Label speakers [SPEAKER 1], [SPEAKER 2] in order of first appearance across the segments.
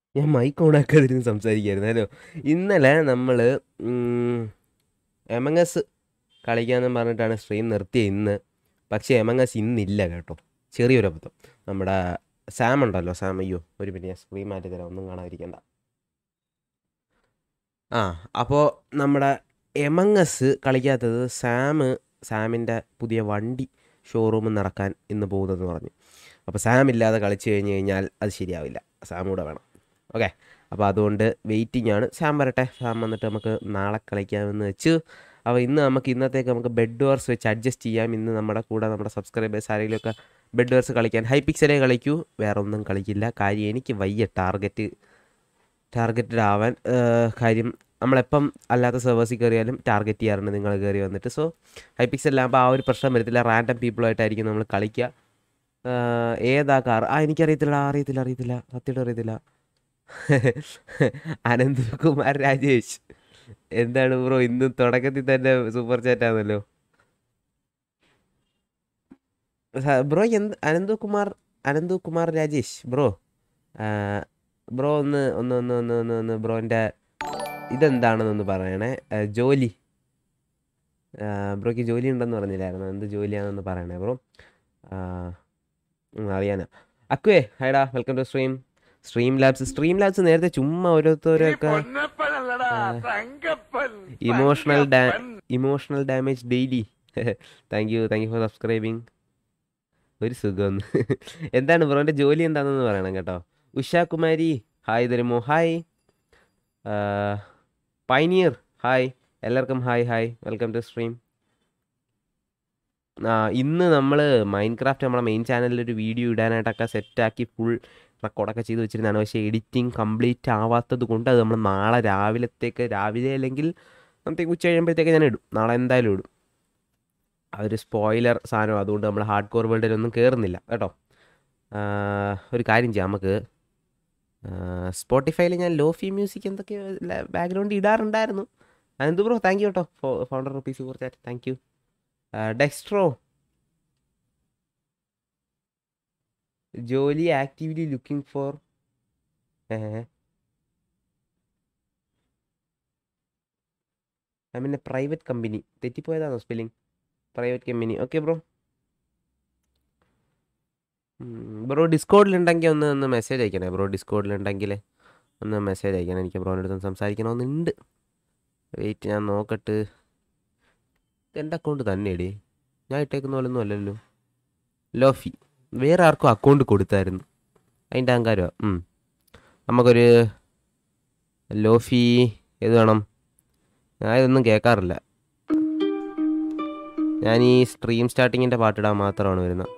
[SPEAKER 1] ഞാൻ മൈക്ക് ഓണാക്കാതിരുന്ന് സംസാരിക്കുകയായിരുന്നു ഹലോ ഇന്നലെ നമ്മൾ എമങ്ങസ് കളിക്കാമെന്ന് പറഞ്ഞിട്ടാണ് സ്ട്രീം നിർത്തിയത് ഇന്ന് പക്ഷേ എമങ്ങസ് ഇന്നില്ല കേട്ടോ ചെറിയൊരു അബദ്ധം നമ്മുടെ സാം ഉണ്ടല്ലോ സാം അയ്യോ ഒരു പിന്നെ ഞാൻ സ്ക്രീൻ മാറ്റി തരാം ഒന്നും കാണാതിരിക്കണ്ട ആ അപ്പോൾ നമ്മുടെ എമങ്ങസ് കളിക്കാത്തത് സാം സാമിൻ്റെ പുതിയ വണ്ടി ഷോറൂമിൽ നിന്ന് ഇറക്കാൻ ഇന്ന് പോകുന്നതെന്ന് പറഞ്ഞു അപ്പോൾ സാം ഇല്ലാതെ കളിച്ചു കഴിഞ്ഞ് കഴിഞ്ഞാൽ അത് ശരിയാവില്ല സാം കൂടെ വേണം ഓക്കെ അപ്പോൾ അതുകൊണ്ട് വെയിറ്റിംഗ് ആണ് സാം വരട്ടെ സാം വന്നിട്ട് നമുക്ക് നാളെ കളിക്കാമെന്ന് വെച്ച് അപ്പോൾ ഇന്ന് നമുക്ക് ഇന്നത്തേക്ക് നമുക്ക് ബെഡ് വേർസ് വെച്ച് അഡ്ജസ്റ്റ് ചെയ്യാം ഇന്ന് നമ്മുടെ കൂടെ നമ്മുടെ സബ്സ്ക്രൈബേഴ്സ് ആരെങ്കിലുമൊക്കെ ബെഡ് വേർസ് കളിക്കാൻ ഹൈ പിക്സലേ കളിക്കൂ വേറെ ഒന്നും കളിക്കില്ല കാര്യം എനിക്ക് വയ്യ ടാർഗറ്റ് ടാർഗറ്റഡ് ആവാൻ ഏഹ്, കാര്യം നമ്മളെപ്പം അല്ലാത്ത സെർവേഴ്സിൽ കയറിയാലും ടാർഗറ്റ് ചെയ്യാറുണ്ട് നിങ്ങൾ കയറി വന്നിട്ട് സോ ഹൈ പിക്സലാകുമ്പോൾ ആ ഒരു പ്രശ്നം വരത്തില്ല റാൻഡം പീപ്പിളുമായിട്ടായിരിക്കും നമ്മൾ കളിക്കുക ഏഹ്, ഏതാ കാർ ആ എനിക്കറിയത്തില്ല അറിയത്തില്ല അറിയത്തില്ല സത്യമായിട്ട് അറിയത്തില്ല അനന്ത് കുമാർ രാജേഷ് എന്താണ് ബ്രോ ഇന്ന് തുടക്കത്തിൽ തന്നെ സൂപ്പർ ചാറ്റ് ആണല്ലോ ബ്രോ എന്ത് അനന്ത് കുമാർ അനന്ത് കുമാർ രാജേഷ് ബ്രോ ബ്രോ ഒന്ന് ഒന്ന് ഒന്ന് ഒന്ന് ഒന്ന് ഒന്ന് ബ്രോൻ്റെ ഇതെന്താണെന്നൊന്ന് പറയണേ ആ, ജോലി ആ, ബ്രോയ്ക്ക് ജോലി ഉണ്ടെന്ന് പറഞ്ഞില്ലായിരുന്നു എന്ത് ജോലിയാണെന്ന് പറയണേ ബ്രോ ആ, ഉം, അറിയാനാ അക്കുവേ ഹൈഡാ welcome to stream stream labs stream labs നേരത്തെ ചുമ്മാ ഓരോരുത്തരൊക്കെ emotional emotional damage daily thank you thank you for subscribing ഒരു സുഖം എന്താണ് ബ്രോൻ്റെ ജോലി എന്താണെന്ന് പറയണം കേട്ടോ ഉഷ കുമാരി ഹായ് തരുമോ ഹായ് പൈനിയർ ഹായ് എല്ലാവർക്കും hi hi welcome to stream ആ ഇന്ന് നമ്മൾ മൈൻക്രാഫ്റ്റ് നമ്മുടെ മെയിൻ ചാനലിൽ ഒരു വീഡിയോ ഇടാനായിട്ടൊക്കെ സെറ്റാക്കി ഫുൾ റെക്കോർഡൊക്കെ ചെയ്ത് വെച്ചിരുന്നതാണ് പക്ഷേ എഡിറ്റിംഗ് കംപ്ലീറ്റ് ആവാത്തത് കൊണ്ട് അത് നമ്മൾ നാളെ രാവിലത്തേക്ക് രാവിലെ അല്ലെങ്കിൽ നമുക്ക് ഉച്ച കഴിയുമ്പോഴത്തേക്ക് ഞാൻ ഇടും നാളെ എന്തായാലും ഇടും അതൊരു സ്പോയിലർ സാധനം അതുകൊണ്ട് നമ്മൾ ഹാർഡ് കോർ വേൾഡിലൊന്നും കയറുന്നില്ല കേട്ടോ ആ, ഒരു കാര്യം ചെയ്യാം നമുക്ക് സ്പോട്ടിഫൈയിൽ ഞാൻ ലോഫി മ്യൂസിക് എന്തൊക്കെയോ ബാക്ക്ഗ്രൗണ്ട് ഇടാറുണ്ടായിരുന്നു അനന്ത് ബ്രോ താങ്ക് യു കേട്ടോ founder rupees for chat thank you Dextro ജോലി actively looking for I mean a private company തെറ്റിപ്പോയതാണോ spelling private company okay bro bro ഡിസ്കോഡിലുണ്ടെങ്കിൽ ഒന്ന് ഒന്ന് മെസ്സേജ് അയക്കണേ ബ്രോ ഡിസ്കോഡിലുണ്ടെങ്കിൽ ഒന്ന് മെസ്സേജ് അയക്കണം എനിക്ക് ബ്രോൻ്റെ അടുത്ത് സംസാരിക്കണമെന്നുണ്ട് വെയിറ്റ് ഞാൻ നോക്കട്ട് എൻ്റെ അക്കൗണ്ട് തന്നെയടി ഞാൻ ഇട്ടേക്കുന്ന പോലൊന്നും അല്ലല്ലോ ലോഫി വേറെ ആർക്കും അക്കൗണ്ട് കൊടുത്തായിരുന്നു അതിൻ്റെ അഹങ്കാരമാണ് നമുക്കൊരു ലോഫി ഏത് വേണം ഞാൻ ഇതൊന്നും കേൾക്കാറില്ല ഞാൻ ഈ സ്ട്രീം സ്റ്റാർട്ടിങ്ങിൻ്റെ പാട്ടിടാൻ മാത്രമാണ് വരുന്നത്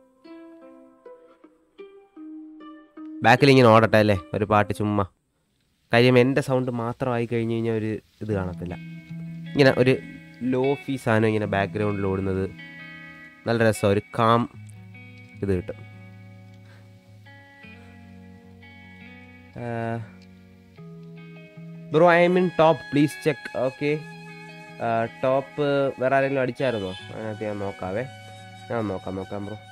[SPEAKER 1] ബാക്കിൽ ഇങ്ങനെ ഓടട്ടെ അല്ലേ ഒരു പാട്ട് ചുമ്മാ കാര്യം എൻ്റെ സൗണ്ട് മാത്രമായി കഴിഞ്ഞ് കഴിഞ്ഞാൽ ഒരു ഇത് കാണത്തില്ല ഇങ്ങനെ ഒരു ലോഫി സാധനം ഇങ്ങനെ ബാക്ക്ഗ്രൗണ്ടിൽ ഓടുന്നത് നല്ല രസമാണ് ഒരു കാം ഇത് കിട്ടും bro I mean top please check okay top വേറെ ആരെങ്കിലും അടിച്ചായിരുന്നോ അതിനകത്ത് ഞാൻ നോക്കാവേ ഞാൻ നോക്കാം നോക്കാം ബ്രോ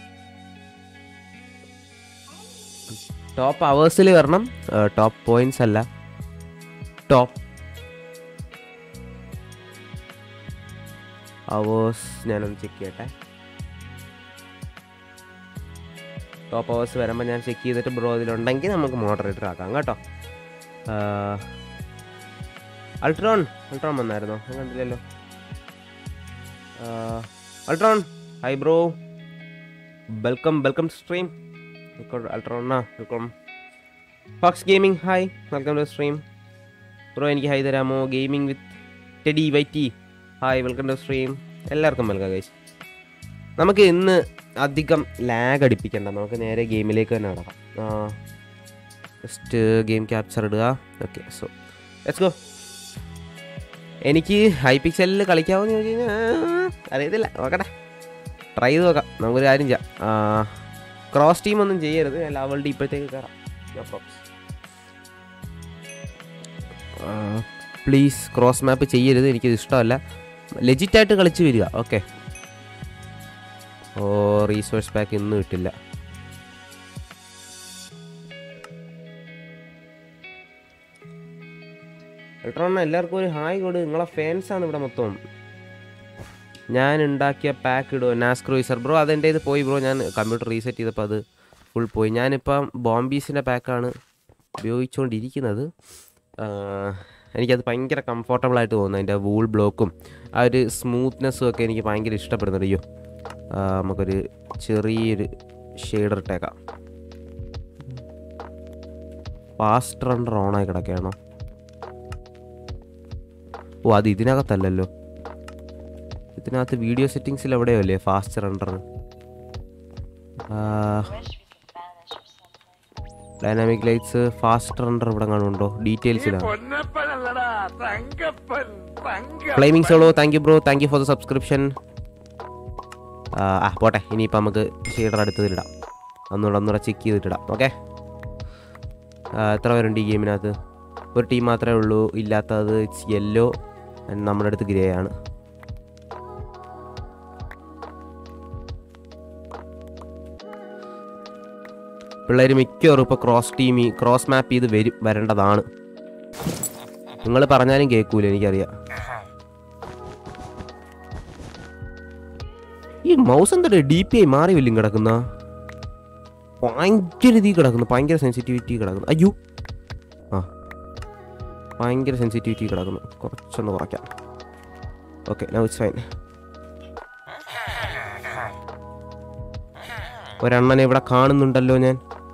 [SPEAKER 1] ടോപ്പ് അവേഴ്സിൽ വരണം ടോപ്പ് പോയിന്റ്സ് അല്ല ടോപ്പ് അവേഴ്സ് ഞാനൊന്ന് ചെക്ക് ചെയ്യട്ടെ ടോപ്പ് അവേഴ്സ് വരുമ്പോൾ ഞാൻ ചെക്ക് ചെയ്തിട്ട് ബ്രോ ഇതിലുണ്ടെങ്കിൽ നമുക്ക് മോഡറേറ്റർ ആക്കാം കേട്ടോ അൾട്രോൺ അൾട്രോൺ വന്നായിരുന്നോ ഞാൻ കണ്ടില്ലല്ലോ Ultron hi bro welcome welcome stream അൾട്രോണ welcome Fox gaming hi welcome to stream bro എനിക്ക് ഹൈ തരാമോ gaming with Teddy whitey hi welcome to stream എല്ലാവർക്കും വെൽക്കം ഗൈസ് നമുക്ക് ഇന്ന് അധികം ലാഗ് അടിപ്പിക്കണ്ട നമുക്ക് നേരെ ഗെയിമിലേക്ക് തന്നെ നടക്കാം ജസ്റ്റ് ഗെയിം ക്യാപ്ചർ ഇടുക ഓക്കെ സോ ലെറ്റ്സ് ഗോ എനിക്ക് ഹൈ പിക്സലിൽ കളിക്കാമെന്ന് ചോദിച്ചു കഴിഞ്ഞാൽ അറിയത്തില്ല നോക്കട്ടെ ട്രൈ ചെയ്ത് നോക്കാം നമുക്കൊരു കാര്യം ചെയ്യാം ക്രോസ് ടീം ഒന്നും ചെയ്യരുത് ഞാൻ ലെവലിൻ്റെ ഇപ്പോഴത്തേക്ക് കയറാം പ്ലീസ് ക്രോസ് മാപ്പ് ചെയ്യരുത് എനിക്കിത് ഇഷ്ടമല്ല ലെജിറ്റായിട്ട് കളിച്ച് വരിക ഓക്കെ ഓ റീസോഴ്സ് പാക്ക് ഇന്നും കിട്ടില്ല അൾട്രോണ എല്ലാവർക്കും ഒരു ഹായ് കൊടു നിങ്ങളെ ഫാൻസാണ് ഇവിടെ മൊത്തം ഞാൻ ഉണ്ടാക്കിയ പാക്ക് ഇടുമോ നാസ് ക്രൂയിസർ ബ്രോ അതെൻ്റെ ഇത് പോയി ബ്രോ ഞാൻ കമ്പ്യൂട്ടർ റീസെറ്റ് ചെയ്തപ്പോൾ അത് ഫുൾ പോയി ഞാനിപ്പം ബോംബീസിൻ്റെ പാക്കാണ് ഉപയോഗിച്ചുകൊണ്ടിരിക്കുന്നത് ആ, എനിക്കത് ഭയങ്കര കംഫർട്ടബിൾ ആയിട്ട് തോന്നുന്നു അതിൻ്റെ വൂൾ ബ്ലോക്കും ആ ഒരു സ്മൂത്ത്നെസ്സും ഒക്കെ എനിക്ക് ഭയങ്കര ഇഷ്ടപ്പെടുന്നുണ്ട് അയ്യോ ആ, നമുക്കൊരു ചെറിയൊരു ഷെയ്ഡർ ഇട്ടേക്കാം ഫാസ്റ്റ് റണ്ടർ ഓണായി കിടക്കുകയാണോ ഓ അത് ഇതിനകത്തല്ലല്ലോ ഇതിനകത്ത് വീഡിയോ സെറ്റിങ്സിൽ എവിടെയോ അല്ലേ fast render dynamic lights fast render ഇവിടെ കാണുന്നുണ്ടോ ഡീറ്റെയിൽസിലാണ്
[SPEAKER 2] പൊന്നപ്പനല്ലടാ തങ്കപ്പൻ തങ്ക
[SPEAKER 1] flaming solo thank you bro thank you for the subscription ആ പോട്ടെ ഇനിയിപ്പോൾ നമുക്ക് ഷെയ്ഡർ അടുത്തതിലിടാം ഒന്നുകൂടെ ഒന്നുകൂടെ ചെക്ക് ചെയ്തിട്ടിടാം ഓക്കെ എത്ര പേരുണ്ട് ഈ ഗെയിമിനകത്ത് ഒരു ടീം മാത്രമേ ഉള്ളൂ ഇല്ലാത്തത് ഇറ്റ്സ് യെല്ലോ നമ്മുടെ അടുത്ത് ഗ്രേ ആണ് പിള്ളേർ മിക്കവാറും ഇപ്പോൾ ക്രോസ് ടീമി ക്രോസ് മാപ്പ് ചെയ്ത് വരും വരേണ്ടതാണ് നിങ്ങൾ പറഞ്ഞാലും കേൾക്കൂല എനിക്കറിയാം ഈ മൗസ് എന്താ ഡി പി ഐ മാറി വല്ലും കിടക്കുന്ന ഭയങ്കര ഇതി കിടക്കുന്നു ഭയങ്കര സെൻസിറ്റിവിറ്റി കിടക്കുന്നു അയ്യോ ആ ഭയങ്കര സെൻസിറ്റിവിറ്റി കിടക്കുന്നു കുറച്ചൊന്ന് കുറയ്ക്കാം ഓക്കെ നൗ ഇറ്റ്സ് ഫൈൻ ഒരെണ്ണനെ ഇവിടെ കാണുന്നുണ്ടല്ലോ ഞാൻ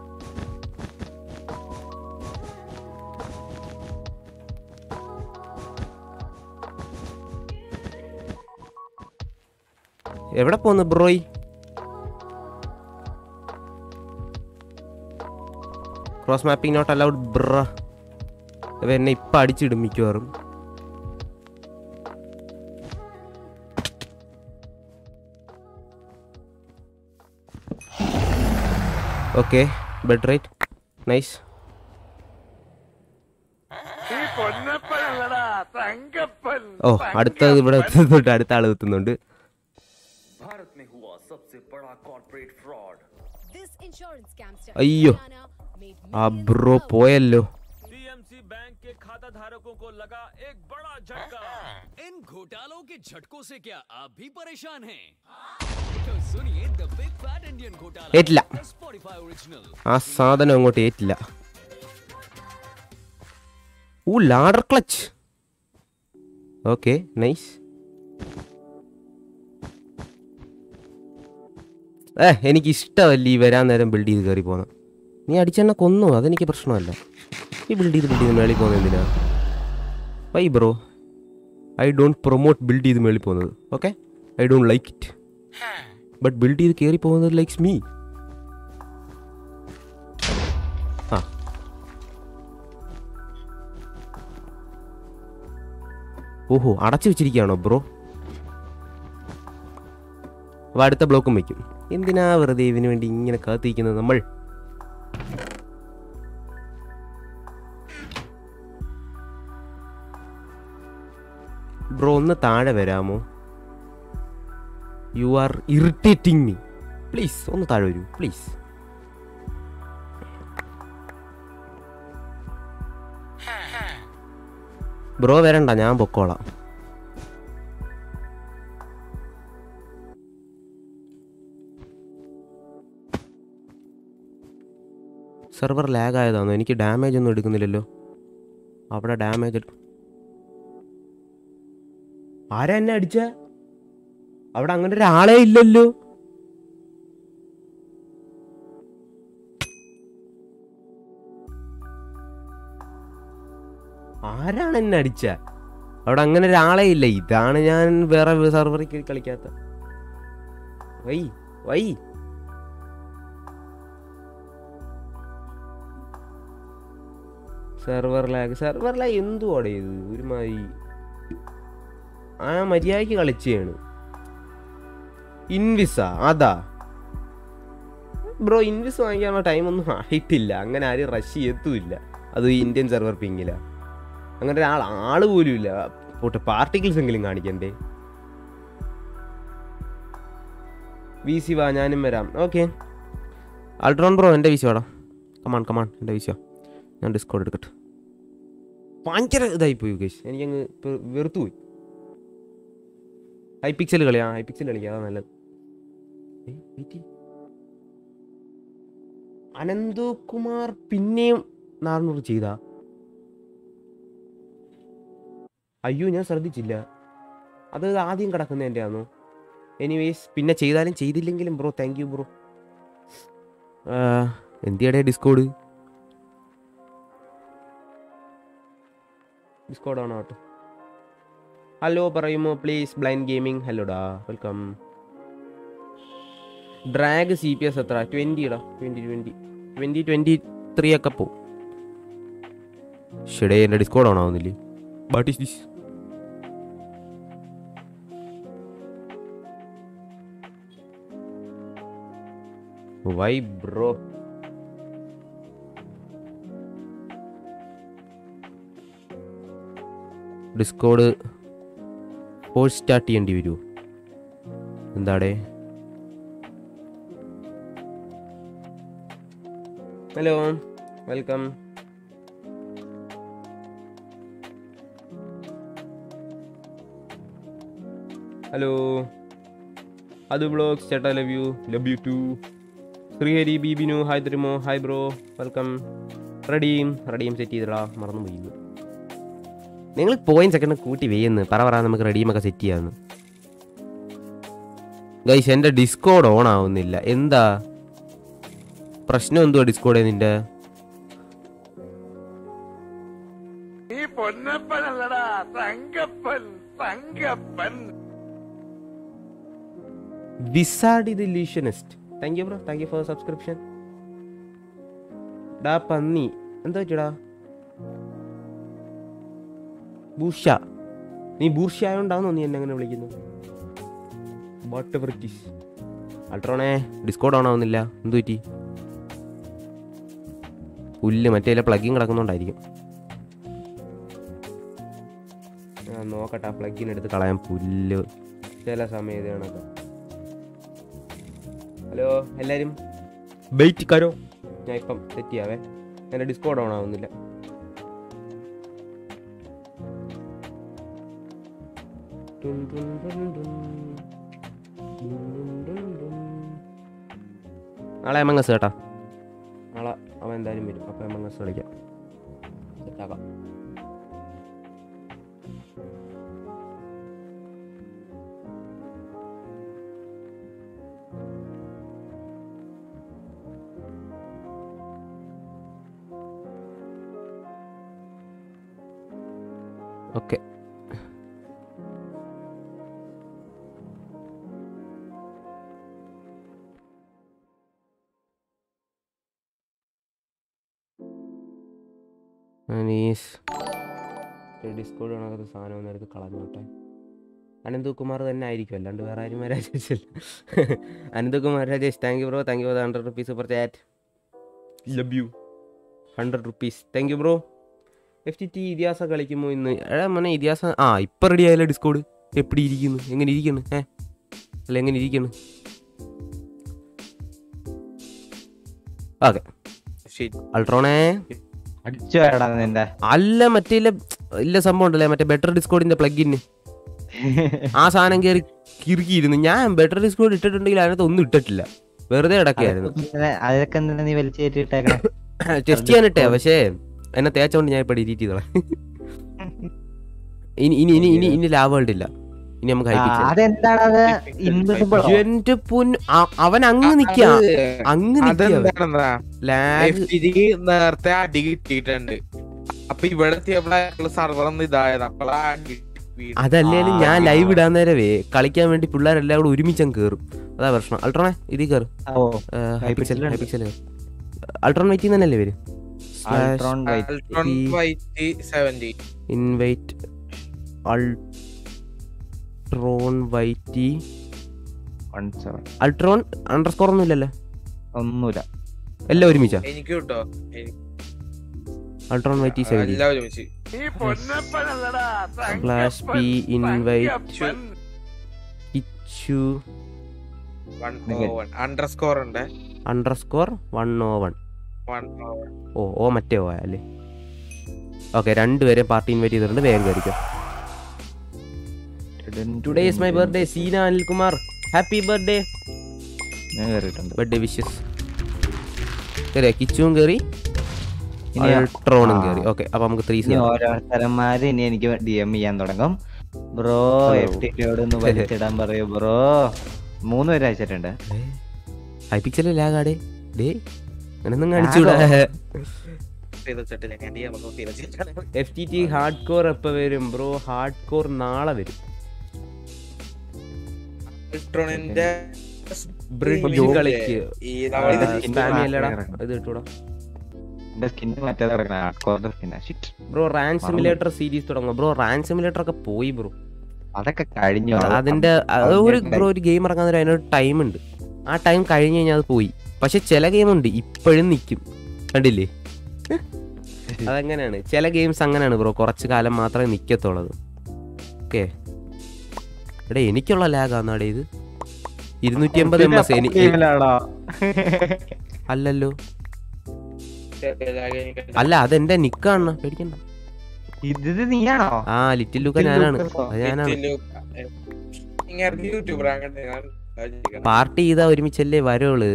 [SPEAKER 1] എവിടെ പോന്ന് bro cross mapping not allowed bro ഇവ എന്നെ ഇപ്പം അടിച്ചിടും മിക്കവാറും ഓക്കെ ബെഡ് റൈറ്റ് നൈസ്
[SPEAKER 2] ഈ പൊന്നപ്പനല്ലടാ തങ്കപ്പൻ
[SPEAKER 1] ഓ അടുത്തത് ഇവിടെ എത്തുന്നുണ്ട് അടുത്ത ആൾ എത്തുന്നുണ്ട്
[SPEAKER 3] भारत में हुआ सबसे बड़ा corporate fraud
[SPEAKER 4] This insurance scamster
[SPEAKER 1] अय्यो।
[SPEAKER 4] Indiana made
[SPEAKER 1] ആ
[SPEAKER 4] millions
[SPEAKER 1] ബ്രോ
[SPEAKER 4] of
[SPEAKER 1] പോയല്ലോ
[SPEAKER 5] टीएमसी बैंक के खाता धारकों को लगा एक बड़ा झटका
[SPEAKER 6] इन घोटालों के झटकों से क्या आप भी परेशान हैं? तो सुनिए द बिग फैट इंडियन घोटाला
[SPEAKER 1] ഏറ്റില്ല
[SPEAKER 6] स्पॉटिफाई ओरिजिनल
[SPEAKER 1] ആ സാധനം അങ്ങോട്ട് ഏറ്റില്ല ഊ ലാഡർ ക്ലച്ച് ഓക്കെ നൈസ് ഏ എനിക്ക് ഇഷ്ടമല്ല ഈ വരാൻ നേരം ബിൽഡ് ചെയ്ത് കയറി പോകുന്നത് നീ അടിച്ചെണ്ണ കൊന്നു അതെനിക്ക് പ്രശ്നമല്ല ഈ ബിൽഡ് ചെയ്ത് ബിൽഡ് ചെയ്ത് മേളിൽ പോകുന്നത് എന്തിനാ why bro I don't promote build ചെയ്ത് മേളിൽ പോകുന്നത് okay I don't like it but build ചെയ്ത് കയറി പോകുന്നത് ലൈക്സ് മീ ആ ഓഹോ അടച്ചു വെച്ചിരിക്കുകയാണോ ബ്രോ അപ്പോൾ അടുത്ത ബ്ലോക്കും വയ്ക്കും എന്തിനാ വെറുതെ ഇതിനു വേണ്ടി ഇങ്ങനെ കാത്തിരിക്കുന്നത് നമ്മൾ ബ്രോ ഒന്ന് താഴെ വരാമോ you are irritating me please ഒന്ന് താഴെ വരൂ പ്ലീസ് ബ്രോ വരണ്ട ഞാൻ പൊക്കോളാം സെർവർ ലാഗ് ആയതാണോ എനിക്ക് ഡാമേജ് ഒന്നും എടുക്കുന്നില്ലല്ലോ അവിടെ ഡാമേജ് ആരാ എന്നെ അടിച്ച അവിടെ അങ്ങനെ ഒരാളെ ഇല്ലല്ലോ ആരാണ് എന്നെ അടിച്ച അവിടെ അങ്ങനെ ഒരാളെ ഇല്ല ഇതാണ് ഞാൻ വേറെ സെർവറിൽ കയറി കളിക്കാത്ത why why server lag server lag എന്തുവാടെ ഇത് ഒരുമാതിരി ആ മര്യാദയ്ക്ക് കളിച്ചാണ് ഇൻവിസ അതാ ബ്രോ ഇൻവിസ് വാങ്ങിക്കാനുള്ള ടൈമൊന്നും ആയിട്ടില്ല അങ്ങനെ ആരും റഷ് ചെയ്യത്തുമില്ല അത് ഈ ഇന്ത്യൻ സെർവർ പിങ്ങില അങ്ങനെ ഒരാൾ ആള് പോലും ഇല്ല പോട്ടെ പാർട്ടിക്കിൾസ് എങ്കിലും കാണിക്കണ്ടേ വി സി വാ ഞാനും വരാം ഓക്കെ അൾട്രോൺ ബ്രോ എൻ്റെ വി സി വാടാ കമാൺ കമാൺ എൻ്റെ വി സി വാ ഞാൻ ഡിസ്കൗണ്ട് എടുക്കട്ടെ ഭയങ്കര ഇതായി പോയി ഗൈസ് എനിക്കങ്ങ് ഇപ്പൊ വെറുത്തു പോയി ഹൈ പിക്സൽ കളിയാ ഹൈ പിക്സൽ കളിക്കാം അതാ നല്ലത് ഏയ്, wait ചെയ്യ്. അനന്തകുമാർ പിന്നെയും നാനൂറ് ചെയ്താ അയ്യോ ഞാൻ ശ്രദ്ധിച്ചില്ല അത് ആദ്യം കിടക്കുന്ന എൻ്റെ ആണോ എനിവേസ് പിന്നെ ചെയ്താലും ചെയ്തില്ലെങ്കിലും ബ്രോ താങ്ക് യു ബ്രോ എന്തിയടെ ഡിസ്കോഡ് ഡിസ്കോഡ് ആണോ കേട്ടോ ഹലോ പറയുമോ പ്ലീസ് ബ്ലൈൻഡ് ഗെയിമിംഗ് ഹലോടാ welcome drag C P S എത്ര ട്വൻറ്റിടാ twenty twenty twenty twenty three ഒക്കെ പോവും ഷെഡേ എൻ്റെ ഡിസ്കോഡ് ഓൺ ആവുന്നില്ലേ what is this why bro Discord force start ചെയ്യേണ്ടി വരുമോ എന്താടേ ഹലോ വെൽക്കം ഹലോ അത് ബ്ലോഗ്സ് ചേട്ടാ love you love you too Srihari ബീബിനു ഹായ് തരുമോ ഹായ് ബ്രോ വെൽക്കം റെഡിയും റെഡിയും സെറ്റ് ചെയ്തിടാ മറന്നു പോയി നിങ്ങൾ പോയിന്റ് സെക്കൻഡ് കൂട്ടി വെയ്യെന്ന് പറ പറ നമുക്ക് റെഡിയുമൊക്കെ സെറ്റ് ചെയ്യാമെന്ന് ഗൈസ് എൻ്റെ ഡിസ്കോഡ് ഓൺ ആവുന്നില്ല എന്താ പ്രശ്നം എന്തുവാ ഡിസ്കോഡ് നിന്റെ
[SPEAKER 2] നീ പൊന്നപ്പനല്ലടാ തങ്കപ്പൻ തങ്കപ്പൻ
[SPEAKER 1] വിസാഡ് ഇത് ലീഷനിസ്റ്റ് thank you bro thank you for subscription ഡാ പന്നി എന്താ വെച്ചടാ ബൂഷ നീ ബൂർഷ ആയോണ്ടാന്നോ നീ എന്നെ അങ്ങനെ വിളിക്കുന്നത് വാട്ട് എവർ ഇറ്റ് ഈസ് അൾട്രോണേ ഡിസ്കോഡ് ഓൺ ആവുന്നില്ല എന്തു പറ്റി പുല്ല് മറ്റേ പ്ലഗിൻ കിടക്കുന്നുണ്ടായിരിക്കും ഞാൻ നോക്കട്ടെ ആ പ്ലഗിൻ എടുത്ത് കളയാൻ പുല്ല് ചില സമയത്ത് കണക്ക് ഹലോ എല്ലാവരും വെയിറ്റ് കരോ ഞാൻ ഇപ്പം സെറ്റ് ചെയ്യാവേ എൻ്റെ ഡിസ്കോഡ് ഓൺ ആവുന്നില്ല ടുൻ ടുൻ ടുൻ ടുൻ. ടുൻ ടുൻ ടുൻ ടുൻ. നാളെ എമങ്ങസ് കേട്ടാ നാളെ അവൻ എന്തായാലും വരും അപ്പം എമങ്ങസ് കളിക്കാം സെറ്റാക്കാം ഓക്കെ അനീസ് ഡിസ്കോഡ് കണക്കത്തെ സാധനം ഒന്ന് എടുത്ത് കളഞ്ഞോട്ടെ അനന്തകുമാർ തന്നെ ആയിരിക്കും അല്ലാണ്ട് വേറെ ആരും രാജേഷല്ല Ananthakumar Rajesh thank you bro thank you for hundred rupees super chat love you hundred rupees thank you bro F T T ഇതിഹാസ കളിക്കുമോ ഇന്ന് എടാ മോനെ ഇതിഹാസ ആ ഇപ്പം റെഡി ആയല്ലോ ഡിസ്കോഡ് എപ്പിടി ഇരിക്കുന്നു എങ്ങനെ ഇരിക്കുന്നു ഏ അല്ല എങ്ങനെ ഇരിക്കുന്നു ഓക്കെ അൾട്രോണേ
[SPEAKER 7] അടിച്ചു വരടാ നിന്റെ
[SPEAKER 1] അല്ല മറ്റേ ഇല്ല ഇല്ല സംഭവം ഉണ്ടല്ലേ മറ്റേ ബെറ്റർ ഡിസ്കോഡിന്റെ പ്ലഗിന് ആ സാധനം കയറി കിറുക്കിയിരുന്നു ഞാൻ ബെറ്റർ ഡിസ്കോഡ് ഇട്ടിട്ടുണ്ടെങ്കിൽ അതിനകത്ത് ഒന്നും ഇട്ടിട്ടില്ല വെറുതെ കിടക്കുകയായിരുന്നു
[SPEAKER 7] അതൊക്കെ എന്തിനാ നീ വലിച്ചു കയറ്റിട്ടേക്കണേ
[SPEAKER 1] ടെസ്റ്റ് ചെയ്യാനിട്ടേ പക്ഷേ എന്നെ തേച്ചോണ്ട് ഞാൻ ഇപ്പൊ ഡിലീറ്റ് ചെയ്തോളാം ഇനി ഇനി ഇനി ഇനി ഇനി ലാഭ വേൾഡ് ഇല്ല ഇനി നമുക്ക്
[SPEAKER 7] ആ,
[SPEAKER 1] ഹൈപ്പിക്സൽ
[SPEAKER 7] അതെന്താണ് അത് ഇൻവിസിബിൾ
[SPEAKER 1] എന്റെ പൊന്ന് അ- അവൻ അങ്ങ് നിക്കാ അങ്ങ് നിക്കാ
[SPEAKER 8] അതെന്താണെന്നാ
[SPEAKER 1] ലാഗ്
[SPEAKER 8] എഫ് ടി ജി നേരത്തെ അടി കിട്ടിയിട്ടുണ്ട് അപ്പൊ ഇവിടെ എത്തിയപ്പോഴാണ് സർവർ ഒന്ന് ഇതായത് അപ്പോഴാ അടി വീണത്.
[SPEAKER 1] അതല്ലേലും ഞാൻ
[SPEAKER 7] ആ.
[SPEAKER 1] ലൈവ് ഇടാൻ നേരവേ കളിക്കാൻ വേണ്ടി പിള്ളേരെല്ലാം കൂടെ ഒരുമിച്ച് അങ്ങ് കയറും അതാ പ്രശ്നം അൾട്രോണേ ഇതിൽ കയറും
[SPEAKER 7] ഓ
[SPEAKER 1] ഹൈപിക്സൽ
[SPEAKER 7] Hypixel ഉണ്ട്.
[SPEAKER 1] ഹൈപിക്സൽ അൾട്രോൺ വെയിറ്റ് തന്നെയല്ലേ വരും
[SPEAKER 7] അൾട്രോൺ വൈറ്റ്
[SPEAKER 8] അൾട്രോൺ
[SPEAKER 1] ഈ-
[SPEAKER 8] white seventy
[SPEAKER 1] invite Ultron whitey
[SPEAKER 7] one seven
[SPEAKER 1] Ultron underscore ഒന്നും ഇല്ലല്ലോ
[SPEAKER 7] ഒന്നുമില്ല
[SPEAKER 1] എല്ലാം ഒരുമിച്ചാ
[SPEAKER 8] എനിക്ക് കിട്ടോ
[SPEAKER 1] അൾട്രോൺ വൈറ്റി സെവൻ
[SPEAKER 8] എല്ലാം ഒരുമിച്ച്
[SPEAKER 2] നീ പൊന്നപ്പനല്ലടാ
[SPEAKER 1] Slash P invite
[SPEAKER 2] Thankappan
[SPEAKER 1] Ichu
[SPEAKER 8] one
[SPEAKER 7] Okay.
[SPEAKER 8] One underscore ഉണ്ട്
[SPEAKER 1] അണ്ടർ സ്കോർ വൺ ഓ വൺ
[SPEAKER 8] വൺ
[SPEAKER 1] ഓ ഓ മറ്റേ ഓ അല്ലേ ഓക്കെ രണ്ടുപേരെയും പാർട്ടി ഇൻവൈറ്റ് ചെയ്തിട്ടുണ്ട് വേഗം കയറിക്കും today is my birthday Seena Anilkumar happy birthday
[SPEAKER 7] ഞാൻ കയറിയിട്ടുണ്ട്
[SPEAKER 1] ബർത്ത്ഡേ വിഷസ് കയറിയ കിച്ചുവും കയറി
[SPEAKER 7] ഇനി ആ-
[SPEAKER 1] ട്രോണും
[SPEAKER 7] ആ.
[SPEAKER 1] കയറി ഓക്കെ അപ്പൊ നമുക്ക് ത്രീ
[SPEAKER 7] ഇനി ഓരോരുത്തരന്മാര് ഇനി എനിക്ക് ഡി എം ചെയ്യാൻ തുടങ്ങും ബ്രോ എഫ് ടിയോട് ഒന്ന് വലിച്ചിടാൻ പറയൂ ബ്രോ മൂന്ന് പേര് അയച്ചിട്ടുണ്ട്
[SPEAKER 1] ഹൈ പിക്സൽ ലാഗാടേ ഡേ അങ്ങനൊന്നും കാണിച്ചൂടാ F T T hardcore എപ്പോ വരും ബ്രോ ഹാർഡ് കോർ നാളെ വരും
[SPEAKER 8] ഇലക്ട്രോണിന്റെ
[SPEAKER 1] ബ്രിഡ്ജ് കളിക്ക്
[SPEAKER 8] ഈ
[SPEAKER 1] ആ,
[SPEAKER 8] നമ്മളിത്
[SPEAKER 1] സ്പാമി അല്ലടാ ഇത് കിട്ടൂടാ
[SPEAKER 7] എന്റെ സ്കിന്ന് മറ്റേത് കിടക്കണ ഹാർഡ് സ്കിന്നാ shit
[SPEAKER 1] bro run simulator series തുടങ്ങും ബ്രോ റാൻ സിമുലേറ്റർ ഒക്കെ പോയി ബ്രോ
[SPEAKER 7] അതൊക്കെ കഴിഞ്ഞു
[SPEAKER 1] അതിന്റെ അത് ഒരു ബ്രോ ഒരു ഗെയിം ഇറങ്ങാൻ നേരം അതിനൊരു ടൈം ഉണ്ട് ആ ടൈം കഴിഞ്ഞ് കഴിഞ്ഞാൽ അത് പോയി പക്ഷെ ചില ഗെയിം ഉണ്ട് ഇപ്പോഴും നിൽക്കും കണ്ടില്ലേ അതെങ്ങനെയാണ് ചില ഗെയിംസ് അങ്ങനെയാണ് ബ്രോ കുറച്ച് കാലം മാത്രമേ നിൽക്കത്തുള്ളത് ഓക്കെ എടാ എനിക്കുള്ള ലാഗാന്നാടേ ഇത് ഇരുന്നൂറ്റി എൺപത് എം എസ് എനി അല്ലല്ലോ അല്ല അതെന്റെ നിക്കാണ് പേടിക്കണ്ട
[SPEAKER 7] ഇത് നീയാണോ
[SPEAKER 1] ആ ലിറ്റിൽ ലുക്ക ഞാനാണ് അത് ഞാനാണ്
[SPEAKER 8] ഇങ്ങനെ യൂട്യൂബർ അങ്ങനെ ഞാൻ ആലോചിക്കണം.
[SPEAKER 1] പാർട്ടി ചെയ്താ ഒരുമിച്ചല്ലേ വരോള്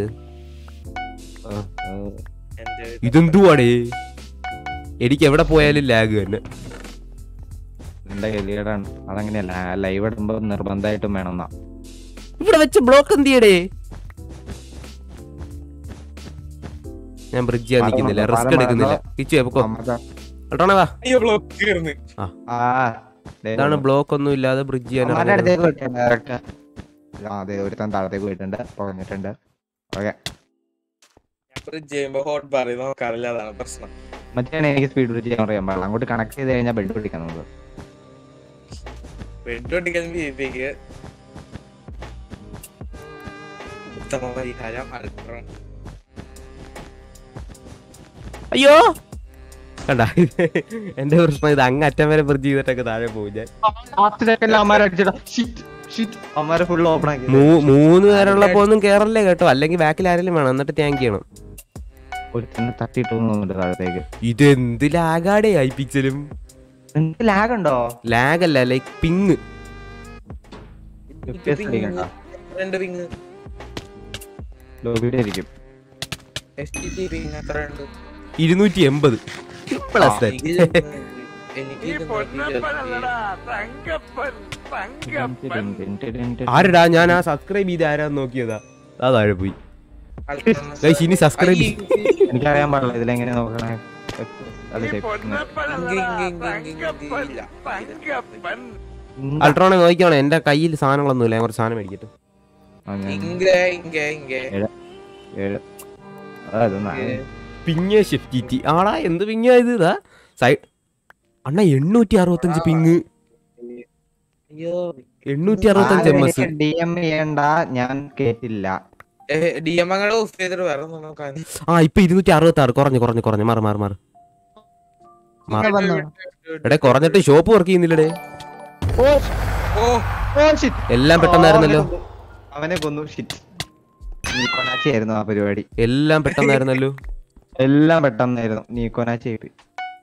[SPEAKER 8] എന്റെ
[SPEAKER 1] ഇതെന്തുവാടേ എനിക്ക് എവിടെ പോയാലും ലാഗ് തന്നെ
[SPEAKER 7] എന്റെ ഗലികേടാണ് അതങ്ങനെയല്ല ലൈവ് ഇടുമ്പോ നിർബന്ധമായിട്ടും വേണമെന്നാ
[SPEAKER 1] ഇവിടെ വെച്ച് ബ്ലോക്ക് എന്ത് ചെയ്യടേ ഞാൻ ബ്രിഡ്ജ് ചെയ്യാൻ നിൽക്കുന്നില്ല
[SPEAKER 7] പാലം
[SPEAKER 1] റിസ്ക്
[SPEAKER 7] പാലം
[SPEAKER 1] എടുക്കുന്നില്ല
[SPEAKER 7] പാലം.
[SPEAKER 1] കിച്ചു എപ്പോ
[SPEAKER 7] അമ്മതാ.
[SPEAKER 1] കേട്ടോണേ വാ
[SPEAKER 8] അയ്യോ ബ്ലോക്ക് കയറുന്നു
[SPEAKER 7] ആ ദേ
[SPEAKER 1] ഇതാണ് ബ്ലോക്ക് ഒന്നും ഇല്ലാതെ ബ്രിഡ്ജ് ചെയ്യാൻ
[SPEAKER 7] അമ്മയുടെ
[SPEAKER 1] ഇറങ്ങുന്നത്.
[SPEAKER 7] അടുത്തേക്ക് പോയിട്ടുണ്ട് ഡയറക്റ്റ് ആ അതെ ഒരുത്തൻ താഴത്തേക്ക് പോയിട്ടുണ്ട് പറഞ്ഞിട്ടുണ്ട് ഓക്കെ
[SPEAKER 8] ബ്രിഡ്ജ് ചെയ്യുമ്പോ ഹോട്ട് ബാർ നോക്കാറില്ല അതാണ് പ്രശ്നം
[SPEAKER 7] മറ്റേ എനിക്ക് സ്പീഡ് ബ്രിഡ്ജ് ചെയ്യാൻ പറയാൻ പാടില്ല അങ്ങോട്ട് കണക്ട് ചെയ്ത് കഴിഞ്ഞാൽ ബെഡ് പിടിക്കാൻ നമുക്ക്
[SPEAKER 8] വെട്ടൊട്ടിക്കൽ രീതിക്ക് ഉത്തമ പരിഹാരം അൾട്രോൺ
[SPEAKER 1] അയ്യോ കണ്ട എന്റെ പ്രശ്നം ഇത് അങ്ങ് അറ്റം വരെ ബ്രിഡ്ജ് ചെയ്തിട്ടൊക്കെ താഴെ പോകും ഞാൻ
[SPEAKER 7] അമ്മാരെ ഫുൾ ഓപ്പൺ ആക്കി
[SPEAKER 1] മൂ- മൂന്ന് പേരുള്ളപ്പോ ഒന്നും കേറല്ലേ കേട്ടോ അല്ലെങ്കിൽ ബാക്കിൽ ആരെങ്കിലും വേണം എന്നിട്ട് ടാങ്ക് ചെയ്യണം
[SPEAKER 7] ഒരുത്തന്നെ തട്ടിയിട്ട് തോന്നുന്നുണ്ട് താഴത്തേക്ക്
[SPEAKER 1] ഇതെന്ത് ലാഗാടേ ഐ പിക്സലും
[SPEAKER 7] നിനക്ക് ലാഗ് ഉണ്ടോ
[SPEAKER 1] ലാഗ് അല്ല ലൈക്ക് പിങ്
[SPEAKER 8] രണ്ട് പിങ്
[SPEAKER 7] ലോബിയുടെ ആയിരിക്കും
[SPEAKER 8] എസ് ടി ടി പിങ് എത്ര ഉണ്ട്
[SPEAKER 1] ഇരുന്നൂറ്റി എൺപത് പ്ലസ്
[SPEAKER 8] എനിക്ക്
[SPEAKER 2] ഈ പൊന്നപ്പനല്ലടാ തങ്കപ്പൻ തങ്കപ്പൻ
[SPEAKER 1] ആരടാ ഞാൻ ആ സബ്സ്ക്രൈബ് ചെയ്ത് ആരാന്ന് നോക്കിയതാ ആ താഴെ പോയി ഗൈസ് ഇനി സബ്സ്ക്രൈബ്
[SPEAKER 7] എനിക്കറിയാൻ പാടില്ല ഇതിലെങ്ങനെ നോക്കണേ അത്
[SPEAKER 2] ഈ
[SPEAKER 7] ശരി.
[SPEAKER 2] പൊന്നപ്പനല്ലടാ തങ്കപ്പൻ തങ്കപ്പൻ
[SPEAKER 1] അൾട്രോണെ നോക്കിക്കോണേ എന്റെ കയ്യിൽ സാധനങ്ങളൊന്നുമില്ല ഞാൻ കുറച്ച് സാധനം മേടിക്കട്ടെ
[SPEAKER 7] ആ, ഞാൻ
[SPEAKER 8] ഇങ്ക ഇങ്ക ഇങ്ക
[SPEAKER 7] ഏഴ് ആ, ഇത് നാല്.
[SPEAKER 1] പിങ്ങ ഷിഫ്റ്റ് ടി ആടാ എന്ത് പിങ്ങാ ഇത് ഇതാ സൈഡ് അണ്ണ എണ്ണൂറ്റി അറുപത്തഞ്ച് പിങ്
[SPEAKER 8] അയ്യോ
[SPEAKER 1] എണ്ണൂറ്റി അറുപത്തഞ്ച് എം എസ്
[SPEAKER 7] എനിക്ക് DM ചെയ്യണ്ട ഞാൻ കേട്ടില്ല
[SPEAKER 8] ഡി എം അങ്ങനെ ഓഫ് ചെയ്തിട്ട് വേറെ ഒന്നും നോക്കാൻ
[SPEAKER 1] ആ ഇപ്പൊ ഇരുന്നൂറ്റി അറുപത്തി ആറ് കുറഞ്ഞു കുറഞ്ഞു കുറഞ്ഞു മാറി മാറി മാറി മാറി. എടേ കുറഞ്ഞിട്ട് ഷോപ്പ് വർക്ക് ചെയ്യുന്നില്ലടേ
[SPEAKER 8] ഓ
[SPEAKER 1] എല്ലാം പെട്ടെന്നായിരുന്നല്ലോ
[SPEAKER 7] അവനെ കൊന്നു ഷിറ്റ് നീക്കോനാച്ചി ആയിരുന്നു ആ പരിപാടി
[SPEAKER 1] എല്ലാം പെട്ടെന്നായിരുന്നല്ലോ
[SPEAKER 7] എല്ലാം പെട്ടെന്നായിരുന്നു നീക്കോനാച്ചി ആയിട്ട്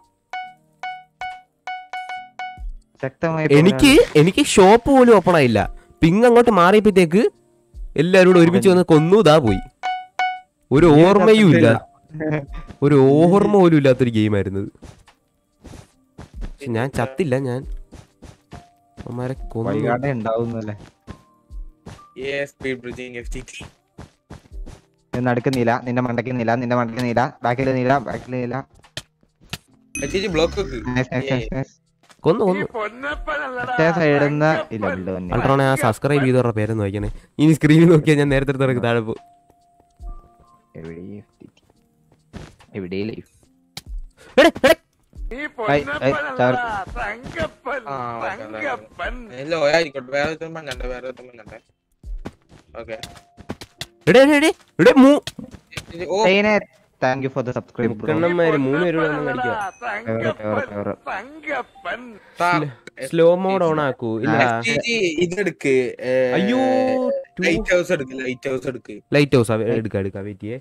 [SPEAKER 7] ശക്തമായി
[SPEAKER 1] എനിക്ക് എനിക്ക് ഷോപ്പ് പോലും ഓപ്പൺ ആയില്ല പിങ് അങ്ങോട്ട് മാറിയപ്പോഴത്തേക്ക് എല്ലാരും കൂടെ ഒരുമിച്ച് വന്ന് കൊന്നു ഇതാ പോയി ഒരു ഓർമ്മയും ഇല്ല ഒരു ഓർമ്മ പോലും ഇല്ലാത്തൊരു ഗെയിം ആയിരുന്നു ഇത്. പക്ഷെ ഞാൻ ചത്തില്ല ഞാൻ അവന്മാരെ കൊന്നു
[SPEAKER 7] വൈകാതെ ഉണ്ടാവുന്നല്ലേ
[SPEAKER 8] speed bridging F T T
[SPEAKER 7] നടുക്ക് നീല നിന്റെ മണ്ടയ്ക്ക് നീല നിന്റെ മണ്ടയ്ക്ക് നീല ബാക്കിൽ നീല ബാക്കിൽ നീല
[SPEAKER 8] ചേച്ചി ബ്ലോക്ക് വെക്ക്
[SPEAKER 7] Nice, nice, nice, nice.
[SPEAKER 1] കൊന്നു
[SPEAKER 2] ഈ
[SPEAKER 1] കൊന്നു
[SPEAKER 2] പൊന്നപ്പനല്ലടാ
[SPEAKER 7] മറ്റേ സൈഡിൽ നിന്ന് ഇല്ല
[SPEAKER 2] തങ്കപ്പൻ.
[SPEAKER 7] ബിൽഡ് തന്നെ
[SPEAKER 1] അൾട്രോണെ ആ സബ്സ്ക്രൈബ് ചെയ്തവരുടെ പേരൊന്ന് നോക്കണേ ഇനി സ്ക്രീനിൽ നോക്കിയാൽ ഞാൻ നേരത്തെ എടുത്ത് താഴെ പോകും
[SPEAKER 7] എവിടെ FTT? എവിടെ ലൈഫ്
[SPEAKER 1] എടേ, എടേ.
[SPEAKER 2] ഈ
[SPEAKER 7] ഐ,
[SPEAKER 2] പൊന്നപ്പനല്ലടാ തങ്കപ്പൻ
[SPEAKER 8] ആ, ഓക്കേ, അതെ.
[SPEAKER 2] തങ്കപ്പൻ
[SPEAKER 8] ലോ ആയിക്കോട്ടെ വേറെ ഒരുത്തൻ മഞ്ഞണ്ട വേറെ ഒരുത്തൻ മഞ്ഞണ്ട ഓക്കെ
[SPEAKER 1] എടേ, എടേ, എടേ. എടേ, മൂ-
[SPEAKER 8] ഓ
[SPEAKER 7] thank you for the subscribe bro
[SPEAKER 1] മുക്കണ്ണന്മാര് മൂന്ന് പേരുടെ ഒന്നും
[SPEAKER 2] പൊന്നപ്പനല്ലടാ
[SPEAKER 1] കളിക്കുക
[SPEAKER 2] Thankappan Thankappan
[SPEAKER 1] slow mode on ആക്കൂ ഇല്ല
[SPEAKER 8] ഇതെടുക്ക്
[SPEAKER 1] അയ്യോ
[SPEAKER 8] ലൈറ്റ് ഹൗസ് എടുക്ക് ലൈറ്റ് ഹൗസ് എടുക്ക്
[SPEAKER 1] ലൈറ്റ് ഹൗസ് എടുക്കാം എടുക്കാം വെയിറ്റ് ചെയ്യേ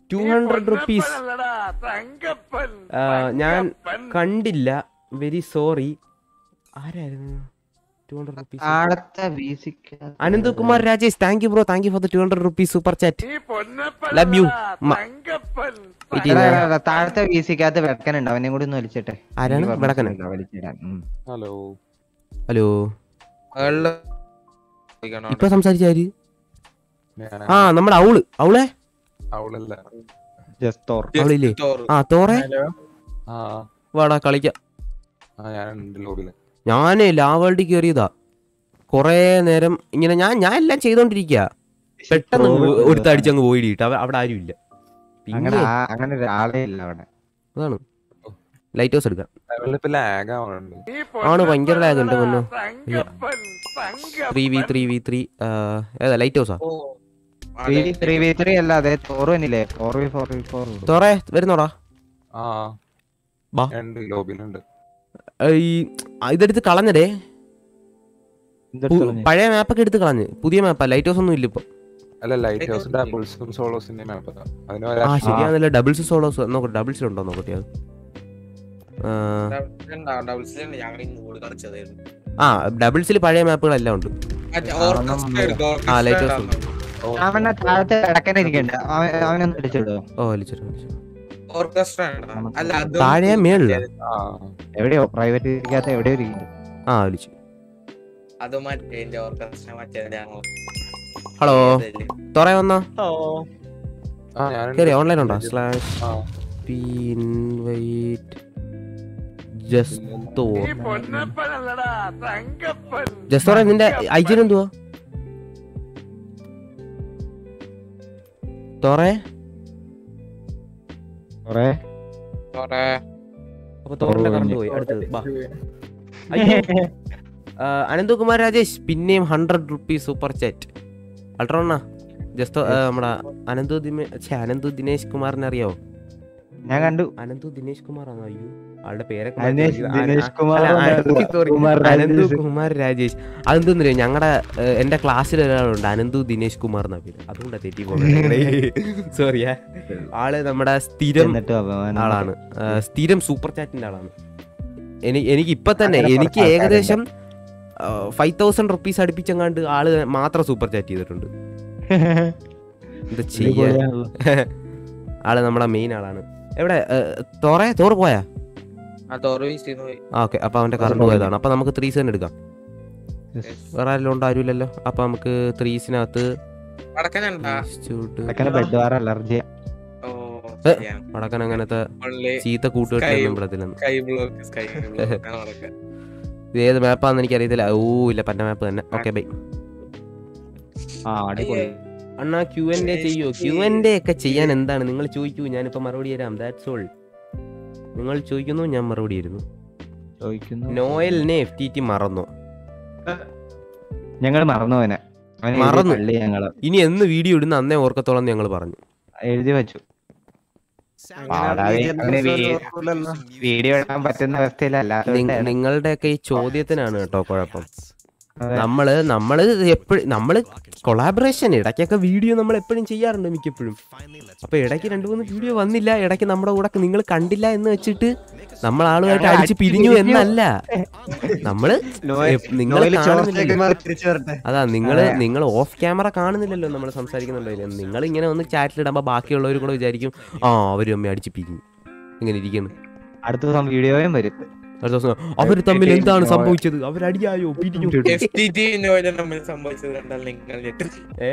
[SPEAKER 1] ടു ഹൺഡ്രഡ് റുപ്പീസ്
[SPEAKER 2] പൊന്നപ്പനല്ലടാ തങ്കപ്പൻ
[SPEAKER 1] ഞാൻ
[SPEAKER 2] തങ്കപ്പൻ.
[SPEAKER 1] കണ്ടില്ല വെരി സോറി ആരായിരുന്നു ടു ഹൺഡ്രഡ് റുപ്പീസ്
[SPEAKER 7] താഴത്തെ basic
[SPEAKER 1] Anant Kumar Rajesh thank you bro thank you for the two hundred rupees super chat
[SPEAKER 2] ഈ പൊന്നപ്പൻ
[SPEAKER 1] Love you. മ-
[SPEAKER 2] തങ്കപ്പൻ
[SPEAKER 1] It is-
[SPEAKER 7] താഴത്തെ ബേസിക്കകത്ത് വെടക്കനുണ്ട് അവനെയും കൂടി ഒന്ന് വലിച്ചിട്ടെ
[SPEAKER 1] ആരാണ്?
[SPEAKER 7] എനിക്ക്
[SPEAKER 1] വെടക്കനോ?
[SPEAKER 7] പറഞ്ഞിട്ടില്ല, വലിച്ചിടാൻ ഉം.
[SPEAKER 8] ഹലോ
[SPEAKER 1] ഹലോ
[SPEAKER 8] അയാളുടെ
[SPEAKER 1] ഇപ്പൊ സംസാരിച്ചാര് ആ നമ്മുടെ അവള് അവളെ
[SPEAKER 8] അവളല്ല
[SPEAKER 7] Just Thor.
[SPEAKER 1] അവളില്ലേ ആ തോറെ
[SPEAKER 8] ആ
[SPEAKER 1] വാടാ കളിക്കാം
[SPEAKER 8] ആ ഞാനുണ്ട് ലോബില്
[SPEAKER 1] ഞാനേ ലാവേൾഡ് കയറിയതാ കൊറേ നേരം ഇങ്ങനെ ഞാൻ ഞാൻ എല്ലാം ചെയ്തോണ്ടിരിക്കുക പെട്ടെന്ന്
[SPEAKER 7] Thor-
[SPEAKER 1] ഒരുത്ത അടിച്ചങ്ങ് പോയിടിട്ട് അവിടെ ആരും ഇല്ല
[SPEAKER 7] അങ്ങനെ
[SPEAKER 1] പിന്നെ
[SPEAKER 7] ആ- അങ്ങനെ ഒരാളേ ഇല്ല അവിടെ
[SPEAKER 1] അതാണ് ലൈറ്റ് ഹൗസ് എടുക്കാം
[SPEAKER 8] ലെവലിപ്പോ ലാഗ് ആവുന്നുണ്ട്
[SPEAKER 2] ഈ
[SPEAKER 1] ആണ് ഭയങ്കര lag ഉണ്ട് പൊന്നോ.
[SPEAKER 2] Thankappan
[SPEAKER 1] three V
[SPEAKER 2] Thankappan
[SPEAKER 1] three V three ഏതാ ലൈറ്റ് ഹൗസാ
[SPEAKER 7] ത്രീ വി ത്രീ അല്ല അതെ തോറ് തന്നെയില്ലേ four V four V four
[SPEAKER 1] തോറെ വരുന്നോടാ
[SPEAKER 8] ആ
[SPEAKER 1] ബാ.
[SPEAKER 8] ഉണ്ട് ലോബിലുണ്ട്
[SPEAKER 1] ഏ, ഈ ആ, ഇതെടുത്ത് കളഞ്ഞടേ പു- പഴയ മാപ്പൊക്കെ എടുത്ത് കളഞ്ഞ് പുതിയ മാപ്പാ ലൈറ്റ് ഹൗസ് ഒന്നും ഇല്ല ഇപ്പൊ
[SPEAKER 8] അല്ല ലൈറ്റ് ഹൗസ് ഡബിൾസും സോളോസിന്റെ മാപ്പ് അതിന്
[SPEAKER 1] ആ ശരിയാണല്ലോ ഡബിൾസ് സോളോസ് നോക്കട്ടെ ഡബിൾസ് ഉണ്ടോ നോക്കട്ടെ അത് ആ, ആ ഡബിൾസിൽ പഴയ മാപ്പുകളെല്ലാം ഉണ്ട് ആ ലൈറ്റ് ഹൗസ് ഉണ്ട്
[SPEAKER 7] അവനെ താഴത്തെ കിടക്കനെ ഇരിക്കണ്ട അവൻ- അവനൊന്ന് വിളിച്ചിടോ
[SPEAKER 1] ഓ വലിച്ചിട്ട് വലിച്ചിട്ട്
[SPEAKER 8] ഓർക്കസ്ട്ര
[SPEAKER 2] അല്ല അത്
[SPEAKER 1] താഴെ മേളില
[SPEAKER 8] ആ
[SPEAKER 7] എവിടെയോ പ്രൈവറ്റ് ഇരിക്കാത്ത എവിടെയോ ഇരിക്കുന്നുണ്ട്
[SPEAKER 1] ആ വലിച്ചു
[SPEAKER 2] അത് മറ്റേ ഓർക്കസ്ട്ര മറ്റേ
[SPEAKER 1] ഹലോ തോറെ വന്നോ
[SPEAKER 8] ആ ഞാനുണ്ട്
[SPEAKER 1] ശരി ഓൺലൈൻ ഉണ്ടോ സ്ലാഷ്
[SPEAKER 8] ആ.
[SPEAKER 1] ഇൻവൈറ്റ് ജസ്തോ
[SPEAKER 2] ഈ പൊന്നപ്പനല്ലടാ തങ്കപ്പൻ
[SPEAKER 1] ജസ്തോറെ നിന്റെ ഐജിൻ എന്തുവാ തോറെ
[SPEAKER 7] കൊറേ
[SPEAKER 8] കൊറേ
[SPEAKER 1] അപ്പൊ തോറിന്റെ കറണ്ട് പോയി അടുത്തത് ബാ അയ്യോ ആ, അനന്തകുമാർ രാജേഷ് പിന്നെയും ഹൺഡ്രഡ് റുപ്പീസ് സൂപ്പർ ചാറ്റ് അൾട്രോണ ജസ്റ്റ് നമ്മുടെ അനന്തു ദിമേ ഛെ, അനന്തു ദിനേശ് കുമാറിനെ അറിയാവോ
[SPEAKER 7] ഞാൻ കണ്ടു
[SPEAKER 1] അനന്തു ദിനേശ് കുമാർ ആണോ അയ്യോ ആളുടെ പേരൊക്കെ
[SPEAKER 7] അനേഷ്
[SPEAKER 1] മാറ്റി വെച്ചത്.
[SPEAKER 7] ദിനേശ്
[SPEAKER 1] അന-
[SPEAKER 7] കുമാർ
[SPEAKER 1] അല്ല,
[SPEAKER 7] ആണ്.
[SPEAKER 1] അനന്തു- sorry,
[SPEAKER 7] കുമാർ
[SPEAKER 1] അനന്തു
[SPEAKER 7] രാജേഷ്.
[SPEAKER 1] കുമാർ രാജേഷ് അതെന്തോന്നില്ല ഞങ്ങളുടെ എന്റെ ക്ലാസ്സിൽ ഒരാളുണ്ട് അനന്തു ദിനേശ് കുമാർ എന്നാ പേര് അതുകൊണ്ടാ തെറ്റി പോകുന്നത് സോറിയാ ആള് നമ്മുടെ സ്ഥിരം
[SPEAKER 7] എന്നിട്ട് അപമാനം
[SPEAKER 1] ആളാണ് ആ, സ്ഥിരം സൂപ്പർ ചാറ്റിന്റെ ആളാണ് എനിക്ക് എനിക്ക് ഇപ്പൊ തന്നെ
[SPEAKER 7] അങ്ങനെ
[SPEAKER 1] എനിക്ക്
[SPEAKER 7] കുറച്ച്
[SPEAKER 1] ഏകദേശം ഫൈവ് തൗസൻഡ് റുപ്പീസ് അടുപ്പിച്ചെങ്ങാണ്ട് ആള് മാത്രം സൂപ്പർ ചാറ്റ് ചെയ്തിട്ടുണ്ട് എന്താ ചെയ്യാ
[SPEAKER 7] ഇതുപോലെയാണല്ലോ.
[SPEAKER 1] ആള് നമ്മുടെ മെയിൻ ആളാണ് എവിടെ തോറെ തോറ് പോയാ
[SPEAKER 2] ആ തോറ് വീശിന്ന് പോയി
[SPEAKER 1] ആ ഓക്കെ അപ്പൊ അവന്റെ കറണ്ട് പോയതാണ് അപ്പൊ നമുക്ക് ത്രീസ് തന്നെ എടുക്കാം വേറെ ആരെങ്കിലും ഉണ്ടോ ആരുമില്ലല്ലോ അപ്പൊ നമുക്ക് ത്രീസിനകത്ത്
[SPEAKER 2] വടക്കനുണ്ടാ
[SPEAKER 7] അതൊക്കെ ബെഡ് വാർ അലർജി
[SPEAKER 2] ഓ
[SPEAKER 1] ഏ.
[SPEAKER 2] ശരിയാണ്
[SPEAKER 1] വടക്കൻ അങ്ങനത്തെ
[SPEAKER 2] ഓൺലി
[SPEAKER 1] ചീത്ത കൂട്ടുകെട്ടൊന്നും
[SPEAKER 2] Sky-
[SPEAKER 1] വിടത്തില്ലെന്ന്
[SPEAKER 2] സ്കൈ ബ്ലോക്ക് സ്കൈ ബ്ലോക്ക് വടക്കൻ
[SPEAKER 1] ഇത് ഏത് മാപ്പാന്ന് എനിക്ക് അറിയത്തില്ല ഓ ഇല്ല പന്ന മാപ്പ് തന്നെ ഓക്കെ ബൈ
[SPEAKER 7] ആ അടിപൊളി
[SPEAKER 1] അണ്ണാ ക്യു എൻ എ ചെയ്യോ ക്യു എൻ എ ഒക്കെ ചെയ്യാൻ എന്താണ് നിങ്ങൾ ചോദിക്കൂ ഞാനിപ്പോ മറുപടി തരാം ദാറ്റ്സ് ഓൾ നിങ്ങൾ ചോദിക്കുന്നു ഞാൻ മറുപടി തരുന്നു
[SPEAKER 7] ചോദിക്കുന്നു
[SPEAKER 1] നോയലിനെ എഫ് ടി ടി മറന്നു
[SPEAKER 7] ഞങ്ങൾ മറന്നു അവനെ അവനെ
[SPEAKER 1] മറന്നു.
[SPEAKER 7] പള്ളി ഞങ്ങള്
[SPEAKER 1] ഇനി എന്ന് വീഡിയോ ഇടുന്ന അന്നേ ഓർക്കത്തോളം എന്ന് ഞങ്ങൾ പറഞ്ഞു
[SPEAKER 7] എഴുതി വെച്ചു പാടാതെ അവന് വീ- വീഡിയോ ഇടാൻ പറ്റുന്ന അവസ്ഥയിലല്ല
[SPEAKER 1] നിങ്ങ- നിങ്ങളുടെയൊക്കെ ഈ ചോദ്യത്തിനാണ് കേട്ടോ കുഴപ്പം നമ്മള് നമ്മള് എപ്പോഴും നമ്മള് കൊളാബറേഷൻ ഇടയ്ക്കൊക്കെ വീഡിയോ നമ്മൾ എപ്പോഴും ചെയ്യാറുണ്ട് മിക്കപ്പോഴും അപ്പൊ ഇടയ്ക്ക് രണ്ടു മൂന്ന് വീഡിയോ വന്നില്ല ഇടയ്ക്ക് നമ്മുടെ കൂടെ നിങ്ങൾ കണ്ടില്ല എന്ന് വെച്ചിട്ട് നമ്മൾ ആളുമായിട്ട് അടിച്ച് പിരിഞ്ഞു എന്നല്ല നമ്മള് നിങ്ങൾ അതാ നിങ്ങള് നിങ്ങൾ ഓഫ് ക്യാമറ കാണുന്നില്ലല്ലോ നമ്മൾ സംസാരിക്കുന്നുണ്ടോ നിങ്ങൾ ഇങ്ങനെ ഒന്ന് ചാറ്റിലിടുമ്പോ ബാക്കിയുള്ളവരും കൂടെ വിചാരിക്കും ആ അവരും അമ്മ അടിച്ച് പിരിഞ്ഞു ഇങ്ങനെ ഇരിക്കുന്നു
[SPEAKER 7] അടുത്ത ദിവസം വീഡിയോയും വരും
[SPEAKER 1] അടുത്ത ദിവസം അവർ തമ്മിൽ എന്താണ് സംഭവിച്ചത് അവരടിയായോ പിരിഞ്ഞു
[SPEAKER 2] എഫ് ടി ടി നോയിലും നമ്മൾ സംഭവിച്ചത് കണ്ടാൽ നിങ്ങൾ ഞെട്ടും.
[SPEAKER 1] ഏ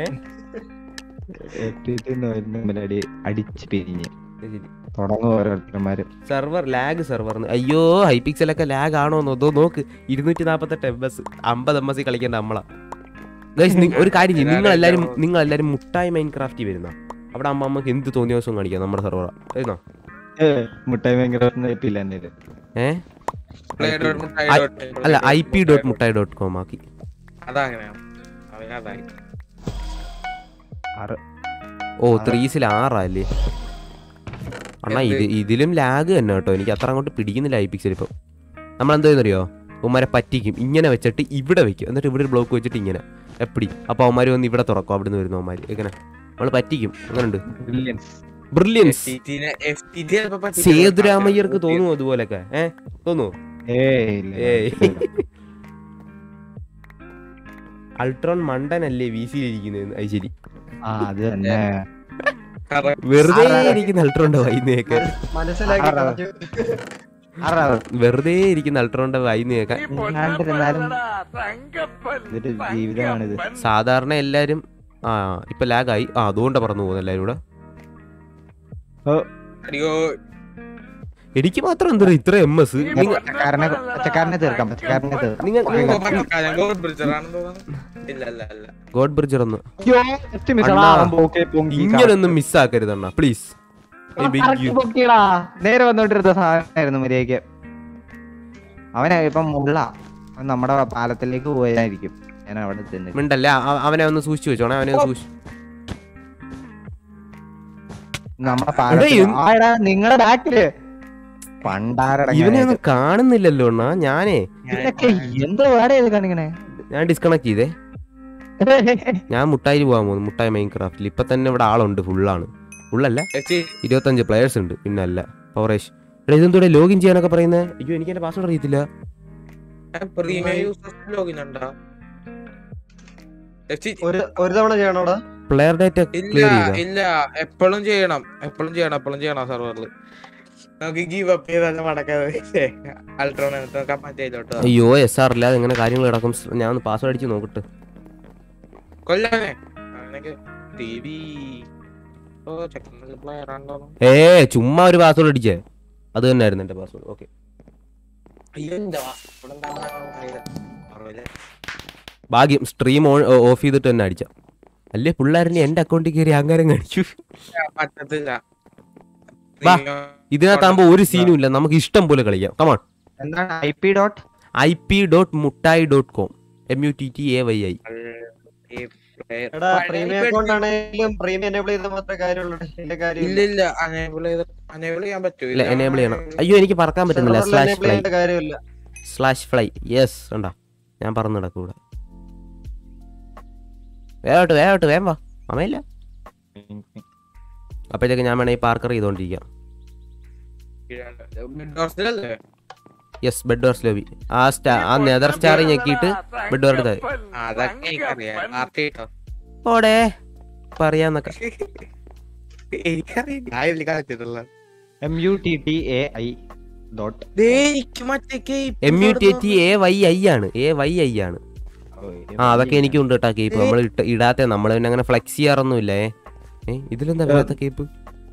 [SPEAKER 7] FTT ന്ന് വരുന്ന തമ്മിലടി അടിച്ച് പിരിഞ്ഞ്
[SPEAKER 1] ശരി
[SPEAKER 7] തുടങ്ങും ഓരോരുത്തന്മാര്
[SPEAKER 1] സെർവർ ലാഗ് സെർവർ അയ്യോ ഹൈ പിക്സലൊക്കെ ലാഗ് ആണോ എന്നോ നോക്ക് ഇരുന്നൂറ്റി നാപ്പത്തെട്ട് എം എസ് അമ്പത് എം എസ് കളിക്കേണ്ട നമ്മളാ ഗൈസ് ഒരു കാര്യം ചെയ്യ്. നിങ്ങൾ എല്ലാരും നിങ്ങൾ എല്ലാരും മുട്ടായി മൈൻ ക്രാഫ്റ്റ് വരുന്ന അവിടെ അമ്മ അമ്മക്ക് എന്ത് തോന്നിയ ദിവസം കാണിക്കാം നമ്മുടെ സെർവർ വരുന്നോ
[SPEAKER 7] മുട്ടായി ഭയങ്കര ഇപ്പില്ല എന്റെ
[SPEAKER 1] ഏ
[SPEAKER 2] Play dot മുട്ടായി
[SPEAKER 1] ഐ-
[SPEAKER 2] dot
[SPEAKER 1] അല്ല ഐ പി ഡോട്ട് മുട്ടായി ഡോട്ട് കോം ആക്കി
[SPEAKER 2] അതങ്ങനെയാണ് അവനതായി
[SPEAKER 1] ഓ ത്രീസിൽ ആറല്ലേ അണ്ണാ ഇത് ഇതിലും ലാഗ് തന്നെ കേട്ടോ എനിക്ക് അത്ര അങ്ങോട്ട് പിടിക്കുന്നില്ല ഐ പിക്സൽ ഇപ്പം നമ്മൾ എന്തോ ചെയ്യുന്നറിയോ ഉമ്മാരെ പറ്റിക്കും ഇങ്ങനെ വെച്ചിട്ട് ഇവിടെ വെക്കും എന്നിട്ട് ഇവിടെ ഒരു ബ്ലോക്ക് വെച്ചിട്ട് ഇങ്ങനെ എപ്പടി അപ്പൊ അവന്മാര് വന്ന് ഇവിടെ തുറക്കും അവിടെ നിന്ന് വരുന്ന അവന്മാര് എങ്ങനെ നമ്മൾ പറ്റിക്കും അങ്ങനെയുണ്ട്
[SPEAKER 7] ബ്രില്യൻസ്
[SPEAKER 1] ബ്രില്യൻസ്
[SPEAKER 8] FTT നെ FTT ചിലപ്പോ പറ്റിക്കും.
[SPEAKER 1] സേതുരാമയ്യർക്ക് തോന്നുന്നു അതുപോലൊക്കെ ഏ തോന്നുന്നു
[SPEAKER 7] ഏയ് ഇല്ല,
[SPEAKER 1] ഏയ്.
[SPEAKER 7] ഇല്ല.
[SPEAKER 1] അൾട്രോൺ മണ്ടനല്ലേ വി സിയിലിരിക്കുന്നത് അത് ശരി
[SPEAKER 7] ആ അത് തന്നെ
[SPEAKER 8] Correct.
[SPEAKER 1] വെറുതെ
[SPEAKER 7] ആരാ?
[SPEAKER 1] ഇരിക്കുന്ന അൾട്രോണിന്റെ വായിന്ന് കേൾക്കാൻ
[SPEAKER 9] മനസ്സിലാക്കി
[SPEAKER 7] ആരാ?
[SPEAKER 9] കളഞ്ഞു.
[SPEAKER 7] ആരാ?
[SPEAKER 1] വെറുതെ ഇരിക്കുന്ന അൾട്രോണിന്റെ വായിന്ന് കേൾക്കാൻ
[SPEAKER 7] ഇല്ലാണ്ടിരുന്നാലും ഇതൊരു ജീവിതമാണിത്
[SPEAKER 1] സാധാരണ എല്ലാരും ആ ഇപ്പൊ ലാഗായി ആ അതുകൊണ്ട് പറന്നു പോകുന്നു എല്ലാരും കൂടെ
[SPEAKER 8] അയ്യോ
[SPEAKER 1] എനിക്ക് മാത്രം എന്താ ഇത്ര എം എസ്
[SPEAKER 7] പച്ചക്കാരനെ പച്ചക്കാരനെ തീർക്കാം പച്ചക്കാരനെ തീർക്കാം
[SPEAKER 1] നിങ്ങൾ
[SPEAKER 8] ഇപ്പൊ പച്ചക്കാരൻ ഗോഡ് ബ്രിഡ്ജറാണെന്ന് തോന്നുന്നു ഇല്ല അല്ല അല്ല
[SPEAKER 1] ഗോഡ് ബ്രിഡ്ജർ ഒന്ന്
[SPEAKER 7] അയ്യോ, just miss
[SPEAKER 1] അണ്ണാ,
[SPEAKER 7] ആടാ, പൊക്കി, പൊക്കി,
[SPEAKER 1] ഇങ്ങനൊന്നും മിസ്സാക്കരുത് അണ്ണ പ്ലീസ്
[SPEAKER 7] കറക്റ്റ് പൊക്കിയെടാ. നേരെ വന്നോണ്ടിരുന്ന സാധനമായിരുന്നു മര്യാദക്ക് അവനെ ഇപ്പം മുള്ള അവൻ നമ്മുടെ പാലത്തിലേക്ക് പോയായിരിക്കും ഞാൻ അവിടെ ചെന്ന്
[SPEAKER 1] മിണ്ടല്ലേ അ- അവനെ ഒന്ന് സൂക്ഷിച്ചു വെച്ചോണേ അവനെ ഒന്ന് സൂക്ഷിച്ചു
[SPEAKER 7] നമ്മുടെ പാലത്തിൽ
[SPEAKER 1] എടാ,
[SPEAKER 7] ആടാ നിങ്ങളുടെ ബാക്കില് പണ്ടാരടങ്ങ
[SPEAKER 1] ഇവനെ ഒന്നും കാണുന്നില്ലല്ലോ അണ്ണാ ഞാനേ
[SPEAKER 7] ഇതൊക്കെ എന്തോ വേറെ ഇത് കാണിക്കണേ
[SPEAKER 1] ഞാൻ ഡിസ്കണക്ട് ചെയ്തേ ഞാൻ മുട്ടായി പോകാൻ പോകുന്നു മുട്ടായി മൈൻ ക്രാഫ്റ്റിൽ ഇപ്പൊ തന്നെ ഇവിടെ ആളുണ്ട് ഫുള്ളാണ് ഫുള്ളല്ല
[SPEAKER 8] ചേച്ചി
[SPEAKER 1] ഇരുപത്തഞ്ച് പ്ലേയേഴ്സ് ഉണ്ട് പിന്നെ അല്ല പവറേഷ് എടാ ഇതെന്തോടെ ലോഗിൻ ചെയ്യാനൊക്കെ പറയുന്നത് അയ്യോ എനിക്ക് എന്റെ പാസ്വേഡ് അറിയത്തില്ല
[SPEAKER 8] പ്രീമിയം യൂസേഴ്സ് ലോഗിൻ ഉണ്ടോ ചേച്ചി
[SPEAKER 9] ഒരു ഒരു തവണ ചെയ്യണോടാ
[SPEAKER 1] പ്ലെയർ ഡേറ്റ
[SPEAKER 8] ഇല്ല
[SPEAKER 1] ക്ലിയർ ചെയ്ത
[SPEAKER 8] ഇല്ല എപ്പോഴും ചെയ്യണം എപ്പോഴും ചെയ്യണം എപ്പോഴും ചെയ്യണം സെർവറിൽ നമുക്ക് ഗീവ് അപ്പ് ചെയ്താൽ മടക്കാതെ അൾട്രോൺ കമാൻഡ് ചെയ്തോട്ടോ
[SPEAKER 1] അയ്യോ എസ് ആർ ഇല്ലാതെ എങ്ങനെ കാര്യങ്ങൾ കിടക്കും ഞാൻ ഒന്ന് പാസ്വേഡ് അടിച്ച് നോക്കട്ടെ
[SPEAKER 8] കൊല്ലാനെ ടി വി ഓ ചെക്കൻ പ്ലെയർ ആണോ
[SPEAKER 1] ഏ ചുമ്മാ ഒരു പാസ്വേഡ് അടിച്ചേ അത് തന്നെയായിരുന്നു എന്റെ പാസ്വേഡ് ഓക്കെ
[SPEAKER 8] അയ്യോ എന്താ ഇവിടെ എന്താ അറിയില്ല
[SPEAKER 1] ഭാഗ്യം സ്ട്രീം ഓൺ ഓഫ് ചെയ്തിട്ട് തന്നെ അടിച്ച അല്ലേ പിള്ളേരിനെ എന്റെ അക്കൗണ്ടിൽ കയറി അഹങ്കാരം കാണിച്ചു
[SPEAKER 8] പറ്റത്തില്ല
[SPEAKER 1] വാ. ഇതിനകത്താകുമ്പോ ഒരു സീനും ഇല്ല നമുക്ക് ഇഷ്ടം പോലെ കളിക്കാം കമാൺ
[SPEAKER 7] എന്താണ് I P dot
[SPEAKER 1] I P dot മുട്ടായി dot com M U T T A Y I
[SPEAKER 9] എടാ പ്രീമിയം അക്കൗണ്ട് ആണെങ്കിലും പ്രീമിയം എനേബിൾ ചെയ്താൽ മാത്രമേ കാര്യമുള്ളൂ എന്റെ
[SPEAKER 8] ഇല്ല
[SPEAKER 9] കാര്യമില്ല
[SPEAKER 8] ഇല്ല അനേബിൾ ചെയ്ത് അനേബിൾ ചെയ്യാൻ പറ്റൂ
[SPEAKER 1] ഇല്ല എനേബിൾ ചെയ്യണം അയ്യോ എനിക്ക് പറക്കാൻ പറ്റുന്നില്ല
[SPEAKER 9] Server ൽ
[SPEAKER 1] സ്ലാഷ്
[SPEAKER 9] enable
[SPEAKER 1] ഫ്ലൈ
[SPEAKER 9] ചെയ്യേണ്ട കാര്യമില്ല
[SPEAKER 1] സ്ലാഷ് ഫ്ലൈ യെസ് ഉണ്ടാ ഞാൻ പറന്ന് നടക്കും ഇവിടെ വേഗോട്ട് വേഗോട്ട് വേഗം വാ അമ്മയില്ല അപ്പോഴത്തേക്ക് ഞാൻ വേണമെങ്കിൽ പാർക്കർ ചെയ്തോണ്ടിരിക്കാം
[SPEAKER 8] അല്ലേ
[SPEAKER 1] യെസ് ബെഡ് ഡോർസ് ലോബി ആ സ്റ്റാ ആ നെതർ സ്റ്റാർ ഞെക്കിയിട്ട് ബെഡ് ഡോർ എടുത്താൽ
[SPEAKER 8] അതൊക്കെ എനിക്കറിയാം ആർട്ടി കേട്ടോ
[SPEAKER 1] ഓടേ പറയാന്നൊക്കെ
[SPEAKER 8] എനിക്കറിയാം ഞാൻ ഇതിൽ കളിച്ചിട്ടുള്ള
[SPEAKER 7] M U T T A I dot
[SPEAKER 8] എനിക്ക് മറ്റേ cape
[SPEAKER 1] M U T T A Y I ആണ് എ വൈ ഐ ആണ് ആ അതൊക്കെ എനിക്കും ഉണ്ട് കേട്ടാ കേപ്പ് നമ്മൾ ഇട്ട ഇടാത്ത നമ്മൾ പിന്നെ അങ്ങനെ ഫ്ലെക്സ് ചെയ്യാറൊന്നുമില്ല ഏ ഏ ഇതിലെന്താ വരാത്ത കേപ്പ്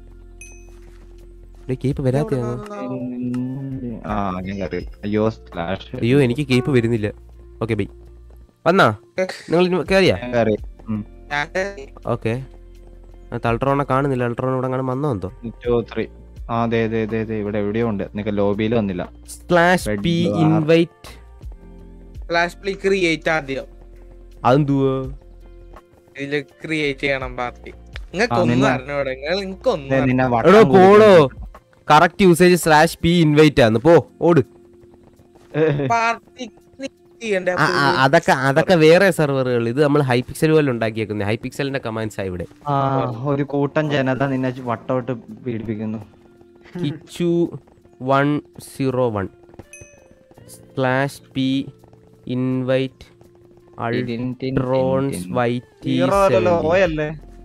[SPEAKER 1] കേപ്പ് വരാത്തയാണോ
[SPEAKER 7] ആ അങ്ങനെ അറിയില്ല അയ്യോ സ്ലാഷ്
[SPEAKER 1] അയ്യോ എനിക്ക് കേപ്പ് വരുന്നില്ല ഓക്കെ ബൈ വന്നാ നിങ്ങൾ ഇനി കേറിയാ
[SPEAKER 8] ഞാൻ
[SPEAKER 1] ഓക്കെ അൾട്രോണെ കാണുന്നില്ല അൾട്രോൺ ഇവിടെ കാണാൻ വന്നോ എന്തോ
[SPEAKER 7] ടു ത്രീ ആ അതെ അതെ അതെ അതെ ഇവിടെ എവിടെയോ ഉണ്ട് നിങ്ങൾക്ക് ലോബിയിൽ വന്നില്ല
[SPEAKER 1] slash
[SPEAKER 7] Red
[SPEAKER 1] P
[SPEAKER 7] bar.
[SPEAKER 1] Invite
[SPEAKER 8] flash play create ആദ്യം
[SPEAKER 1] അതെന്തുവാ
[SPEAKER 8] ഇതില് ക്രിയേറ്റ് ചെയ്യണം പാർട്ടി നിങ്ങൾക്ക്
[SPEAKER 7] ആ,
[SPEAKER 8] ഒന്നും
[SPEAKER 7] നിന്നെ-
[SPEAKER 8] അറിഞ്ഞൂടെ നിങ്ങൾ നിങ്ങൾക്ക്
[SPEAKER 7] ദേ,
[SPEAKER 8] ഒന്നും
[SPEAKER 7] നിന്നെ
[SPEAKER 1] എടോ
[SPEAKER 7] വട്ടം
[SPEAKER 1] പോടോ correct usage slash P invite ആണ് പോ ഓട്
[SPEAKER 8] പാർട്ടി ചെയ്യണ്ടേ
[SPEAKER 1] ആ, ആ, അതൊക്കെ അതൊക്കെ വേറെ സെർവറുകൾ ഇത് നമ്മൾ ഹൈ പിക്സൽ പോലെ ഉണ്ടാക്കിയേക്കുന്നത് ഹൈ പിക്സലിന്റെ കമാൻഡ്സ് ആ ഇവിടെ
[SPEAKER 7] ആ ഒരു കൂട്ടം ജനത നിന്നെ വട്ടോട്ട് പീഡിപ്പിക്കുന്നു
[SPEAKER 1] Kichu one zero one slash P invite Ultrons whitey
[SPEAKER 9] hero അല്ലല്ലോ ഓയല്ലേ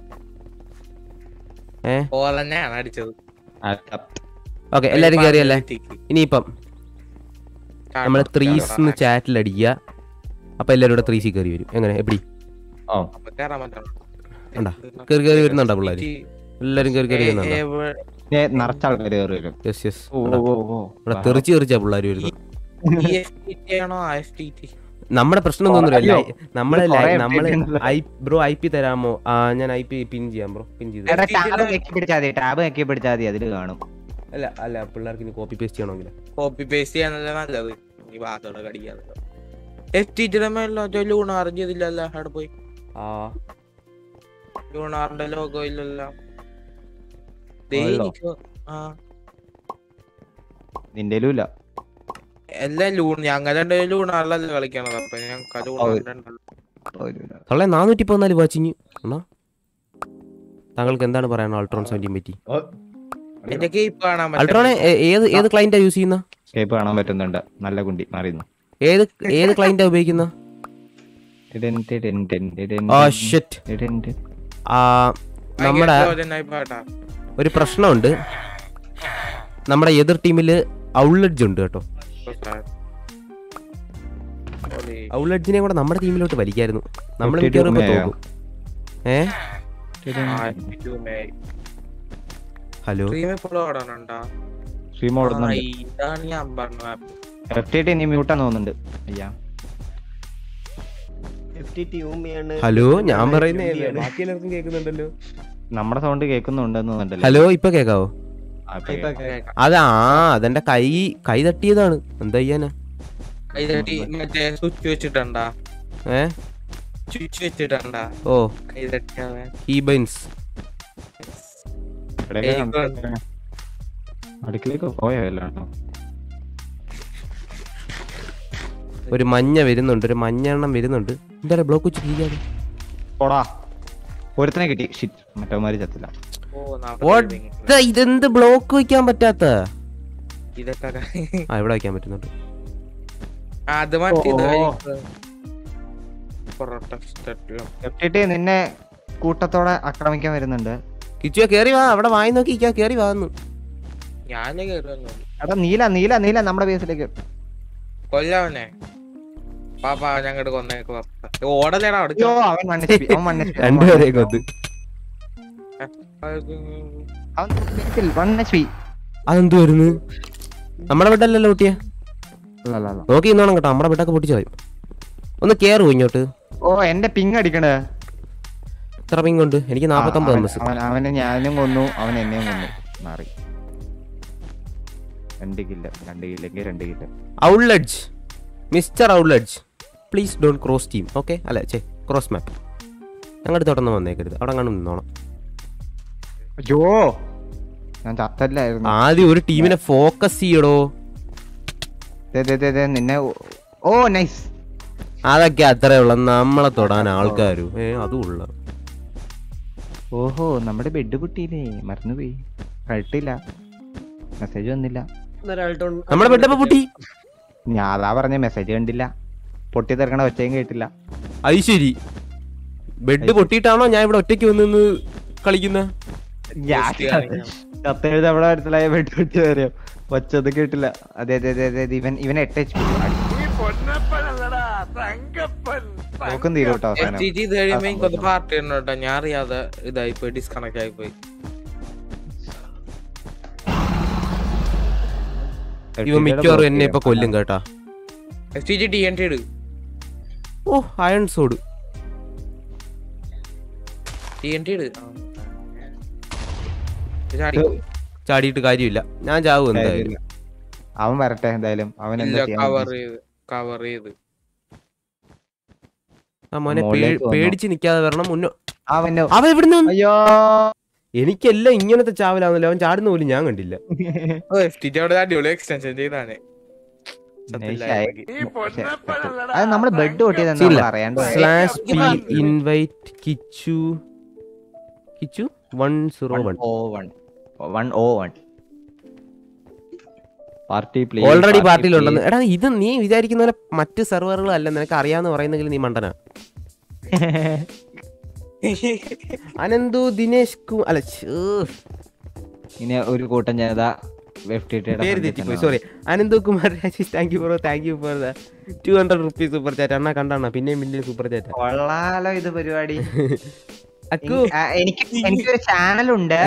[SPEAKER 1] ഏ
[SPEAKER 8] ഓളന്നെയാണ് അടിച്ചത്
[SPEAKER 1] ഓക്കെ എല്ലാരും കയറിയല്ലേ
[SPEAKER 8] പാർട്ടിക്ക്.
[SPEAKER 1] ഇനിയിപ്പം നമ്മൾ ത്രീസ് ചാറ്റിൽ അടിക്കുക അപ്പൊ എല്ലാരും കൂടെ ത്രീസി കയറി വരും എങ്ങനെ എപ്പിടി
[SPEAKER 8] അപ്പൊ കേറാൻ പറ്റണം.
[SPEAKER 1] കണ്ടാ? കേറി കേറി വരുന്നുണ്ടോ പിള്ളേര് എല്ലാരും കയറി കയറി
[SPEAKER 8] ഏ,
[SPEAKER 1] വരുന്നുണ്ടോ
[SPEAKER 8] ഏ,
[SPEAKER 7] നിറച്ച ആൾക്കാർ കയറി വരും
[SPEAKER 1] യെസ് യെസ്
[SPEAKER 7] ഓ ഓ ഓ
[SPEAKER 1] ഇവിടെ തെറിച്ച് തെറിച്ചാ പിള്ളേര് വരുന്നത്
[SPEAKER 8] ഈ FTT ആണോ FTT?
[SPEAKER 1] നമ്മുടെ പ്രശ്നം ഒന്നുമില്ല
[SPEAKER 7] അയ്യോ.
[SPEAKER 1] നമ്മളെ
[SPEAKER 7] ഇത് കുറേ
[SPEAKER 1] നമ്മള്
[SPEAKER 7] ഉണ്ടല്ലോ.
[SPEAKER 1] ഐ ബ്രോ ഐ പി തരാമോ ആ ഞാൻ ഐ പി പിൻ ചെയ്യാം ബ്രോ പിൻ ചെയ്ത്
[SPEAKER 7] എടാ ടാബ് ഞെക്കി പിടിച്ചാൽ മതി ടാബ് ഞെക്കി പിടിച്ചാൽ മതി അതിൽ കാണും
[SPEAKER 1] അല്ല അല്ല പിള്ളേർക്ക് ഇനി കോപ്പി പേസ്റ്റ് ചെയ്യണമെങ്കിൽ
[SPEAKER 8] കോപ്പി പേസ്റ്റ് ചെയ്യാനല്ലേ നല്ലത് ഈ ഭാഗത്തോടെ കടിക്കാതെ എഫ് ടിയുടെ മേലോ ലൂണാറും ചെയ്തില്ലല്ലോ അവിടെ പോയി
[SPEAKER 1] ആ
[SPEAKER 8] ലൂണാറിന്റെ ലോഗോ ഇല്ലല്ലോ ദേ
[SPEAKER 7] ഉള്ളോ?
[SPEAKER 8] എനിക്ക് ആ
[SPEAKER 7] നിന്റെലും ഇല്ല
[SPEAKER 8] എല്ലാം ലൂൺ ഞങ്ങളുടെ ലൂണാറിലല്ല കളിക്കണത് അപ്പൊ ഞങ്ങൾക്ക് ലൂണാറിന്റെ ഉണ്ടല്ലോ
[SPEAKER 7] ഒരു ഇല്ല.
[SPEAKER 1] തള്ളേ നാനൂറ്റി പതിനാല് വാച്ചിങ് എന്നാ താങ്കൾക്ക് എന്താണ് പറയാനുള്ളത് അൾട്രോൺ സെവൻറ്റീൻ പറ്റി
[SPEAKER 8] എന്റെ കേപ്പ് കാണാൻ
[SPEAKER 1] അൾട്രോണെ ഏ- ഏത് ഏത് ക്ലൈൻറ്റാ യൂസ് ചെയ്യുന്ന
[SPEAKER 7] കേപ്പ് കാണാൻ പറ്റുന്നുണ്ട് നല്ല കുണ്ടി മാറിയുന്നു
[SPEAKER 1] ഏത് ഏത് ക്ലൈൻറ്റാ ഉപയോഗിക്കുന്ന
[SPEAKER 7] ടിടിൻ ടിടിൻ ടിൻ ടിടിൻ
[SPEAKER 1] ആ
[SPEAKER 7] ടിൻ
[SPEAKER 1] ഷിറ്റ്
[SPEAKER 7] ടിടിൻ ടിൻ.
[SPEAKER 1] ആ നമ്മുടെ
[SPEAKER 8] പാട്ടാ
[SPEAKER 1] ഒരു പ്രശ്നമുണ്ട് നമ്മുടെ എതിർ ടീമിൽ ഔട്ട്ലെഡ്ജ് ഉണ്ട് കേട്ടോ ഔട്ട്ലെഡ്ജിനെ കൂടെ നമ്മുടെ ടീമിലോട്ട് വലിക്കായിരുന്നു നമ്മൾ
[SPEAKER 7] ഒറ്റ
[SPEAKER 1] മിക്കവാറും ഇപ്പൊ
[SPEAKER 7] ടീമേ
[SPEAKER 1] തോക്കും ഏ
[SPEAKER 7] ടിടിൻ.
[SPEAKER 1] ഹലോ
[SPEAKER 8] ഫോളോ ഓടാനുണ്ടോ
[SPEAKER 7] സ്ട്രീം ഓടുന്നുണ്ട്
[SPEAKER 8] ഇതാണ് ഞാൻ പറഞ്ഞ
[SPEAKER 7] എഫ് ടി ടി ഇനി മ്യൂട്ടാന്ന് തോന്നുന്നുണ്ട് അയ്യാ
[SPEAKER 9] FTT ഊമയാണ്.
[SPEAKER 1] ഹലോ ഞാൻ പറയുന്നേ
[SPEAKER 9] ഊമയാണ്.
[SPEAKER 1] ബാക്കി എല്ലാവർക്കും കേൾക്കുന്നുണ്ടല്ലോ
[SPEAKER 7] നമ്മുടെ സൗണ്ട് കേൾക്കുന്നുണ്ടെന്ന് തോന്നുന്നുണ്ടല്ലോ
[SPEAKER 1] ഹലോ ഇപ്പൊ കേക്കാവോ
[SPEAKER 7] ആ, ഇപ്പൊ
[SPEAKER 9] ഇപ്പൊ
[SPEAKER 7] കേൾക്കാം.
[SPEAKER 9] കേക്കാം.
[SPEAKER 1] അതാ അതെന്റെ കൈ കൈ തട്ടിയതാണ് എന്താ ചെയ്യാനാ
[SPEAKER 8] കൈതട്ടി മറ്റേ സ്വിച്ച് വെച്ചിട്ടുണ്ടാ
[SPEAKER 1] ഏ
[SPEAKER 8] സ്വിച്ച് വെച്ചിട്ടുണ്ടാ
[SPEAKER 1] ഓ
[SPEAKER 8] കൈതട്ടിയാവേ
[SPEAKER 1] കീബൈൻസ്
[SPEAKER 7] ഇവിടെയൊക്കെ
[SPEAKER 8] എനിക്ക്
[SPEAKER 7] സംസാരിക്കാം. അടുക്കളേക്ക് പോയോ എല്ലാം
[SPEAKER 1] ഒരു മഞ്ഞ വരുന്നുണ്ട് ഒരു മഞ്ഞ എണ്ണം വരുന്നുണ്ട് എന്താ ബ്ലോക്ക് വെച്ച് കീഴാണ്
[SPEAKER 7] പോടാ ഒരുത്തനെ കിട്ടി ഷിറ്റ് മറ്റവന്മാര് ചത്തില്ല
[SPEAKER 8] ഓ
[SPEAKER 1] What
[SPEAKER 8] നാപ്പത്
[SPEAKER 1] the- ഇതെന്ത് ബ്ലോക്ക് വെക്കാൻ പറ്റാത്ത
[SPEAKER 8] ഇതൊക്കെ
[SPEAKER 1] ആ ഇവിടെ വെക്കാൻ പറ്റുന്നുണ്ട്
[SPEAKER 8] അത് മറ്റേ
[SPEAKER 7] ഓ.
[SPEAKER 8] പൊറോട്ട ഇഷ്ടമല്ലോ
[SPEAKER 7] എഫ് ടി ടി നിന്നെ കൂട്ടത്തോടെ ആക്രമിക്കാൻ വരുന്നുണ്ട്
[SPEAKER 1] കിച്ചുവ കേറി വാ അവിടെ വായി നോക്കി ഇരിക്കാ കേറി വാന്ന്
[SPEAKER 8] ഞാൻ കേറി വന്നു
[SPEAKER 7] എടാ നീല നീല നീല നമ്മുടെ ബേസിലേക്ക്
[SPEAKER 8] കൊല്ലവനെ പാപ്പാ ഞങ്ങട് കൊന്നേക്ക് പുറത്ത് ഓടലേടാ അവിടെ
[SPEAKER 7] അയ്യോ അവൻ വൺ എച്ച് പി അവൻ വൺ എച്ച് പി
[SPEAKER 1] രണ്ടുപേരെ കൊന്ന്
[SPEAKER 7] അവൻ വൺ എച്ച് പി
[SPEAKER 1] അതെന്ത് വരുന്നു നമ്മുടെ ബെഡല്ലല്ലോ കുട്ടിയെ
[SPEAKER 7] അല്ല
[SPEAKER 1] നോക്കി ഇന്നോണം കേട്ടോ നമ്മുടെ ബെഡൊക്കെ പൊട്ടിച്ചു കളയും ഒന്ന് കേറുവോ ഇങ്ങോട്ട്
[SPEAKER 7] ഓ എന്റെ പിങ് അടിക്കണേ
[SPEAKER 1] എത്ര പിങ് ഉണ്ട് എനിക്ക് നാപ്പത്തൊമ്പത് എം എസ്
[SPEAKER 7] അവൻ അവനെ ഞാനും കൊന്നു അവൻ എന്നെയും കൊന്നു മാറി രണ്ട് കില്ല രണ്ട് കില്ലെങ്കിൽ രണ്ട് കില്ല
[SPEAKER 1] ഔട്ട്ലെഡ്ജ് മിസ്റ്റർ ഔട്ട്ലെഡ്ജ് please don't cross team okay അല്ല ചേ ക്രോസ് മാപ്പ് ഞങ്ങളുടെ അടുത്തോട്ടൊന്നും വന്നേക്കരുത് അവിടെ കാണും നിന്നോണം
[SPEAKER 7] അയ്യോ ഞാൻ ചത്തല്ലായിരുന്നു
[SPEAKER 1] ആദ്യം ഒരു ടീമിനെ ഫോക്കസ് ചെയ്യടോ
[SPEAKER 7] ദേ, ദേ, ദേ, ദേ, നിന്നെ ഓ- ഓ നൈസ്
[SPEAKER 1] അതൊക്കെ അത്രേ ഉള്ള നമ്മളെ തൊടാൻ ആൾക്കാരും ഏ അതും ഉള്ള
[SPEAKER 7] ഓഹോ നമ്മുടെ ബെഡ് പൊട്ടിയില്ലേ മറന്നുപോയി കഴട്ടില്ല മെസ്സേജ് വന്നില്ല
[SPEAKER 9] ഒന്നൊരാൾട്ടോ
[SPEAKER 1] നമ്മുടെ ബെഡപ്പ പൊട്ടി
[SPEAKER 7] ഞാൻ അതാ പറഞ്ഞ മെസ്സേജ് കണ്ടില്ല പൊട്ടി തീർക്കണ ഒച്ചയും കേട്ടില്ല
[SPEAKER 1] അത് ശരി ബെഡ് പൊട്ടിയിട്ടാണോ ഞാൻ ഇവിടെ ഒറ്റയ്ക്ക് വന്ന് നിന്ന് കളിക്കുന്ന
[SPEAKER 7] കത്തെഴുതി നമ്മുടെ അടുത്തുള്ള ബെഡ് പൊട്ടി വരും ഒച്ചത് കേട്ടില്ല അതെ അതെ അതെ അതെ ഇവൻ ഇവൻ എട്ട് എച്ച് നോക്കും തീരും കേട്ടോ അവസാനം
[SPEAKER 8] ഇത് കഴിയുമ്പോ എനിക്കൊന്ന് പാർട്ടി ഉണ്ട് കേട്ടോ ഞാൻ അറിയാതെ ഇതായി പോയി ഡിസ്കണക്ട് ആയി പോയി
[SPEAKER 1] ഇവ മിക്കവാറും എന്നെ ഇപ്പൊ കൊല്ലും കേട്ടാ
[SPEAKER 8] S T G T N T ഇട്
[SPEAKER 1] ഓ iron sword
[SPEAKER 8] T N T ഇട് ആ. ഇത് ചാടി.
[SPEAKER 1] ചാടിയിട്ട് കാര്യമില്ല ഞാൻ ചാവും എന്തായാലും
[SPEAKER 7] അവൻ വരട്ടെ എന്തായാലും അവൻ
[SPEAKER 8] ഇല്ല
[SPEAKER 7] എന്താ ചെയ്യാൻ
[SPEAKER 8] കവർ
[SPEAKER 7] ഉദ്ദേശിച്ചത്?
[SPEAKER 8] ചെയ്ത് കവർ ചെയ്ത്
[SPEAKER 1] ആ മോനെ പേ-
[SPEAKER 7] മുകളിലേക്ക് വന്നോ?
[SPEAKER 1] പേടിച്ച് നിക്കാതെ വരണം മുന്നോ
[SPEAKER 7] അവന്റെ
[SPEAKER 1] അവ എവിടുന്ന് വന്നു?
[SPEAKER 7] അയ്യോ
[SPEAKER 1] എനിക്കെല്ലാം ഇങ്ങനത്തെ ചാവലാന്നല്ലോ അവൻ ചാടുന്ന പോലും ഞാൻ കണ്ടില്ല
[SPEAKER 8] ഓ എസ് ടി ജി അവിടെ അടിപൊളി എക്സ്റ്റൻഷൻ ചെയ്താണ്
[SPEAKER 7] നൈസായി. പക്ഷെ, അത് നമ്മള് ബെഡ് പൊട്ടിയത് എന്താ
[SPEAKER 1] ഇല്ല.
[SPEAKER 7] നമ്മൾ അറിയാണ്ട് പോയത്?
[SPEAKER 1] Slash P invite Kichu Kichu one zero one
[SPEAKER 7] ഓ വൺ വൺ ഓ വൺ പാർട്ടി
[SPEAKER 1] ഓൾറെഡി പാർട്ടിയിലുണ്ടെന്ന് എടാ ഇത് നീ വിചാരിക്കുന്ന പോലെ മറ്റ് സെർവറുകൾ അല്ല നിനക്ക് അറിയാന്ന് പറയുന്നെങ്കിൽ നീ മണ്ടനാ അനന്തു ദിനേശ് കു അല്ല ഛേ,
[SPEAKER 7] ഇനി ഒരു കൂട്ടം ജനത
[SPEAKER 1] പേര് തെറ്റിപ്പോയി sorry Ananthu Kumar Rajesh thank you for thank you for the two hundred rupees super chat അണ്ണാ കണ്ടാ പിന്നെയും പിന്നെയും സൂപ്പർ ചാറ്റ്
[SPEAKER 7] കൊള്ളാലോ ഇത് പരിപാടി
[SPEAKER 1] അക്കു
[SPEAKER 7] ആ, എനിക്ക് എനിക്കൊരു ചാനലുണ്ട്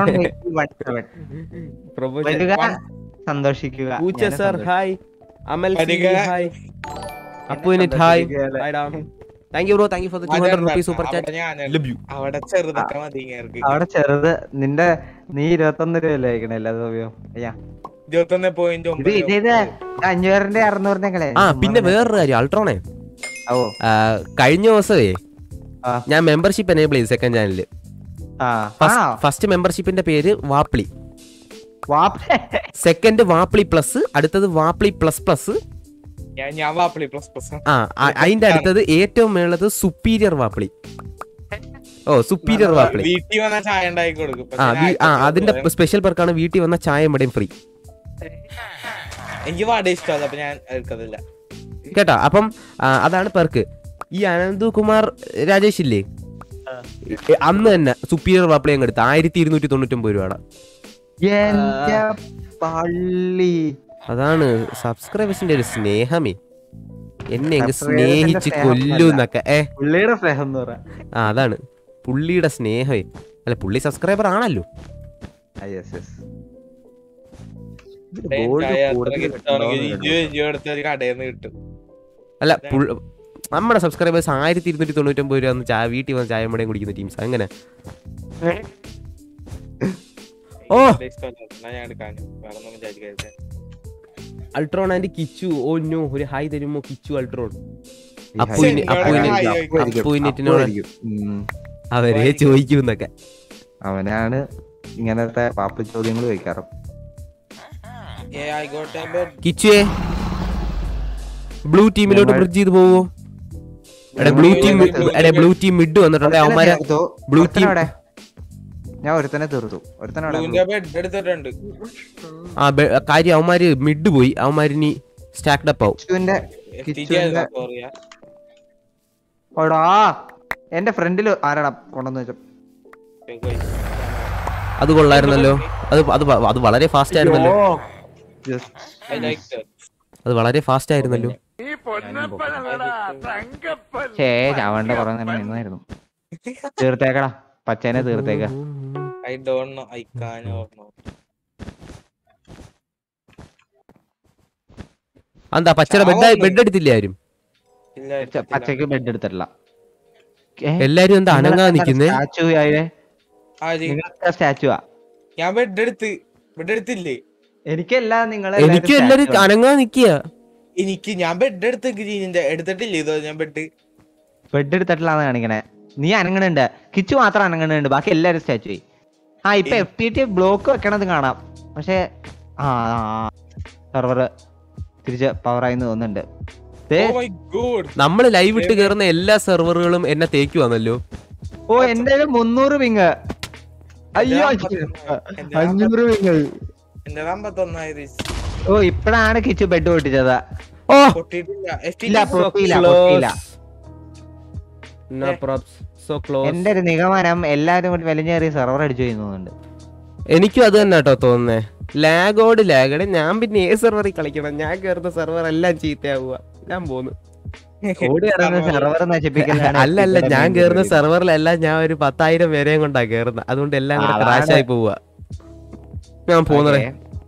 [SPEAKER 1] പ്രൊമോഷൻ
[SPEAKER 7] വരിക സന്തോഷിക്കുക
[SPEAKER 1] പൂച്ച
[SPEAKER 7] ഞാനും
[SPEAKER 1] സർ
[SPEAKER 7] സന്തോഷിക്കും.
[SPEAKER 1] ഹായ് അമൽ
[SPEAKER 8] വരിക.
[SPEAKER 1] ഹായ് അപ്പുവിനിറ്റ് ഹായ് ഹായ് ഡാം thank you bro thank you for the two hundred rupees super chat love you
[SPEAKER 8] അവിടെ ചെറുതൊക്കെ മതി ഇങ്ങേർക്ക്
[SPEAKER 7] അവിടെ ചെറുത് നിന്റെ നീ ഇരുപത്തൊന്ന് രൂപയല്ലേ അയക്കണേ എല്ലാ സമയവും അയ്യാ
[SPEAKER 8] ഇരുപത്തൊന്ന് പോയിന്റ്
[SPEAKER 7] ഇത് ഇത് ഇത് അഞ്ഞൂറിന്റെ അറുന്നൂറിന്റെ കളെ
[SPEAKER 1] ആ പിന്നെ വേറൊരു കാര്യം അൾട്രോണേ
[SPEAKER 7] ഓ
[SPEAKER 1] ആ, കഴിഞ്ഞ ദിവസമേ
[SPEAKER 7] ആ.
[SPEAKER 1] ഞാൻ മെമ്പർഷിപ്പ് എനേബിൾ ചെയ്തു സെക്കൻഡ് ചാനലിൽ
[SPEAKER 7] ആ
[SPEAKER 1] ഫസ്റ്റ് മെമ്പർഷിപ്പിന്റെ പേര് വാപ്ലി
[SPEAKER 7] വാപ്പേ
[SPEAKER 1] സെക്കൻഡ് വാപ്ലി പ്ലസ് അടുത്തത് വാപ്ലി പ്ലസ് പ്ലസ്
[SPEAKER 8] ഞാൻ ഞാൻ വാപ്പിളി പ്ലസ് പ്ലസ്
[SPEAKER 1] ആ അ- അതിന്റെ അടുത്തത് ഏറ്റവും മേളത് സുപ്പീരിയർ വാപ്ലി ഓ സുപ്പീരിയർ വാപ്പിളി
[SPEAKER 8] വീട്ടിൽ വന്ന ചായ ഉണ്ടാക്കി കൊടുക്കും
[SPEAKER 1] ആ
[SPEAKER 8] പക്ഷേ
[SPEAKER 1] വീ- ആ
[SPEAKER 8] ആഴ്ചയിൽ
[SPEAKER 1] അതിന്റെ
[SPEAKER 8] ഒരു
[SPEAKER 1] സ്പെഷ്യൽ പെർക്കാണ് വീട്ടിൽ വന്ന ചായ ഇവിടെയും ഫ്രീ
[SPEAKER 8] എനിക്ക് വട ഇഷ്ടമല്ല അപ്പൊ ഞാൻ എടുക്കത്തില്ല
[SPEAKER 1] കേട്ടോ അപ്പം ആ, അതാണ് പെർക്ക് ഈ അനന്ത് കുമാർ രാജേഷ് ഇല്ലേ ഏ, അന്ന് തന്നെ സുപ്പീരിയർ വാപ്പിളി അങ്ങ് എടുത്ത് ആയിരത്തി ഇരുന്നൂറ്റി തൊണ്ണൂറ്റൊമ്പത് രൂപയുടെ
[SPEAKER 7] എന്റെ പള്ളി
[SPEAKER 1] അതാണ് സബ്സ്ക്രൈബേഴ്സിന്റെ ഒരു സ്നേഹമേ എന്നെ അങ്ങ്
[SPEAKER 7] Subscribers ന്റെ
[SPEAKER 1] സ്നേഹിച്ച്
[SPEAKER 7] സ്നേഹം
[SPEAKER 1] കൊല്ലൂന്നൊക്കെ ഏ
[SPEAKER 7] പുള്ളിയുടെ സ്നേഹം എന്ന് പറയാം
[SPEAKER 1] ആ അതാണ് പുള്ളിയുടെ സ്നേഹമേ അല്ല പുള്ളി സബ്സ്ക്രൈബർ ആണല്ലോ
[SPEAKER 7] യെസ് യെസ്
[SPEAKER 8] ചായ അത്ര കിട്ടുവാണെങ്കിൽ ഇഞ്ചു ഇഞ്ചു എടുത്ത് ഒരു കടയിൽ നിന്ന് കിട്ടും
[SPEAKER 1] അല്ല പുൾ- നമ്മുടെ സബ്സ്ക്രൈബേഴ്സ് ആയിരത്തി ഇരുന്നൂറ്റി തൊണ്ണൂറ്റൊമ്പത് രൂപ ഒന്ന് ചായ വീട്ടിൽ വന്ന് ചായ മടയും കുടിക്കുന്ന ടീംസ് അങ്ങനെ ഓ.
[SPEAKER 8] വട ഇഷ്ടമല്ല എന്നാ ഞാൻ എടുക്കാൻ വേറെ ഒന്നും വിചാരിക്കരുത്
[SPEAKER 1] Ultron and Kichu oh no ഒരു ഹായ് തരുമോ കിച്ചു അൾട്രോൺ
[SPEAKER 8] ശരി,
[SPEAKER 1] അപ്പുവിന്
[SPEAKER 8] ഇങ്ങോട്ട്
[SPEAKER 1] അപ്പുവിന്
[SPEAKER 8] ഹായ് ചോദിക്കും.
[SPEAKER 1] അപ്പുവിനെറ്റിനോട് അവരെ ചോദിക്കുന്നൊക്കെ
[SPEAKER 7] അവനാണ് ഇങ്ങനത്തെ പാപ്പ ചോദ്യങ്ങൾ ചോദിക്കാറ്
[SPEAKER 8] ഏ ആയിക്കോട്ടെ ബെഡ്
[SPEAKER 1] കിച്ചുവേ ബ്ലൂ ടീമിലോട്ട്
[SPEAKER 7] ഞങ്ങൾ-
[SPEAKER 1] ബ്രിഡ്ജ് ചെയ്ത് പോവോ എടാ ബ്ലൂ ടീം എടാ ബ്ലൂ ടീം മിഡ് വന്നിട്ടുണ്ട് അവന്മാരെ ബ്ലൂ ടീം
[SPEAKER 7] അവിടെ ഞാൻ ഒരുത്തനെ തീർത്തു ഒരുത്തനവിടെ
[SPEAKER 8] ബ്ലൂവിന്റെ ബെഡ് എടുത്തിട്ടുണ്ട്
[SPEAKER 1] ആ ബെ- കാര്യം അവന്മാര് മിഡ് പോയി അവന്മാരിനി സ്റ്റാക്ഡ് അപ്പ് ആവും
[SPEAKER 7] കിച്ചുവിന്റെ കിച്ചുവിന്റെ
[SPEAKER 8] സോറിയാ
[SPEAKER 7] ഓടാ എന്റെ ഫ്രണ്ടിൽ ആരാടാ കൊണ്ടെന്ന് വെച്ചു
[SPEAKER 1] അത് കൊള്ളായിരുന്നല്ലോ അത് അത് വ- അത് വളരെ ഫാസ്റ്റ് ആയിരുന്നല്ലോ
[SPEAKER 8] ഐ ലൈക്ക്
[SPEAKER 1] അത് വളരെ ഫാസ്റ്റ് ആയിരുന്നല്ലോ
[SPEAKER 7] ഛേ ചാവണ്ട കുറെ നേരം നിന്നായിരുന്നു തീർത്തേക്കടാ പച്ചേനെ തീർത്തേക്ക
[SPEAKER 8] I don't know I can or no
[SPEAKER 1] എന്താ പച്ചയുടെ ബെഡ് ബെഡ് എടുത്തില്ലേ ആരും
[SPEAKER 8] ഇല്ല
[SPEAKER 7] പച്ച-
[SPEAKER 8] എടുത്തിട്ടില്ല.
[SPEAKER 7] പച്ചക്ക് ബെഡ് എടുത്തിട്ടില്ല
[SPEAKER 1] എല്ലാരും എന്താ അനങ്ങാ നിക്കുന്നേ
[SPEAKER 7] സ്റ്റാച്ചു ആയേ
[SPEAKER 8] ആര്?
[SPEAKER 7] നിങ്ങളൊക്കെ സ്റ്റാച്ചുവാ
[SPEAKER 8] ഞാൻ ബെഡ് എടുത്ത് ബെഡ് എടുത്തില്ലേ
[SPEAKER 7] എനിക്കല്ല നിങ്ങളെ
[SPEAKER 1] എനിക്കും എല്ലാരും അനങ്ങാ നിക്കുക
[SPEAKER 8] എനിക്ക് ഞാൻ ബെഡ് എടുത്ത് ഗ്രീനിന്റെ എടുത്തിട്ടില്ലേ ഇതോ ഞാൻ ബെഡ്
[SPEAKER 7] ബെഡ് എടുത്തിട്ടില്ലാന്ന് കാണിക്കണേ നീ അനങ്ങണുണ്ട് കിച്ചു മാത്രം അനങ്ങണുണ്ട് ബാക്കി എല്ലാരും സ്റ്റാച്ചു ആയി ആ ഇപ്പൊ എഫ് ടി ടി ബ്ലോക്ക് വെക്കണത് കാണാം പക്ഷെ ആ സെർവർ തിരിച്ച് പവറായി തോന്നുന്നുണ്ട് ദേ,
[SPEAKER 8] ഓ മൈ ഗോഡ്
[SPEAKER 1] നമ്മൾ ലൈവ് ഇട്ട് കയറുന്ന എല്ലാ സെർവറുകളും എന്നെ തേക്കുവാന്നല്ലോ
[SPEAKER 7] ഓ എന്റെ മുന്നൂറ് പിങ് അയ്യോ
[SPEAKER 8] എന്റെ
[SPEAKER 7] അഞ്ഞൂറ് പിങ്
[SPEAKER 8] എന്റെ അമ്പത്തൊന്നായത്
[SPEAKER 7] ഓ ഇപ്പഴാണ് കിച്ചു ബെഡ് പൊട്ടിച്ചത്
[SPEAKER 1] ഓ
[SPEAKER 8] പൊട്ടിയിട്ടില്ല
[SPEAKER 7] ഇല്ല
[SPEAKER 8] FTT
[SPEAKER 7] പൊട്ടിയില്ല പൊട്ടിയില്ല
[SPEAKER 1] സോ ക്ലോസ്
[SPEAKER 7] എന്റെ ഒരു നിഗമനം എല്ലാരും കൂടി വലിഞ്ഞേറിയ സെർവർ അടിച്ചു പോയി തോന്നുന്നുണ്ട്
[SPEAKER 1] എനിക്കും അത് തന്നെ കേട്ടോ തോന്നുന്നേ ലാഗോട് ലാഗടെ ഞാൻ പിന്നെ ഏത് സെർവറിൽ കളിക്കണം ഞാൻ കയറുന്ന സെർവർ എല്ലാം ചീത്തയാവുക ഞാൻ പോന്നു
[SPEAKER 7] ഓടി കിടന്ന് സെർവർ നശിപ്പിക്കലാണ്
[SPEAKER 1] അല്ല അല്ല ഞാൻ കയറുന്ന സെർവറിലെല്ലാം ഞാൻ ഒരു പത്തായിരം പേരെയും കൊണ്ടാ കയറുന്നത് അതുകൊണ്ട് എല്ലാം കൂടെ
[SPEAKER 7] അതാണ്.
[SPEAKER 1] ക്രാഷ് ആയി പോവുക ഞാൻ പോകുന്നേ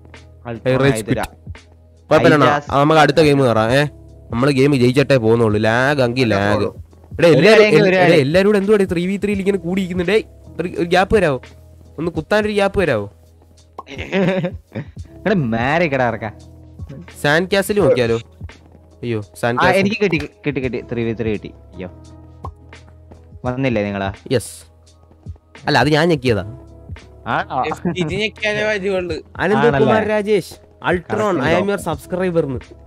[SPEAKER 1] കുഴപ്പമില്ല
[SPEAKER 7] ഐജാസ്.
[SPEAKER 1] നമുക്ക് അടുത്ത ഗെയിം കയറാം ഏ നമ്മള് ഗെയിം ജയിച്ചിട്ടേ പോകുന്നുള്ളൂ ലാഗ് അങ്കി ലാഗ് എടാ
[SPEAKER 7] ഒരു
[SPEAKER 1] എല്ലാരും
[SPEAKER 7] കളിയെങ്കിൽ ഒരു
[SPEAKER 1] എടാ,
[SPEAKER 7] കളി.
[SPEAKER 1] എല്ലാരും കൂടെ എന്തുവാ ത്രീ വി ത്രീയിൽ ഇങ്ങനെ കൂടിയിരിക്കുന്നുണ്ടേ ഒരു ഗ്യാപ്പ് വരാവോ ഒന്ന് കുത്താനൊരു ഗ്യാപ്പ് വരാവോ
[SPEAKER 7] മാരി കിട ഇറക്കാം
[SPEAKER 1] സാൻഡ് കാസിൽ നോക്കിയാലോ അയ്യോ സാൻഡ്
[SPEAKER 7] ആ
[SPEAKER 1] കാസിൽ
[SPEAKER 7] എനിക്ക് കിട്ടി കിട്ടി കിട്ടി ത്രീ വി ത്രീ കിട്ടി അയ്യോ വന്നില്ലേ നിങ്ങളാ
[SPEAKER 1] യെസ് അല്ല അത് ഞാൻ ഞെക്കിയതാ
[SPEAKER 8] FTT ഞെക്കാനേ വരികയുള്ളു
[SPEAKER 1] അനന്തകുമാർ
[SPEAKER 7] ആണല്ലേ?
[SPEAKER 1] Rajesh Ultron I am your subscriber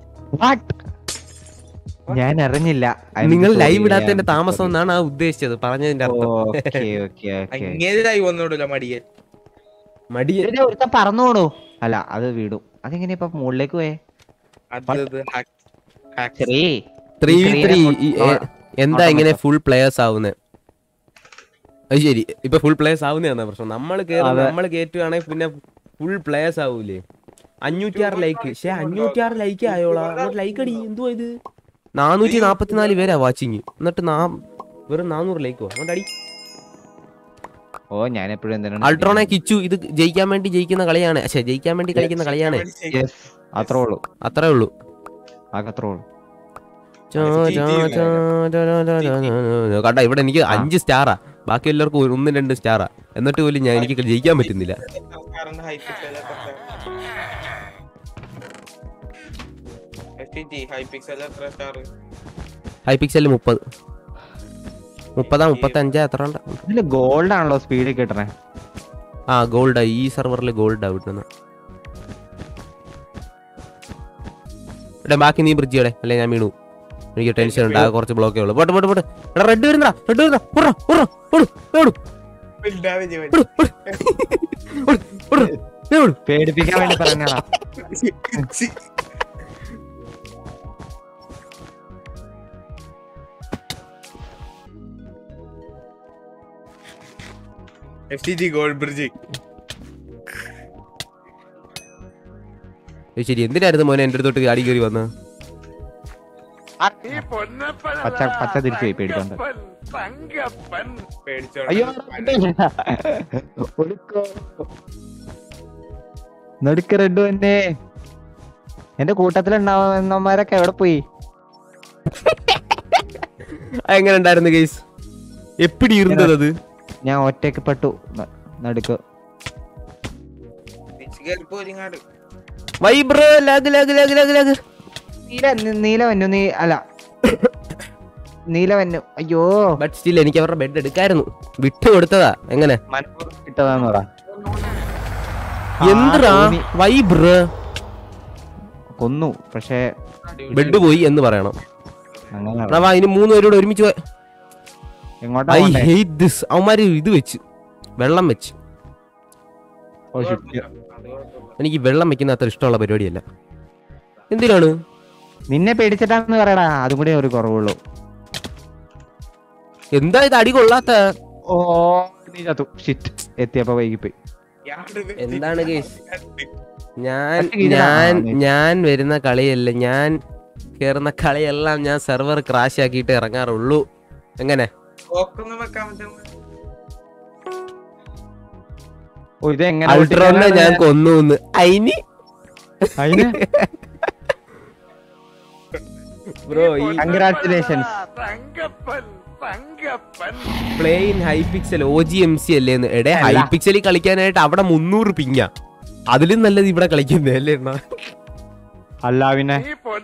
[SPEAKER 7] ഞാൻ അറിഞ്ഞില്ല
[SPEAKER 1] നിങ്ങൾ ലൈവ് ഇടാത്തതിന്റെ താമസം എന്നാണ് ആ ഉദ്ദേശിച്ചത് പറഞ്ഞതിന്റെ അർത്ഥം
[SPEAKER 7] ഓക്കെ ഓക്കെ ഓക്കെ
[SPEAKER 8] അങ്ങനെ ലൈവ് ഒന്നുമില്ല മടിയൻ
[SPEAKER 1] മടിയ
[SPEAKER 7] ഒരുത്തൻ പറന്നു പോണു അല്ല അത് വീടും അതെങ്ങനെ ഇപ്പൊ മുകളിലേക്ക് പോയേ
[SPEAKER 8] അത് ഇത് hack- hack.
[SPEAKER 7] ത്രീ
[SPEAKER 1] ത്രീ
[SPEAKER 7] ഈ screen
[SPEAKER 1] ത്രീ
[SPEAKER 7] അങ്ങോട്ട്
[SPEAKER 1] എന്താ
[SPEAKER 7] അങ്ങോട്ട്
[SPEAKER 1] ഇങ്ങനെ
[SPEAKER 7] വെച്ചോ.
[SPEAKER 1] ഫുൾ പ്ലേയേഴ്സ് ആവുന്നത് അത് ശരി ഇപ്പൊ ഫുൾ പ്ലേയേഴ്സ് ആവുന്നതാണ് പ്രശ്നം നമ്മൾ
[SPEAKER 7] അതെ.
[SPEAKER 1] നമ്മൾ കയറ്റുകയാണെങ്കിൽ പിന്നെ ഫുൾ പ്ലേയേഴ്സ് ആവൂലേ അഞ്ഞൂറ്റി ആറ് ലൈക്ക് പക്ഷേ അഞ്ഞൂറ്റി ആറ് ലൈക്ക് ആയോളാ ലൈക്ക് അടി എന്തുവാ ഇത് നാനൂറ്റി നാപ്പത്തിനാല് പേരാ വാച്ചിങ് എന്നിട്ട് നാ വെറും നാനൂറ് ലൈക്കോ അതുകൊണ്ട് അടി
[SPEAKER 7] ഓ ഞാൻ എപ്പോഴും എന്തിനാണ്
[SPEAKER 1] അൾട്രോണെ കിച്ചു ഇത് ജയിക്കാൻ വേണ്ടി ജയിക്കുന്ന കളിയാണ് പക്ഷേ ജയിക്കാൻ വേണ്ടി കളിക്കുന്ന കളിയാണ്
[SPEAKER 7] Yes, അത്രേ ഉള്ളൂ
[SPEAKER 1] അത്രേ ഉള്ളൂ
[SPEAKER 7] ആകെ അത്രേ ഉള്ളൂ
[SPEAKER 1] ചോ, ചോ, ചോ, ചോ, ചോ, ചോ, ചോ, ചോ. കണ്ട ഇവിടെ എനിക്ക് അഞ്ച് സ്റ്റാറാ ബാക്കി എല്ലാവർക്കും ഒരു- ഒന്നും രണ്ട് സ്റ്റാറാ എന്നിട്ട് പോലും ഞാൻ എനിക്ക് ജയിക്കാൻ പറ്റുന്നില്ല
[SPEAKER 8] കാരണം high pixel എത്ര? FTT high pixel എത്ര star?
[SPEAKER 1] ഹൈ പിക്സൽ മുപ്പത് മുപ്പതാ മുപ്പത്തി അഞ്ചാ എത്ര ഉണ്ട്
[SPEAKER 7] ഇതില് ഗോൾഡ് ആണല്ലോ സ്പീഡ് കിട്ടണേ
[SPEAKER 1] ആ ഗോൾഡാ ഈ സെർവറിൽ ഗോൾഡാ വിട്ടുന്ന ഇവിടെ ബാക്കി നീ ബ്രിഡ്ജിയുടെ അല്ലെ ഞാൻ വീണു എനിക്ക് ടെൻഷൻ ഉണ്ട് ആ കുറച്ച് ബ്ലോക്കേ ഉള്ളൂ പോട്ടെ പോട്ടെ പോട്ടെ എടാ റെഡ് വരുന്നടാ റെഡ് വരുന്നടാ ഓടാ ഓടാ ഓടു ഓടു
[SPEAKER 8] ഇല്ലാതെ ജീവൻ.
[SPEAKER 1] ഓടു ഓടു ഓടു ഓടു
[SPEAKER 7] പേടിപ്പിക്കാൻ വേണ്ടി പറഞ്ഞതാ
[SPEAKER 8] ചി. FCG ഗോൾഡ് ബ്രിഡ്ജ്
[SPEAKER 1] ഏയ് ശരി എന്തിനായിരുന്നു മോനെ എൻ്റെ അടുത്തോട്ട് ഗാഡി കയറി വന്നത്
[SPEAKER 7] പച്ച പച്ച തിരിച്ചു പോയി പേടിക്കൊണ്ട്
[SPEAKER 8] പേടിച്ചോ
[SPEAKER 7] അയ്യോ നടുക്ക് റെഡ് തന്നെ എന്റെ കൂട്ടത്തിലുണ്ടാവുന്നവന്മാരൊക്കെ എവിടെ പോയി
[SPEAKER 1] എങ്ങനെ ഉണ്ടായിരുന്നു കേസ് എപ്പിടി ഇരുന്നത് അത്
[SPEAKER 7] ഞാൻ ഒറ്റയ്ക്ക് പെട്ടു ന- നടുക്ക്
[SPEAKER 8] പോരിങ്ങാട്
[SPEAKER 1] വൈബ്രോ lag lag lag lag lag
[SPEAKER 7] നീല നി- നീല വന്നു നീ അല്ല നീല വന്നു അയ്യോ
[SPEAKER 1] ബട്ട് സ്റ്റിൽ എനിക്ക് അവരുടെ ബെഡ് എടുക്കായിരുന്നു വിട്ടു കൊടുത്തതാ എങ്ങനെ
[SPEAKER 7] മനപ്പൂർവ്വം ഇട്ടതാന്ന് പറ
[SPEAKER 1] എന്തിനാ
[SPEAKER 7] ആ, തോന്നി.
[SPEAKER 1] വൈബ്രോ
[SPEAKER 7] കൊന്നു പക്ഷേ
[SPEAKER 1] ബെഡ് പോയി എന്ന് പറയണം
[SPEAKER 7] അങ്ങനെ
[SPEAKER 1] എടാ വാ ഇനി മൂന്ന് പേരോട് ഒരുമിച്ച് പോയി
[SPEAKER 7] എങ്ങോട്ടാ
[SPEAKER 1] ഐ
[SPEAKER 7] പോണ്ടേ?
[SPEAKER 1] ഹേറ്റ് ദിസ് അവന്മാര് ഇത് വെച്ച് വെള്ളം വെച്ച്
[SPEAKER 7] ഓ, shit.
[SPEAKER 1] എനിക്ക് വെള്ളം വെക്കുന്ന അത്ര ഇഷ്ടമുള്ള പരിപാടിയല്ല എന്തിനാണ്
[SPEAKER 7] നിന്നെ പേടിച്ചിട്ടാന്ന് പറയടാ അതും കൂടി ഒരു കുറവുള്ളൂ
[SPEAKER 1] എന്താ ഇത് അടി കൊള്ളാത്ത
[SPEAKER 7] ഓ നീ ചത്തു ഷിറ്റ് എത്തിയപ്പോ വൈകിപ്പോയി
[SPEAKER 1] എന്താണ് കേസ് ഞാൻ
[SPEAKER 7] ഒറ്റ കീഴിലാ?
[SPEAKER 1] ഞാൻ
[SPEAKER 7] ആ, നീ-
[SPEAKER 1] ഞാൻ വരുന്ന കളിയല്ല ഞാൻ കേറുന്ന കളിയെല്ലാം ഞാൻ സെർവർ ക്രാഷ് ആക്കിയിട്ട് ഇറങ്ങാറുള്ളൂ എങ്ങനെ
[SPEAKER 8] പോക്കൊന്നും വെക്കാൻ പറ്റുന്ന
[SPEAKER 7] ഓ ഇത് എങ്ങനെ
[SPEAKER 1] അൾട്രോണിനെ ഞാൻ കൊന്നു എന്ന് അയിന്
[SPEAKER 7] അതിന്
[SPEAKER 1] ബ്രോ ഈ
[SPEAKER 7] കൺഗ്രാറ്റുലേഷൻസ്
[SPEAKER 1] പ്ലെയിൻ high pixel O G M C അല്ലേന്ന് എടേ ഹൈ
[SPEAKER 7] അല്ല.
[SPEAKER 1] പിക്സലിൽ കളിക്കാനായിട്ട് അവിടെ മുന്നൂറ് പിങ്ങ അതിലും നല്ലത് ഇവിടെ കളിക്കുന്നേ അല്ലേ എണ്ണ
[SPEAKER 7] അല്ല പിന്നെ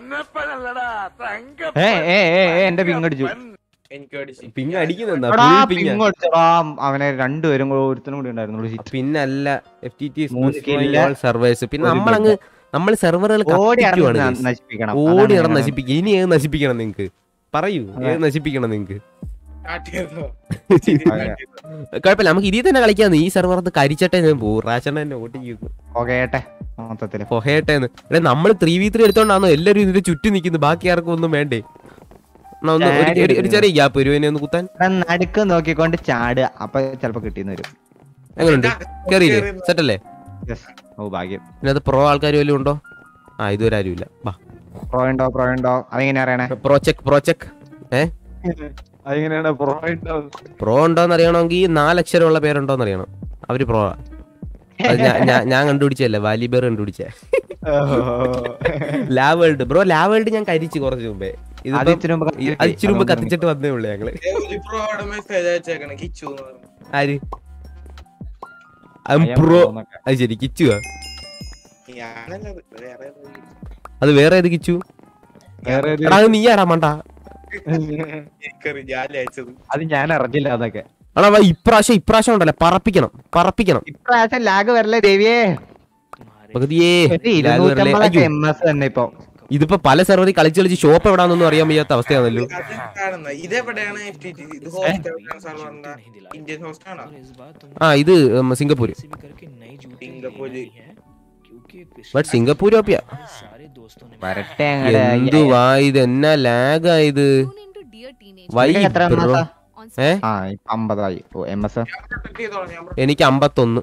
[SPEAKER 7] ഏ ഏ ഏ ഏ, എന്റെ പിങ് അടിച്ചു
[SPEAKER 8] എനിക്ക് അടിച്ച്
[SPEAKER 1] പിങ്ങ അടിക്കുന്നെന്നാ
[SPEAKER 7] എടാ,
[SPEAKER 1] full പിങ്ങ
[SPEAKER 7] പിങ് അടിച്ചടാ അവനെ രണ്ടുപേരും കൂടെ ഒരുത്തനും കൂടി ഉണ്ടായിരുന്നുള്ളൂ shit.
[SPEAKER 1] പിന്നല്ല എഫ് ടി ടി
[SPEAKER 7] മൂന്ന് kill.
[SPEAKER 1] സർവേഴ്സ് പിന്നെ
[SPEAKER 7] ഒരു
[SPEAKER 1] നമ്മളങ്ങ് നമ്മൾ സെർവറുകൾ
[SPEAKER 7] ഓടി
[SPEAKER 1] കത്തിക്കുവാണ്
[SPEAKER 7] നടന്ന്
[SPEAKER 1] guys.
[SPEAKER 7] നശിപ്പിക്കണം
[SPEAKER 1] ഓടി
[SPEAKER 7] അതാണ്
[SPEAKER 1] നടന്ന്
[SPEAKER 7] ഞാൻ-
[SPEAKER 1] നശിപ്പിക്കും ഇനി ഏത് നശിപ്പിക്കണം നിങ്ങക്ക് പറയൂ
[SPEAKER 7] അതെ.
[SPEAKER 1] ഏത് നശിപ്പിക്കണം നിങ്ങക്ക്
[SPEAKER 8] കാട്ടിയതോ
[SPEAKER 7] അതെ.
[SPEAKER 1] കുഴപ്പമില്ല നമുക്ക് ഇതിൽ തന്നെ കളിക്കാന്ന് ഈ സെർവറത്ത് കരിച്ചട്ടെ ഞാൻ പോകും റാച്ചണ്ണ എന്നെ ഓട്ടിക്കുന്നു
[SPEAKER 7] പോകേട്ടെ മൊത്തത്തില്
[SPEAKER 1] പൊഹയട്ടേന്ന് എടേ നമ്മൾ ത്രീ വി ത്രീ എടുത്തോണ്ടാണോ എല്ലാരും ഇതിന്റെ ചുറ്റും നിൽക്കുന്നു ബാക്കി ആർക്കും ഒന്നും വേണ്ടേ എന്നാ ഒന്ന് ഒരു- ഒരു- ഒരു ചെറിയ ഗ്യാപ്പ് വരുവനെ ഒന്ന് കുത്താൻ
[SPEAKER 7] എടാ, നടുക്ക് നോക്കിക്കൊണ്ട് ചാടുക അപ്പൊ ചെലപ്പോ കിട്ടിയെന്ന് വരും
[SPEAKER 1] എങ്ങനെയുണ്ട് കേറിയില്ലേ സെറ്റല്ലേ
[SPEAKER 7] Yes. ഓ ഭാഗ്യം
[SPEAKER 1] പിന്നെ അത് പ്രോ ആൾക്കാർ വല്ലതും ഉണ്ടോ ആ ഇതുവരെ ആരും ഇല്ല വാ
[SPEAKER 7] പ്രോ ഉണ്ടോ പ്രോ ഉണ്ടോ അതെങ്ങനെ അറിയണേ
[SPEAKER 1] പ്രോ ചെക്ക് പ്രോ ചെക്ക് ഏ
[SPEAKER 7] അതെങ്ങനെയാണ് പ്രോ ഉണ്ടോ
[SPEAKER 1] പ്രോ ഉണ്ടോന്ന് അറിയണമെങ്കിൽ നാലക്ഷരമുള്ള പേരുണ്ടോന്ന് അറിയണം അവര് പ്രോ അത് ഞാ- ഞാ- ഞാൻ കണ്ടുപിടിച്ചല്ലേ വാലിബർ കണ്ടുപിടിച്ചേ ലാ വേൾഡ് ബ്രോ ലാ വേൾഡ് ഞാൻ കരിച്ചു കുറച്ച് മുമ്പേ
[SPEAKER 7] അത്
[SPEAKER 1] ഇതിപ്പം
[SPEAKER 7] ഇച്ചിരി മുമ്പ്
[SPEAKER 1] ഈ- അത് ഇച്ചിരി മുമ്പ് കത്തിച്ചിട്ട് വന്നേ ഉള്ളൂ ഞങ്ങള്
[SPEAKER 8] പ്രോ അവിടെ മെസ്സേജ് അയച്ചേക്കണേ കിച്ചു എന്ന് പറഞ്ഞു.
[SPEAKER 1] ആര് പ്രോ അത് ശരി കിച്ചുവാ
[SPEAKER 8] ഞാനല്ലത് വേറെ ഏതോ ഒരു-
[SPEAKER 1] അത് വേറെ ഏത് കിച്ചു
[SPEAKER 7] വേറെ ഏത്?
[SPEAKER 1] എടാ അത് നീ ആരാ മണ്ട
[SPEAKER 8] എനിക്കറിയാം ഞാൻ അയച്ചത്
[SPEAKER 7] അത് ഞാൻ അറിഞ്ഞില്ല അതൊക്കെ
[SPEAKER 1] എടാ വാ, ഇപ്രാവശ്യം ഇപ്രാവശ്യം ഉണ്ടല്ലേ പറപ്പിക്കണം പറപ്പിക്കണം
[SPEAKER 7] ഇപ്രാവശ്യം ലാഗ് വരല്ലേ ദേവിയേ
[SPEAKER 1] പകുതിയേ lag വരല്ലേ? അയ്യോ,
[SPEAKER 7] എം എസ് തന്നെ ഇപ്പൊ
[SPEAKER 1] ഇതിപ്പോ പല സെർവറിൽ കളിച്ച് കളിച്ച് ഷോപ്പ് എവിടാന്നൊന്നും അറിയാൻ വയ്യാത്ത അവസ്ഥയാണല്ലോ
[SPEAKER 8] അത് കാണുന്ന ഇതെവിടെയാണ് എഫ് ടി ടി ഇത് ഹോസ്റ്റ് എവിടെയാണ് സർവറിന്റെ ഇന്ത്യൻ ഹോസ്റ്റ് ആണോ
[SPEAKER 1] ആ ഇത് ഉം, സിംഗപ്പൂര്
[SPEAKER 8] സിംഗപ്പൂര്
[SPEAKER 1] ബട്ട് സിംഗപ്പൂർ ഓപ്പിയ
[SPEAKER 7] വരട്ടെ
[SPEAKER 1] എന്തുവാ ഇത് എന്നാ ലാഗ് ആയത്
[SPEAKER 4] Tune into Dear Teenage
[SPEAKER 1] വൈ
[SPEAKER 7] എത്ര
[SPEAKER 1] ബ്രോ
[SPEAKER 7] മാസാ?
[SPEAKER 4] on
[SPEAKER 1] ഏ
[SPEAKER 7] ആ ഇപ്പൊ അമ്പതായി ഓ എം എസ്
[SPEAKER 8] പ്രൊട്ടക്ട് ചെയ്തോളാം ഞാൻ
[SPEAKER 1] എനിക്ക് അമ്പത്തൊന്ന്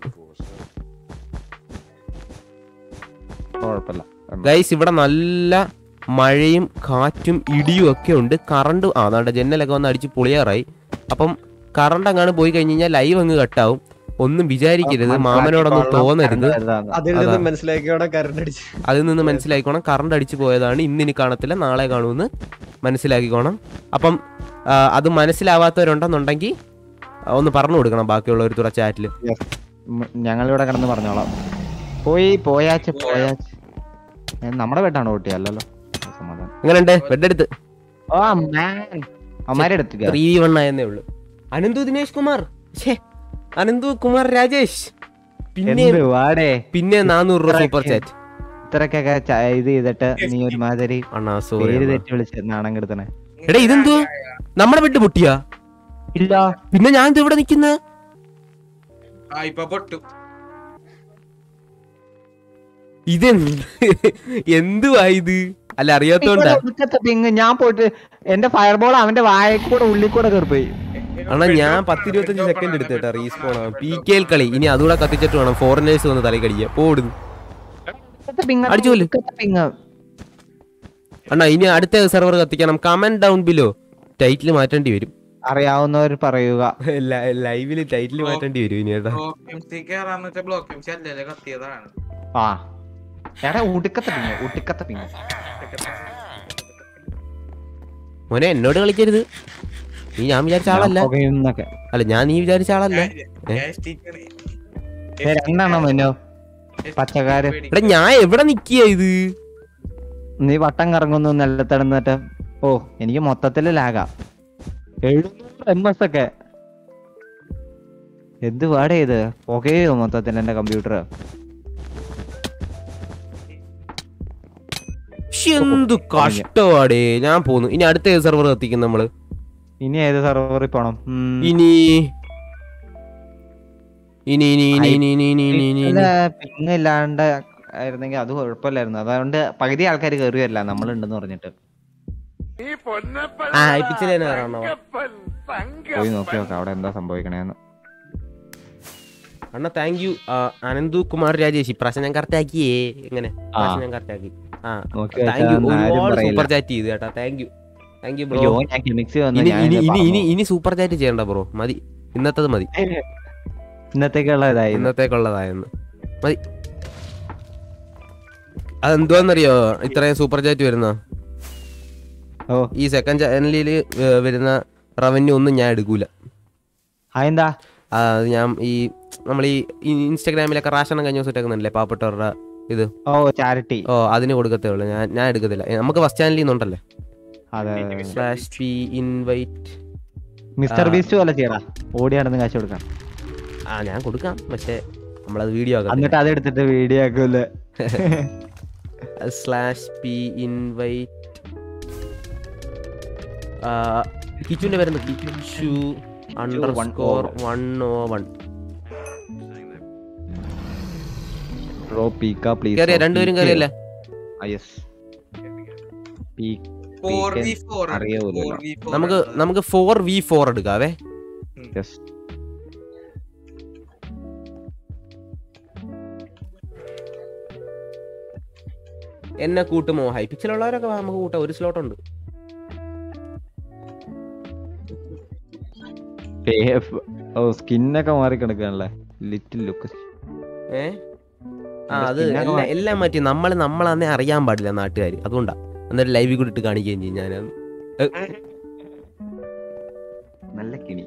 [SPEAKER 7] കുഴപ്പമില്ല
[SPEAKER 1] ഗൈസ് ഇവിടെ നല്ല മഴയും കാറ്റും ഇടിയും ഒക്കെ ഉണ്ട് കറണ്ട് ആ അതാണ്ട് ജനലൊക്കെ വന്ന് അടിച്ച് പൊളിയാറായി അപ്പം കറണ്ട് അങ്ങാണ് പോയി കഴിഞ്ഞ് കഴിഞ്ഞാൽ ലൈവ് അങ്ങ് കട്ടാവും ഒന്നും വിചാരിക്കരുത് മാമനോടൊന്നും തോന്നരുത്
[SPEAKER 9] അതിൽ
[SPEAKER 1] അതാ.
[SPEAKER 9] നിന്നും മനസ്സിലാക്കിയോടെ കറണ്ട് അടിച്ച്
[SPEAKER 1] അതിൽ നിന്ന് മനസ്സിലാക്കിക്കോണം കറണ്ട് അടിച്ചു പോയതാണ് ഇന്നിനി കാണത്തില്ല നാളെ കാണുമെന്ന് മനസ്സിലാക്കിക്കോണം അപ്പം ആ, അത് മനസ്സിലാവാത്തവരുണ്ടെന്നുണ്ടെങ്കിൽ ആ, ഒന്ന് പറഞ്ഞു കൊടുക്കണം ബാക്കിയുള്ളവർ തുറ ചാറ്റിൽ
[SPEAKER 7] ഞങ്ങളിവിടെ കിടന്ന് പറഞ്ഞോളാം പോയി പോയാച്ച് പോയാച്ച് ഏ, നമ്മുടെ വീട്ടാണ് ഓട്ടി അല്ലല്ലോ സമാധാനം
[SPEAKER 1] എങ്ങനെയുണ്ട് ബെഡെടുത്ത്
[SPEAKER 7] ഓ മാൻ അമ്മാരെ എടുത്തില്ല
[SPEAKER 1] ത്രീ വി വൺ ആയെന്നേ ഉള്ളൂ അനന്തു ദിനേഷ് കുമാർ ഛേ അനന്തു കുമാർ രാജേഷ് പിന്നെ
[SPEAKER 7] എന്ത് വാടേ
[SPEAKER 1] പിന്നെ നാനൂറ് രൂപ സൂപ്പർ ചാറ്റ്
[SPEAKER 7] ഇത്രക്കൊക്കെ ച- ഇത് ചെയ്തിട്ട് നീ ഒരുമാതിരി
[SPEAKER 1] അണ്ണാ സോറി
[SPEAKER 7] പേര് തെറ്റി വിളിച്ച് നാണം കെടുത്തണേ
[SPEAKER 1] എടാ ഇതെന്തോ നമ്മുടെ ബെഡ് പൊട്ടിയാ
[SPEAKER 7] ഇല്ല
[SPEAKER 1] പിന്നെ ഞാൻ ഇത് ഇവിടെ നിക്കുന്ന
[SPEAKER 8] ആ ഇപ്പൊ പൊട്ടു
[SPEAKER 1] ഇതെന്ത് എന്തുവാ ഇത് അല്ല അറിയാത്തോണ്ടാ
[SPEAKER 7] ഒടുക്കത്തെ പിങ് ഞാൻ പോയിട്ട് എന്റെ ഫയർബോൾ അവന്റെ വായ കൂടെ ഉള്ളിൽ കൂടെ കയറിപ്പോയി
[SPEAKER 1] അണ്ണാ ഞാൻ പത്തിരുപത്തഞ്ച് സെക്കൻഡ് എടുത്തു കേട്ടോ റീസ്പോൺ ആവാൻ പി കെ എൽ കളി ഇനി അതുകൂടെ കത്തിച്ചിട്ട് വേണം ഫോറിനേഴ്സ് വന്ന് തലയിൽ കടിക്കുക പോടുന്നു
[SPEAKER 7] ഒടുക്കത്തെ പിങ്
[SPEAKER 1] അടിച്ചു കൊല്ല്.
[SPEAKER 7] ഒടുക്കത്തെ പിങ്
[SPEAKER 1] അണ്ണാ ഇനി അടുത്ത സെർവർ കത്തിക്കണം കമന്റ് ഡൗൺ ബിലോ ടൈറ്റിൽ മാറ്റേണ്ടി വരും
[SPEAKER 7] അറിയാവുന്നവർ പറയുക
[SPEAKER 1] ലൈവില് ടൈറ്റിൽ മാറ്റേണ്ടി വരും ഇനി കേട്ടോ
[SPEAKER 8] ബ്ലോക്ക് എം സി കയറാന്ന് വെച്ചാൽ ബ്ലോക്ക് എം സി അല്ലല്ലേ കത്തിയതാണ്
[SPEAKER 7] ആ എടാ ഉടുക്കത്തെ പിങ് ഉടുക്കത്തെ പിങ്
[SPEAKER 1] മോനെ എന്നോട് കളിക്കരുത് നീ ഞാൻ വിചാരിച്ച ആളല്ല
[SPEAKER 7] പുകയുന്നൊക്കെ
[SPEAKER 1] അല്ല ഞാൻ നീ വിചാരിച്ച ആളല്ല ഏ?
[SPEAKER 7] ഏ, രണ്ടെണ്ണം മെനോ പച്ചക്കാര്
[SPEAKER 1] എടാ ഞാൻ എവിടെ നിക്കിയ ഇത്
[SPEAKER 7] നീ വട്ടം കറങ്ങുന്നു നിലത്തിടന്നിട്ട് ഓ എനിക്ക് മൊത്തത്തില് ലാഗാ എഴുന്നൂറ് എം എസ് ഒക്കെ എന്ത് പാടേ ഇത് പുകയോ മൊത്തത്തിൽ എന്റെ കമ്പ്യൂട്ടർ
[SPEAKER 1] ശ്ശ്, എന്ത് കഷ്ടമാടേ ഞാൻ പോന്നു ഇനി അടുത്ത സെർവർ കത്തിക്കും നമ്മള്
[SPEAKER 7] ഇനി ഏത് സെർവറിൽ പോണം ഉം.
[SPEAKER 1] ഇനി ഇനി ഇനി ഇനി ഇനി ഇനി ഇനി ഇനി ഇനി
[SPEAKER 7] അല്ല പിങ് ഇല്ലാണ്ട് ആയിരുന്നെങ്കിൽ അത് കുഴപ്പമില്ലായിരുന്നു അതുകൊണ്ട് പകുതി ആൾക്കാർ കയറിയല്ല നമ്മളുണ്ടെന്ന് പറഞ്ഞിട്ട്
[SPEAKER 1] ആ ഇപ്പിച്ചിലെ കയറാണോ
[SPEAKER 7] പോയി നോക്കി നോക്കാം അവിടെ എന്താ സംഭവിക്കണേന്ന്
[SPEAKER 1] അണ്ണ താങ്ക് യു അനന്തു കുമാർ രാജേഷ് ഇപ്രാവശ്യം ഞാൻ കറക്റ്റ് ആക്കിയേ എങ്ങനെ ഇപ്രാവശ്യം ഞാൻ കറക്റ്റ് ആക്കി ആ
[SPEAKER 7] നോക്കി
[SPEAKER 1] താങ്ക് യു
[SPEAKER 7] വെച്ചാ ആരും
[SPEAKER 1] ഒരുപാട്
[SPEAKER 7] പറയില്ല.
[SPEAKER 1] സൂപ്പർ ചാറ്റ് ചെയ്തു കേട്ടാ thank you thank you bro
[SPEAKER 7] അയ്യോ ഞാൻ കെമിക്സ് വന്നു
[SPEAKER 1] ഇനി
[SPEAKER 7] ഞാൻ
[SPEAKER 1] ഇനി
[SPEAKER 7] ഇത്
[SPEAKER 1] ഇനി ഇനി
[SPEAKER 7] പറഞ്ഞു.
[SPEAKER 1] ഇനി സൂപ്പർ ചാറ്റ് ചെയ്യണ്ട ബ്രോ മതി ഇന്നത്തത് മതി
[SPEAKER 7] ഇന്നത്തേക്കുള്ള ഇതായി
[SPEAKER 1] ഇന്നത്തേക്കുള്ളതായെന്ന് മതി അതെന്തുവാന്നറിയോ ഇത്രയും സൂപ്പർ ചാറ്റ് വരുന്ന
[SPEAKER 7] ഓ
[SPEAKER 1] ഈ സെക്കൻഡ് ചാനലിൽ വരുന്ന റവന്യൂ ഒന്നും ഞാൻ എടുക്കൂല
[SPEAKER 7] അതെന്താ
[SPEAKER 1] ആ, അത് ഞാൻ ഈ നമ്മൾ ഈ ഇൻസ്റ്റാഗ്രാമിലൊക്കെ റാഷണം കഴിഞ്ഞ ദിവസം ഇട്ടേക്കുന്നില്ലേ പാവപ്പെട്ടവരുടെ ഇത്
[SPEAKER 7] ഓ ചാരിറ്റി
[SPEAKER 1] ഓ അതിന് കൊടുക്കത്തേ ഉള്ളൂ ഞാൻ ഞാൻ എടുക്കത്തില്ല ഏ, നമുക്ക് ഫസ്റ്റ് ചാനലിൽ നിന്നുണ്ടല്ലേ
[SPEAKER 7] അതെ
[SPEAKER 1] സ്ലാഷ് പി ഇൻവൈറ്റ്
[SPEAKER 7] മിസ്റ്റർ
[SPEAKER 1] ആ.
[SPEAKER 7] ബീസ്റ്റ് പോലെ ചെയ്യടാ ഓടി നടന്ന് കാശ് കൊടുക്കാം
[SPEAKER 1] ആ ഞാൻ കൊടുക്കാം പക്ഷെ നമ്മളത് വീഡിയോ ആക്കാം
[SPEAKER 7] എന്നിട്ട് അത് എടുത്തിട്ട് വീഡിയോ ആക്കൂല്ലേ
[SPEAKER 1] സ്ലാഷ് പി ഇൻവൈറ്റ് കിച്ചുവിന്റെ പേരെന്താ കിച്ചു അണ്ടർ സ്കോർ വൺ ഓ വൺ
[SPEAKER 7] ബ്രോ പീക്ക പ്ലീസ്
[SPEAKER 1] കയറിയ രണ്ടുപേരും കയറിയല്ലേ
[SPEAKER 7] യെസ്
[SPEAKER 8] ഫോർ വി ഫോർ
[SPEAKER 7] അറിയാവൂലോ.
[SPEAKER 1] നമുക്ക് നമുക്ക് ഫോർ വി ഫോർ എടുക്കാവേ
[SPEAKER 7] യെസ്
[SPEAKER 1] എന്നെ കൂട്ടുമോ ഹൈ പിച്ചിലുള്ളവരൊക്കെ വാ, നമുക്ക് കൂട്ടാം ഒരു സ്ലോട്ട് ഉണ്ട്
[SPEAKER 7] ഓ സ്കിന്നൊക്കെ മാറി കിടക്കാണല്ലേ ലിറ്റിൽ ലുക്ക്
[SPEAKER 1] ഏ ആ
[SPEAKER 7] എന്റെ
[SPEAKER 1] അത്
[SPEAKER 7] skin ഒക്കെ
[SPEAKER 1] എല്ലാം
[SPEAKER 7] മാറി.
[SPEAKER 1] എല്ലാം മാറ്റി നമ്മൾ നമ്മളന്നേ അറിയാൻ പാടില്ല നാട്ടുകാർ അതുകൊണ്ടാ എന്നിട്ട് ലൈവിൽ കൂടി ഇട്ട് കാണിക്കുകയും ചെയ്യും ഞാൻ
[SPEAKER 7] നല്ല കിണി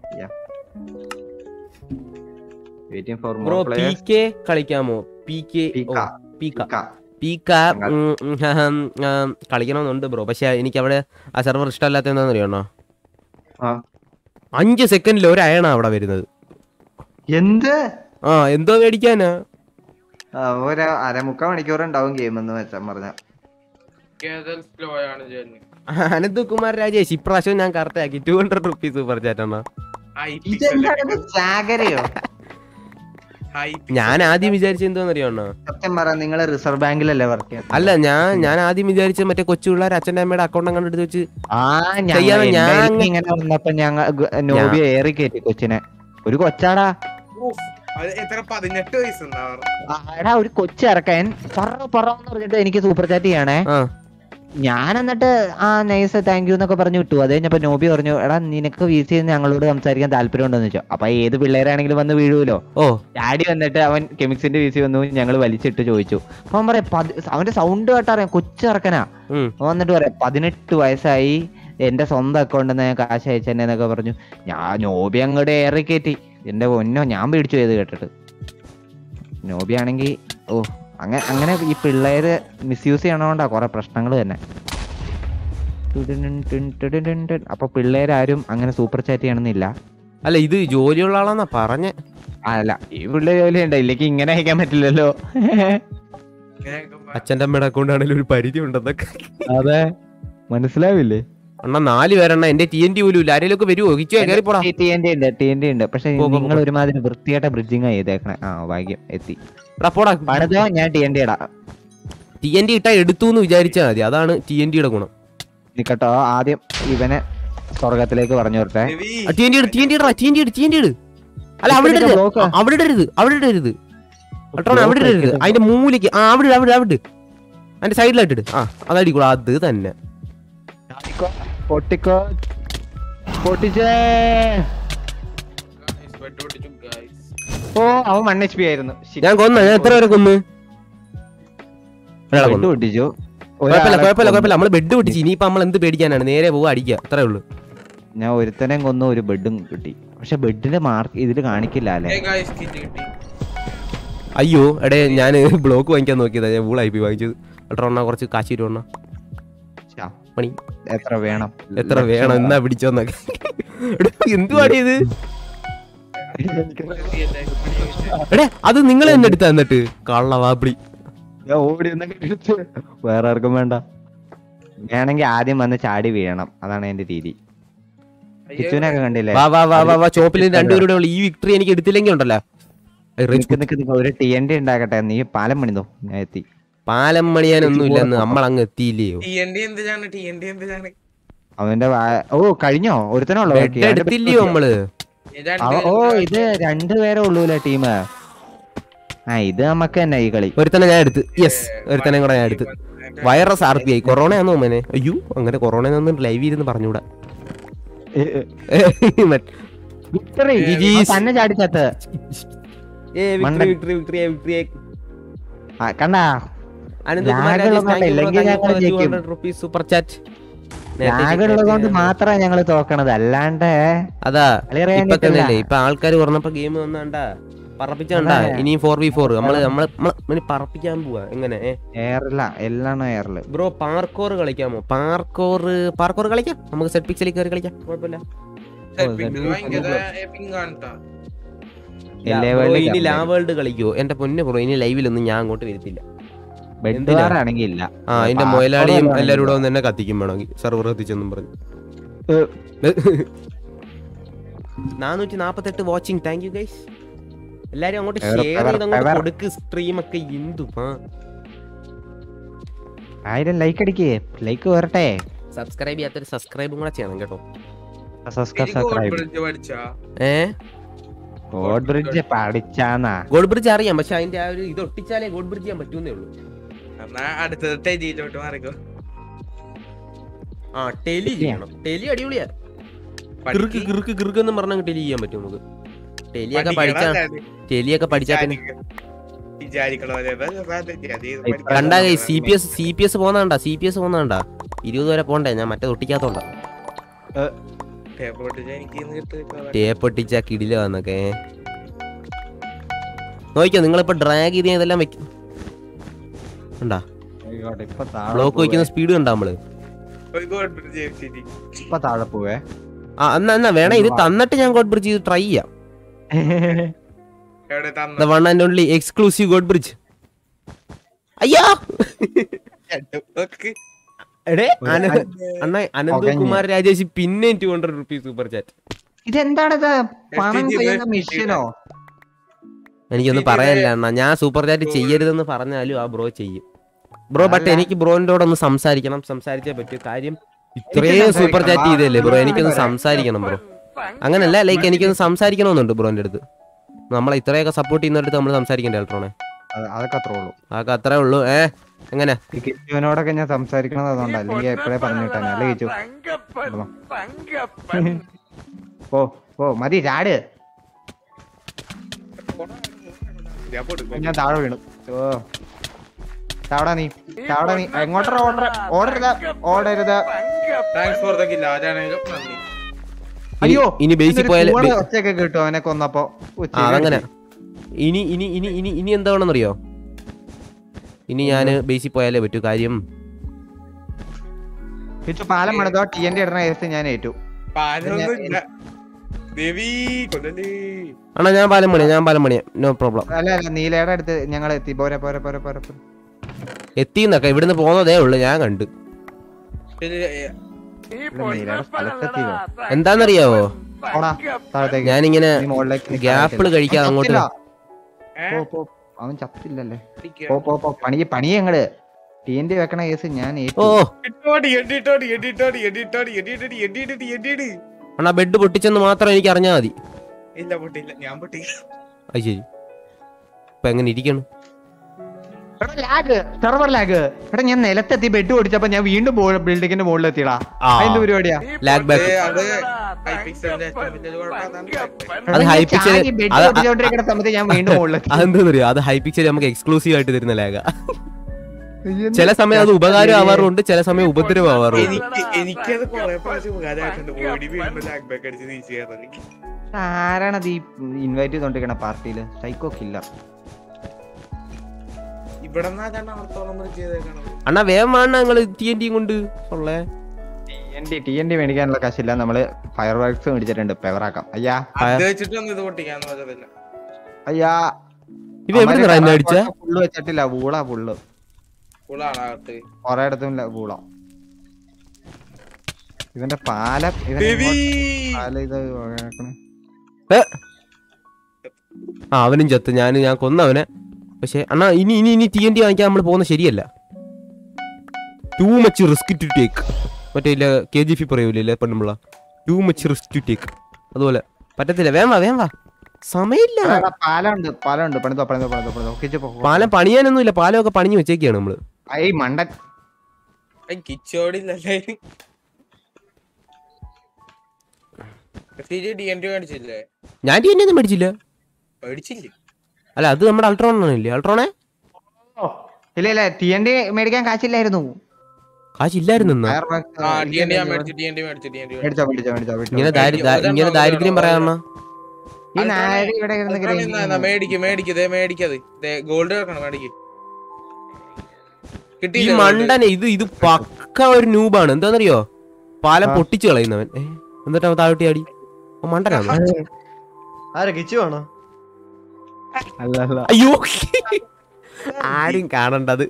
[SPEAKER 7] waiting for
[SPEAKER 1] bro
[SPEAKER 7] more
[SPEAKER 1] P
[SPEAKER 7] players
[SPEAKER 1] K കളിക്കാമോ പി കെ
[SPEAKER 7] പീക്ക.
[SPEAKER 1] പീക്ക പീക്ക ഉം, ഉം, ഹം, ഉം, കളിക്കണമെന്നുണ്ട് ബ്രോ പക്ഷെ എനിക്ക് അവിടെ ആ സെർവർ ഇഷ്ടമല്ലാത്ത എന്താണെന്ന് അറിയണോ
[SPEAKER 7] ആ.
[SPEAKER 1] അഞ്ച് സെക്കൻഡിൽ ഒരു അയണ അവിടെ വരുന്നത്
[SPEAKER 7] എന്ത്
[SPEAKER 1] ആ എന്തോ മേടിക്കാനാ
[SPEAKER 7] ആ, ഒരു അരമുക്കാൽ മണിക്കൂർ ഉണ്ടാവും ഗെയിം എന്ന് വെച്ചാൽ പറഞ്ഞ
[SPEAKER 8] സ്ലോ ആണ് ചെയ്യുന്നത്
[SPEAKER 1] അനന്ത് കുമാർ രാജേഷ് ഇപ്രാവശ്യം ഞാൻ കറക്റ്റ് ആക്കി ടു ഹൺഡ്രഡ് റുപ്പീസ് സൂപ്പർ ചാറ്റാണ്
[SPEAKER 7] ഇതെന്താണ് ചാകരയോ
[SPEAKER 1] ഞാൻ ആദ്യം വിചാരിച്ച എന്തോന്നറിയണോ
[SPEAKER 7] സത്യം പറ നിങ്ങൾ റിസർവ് ബാങ്കിലല്ലേ വർക്ക് ചെയ്യുന്നത്
[SPEAKER 1] അല്ല ഞാൻ ഞാൻ ആദ്യം വിചാരിച്ച മറ്റേ കൊച്ചു പിള്ളേർ അച്ഛൻ്റെ അമ്മയുടെ അക്കൗണ്ട് അങ്ങോട്ട് എടുത്ത് വെച്ച്
[SPEAKER 7] ആ ഞാൻ
[SPEAKER 1] ചെയ്യാതെ ഞാൻ
[SPEAKER 7] എൻ്റെ
[SPEAKER 1] അങ്ങ്
[SPEAKER 7] ഇങ്ങനെ വന്നപ്പോ ഞങ്ങൾ നോബി ഏറി കയറ്റി കൊച്ചിനെ ഒരു കൊച്ചാടാ
[SPEAKER 8] എത്ര പതിനെട്ട് വയസ്സുണ്ടാവും
[SPEAKER 7] ആ, എടാ ഒരു കൊച്ചു ഇറക്കാൻ പറ പറ എന്ന് പറഞ്ഞിട്ട് എനിക്ക് സൂപ്പർ ചാറ്റ് ചെയ്യണേ
[SPEAKER 1] ആ
[SPEAKER 7] ഞാൻ എന്നിട്ട് ആ നൈസ് താങ്ക് യു എന്നൊക്കെ പറഞ്ഞു വിട്ടു അത് കഴിഞ്ഞപ്പോ നോബി പറഞ്ഞു എടാ നിനക്ക് വി സി ഞങ്ങളോട് സംസാരിക്കാൻ താല്പര്യം ഉണ്ടെന്ന് വെച്ചു അപ്പൊ ഏത് പിള്ളേരാണെങ്കിലും വന്ന് വീഴുമല്ലോ
[SPEAKER 1] ഓ
[SPEAKER 7] ഡാഡി വന്നിട്ട് അവൻ കെമിക്സിന്റെ വി സി വന്നു ഞങ്ങൾ വലിച്ചിട്ട് ചോദിച്ചു അപ്പൊ അവൻ പറയാം "പതി- അവന്റെ സൗണ്ട് കേട്ടറിയാം കൊച്ചിറക്കനാ
[SPEAKER 1] ഉം.
[SPEAKER 7] അവൻ വന്നിട്ട് പറയാം പതിനെട്ട് വയസ്സായി എന്റെ സ്വന്തം അക്കൗണ്ടിൽ നിന്ന് കാശ് അയച്ചെന്നെ എന്നൊക്കെ പറഞ്ഞു ഞാൻ നോബി അങ്ങോട്ട് ഏറി കയറ്റി എന്റെ പൊന്നോ ഞാൻ പേടിച്ചു പോയത് കേട്ടിട്ട് നോബി ആണെങ്കി ഓ അങ്ങനെ അങ്ങനെ ഈ പിള്ളേര് മിസ്യൂസ് ചെയ്യണോണ്ടാ കുറെ പ്രശ്നങ്ങൾ തന്നെ ടുടുടുൻ ടുൻ ടുടുടുൻ ടുൻ. അപ്പൊ പിള്ളേരാരും അങ്ങനെ സൂപ്പർ ചാറ്റ് ചെയ്യണമെന്നില്ല
[SPEAKER 1] അല്ല ഇത് ജോലിയുള്ള ആളാന്നാ പറഞ്ഞ
[SPEAKER 7] അല്ല ഈ പിള്ളേർ ജോലി ഉണ്ട് ഇല്ലെങ്കിൽ ഇങ്ങനെ അയക്കാൻ പറ്റില്ലല്ലോ
[SPEAKER 1] അച്ഛൻ്റെ അമ്മയുടെ അക്കൗണ്ട് ആണെങ്കിലും ഒരു പരിധി ഉണ്ടെന്നൊക്കെ
[SPEAKER 7] അതെ മനസ്സിലാവില്ലേ
[SPEAKER 1] അണ്ണ നാല് പേരെണ്ണ എന്റെ ടി എൻ ടി പോലും ഇല്ല ആരെങ്കിലും ഒക്കെ വരുമോ കിച്ചോ കയറി പോടാ
[SPEAKER 7] ടി എൻ ഡി ഉണ്ട് ടി എൻ ഡി ഉണ്ട് പക്ഷെ
[SPEAKER 1] പോ, പോ,
[SPEAKER 7] നിങ്ങൾ
[SPEAKER 1] പോ.
[SPEAKER 7] ഒരുമാതിരി വൃത്തിയായിട്ട ബ്രിഡ്ജിങ് ചെയ്തേക്കണേ ആ ഭാഗ്യം എത്തി
[SPEAKER 1] എടാ പോടാ
[SPEAKER 7] പണിതോ ഞാൻ ടി എൻ ഡി ഇടാം
[SPEAKER 1] ടി എൻ ടി ഇട്ടാ എടുത്തു എന്ന് വിചാരിച്ചാൽ മതി അതാണ് ടി എൻ ടിയുടെ ഗുണം
[SPEAKER 7] നിക്കട്ടോ ആദ്യം ഇവനെ സ്വർഗത്തിലേക്ക് പറഞ്ഞു വിട്ടെ
[SPEAKER 8] രവി,
[SPEAKER 1] ടി എൻ ടി ഇട് ടി എൻ ടി ഇടാ ടി എൻ ടി ഇട് ടി എൻ ടി ഇട് അല്ല അവിടെ
[SPEAKER 7] ഇപ്പൊ
[SPEAKER 1] ഇടരുത്
[SPEAKER 7] block ആ.
[SPEAKER 1] ആ, അവിടെ ഇടരുത് അവിടെ ഇടരുത് അൾട്രോൺ അവിടെ
[SPEAKER 7] block
[SPEAKER 1] ഇടരുത്
[SPEAKER 7] വെക്കരുത്.
[SPEAKER 1] അതിന്റെ മൂലിക്ക് ആ അവിടെ ഇട്, അവിടെ ഇട്, അവിടെ ഇട്. അതിന്റെ സൈഡിലായിട്ട് ഇട് ആ അതടിക്കൂടാ അത് തന്നെ
[SPEAKER 7] പൊട്ടിക്കോ പൊട്ടിച്ചേ
[SPEAKER 8] guys, bed പൊട്ടിച്ചു, guys.
[SPEAKER 7] ഓ അവൻ വൺ എച്ച് പി ആയിരുന്നു Shit.
[SPEAKER 1] ഞാൻ കൊന്ന ഞാൻ എത്ര പേരെ കൊന്ന് ഒരാളെ
[SPEAKER 7] ബെഡ്
[SPEAKER 1] കൊന്നു
[SPEAKER 7] പൊട്ടിച്ചു
[SPEAKER 1] കുഴപ്പമില്ല
[SPEAKER 7] ഒരാളെ
[SPEAKER 1] കുഴപ്പമില്ല
[SPEAKER 7] കൊന്നു.
[SPEAKER 1] കുഴപ്പമില്ല നമ്മള് ബെഡ് പൊട്ടിച്ച് ഇനിയിപ്പോ നമ്മൾ എന്ത് പേടിക്കാനാണ് നേരെ പോവുക അടിക്കുക അത്രേ ഉള്ളൂ
[SPEAKER 7] ഞാൻ ഒരുത്തനെയും കൊന്നു ഒരു ബെഡും കിട്ടി പക്ഷെ ബെഡിന്റെ മാർക്ക് ഇതിൽ കാണിക്കില്ല അല്ലേ
[SPEAKER 8] Hey guys, kit കിട്ടി.
[SPEAKER 1] അയ്യോ എടേ ഞാൻ ബ്ലോക്ക് വാങ്ങിക്കാൻ നോക്കിയതാ ഞാൻ ഊളായി പോയി വാങ്ങിച്ചത് അൾട്രോണ കുറച്ച് കാശി വരുവണ്ണ
[SPEAKER 7] ശ്ശാ,
[SPEAKER 1] പണി
[SPEAKER 7] എത്ര വേണം
[SPEAKER 1] എത്ര വേണം എന്നാ പിടിച്ചോന്നൊക്കെ എന്തുവാടി ഇത് എടേ അത് നിങ്ങൾ തന്നെ എടുത്താ എന്നിട്ട് കള്ള വാപ്പിളി
[SPEAKER 7] ഞാൻ ഓടി വന്നൊക്കെ എടുത്ത് വേറെ ആർക്കും വേണ്ട വേണമെങ്കിൽ ആദ്യം വന്ന് ചാടി വീഴണം അതാണ് എന്റെ രീതി കിച്ചുവിനൊക്കെ കണ്ടില്ലേ
[SPEAKER 1] വാ വാ വാ വാ വാ ചോപ്പിൽ രണ്ടുപേരുടെ ഉള്ളു ഈ വിക്ടറി എനിക്ക് എടുത്തില്ലെങ്കിൽ ഉണ്ടല്ലോ ഏയ് റിച്ച്
[SPEAKER 7] നിക്ക് നിക്ക് നിക്ക് ഒരു ടി എൻ ഡി ഉണ്ടാക്കട്ടെ നീ പാലം പണിതോ ഞാൻ എത്തി
[SPEAKER 1] പാലം മണിയാനൊന്നും ഇല്ലെന്ന് നമ്മൾ അങ്ങ് എത്തിയില്ലയോ
[SPEAKER 8] TNT എന്തിനാണ് TNT എന്തിനാണ്
[SPEAKER 7] അവന്റെ വാ- ഓ കഴിഞ്ഞോ ഒരുത്തനുള്ളൂ ബാക്കി.
[SPEAKER 1] ബെഡ് എടുത്തില്ലയോ നമ്മള്
[SPEAKER 8] ഇത് രണ്ട്
[SPEAKER 7] അവ- ഓ ഇത് രണ്ടുപേരെ ഉള്ളൂല്ലേ ടീം ആ ഇത് നമുക്ക് തന്നെ ഈ കളി
[SPEAKER 1] ഒരുത്തനെ ഞാൻ എടുത്ത് യെസ് ഒരുത്തനെ കൂടെ ഞാൻ എടുത്ത് വൈറസ് ആർ പി ആയി കൊറോണ ആണെന്ന് തോന്നേ അയ്യോ അങ്ങനെ കൊറോണ എന്നൊന്നും ലൈവ് ഇരുന്ന് പറഞ്ഞൂടാ മറ്റ്-
[SPEAKER 7] വിക്ടറി
[SPEAKER 1] GG's.
[SPEAKER 7] തന്നെ ചാടിച്ചത്ത്
[SPEAKER 1] ഏ, victory,
[SPEAKER 7] മണ്ടൻ.
[SPEAKER 1] victory, victory, victory.
[SPEAKER 7] ആ, കണ്ടാ
[SPEAKER 1] അനന്തകുമാർ
[SPEAKER 7] lag
[SPEAKER 1] രാജേഷ്,
[SPEAKER 7] ഉള്ളതുകൊണ്ട്
[SPEAKER 1] thank you bro,
[SPEAKER 7] ഇല്ലെങ്കിൽ
[SPEAKER 1] thank you for
[SPEAKER 7] ഞങ്ങൾ
[SPEAKER 1] the
[SPEAKER 7] ജയിക്കും.
[SPEAKER 1] 200 rupees super chat. നേരത്തെ
[SPEAKER 7] ലാഗുള്ളത് കൊണ്ട്
[SPEAKER 1] നേരത്തെ
[SPEAKER 7] മാത്രമാണ് ഞങ്ങൾ തോക്കണത് അല്ലാണ്ട്
[SPEAKER 1] അതാ
[SPEAKER 7] കളി അറിയാൻ
[SPEAKER 1] ഇപ്പൊ
[SPEAKER 7] പറ്റില്ല.
[SPEAKER 1] തന്നെയല്ലേ ഇപ്പൊ ആൾക്കാർ പറഞ്ഞപ്പോ ഗെയിം വന്നാണ്ടാ പറപ്പിച്ചണ്ട
[SPEAKER 7] അതെ.
[SPEAKER 1] ഇനി ഫോർ വി ഫോർ നമ്മള് നമ്മള് നമ്മള് ഇനി പറപ്പിക്കാൻ പോവാ എങ്ങനെ
[SPEAKER 7] എയറില്ല എല്ലാം എയറില്
[SPEAKER 1] ബ്രോ പാർക്കോർ കളിക്കാമോ പാർക്കോർ പാർക്കോർ കളിക്കാം നമുക്ക് സെറ്റ് പിക്സലിൽ കയറി കളിക്കാം കുഴപ്പമില്ല
[SPEAKER 8] ഭയങ്കര epic ആണ് ട്ടോ.
[SPEAKER 7] എല്ലേ
[SPEAKER 1] ബ്രോ,
[SPEAKER 7] വേൾഡ്
[SPEAKER 1] ഇനി ലാ വേൾഡ് കളിക്കോ എന്റെ പൊന്നു ബ്രോ ഇനി ലൈവിലൊന്നും ഞാൻ അങ്ങോട്ട് വരത്തില്ല
[SPEAKER 7] ബെഡ്
[SPEAKER 1] എന്തിനാ?
[SPEAKER 7] വാർ ആണെങ്കിൽ ഇല്ല
[SPEAKER 1] ആ അതിന്റെ
[SPEAKER 7] പാർക്കോർ
[SPEAKER 1] മുതലാളിയും
[SPEAKER 7] വേണമെങ്കിൽ
[SPEAKER 1] എല്ലാവരും കൂടെ വന്ന് എന്നെ കത്തിക്കും വേണമെങ്കിൽ സെർവർ കത്തിച്ചെന്നും പറഞ്ഞു നാനൂറ്റി നാപ്പത്തെട്ട് വാച്ചിങ് താങ്ക് യു ഗൈസ് എല്ലാരും അങ്ങോട്ട്
[SPEAKER 7] Ever,
[SPEAKER 1] ഷെയർ
[SPEAKER 7] ever,
[SPEAKER 1] ചെയ്ത് അങ്ങോട്ട്
[SPEAKER 7] ever.
[SPEAKER 1] കൊടുക്ക് സ്ട്രീം ഒക്കെ എന്തു
[SPEAKER 7] ആയിരം ലൈക്ക് അടിക്കേ ലൈക്ക് വരട്ടെ
[SPEAKER 1] സബ്സ്ക്രൈബ് ചെയ്യാത്തൊരു സബ്സ്ക്രൈബും കൂടെ ചെയ്യണം കേട്ടോ
[SPEAKER 8] എനിക്ക്
[SPEAKER 7] സബ്സ്ക്രൈബ്
[SPEAKER 8] bridge പഠിച്ചാ?
[SPEAKER 1] ഏ
[SPEAKER 7] ഗോഡ് ബ്രിഡ്ജ് പഠിച്ചാന്നാ
[SPEAKER 1] ഗോൾഡ് ബ്രിഡ്ജ് അറിയാം പക്ഷെ അതിന്റെ ആ ഒരു ഇത് ഒട്ടിച്ചാലേ ഗോൾഡ് ബ്രിഡ്ജ് ചെയ്യാൻ പറ്റൂന്നേ ഉള്ളൂ
[SPEAKER 8] എന്നാ അടുത്തത് ടെജിയിലോട്ട് മാറിക്കോ
[SPEAKER 1] ആ ടെലി ചെയ്യണം ടെലി അടിപൊളിയാ കിറുക്ക്
[SPEAKER 8] പഠിക്ക്.
[SPEAKER 1] കിറുക്ക് കിറുക്ക് എന്ന് പറഞ്ഞാൽ ടെലി ചെയ്യാൻ പറ്റും നമുക്ക് ടെലിയൊക്കെ
[SPEAKER 8] പഠിക്കണം
[SPEAKER 1] പഠിച്ചാ
[SPEAKER 8] അല്ലാതെ.
[SPEAKER 1] ടെലിയൊക്കെ പഠിച്ചാ പിന്നെ
[SPEAKER 8] വിചാരിക്കണ പോലെ അതാ സാധനം. അത് ഇത്
[SPEAKER 7] ഇപ്പൊ
[SPEAKER 8] പഠിക്കണം.
[SPEAKER 1] കണ്ടാ C P S C P S പോന്നാണ്ടാ സി പി എസ് പോന്നാണ്ടാ ഇരുപത് വരെ പോണ്ടേ ഞാൻ മറ്റേ ഒട്ടിക്കാത്തോണ്ടാ
[SPEAKER 8] Paper പൊട്ടിച്ചാ എനിക്ക് ഇന്ന് കിട്ടും.
[SPEAKER 1] ടേപ്പ് ഒട്ടിച്ച കിടില വന്നൊക്കെ നോക്കിയോ നിങ്ങളിപ്പോ ഡ്രാഗ് ചെയ്ത് ഞാൻ ഇതെല്ലാം വെക്കും ഉണ്ടാ
[SPEAKER 7] ഇപ്പൊ താഴെ
[SPEAKER 1] ബ്ലോക്ക് വെക്കുന്ന സ്പീഡ് കണ്ടാ നമ്മള്
[SPEAKER 8] ഒരു gold bridge ശരി.
[SPEAKER 7] ഇപ്പൊ താഴെ പോവേ
[SPEAKER 1] ആ എന്നാ എന്നാ വേണേ ഇത് തന്നിട്ട് ഞാൻ ഗോഡ് ബ്രിഡ്ജ് ചെയ്ത് ട്രൈ ചെയ്യാം
[SPEAKER 8] എവിടെ
[SPEAKER 1] ദ
[SPEAKER 8] തന്ന
[SPEAKER 1] one and only exclusive god bridge അയ്യോ
[SPEAKER 8] ഒക്കെ
[SPEAKER 1] എടേ
[SPEAKER 7] ഒരു
[SPEAKER 1] അന-
[SPEAKER 7] അൻ-
[SPEAKER 1] അണ്ണ അനന്ത്
[SPEAKER 7] പുകഞ്ഞ്.
[SPEAKER 1] കുമാർ രാജേഷ് പിന്നെ two hundred rupees super chat
[SPEAKER 7] ഇതെന്താണിത് പണം
[SPEAKER 8] STG
[SPEAKER 7] ചെയ്യുന്ന മെഷീനോ
[SPEAKER 1] എനിക്കൊന്നും
[SPEAKER 8] ഇത്
[SPEAKER 1] പറയാനില്ല അണ്ണാ ഞാൻ സൂപ്പർ ചാറ്റ് ചെയ്യരുതെന്ന് പറഞ്ഞാലും ആ ബ്രോ ചെയ്യും ബ്രോ ബട്ട്
[SPEAKER 7] അല്ല.
[SPEAKER 1] എനിക്ക് ബ്രോനോട് ഒന്ന് സംസാരിക്കണം സംസാരിച്ചേ പറ്റൂ കാര്യം ഇത്രയും
[SPEAKER 7] സംസാരിക്കണം.
[SPEAKER 1] സൂപ്പർ ചാറ്റ്
[SPEAKER 7] ആ,
[SPEAKER 1] ചെയ്തല്ലേ ബ്രോ
[SPEAKER 7] ആ,
[SPEAKER 1] എനിക്കൊന്ന്
[SPEAKER 7] പറയാം.
[SPEAKER 1] സംസാരിക്കണം ബ്രോ അങ്ങനല്ല ലൈക്ക് എനിക്കൊന്ന് സംസാരിക്കണമെന്നുണ്ട് ബ്രോന്റെ അടുത്ത് നമ്മളെ ഇത്രയൊക്കെ സപ്പോർട്ട് ചെയ്യുന്നവരുടെ നമ്മൾ സംസാരിക്കണ്ടേ അൾട്രോണെ
[SPEAKER 7] അത് അതൊക്കെ അത്രേ ഉള്ളൂ
[SPEAKER 1] അതൊക്കെ അത്രേ ഉള്ളൂ ഏ എങ്ങനെ
[SPEAKER 7] ഈ കിച്ചുവിനോടൊക്കെ ഞാൻ സംസാരിക്കണത് അതുകൊണ്ടാ അല്ലെങ്കിൽ എപ്പോഴേ പറഞ്ഞു വിട്ടാ അല്ലേ കിച്ചു ഓ ഓ മതി ചാട്
[SPEAKER 8] ഞാൻ കൊടുക്കും.
[SPEAKER 7] ഞാൻ താഴെ വീണു ഓ ചാവടാ നീ ചാവടാ നീ എങ്ങോട്ടാ ഓർഡർ ഓടരുത് ഓടരുത്
[SPEAKER 8] Thanks for the kill. ആരാണേലും നന്ദി.
[SPEAKER 1] ഇനി-
[SPEAKER 7] അയ്യോ
[SPEAKER 1] ഇനി ബേസിൽ പോയാൽ
[SPEAKER 7] ഒച്ചയൊക്കെ കിട്ടും അവനെ കൊന്നപ്പോ
[SPEAKER 1] ആ അതങ്ങനെ ഇനി ഇനി ഇനി ഇനി ഇനി എന്താണെന്നറിയോ ഇനി ഞാൻ ബേസിൽ പോയാലേ പറ്റൂ കാര്യം
[SPEAKER 7] കിച്ചു പാലം പണിതോ ടി എന്റെ ഇടണ കേസ് ഞാൻ ഏറ്റു
[SPEAKER 8] പാലൊന്നും ഇല്ല. ദേവി കൊല്ലല്ലേ
[SPEAKER 1] അണ്ണാ ഞാൻ പാലം പണിയാ ഞാൻ പാലം പണിയാ നോ പ്രോബ്ലം
[SPEAKER 7] അല്ല അല്ല നീലയുടെ അടുത്ത് ഞങ്ങൾ എത്തി പോരെ പോരെ പോരെ പോരെ പോരെ.
[SPEAKER 1] എത്തിന്നൊക്കെ ഇവിടുന്ന് പോകുന്നതേ ഉള്ളു ഞാൻ കണ്ടു
[SPEAKER 8] പിന്നെ, ഏ,
[SPEAKER 7] നീലയുടെ സ്ഥലത്തെത്തിയോ
[SPEAKER 1] എന്താന്നറിയാവോ
[SPEAKER 7] പോടാ താഴത്തേക്ക്
[SPEAKER 1] ഞാനിങ്ങനെ
[SPEAKER 7] നീ മുകളിലേക്ക് നിൽക്കാൻ
[SPEAKER 1] ഗ്യാപ്പിള്
[SPEAKER 7] പറ്റില്ല.
[SPEAKER 1] കഴിക്കാൻ
[SPEAKER 7] അവൻ
[SPEAKER 1] അങ്ങോട്ട്
[SPEAKER 7] ചത്തില്ല. പോ, പോ. അവൻ ചത്തില്ലല്ലേ പോ പോ പോ പണി പണി അങ്ങട് ടി എൻ ഡി വെക്കണ കേസ് ഞാൻ ഏറ്റു.
[SPEAKER 1] ഓ
[SPEAKER 8] ഇട്ടോടി എഡിട്ടോടി എഡിട്ടോടി എഡിട്ടോടി എഡിട്ടോടി എഡിട്ടോടി എഡിട്ട്
[SPEAKER 1] അണ്ണാ ബെഡ് പൊട്ടിച്ചെന്ന് മാത്രം എനിക്ക് അറിഞ്ഞാൽ മതി
[SPEAKER 8] ഇല്ല പൊട്ടിയില്ല ഞാൻ പൊട്ടിയില്ല
[SPEAKER 1] അത് ശരി ഇപ്പൊ എങ്ങനെ ഇരിക്കണം
[SPEAKER 7] എടാ ലാഗ് സെർവർ ലാഗ് എടാ ഞാൻ നിലത്തെത്തി ബെഡ് ഓടിച്ചപ്പോ ഞാൻ വീണ്ടും ബിൽഡിങ്ങിന്റെ മുകളിൽ എത്തിയടാ
[SPEAKER 1] ആ.
[SPEAKER 7] എന്ത് പരിപാടിയാ
[SPEAKER 1] ലാഗ് ബാക്ക്
[SPEAKER 8] അത് ഹൈപിക്സലിന്റെ ഏറ്റവും വലിയൊരു കുഴപ്പം അതാണ്.
[SPEAKER 1] അത് high pixel-
[SPEAKER 7] ബെഡ്
[SPEAKER 1] അത്
[SPEAKER 7] ഓടിച്ചോണ്ടിരിക്കുന്ന സമയത്ത് ഞാൻ വീണ്ടും മുകളിലെത്തി
[SPEAKER 1] അതെന്താന്നറിയോ അത് ഹൈ പിക്ചർ നമുക്ക് എക്സ്ക്ലൂസീവ് ആയിട്ട് തരുന്ന ലാഗ ചില സമയം അത് ഉപകാരം ആവാറുണ്ട് ചില സമയം ഉപദ്രവം ആവാറുണ്ട്
[SPEAKER 8] എനിക്ക് എനിക്കത് കുറെ പ്രാവശ്യം ഉപകാരമായിട്ടുണ്ട് ഓടി വീണ്ടും ലാഗ് ബാക്ക് അടിച്ച് തിരിച്ചു കയറാൻ
[SPEAKER 7] ആരാണത് ഈ ഇൻവൈറ്റ് ചെയ്തോണ്ടിരിക്കണ പാർട്ടിയില് സൈക്കോ കില്ലർ
[SPEAKER 8] ഇവിടെ നിന്നാണ് അവർത്തോളം ചെയ്തേക്കണം
[SPEAKER 1] അണ്ണാ വേഗം വേണ്ട നിങ്ങള് ടി എൻ ടി കൊണ്ട് ഉള്ളേ
[SPEAKER 7] T N T T N T മേടിക്കാനുള്ള കാശില്ല നമ്മള് ഫയർ വർക്ക്സ് മേടിച്ചിട്ടുണ്ട് പെവറാക്കാം അയ്യാ
[SPEAKER 8] അത് വെച്ചിട്ടൊന്നും ഇത് പൊട്ടിക്കാന്ന് പറഞ്ഞതില്ല
[SPEAKER 7] അയ്യാ
[SPEAKER 1] ഇവ എവിടെ നിന്നാ എന്നെ അടിച്ച
[SPEAKER 7] ഫുള്ള് വെച്ചിട്ടില്ല പൂളാ ഫുള്ള്
[SPEAKER 8] ഫുള്ളാണ് അകത്ത്
[SPEAKER 7] കൊറേ ഇടത്തും പൂള ഇവന്റെ പാലം ഇവൻ
[SPEAKER 8] ബേബി
[SPEAKER 7] എങ്ങോട്ട് പാലം ഇത് ഒഴുക്കണ്?
[SPEAKER 1] ആ അവനും ചത്ത് ഞാൻ ഞാൻ കൊന്നവനെ പക്ഷെ അണ്ണാ ഇനി ഇനി ഇനി ടി എൻ ടി വാങ്ങിക്കാൻ നമ്മൾ പോകുന്നത് ശരിയല്ല too much risk to take മറ്റേ ഇല്ല കെ ജി ഫി പറയൂലേ പെണ്ണുമ്പള too much risk to take അതുപോലെ പറ്റത്തില്ല വേം വാ വേം വാ സമയമില്ല
[SPEAKER 7] എടാ, പാലമുണ്ട് പാലമുണ്ട് പണിതോ പണിതോ പണിതോ പണിതോ കിച്ചു പോ, പോ.
[SPEAKER 1] പാലം പണിയാനൊന്നുമില്ല പാലമൊക്കെ പണിഞ്ഞു വെച്ചേക്കാണ് നമ്മള്
[SPEAKER 7] ഐ മണ്ടൻ
[SPEAKER 8] കിച്ചോടില്ലല്ലേ ഡി എൻ ടി മേടിച്ചില്ലേ
[SPEAKER 1] ഞാൻ ടി എൻ ഒന്നും മേടിച്ചില്ല
[SPEAKER 8] മേടിച്ചില്ലേ
[SPEAKER 1] അല്ല അത് നമ്മുടെ അൾട്രോൺ ആണല്ലേ അൾട്രോണേ
[SPEAKER 7] ഇല്ല ഇല്ല ടി എൻ ഡി മേടിക്കാൻ കാശില്ലായിരുന്നു
[SPEAKER 1] കാശില്ലായിരുന്നു എന്നാ
[SPEAKER 7] ഫയർ വർക്ക്സ്
[SPEAKER 8] ആ ടി എൻ ടി ഞാൻ മേടിച്ചു ടി എൻ ടി മേടിച്ചു ടി എൻ ടി
[SPEAKER 7] മേടിച്ചോ മേടിച്ചോ മേടിച്ചോ മേടിച്ചോ.
[SPEAKER 1] ഇങ്ങനെ ദാരി- ദാ- ഇങ്ങനെ ദാരിദ്ര്യം പറയാണ
[SPEAKER 7] ഈ നായര് ഇവിടെ ഇരുന്ന് grind ചെയ്യുന്നു.
[SPEAKER 8] മേടിക്ക് മേടിക്ക് ദേ മേടിക്കത് ദേ ഗോൾഡ് വെക്കണം മേടിക്ക്
[SPEAKER 1] ഈ
[SPEAKER 8] കിട്ടിയില്ല gold?
[SPEAKER 1] മണ്ടനെ ഇത് ഇത് പക്ക ഒരു നൂബാണ് എന്താന്നറിയോ പാലം പൊട്ടിച്ചു കളയുന്നവൻ ഏ, എന്നിട്ട് അവൻ താഴോട്ടി ആടി ഓ മണ്ടനാണ്
[SPEAKER 9] ആരാ കിച്ചു ആണോ
[SPEAKER 7] അല്ല അല്ല
[SPEAKER 1] അയ്യോ ആരും കാണണ്ടത്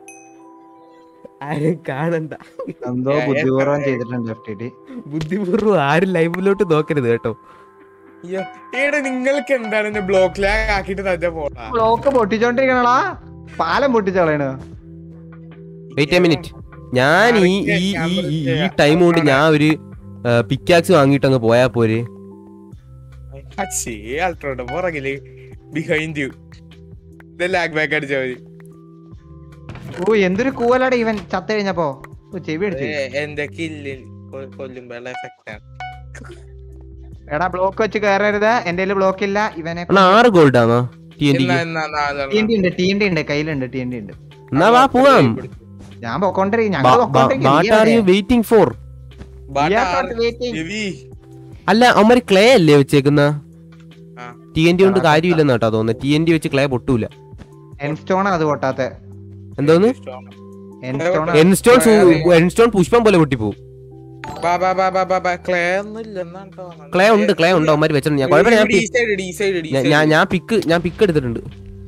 [SPEAKER 1] ആരും കാണണ്ട
[SPEAKER 7] എന്തോ ബുദ്ധിപൂർവ്വം ചെയ്തിട്ടുണ്ട് എഫ് ടി ടി
[SPEAKER 1] ബുദ്ധിപൂർവ്വം ആരും ലൈവിലോട്ട് നോക്കരുത് കേട്ടോ
[SPEAKER 8] അയ്യോ, എടാ നിങ്ങൾക്ക് എന്താണ് എന്നെ ബ്ലോക്ക് ലാഗ് ആക്കിട്ട് തന്നെ പോടാ
[SPEAKER 7] ബ്ലോക്ക് പൊട്ടിച്ചോണ്ടിരിക്കണടാ പാലം പൊട്ടിച്ചു കളയണ
[SPEAKER 1] വെയിറ്റ് എ മിനിറ്റ് ഞാൻ ഈ ഈ ഈ ഈ- ഈ ടൈം കൊണ്ട് ഞാൻ ഒരു പിക്കാക്സ് വാങ്ങിയിട്ട് അങ്ങ് പോയാ പോരെ
[SPEAKER 8] അച്ഛേ അൾട്രോയുടെ പുറകില് ബിഹൈൻഡ് യു ലാഗ് ബാക്ക് അടിച്ചാ മതി
[SPEAKER 7] ഓ എന്തൊരു കൂവലാടെ ഇവൻ ചത്ത കഴിഞ്ഞപ്പോ ഓ ചെവി അടിച്ചു
[SPEAKER 8] ഏ, എന്റെ കില്ലിൽ കൊല്ലുമ്പോഴുള്ള എഫക്റ്റ് ആണ്
[SPEAKER 7] എടാ ബ്ലോക്ക് വെച്ച് കയറരുത് എന്റെ കയ്യില് ബ്ലോക്ക് ഇല്ല ഇവനെ
[SPEAKER 1] അണ്ണാ ആറ് ഗോൾഡ് ആണോ ടി എൻ
[SPEAKER 8] എന്നാ
[SPEAKER 1] ടിക്ക്
[SPEAKER 8] എന്നാ
[SPEAKER 7] ടി എൻ
[SPEAKER 8] നാലെണ്ണം
[SPEAKER 7] ഡി ഉണ്ട് ടി എൻ ഡി ഉണ്ട് കയ്യിലുണ്ട് ടി എൻ ഡി ഉണ്ട്
[SPEAKER 1] എന്നാ വാ പോവാം
[SPEAKER 7] ഞാൻ പൊക്കോണ്ടിരിക്കും ഞങ്ങൾ
[SPEAKER 1] what are you waiting for
[SPEAKER 8] ബാട്ടാ രവി
[SPEAKER 1] അല്ല അവന്മാര് ക്ലേ അല്ലേ വെച്ചേക്കുന്ന
[SPEAKER 8] ആ.
[SPEAKER 1] ടി എൻ ടി കൊണ്ട് കാര്യമില്ലെന്ന് കേട്ടോ തോന്നുന്നത് ടി എൻ ടി വെച്ച് ക്ലേ പൊട്ടൂല
[SPEAKER 7] എൻസ്റ്റോൺ അത് പൊട്ടാത്ത
[SPEAKER 1] എന്തോന്ന്
[SPEAKER 7] എൻസ്റ്റോൺ
[SPEAKER 1] എൻസ്റ്റോൺ എൻസ്റ്റോൺ പുഷ്പം പോലെ പൊട്ടിപ്പോവും
[SPEAKER 8] ബാ ബാ ബാ ബാ ബാ ബാ ക്ലേ ഒന്നും ഇല്ലെന്നാണ് തോന്നുന്നത്.
[SPEAKER 1] ക്ലേ ഉണ്ട് ക്ലേ ഉണ്ട് അവന്മാര് വെച്ചിട്ടുണ്ട് ഞാൻ കുഴപ്പമില്ല ഞാൻ
[SPEAKER 8] D
[SPEAKER 1] pick-
[SPEAKER 8] side D side D
[SPEAKER 1] ഞാൻ- ഞാൻ ഞാൻ പിക്ക് ഞാൻ പിക്ക് എടുത്തിട്ടുണ്ട്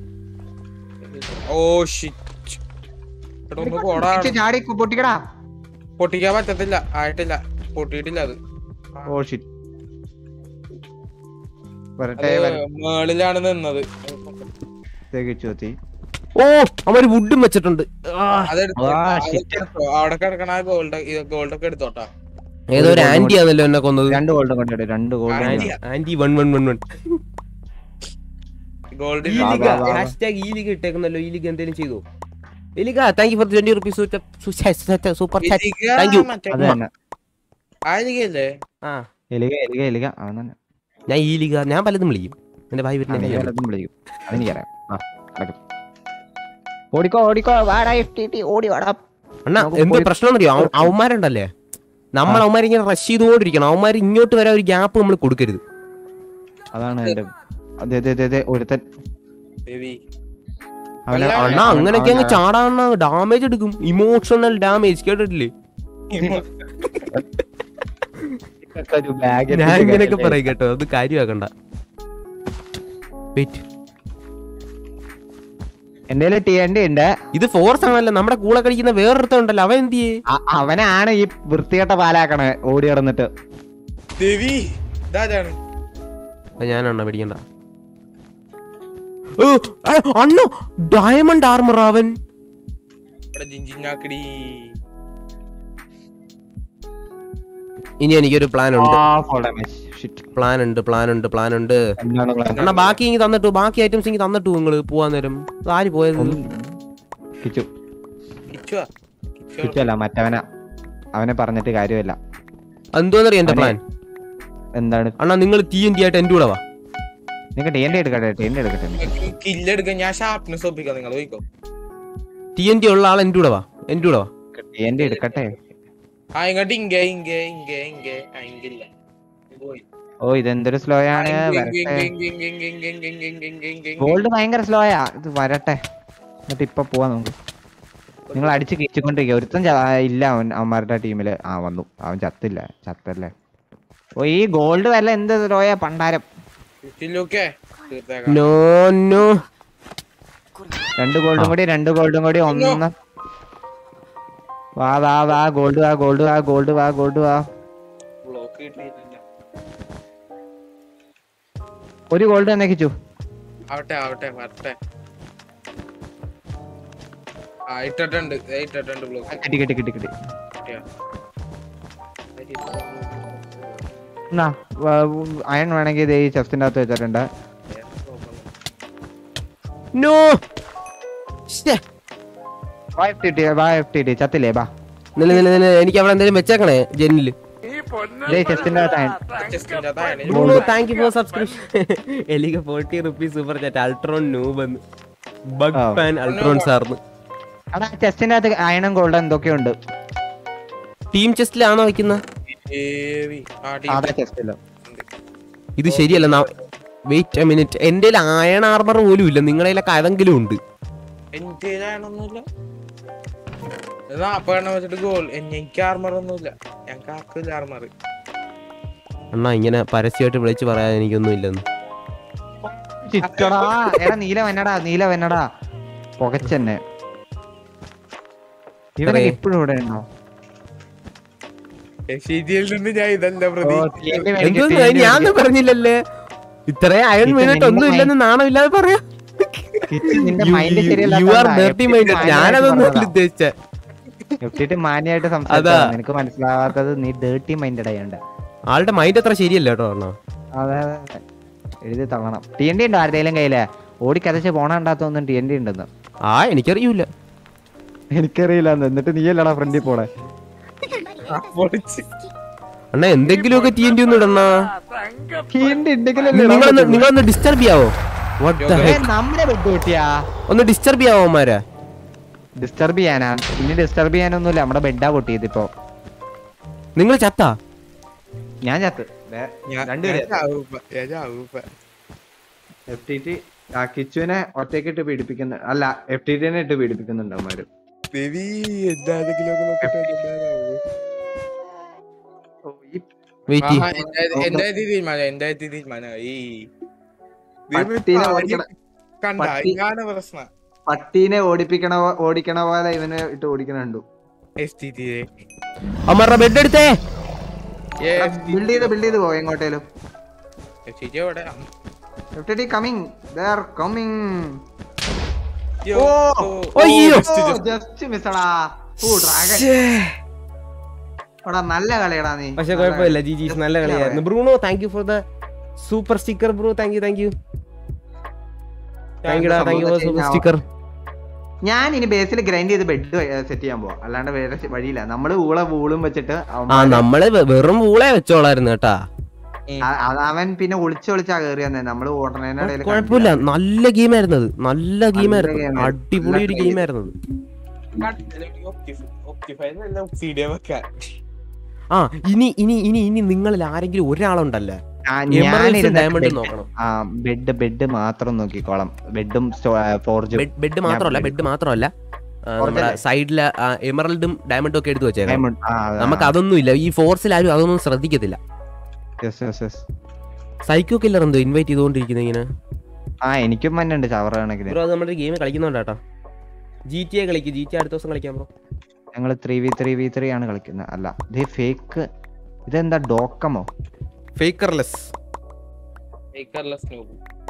[SPEAKER 8] ഓ ഷിറ്റ് എടാ ഒന്ന് പോടാ
[SPEAKER 7] ചാടി പൊട്ടിക്കടാ
[SPEAKER 8] പൊട്ടിക്കാൻ പറ്റത്തില്ല ആയിട്ടില്ല പൊട്ടിയിട്ടില്ല അത്
[SPEAKER 7] ഓ ഷിറ്റ് വരട്ടെ
[SPEAKER 8] അത് മേളിലാണ് നിന്നത്
[SPEAKER 7] വരട്ടെ എത്തി
[SPEAKER 1] ഓ അവന്മാര് വുഡും വെച്ചിട്ടുണ്ട് ആ,
[SPEAKER 8] അതെടുത്തോ
[SPEAKER 7] ആ,
[SPEAKER 8] അതെടുത്തോ. അവിടെ കിടക്കണ ഗോൾഡ് ഗോൾഡ് ഒക്കെ എടുത്തോട്ടാ
[SPEAKER 1] ഏതോ ഒരു ആന്റി ആണല്ലോ എന്നെ കൊന്നത്
[SPEAKER 7] രണ്ട് ഗോൾഡും കൊണ്ടിട്ട് രണ്ട് ഗോൾഡും
[SPEAKER 8] ആന്റി.
[SPEAKER 1] ആന്റി one one one one
[SPEAKER 8] gold
[SPEAKER 1] ഈ
[SPEAKER 7] വാ,
[SPEAKER 1] ലീഗ്
[SPEAKER 7] വാ, വാ.
[SPEAKER 1] ഹാഷ്ടാഗ് ഈ ലീഗ് ഇട്ടേക്കുന്നല്ലോ ഈ ലീഗ് എന്തെങ്കിലും ചെയ്തു ഈ league thank you for twenty rupees super chat thank you
[SPEAKER 7] അത് തന്നെ
[SPEAKER 8] ആയിരിക്കല്ലേ
[SPEAKER 1] ആ
[SPEAKER 7] എലിക എലിക എലിക അവൻ തന്നെ
[SPEAKER 1] ഞാൻ ഈ ലീഗ് ഞാൻ പലതും വിളിക്കും എന്റെ ഭായി
[SPEAKER 7] ആ, നീ
[SPEAKER 1] വരുന്ന
[SPEAKER 7] വല്ലതും വിളിക്കും അതെനിക്കറിയാം ആ നടക്കും ഓടിക്കോ ഓടിക്കോ വാടാ എഫ് ടി ടി ഓടി വാടാ
[SPEAKER 1] അണ്ണാ
[SPEAKER 7] നമുക്ക്
[SPEAKER 1] എന്തോ
[SPEAKER 7] പോയി-
[SPEAKER 1] പ്രശ്നം അറിയോ അവന്മാരുണ്ടല്ലേ നമ്മൾ അവന്മാർ ഇങ്ങനെ റഷ് ചെയ്തുകൊണ്ടിരിക്കണം അവന്മാർ ഇങ്ങോട്ട് വരാൻ ഒരു ഗ്യാപ്പ് നമ്മൾ കൊടുക്കരുത്
[SPEAKER 7] അതാണ് എന്റെ അതെ അതെ അതെ അതെ ഒരുത്തൻ
[SPEAKER 8] രവി
[SPEAKER 7] അവനെ
[SPEAKER 8] അല്ല,
[SPEAKER 1] അണ്ണാ
[SPEAKER 7] അവൻ-
[SPEAKER 1] അങ്ങനെയൊക്കെ അങ്ങ്
[SPEAKER 7] അവൻ-
[SPEAKER 1] ചാടാണ്ണ ഡാമേജ് എടുക്കും ഇമോഷണൽ ഡാമേജ് കേട്ടിട്ടില്ലേ
[SPEAKER 7] ഒരു bag
[SPEAKER 1] ഞാൻ
[SPEAKER 7] എത്തിച്ച്
[SPEAKER 1] ഇങ്ങനെയൊക്കെ
[SPEAKER 7] കയറ്റല്ലേ.
[SPEAKER 1] പറയും കേട്ടോ അത് കാര്യമാക്കണ്ട വെയിറ്റ്
[SPEAKER 7] എന്റെ ടി എൻ ഡി ഉണ്ട്
[SPEAKER 1] ഇത് ഫോഴ്സ് ആണല്ലോ നമ്മുടെ കൂടെ കളിക്കുന്ന വേറൊരുത്തൻ ഉണ്ടല്ലോ അവൻ എന്ത് ചെയ്യേ
[SPEAKER 7] അ- അവനാണ് ഈ വൃത്തികെട്ട പാലാക്കണേ ഓടി കിടന്നിട്ട്
[SPEAKER 8] ദേവി ഇതാരാണ്
[SPEAKER 1] ഞാനാണ് പിടിക്കണ്ട ഓ, ആ, അണ്ണോ ഡയമണ്ട് ആർമർ അവൻ
[SPEAKER 8] ഇവിടെ ജിഞ്ചിഞ്ഞാക്കടി
[SPEAKER 1] ഇനി എനിക്കൊരു പ്ലാൻ ഉണ്ട്
[SPEAKER 7] ആ, full damage. Shit.
[SPEAKER 1] പ്ലാൻ ഉണ്ട് പ്ലാൻ ഉണ്ട് പ്ലാൻ ഉണ്ട്
[SPEAKER 7] എന്താണ് plan?
[SPEAKER 1] അണ്ണാ ബാക്കി ഇങ്ങ് തന്നിട്ടു ബാക്കി ഐറ്റംസ് ഇങ്ങ് തന്നിട്ടു നിങ്ങള് പോവാൻ നേരം ആര് പോയത്
[SPEAKER 7] കിച്ചു
[SPEAKER 8] കിച്ചുവാ കിച്ചു
[SPEAKER 7] കിച്ചല്ല മറ്റവനാ അവനെ പറഞ്ഞിട്ട് കാര്യമില്ല
[SPEAKER 1] എന്തോന്നറിയ എന്റെ പ്ലാൻ
[SPEAKER 7] എന്താണ്
[SPEAKER 1] അണ്ണാ നിങ്ങൾ ടി എൻ ടി ആയിട്ട് എന്റെ കൂടെ വാ
[SPEAKER 7] നിങ്ങൾക്ക് ടി എൻ ഡി എടുക്കട്ടെ ടി എൻ ഡി എടുക്കട്ടെ
[SPEAKER 8] കില്ലെടുക്കാൻ ഞാൻ ഷാർപ്നെസ് ഒപ്പിക്കാം നിങ്ങൾ പോയിക്കോ
[SPEAKER 1] ടി എൻ ടി ഉള്ള ആൾ എന്റെ കൂടെ വാ എന്റെ കൂടെ വാ
[SPEAKER 7] ടി എൻ ഡി എടുക്കട്ടെ
[SPEAKER 8] ആ ഇങ്ങോട്ട് ഇங்கே ഇங்கே ഇங்கே ഇங்கே ആ ഇങ്ങില്ല പോയി
[SPEAKER 7] ഓ ഇതെന്തൊരു സ്ലോ ആണ് വരട്ടെ ഗോൾഡ് ഭയങ്കര സ്ലോയാ ഇത് വരട്ടെ എന്നിട്ട് ഇപ്പൊ പോവാ നമുക്ക് നിങ്ങൾ അടിച്ച് കീച്ചിക്കൊണ്ടിരിക്കുക ഒരുത്തൻ ച- ഇല്ല അവൻ അവന്മാരുടെ ടീമില് ആ വന്നു അവൻ ചത്തില്ല ചത്തല്ലേ ഓ ഈ ഗോൾഡ് വല്ല എന്ത് സ്ലോയാ പണ്ടാരം
[SPEAKER 8] ഓക്കെ തീർത്തേക്കാം
[SPEAKER 1] നോ നോ
[SPEAKER 7] രണ്ട് ഗോൾഡും കൂടി രണ്ട് ഗോൾഡും കൂടി ഒന്ന് വാ വാ വാ ഗോൾഡ് വാ ഗോൾഡ് വാ ഗോൾഡ് വാ ഗോൾഡ് വാ
[SPEAKER 8] ബ്ലോക്ക് കിട്ടിയിട്ടില്ല
[SPEAKER 7] ഒരു ഗോൾഡ് തന്നെ കിച്ചു
[SPEAKER 8] ആവട്ടെ ആവട്ടെ വരട്ടെ ആ ഇട്ടിട്ടുണ്ട് ദേ ഇട്ടിട്ടുണ്ട് ബ്ലോക്ക്
[SPEAKER 7] കിട്ടി കിട്ടി കിട്ടി കിട്ടി എന്നാ അയൺ വേണമെങ്കിൽ ഇത് ഈ ചെസ്റ്റിന്റെ അകത്ത് വെച്ചിട്ടുണ്ട്
[SPEAKER 1] നോ
[SPEAKER 7] വാ എഫ് ടി ടി വാ എഫ് ടി ടി ചത്തില്ലേ ബാ
[SPEAKER 1] നില നില നില എനിക്ക് അവിടെ എന്തെങ്കിലും വെച്ചേക്കണേ ജെന്നില്
[SPEAKER 7] ഇതേ ചെസ്റ്റിന്റെ അകത്ത് അയൺ
[SPEAKER 8] ചെസ്റ്റിന്റെ അതാണ്
[SPEAKER 1] Bruno thank you for subscription എലിക്ക് forty rupees super chat Ultron noob എന്ന് ബഗ്
[SPEAKER 7] ആ.
[SPEAKER 1] ഫാൻ അൾട്രോൺ സാർന്ന്
[SPEAKER 7] അവിടെ ചെസ്റ്റിന്റെ അകത്ത് അയണും ഗോൾഡ് എന്തൊക്കെയുണ്ട്
[SPEAKER 1] ടീം ചെസ്റ്റിലാണോ വെക്കുന്ന
[SPEAKER 8] ദേവി ആ
[SPEAKER 7] സാധാ
[SPEAKER 8] ടീം
[SPEAKER 7] ചെസ്റ്റില്
[SPEAKER 1] ഇത് ശരിയല്ല വെയിറ്റ് എ മിനിറ്റ് എന്റെ അയൺ ആർമർ പോലും ഇല്ല നിങ്ങളതിലൊക്കെ ഏതെങ്കിലും ഉണ്ട്
[SPEAKER 8] എന്റെ ആണൊന്നുമില്ല നാപ്പതെണ്ണം വെച്ചിട്ട് ഗോൾ എനിക്ക് ആർമർ ഒന്നുമില്ല ഞങ്ങൾക്ക് ആർക്കില്ല ആർമർ
[SPEAKER 1] അണ്ണാ ഇങ്ങനെ പരസ്യമായിട്ട് വിളിച്ച് പറയാൻ എനിക്കൊന്നും ഇല്ലെന്ന്
[SPEAKER 7] ചിറ്റടാ എടാ നീല വന്നടാ നീല വന്നടാ പുകച്ചെന്നെ ഇവനൊക്കെ
[SPEAKER 1] ഇത്രേ.
[SPEAKER 7] ഇപ്പോഴും ഇവിടെ ഉണ്ടോ
[SPEAKER 8] ശരിയിൽ നിന്ന് ഞാൻ ഇതല്ല പ്രതി
[SPEAKER 1] എന്തോ ഞാൻ പറഞ്ഞില്ലല്ലേ ഇത്രയും അയൺ
[SPEAKER 7] ഇത്
[SPEAKER 1] മീനിട്ട് ഒന്നും
[SPEAKER 7] നിന്റെ
[SPEAKER 1] ഇല്ലെന്ന് നാണമില്ലാതെ പറയാ
[SPEAKER 7] നിന്റെ mind
[SPEAKER 1] you are dirty mind ഞാനതൊന്നും അല്ല ഉദ്ദേശിച്ച
[SPEAKER 7] എത്തിയിട്ട് മാന്യമായിട്ട്
[SPEAKER 1] അതാ.
[SPEAKER 7] സംസാരിച്ചാ നിനക്ക് മനസ്സിലാവാത്തത് നീ ഡേർട്ടി മൈൻഡഡ് ആയണ്ട
[SPEAKER 1] ആളുടെ മൈൻഡ് അത്ര ശരിയല്ല കേട്ടോ അണ്ണാ
[SPEAKER 7] അതെ അതെ അതെ. എഴുതി തള്ളണം ടി എൻ ഡി ഉണ്ടോ ആരുടെയും കയ്യില് ഓടിക്കതച്ച് പോണണ്ടാത്തൊന്നും ടി എൻ ഡി ഉണ്ടെന്ന്
[SPEAKER 1] ആ എനിക്കറിയൂല
[SPEAKER 7] എനിക്കറിയില്ല എന്നിട്ട് നീ അല്ലടാ ഫ്രണ്ടിൽ പോണേ
[SPEAKER 8] പൊളിച്ച്
[SPEAKER 1] അണ്ണാ എന്തെങ്കിലുമൊക്കെ ടി എൻ ടി ഒന്നും ഇടണ്ണാ
[SPEAKER 7] ടി എൻ ഡി ഉണ്ടെങ്കിലല്ലേ
[SPEAKER 1] നിങ്ങളൊന്ന് നിങ്ങളൊന്ന് ഡിസ്റ്റർബ് ചെയ്യാവോ What the
[SPEAKER 7] ഏ,
[SPEAKER 1] heck?
[SPEAKER 7] നമ്മുടെ ബെഡ് കൂട്ടിയാ
[SPEAKER 1] ഒന്ന് ഡിസ്റ്റർബ് ചെയ്യാവോ അമ്മാരെ
[SPEAKER 7] ഡിസ്റ്റർബ് ചെയ്യാനാ ഇനി ഡിസ്റ്റർബ് ചെയ്യാനൊന്നുമില്ല നമ്മുടെ ബെഡാ പൊട്ടിയത് ഇപ്പൊ
[SPEAKER 1] നിങ്ങൾ ചത്താ
[SPEAKER 7] ഞാൻ ചത്ത് ദേ,
[SPEAKER 8] ഞാൻ
[SPEAKER 7] രണ്ടുപേരെ
[SPEAKER 8] ഞാൻ ചാവൂപ്പ, ഞാൻ ചാവൂപ്പ.
[SPEAKER 7] എഫ് ടി ടി ആ കിച്ചുവിനെ ഒറ്റയ്ക്കിട്ട് പീഡിപ്പിക്കുന്ന അല്ല എഫ് ടി ടിനെ ഇട്ട് പീഡിപ്പിക്കുന്നുണ്ട് അവന്മാര്
[SPEAKER 8] ദേവി എന്താണെങ്കിലുമൊക്കെ നോക്കിയിട്ട് എന്താണാവോ?
[SPEAKER 1] വെയിറ്റ്
[SPEAKER 8] ആഹാ, എന്താ- എന്തായിട്ട് തീരുമാനം എന്തായിട്ട് തീരുമാനം ഈ
[SPEAKER 7] പട്ടീനെ ഓടിക്കണ
[SPEAKER 8] കണ്ട
[SPEAKER 7] പട്ടി-
[SPEAKER 8] ഇതാണ് പ്രശ്നം
[SPEAKER 7] പട്ടീനെ ഓടിപ്പിക്കണ പോ- ഓടിക്കണ പോലെ ഇവനെ ഇട്ട് ഓടിക്കണുണ്ടു
[SPEAKER 8] എസ് ടി ടി
[SPEAKER 1] അമ്മാരുടെ ബെഡ് എടുത്തേ
[SPEAKER 7] ബിൽഡ് ചെയ്ത് ബിൽഡ് ചെയ്ത് പോ എങ്ങോട്ടേലും
[SPEAKER 8] എസ് ടി ടി എവിടെ
[SPEAKER 7] F T T coming coming
[SPEAKER 8] yo,
[SPEAKER 7] ഓ,
[SPEAKER 8] ഓ,
[SPEAKER 1] അയ്യോ.
[SPEAKER 8] just, just.
[SPEAKER 7] ജസ്റ്റ് മിസ്സടാ ഓ ഡ്രാഗൺ എടാ നല്ല കളിയടാ നീ
[SPEAKER 1] പക്ഷെ
[SPEAKER 7] നല്ല
[SPEAKER 1] കുഴപ്പമില്ല
[SPEAKER 7] കളി.
[SPEAKER 1] ജി ജി
[SPEAKER 7] Just
[SPEAKER 1] നല്ല കളിയായിരുന്നു Bruno thank you for the super sticker bro thank you thank you thank you thank you for super sticker
[SPEAKER 7] ഞാൻ ഇനി ബേസിൽ ഗ്രൈൻഡ് ചെയ്ത് ബെഡ് സെറ്റ് ചെയ്യാൻ പോവാ അല്ലാണ്ട് വേറെ ചെ- വഴിയില്ല നമ്മള് ഊള ഊളും വെച്ചിട്ട്
[SPEAKER 1] ആ
[SPEAKER 7] അവന്മാര്
[SPEAKER 1] നമ്മള് വെ- വെറും പൂളെ വെച്ചോളായിരുന്നു കേട്ടാ
[SPEAKER 7] അ- അത് അവൻ പിന്നെ ഒളിച്ച് ഒളിച്ചാ കേറി വന്നേ നമ്മള് ഓടണേനിടയിൽ
[SPEAKER 1] കുഴപ്പമില്ല നല്ല ഗെയിം ആയിരുന്നു അത് നല്ല ഗെയിം ആയിരുന്നു
[SPEAKER 7] game ആയിരുന്നു.
[SPEAKER 1] അടിപൊളി ഒരു
[SPEAKER 7] നല്ല
[SPEAKER 1] ഗെയിം ആയിരുന്നു അത്.
[SPEAKER 8] Optify എന്നല്ല, Obsidian വെക്കാൻ.
[SPEAKER 1] ആ ഇനി ഇനി ഇനി ഇനി നിങ്ങളിൽ ആരെങ്കിലും ഒരാളുണ്ടല്ലേ
[SPEAKER 7] ഞാൻ
[SPEAKER 1] എമറൽസും
[SPEAKER 7] ഇരുന്നിട്ട്
[SPEAKER 1] ഡയമണ്ടും
[SPEAKER 7] bed-
[SPEAKER 1] നോക്കണം
[SPEAKER 7] ആ ബെഡ് ബെഡ് മാത്രം നോക്കിക്കോളാം ബെഡും ഫോർജും
[SPEAKER 1] ബെഡ് മാത്രമല്ല ബെഡ് മാത്രമല്ല ആ, നമ്മുടെ
[SPEAKER 7] കുറച്ചല്ലേ?
[SPEAKER 1] സൈഡിലെ എമറൽഡും ഡയമണ്ടും ഒക്കെ എടുത്ത് വെച്ചേക്കാം
[SPEAKER 7] ഡയമണ്ട് ആ
[SPEAKER 1] നമുക്ക് അതൊന്നും ഇല്ല ഈ ഫോഴ്സിൽ ആരും അതൊന്നും ശ്രദ്ധിക്കത്തില്ല
[SPEAKER 7] yes yes yes
[SPEAKER 1] psycho killer എന്തോ ഇൻവൈറ്റ് ചെയ്തുകൊണ്ടിരിക്കുന്നത് ഇങ്ങനെ
[SPEAKER 7] ആ എനിക്കും മഞ്ഞുണ്ട് ചവറ കണക്കിന്
[SPEAKER 1] ബ്രോ അത് നമ്മുടെ ഗെയിം കളിക്കുന്നുണ്ട് കേട്ടോ ജി ടി എ കളിക്കും ജി ടി അടുത്ത ദിവസം കളിക്കാം ബ്രോ
[SPEAKER 7] ഞങ്ങൾ three V three V three ആണ് കളിക്കുന്നത് അല്ല ഇത് ഫേക്ക് ഇതെന്താ ഡോക്കമോ
[SPEAKER 1] ഫേക്കർലെസ്
[SPEAKER 8] Makerless noob.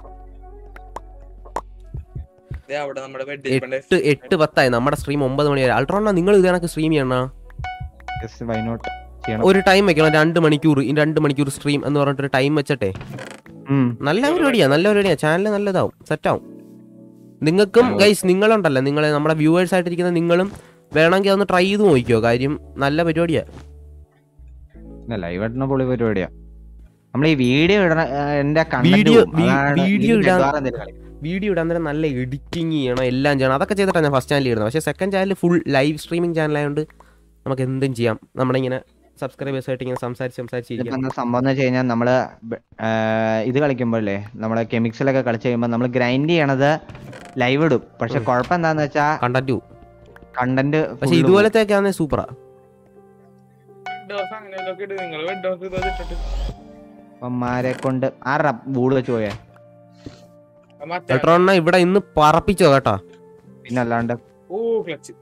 [SPEAKER 8] ദേ അവിടെ നമ്മുടെ വെഡ്ഡിൽ
[SPEAKER 1] എട്ട് എട്ട് പത്തായി നമ്മുടെ സ്ട്രീം ഒമ്പത് മണി വരെ അൾട്രോണ നിങ്ങൾ ഇത് കണക്ക് സ്ട്രീം ചെയ്യണ
[SPEAKER 7] ജസ്റ്റ് വൈനോട്ട് ചെയ്യണം
[SPEAKER 1] ഒരു ടൈം വെക്കണം രണ്ട് മണിക്കൂർ ഈ രണ്ട് മണിക്കൂർ സ്ട്രീം എന്ന് പറഞ്ഞിട്ട് ടൈം വെച്ചിട്ടെ
[SPEAKER 7] ഉം.
[SPEAKER 1] നല്ല പരിപാടിയാ നല്ല പരിപാടിയാ ചാനൽ നല്ലതാവും സെറ്റാവും നിങ്ങൾക്കും ഗൈസ് നിങ്ങളുണ്ടല്ലോ നിങ്ങൾ നമ്മുടെ വ്യൂവേഴ്സ് ആയിട്ടിരിക്കുന്ന നിങ്ങളും വേണമെങ്കിൽ അതൊന്ന് ട്രൈ ചെയ്ത് നോക്കിക്കോ കാര്യം നല്ല പരിപാടിയാ
[SPEAKER 7] ലൈവ് ഇടുന്ന പൊളി പരിപാടിയാ നമ്മൾ ഈ വീഡിയോ ഇടണ ആ, എന്റെ
[SPEAKER 1] Video-
[SPEAKER 7] കണ്ടന്റ്
[SPEAKER 1] വി- video ഇടാൻ- വീഡിയോ ഇടാൻ നേരം നല്ല എഡിറ്റിംഗ് ചെയ്യണം എല്ലാം ചെയ്യണം അതൊക്കെ ചെയ്തിട്ടാണ് ഞാൻ ഫസ്റ്റ് ചാനൽ ഇടുന്നത് പക്ഷേ second channel full live streaming ചാനലായതുകൊണ്ട് നമുക്ക് എന്തും ചെയ്യാം നമ്മുടെ ഇങ്ങനെ സബ്സ്ക്രൈബേഴ്സ് ആയിട്ട് ഇങ്ങനെ സംസാരിച്ച് സംസാരിച്ചിരിക്കാം
[SPEAKER 7] ഇതിപ്പോ എന്താ സംഭവം എന്ന് വെച്ച് കഴിഞ്ഞാൽ നമ്മള് ബ- ആ, ഇത് കളിക്കുമ്പോഴല്ലേ നമ്മളെ കെമിക്സിലൊക്കെ കളിച്ച് കഴിയുമ്പോൾ നമ്മൾ ഗ്രൈൻഡ് ചെയ്യണത് ലൈവ് ഇടും പക്ഷെ കുഴപ്പം എന്താന്ന് വെച്ചാ
[SPEAKER 1] കണ്ടന്റ്
[SPEAKER 7] കണ്ടന്റ്
[SPEAKER 1] പക്ഷെ ഇതുപോലത്തെ ഒക്കെ ആണെങ്കിൽ സൂപ്പറാ
[SPEAKER 8] വിൻഡോസ് അങ്ങനെയൊക്കെ ഇട്ട് നിങ്ങൾ വിൻഡോസ് ഇത് ഇട്ടിട്ട്
[SPEAKER 7] മാരെ കൊണ്ട് ആരാ ബൂട് വെച്ച് പോയേ
[SPEAKER 8] ആ മറ്റേ
[SPEAKER 1] എട്രോണ്ണ ഇവിടെ ഇന്ന് പറപ്പിച്ചോ കേട്ടോ
[SPEAKER 7] പിന്നെ അല്ലാണ്ട്
[SPEAKER 8] ഓ ക്ലച്ച്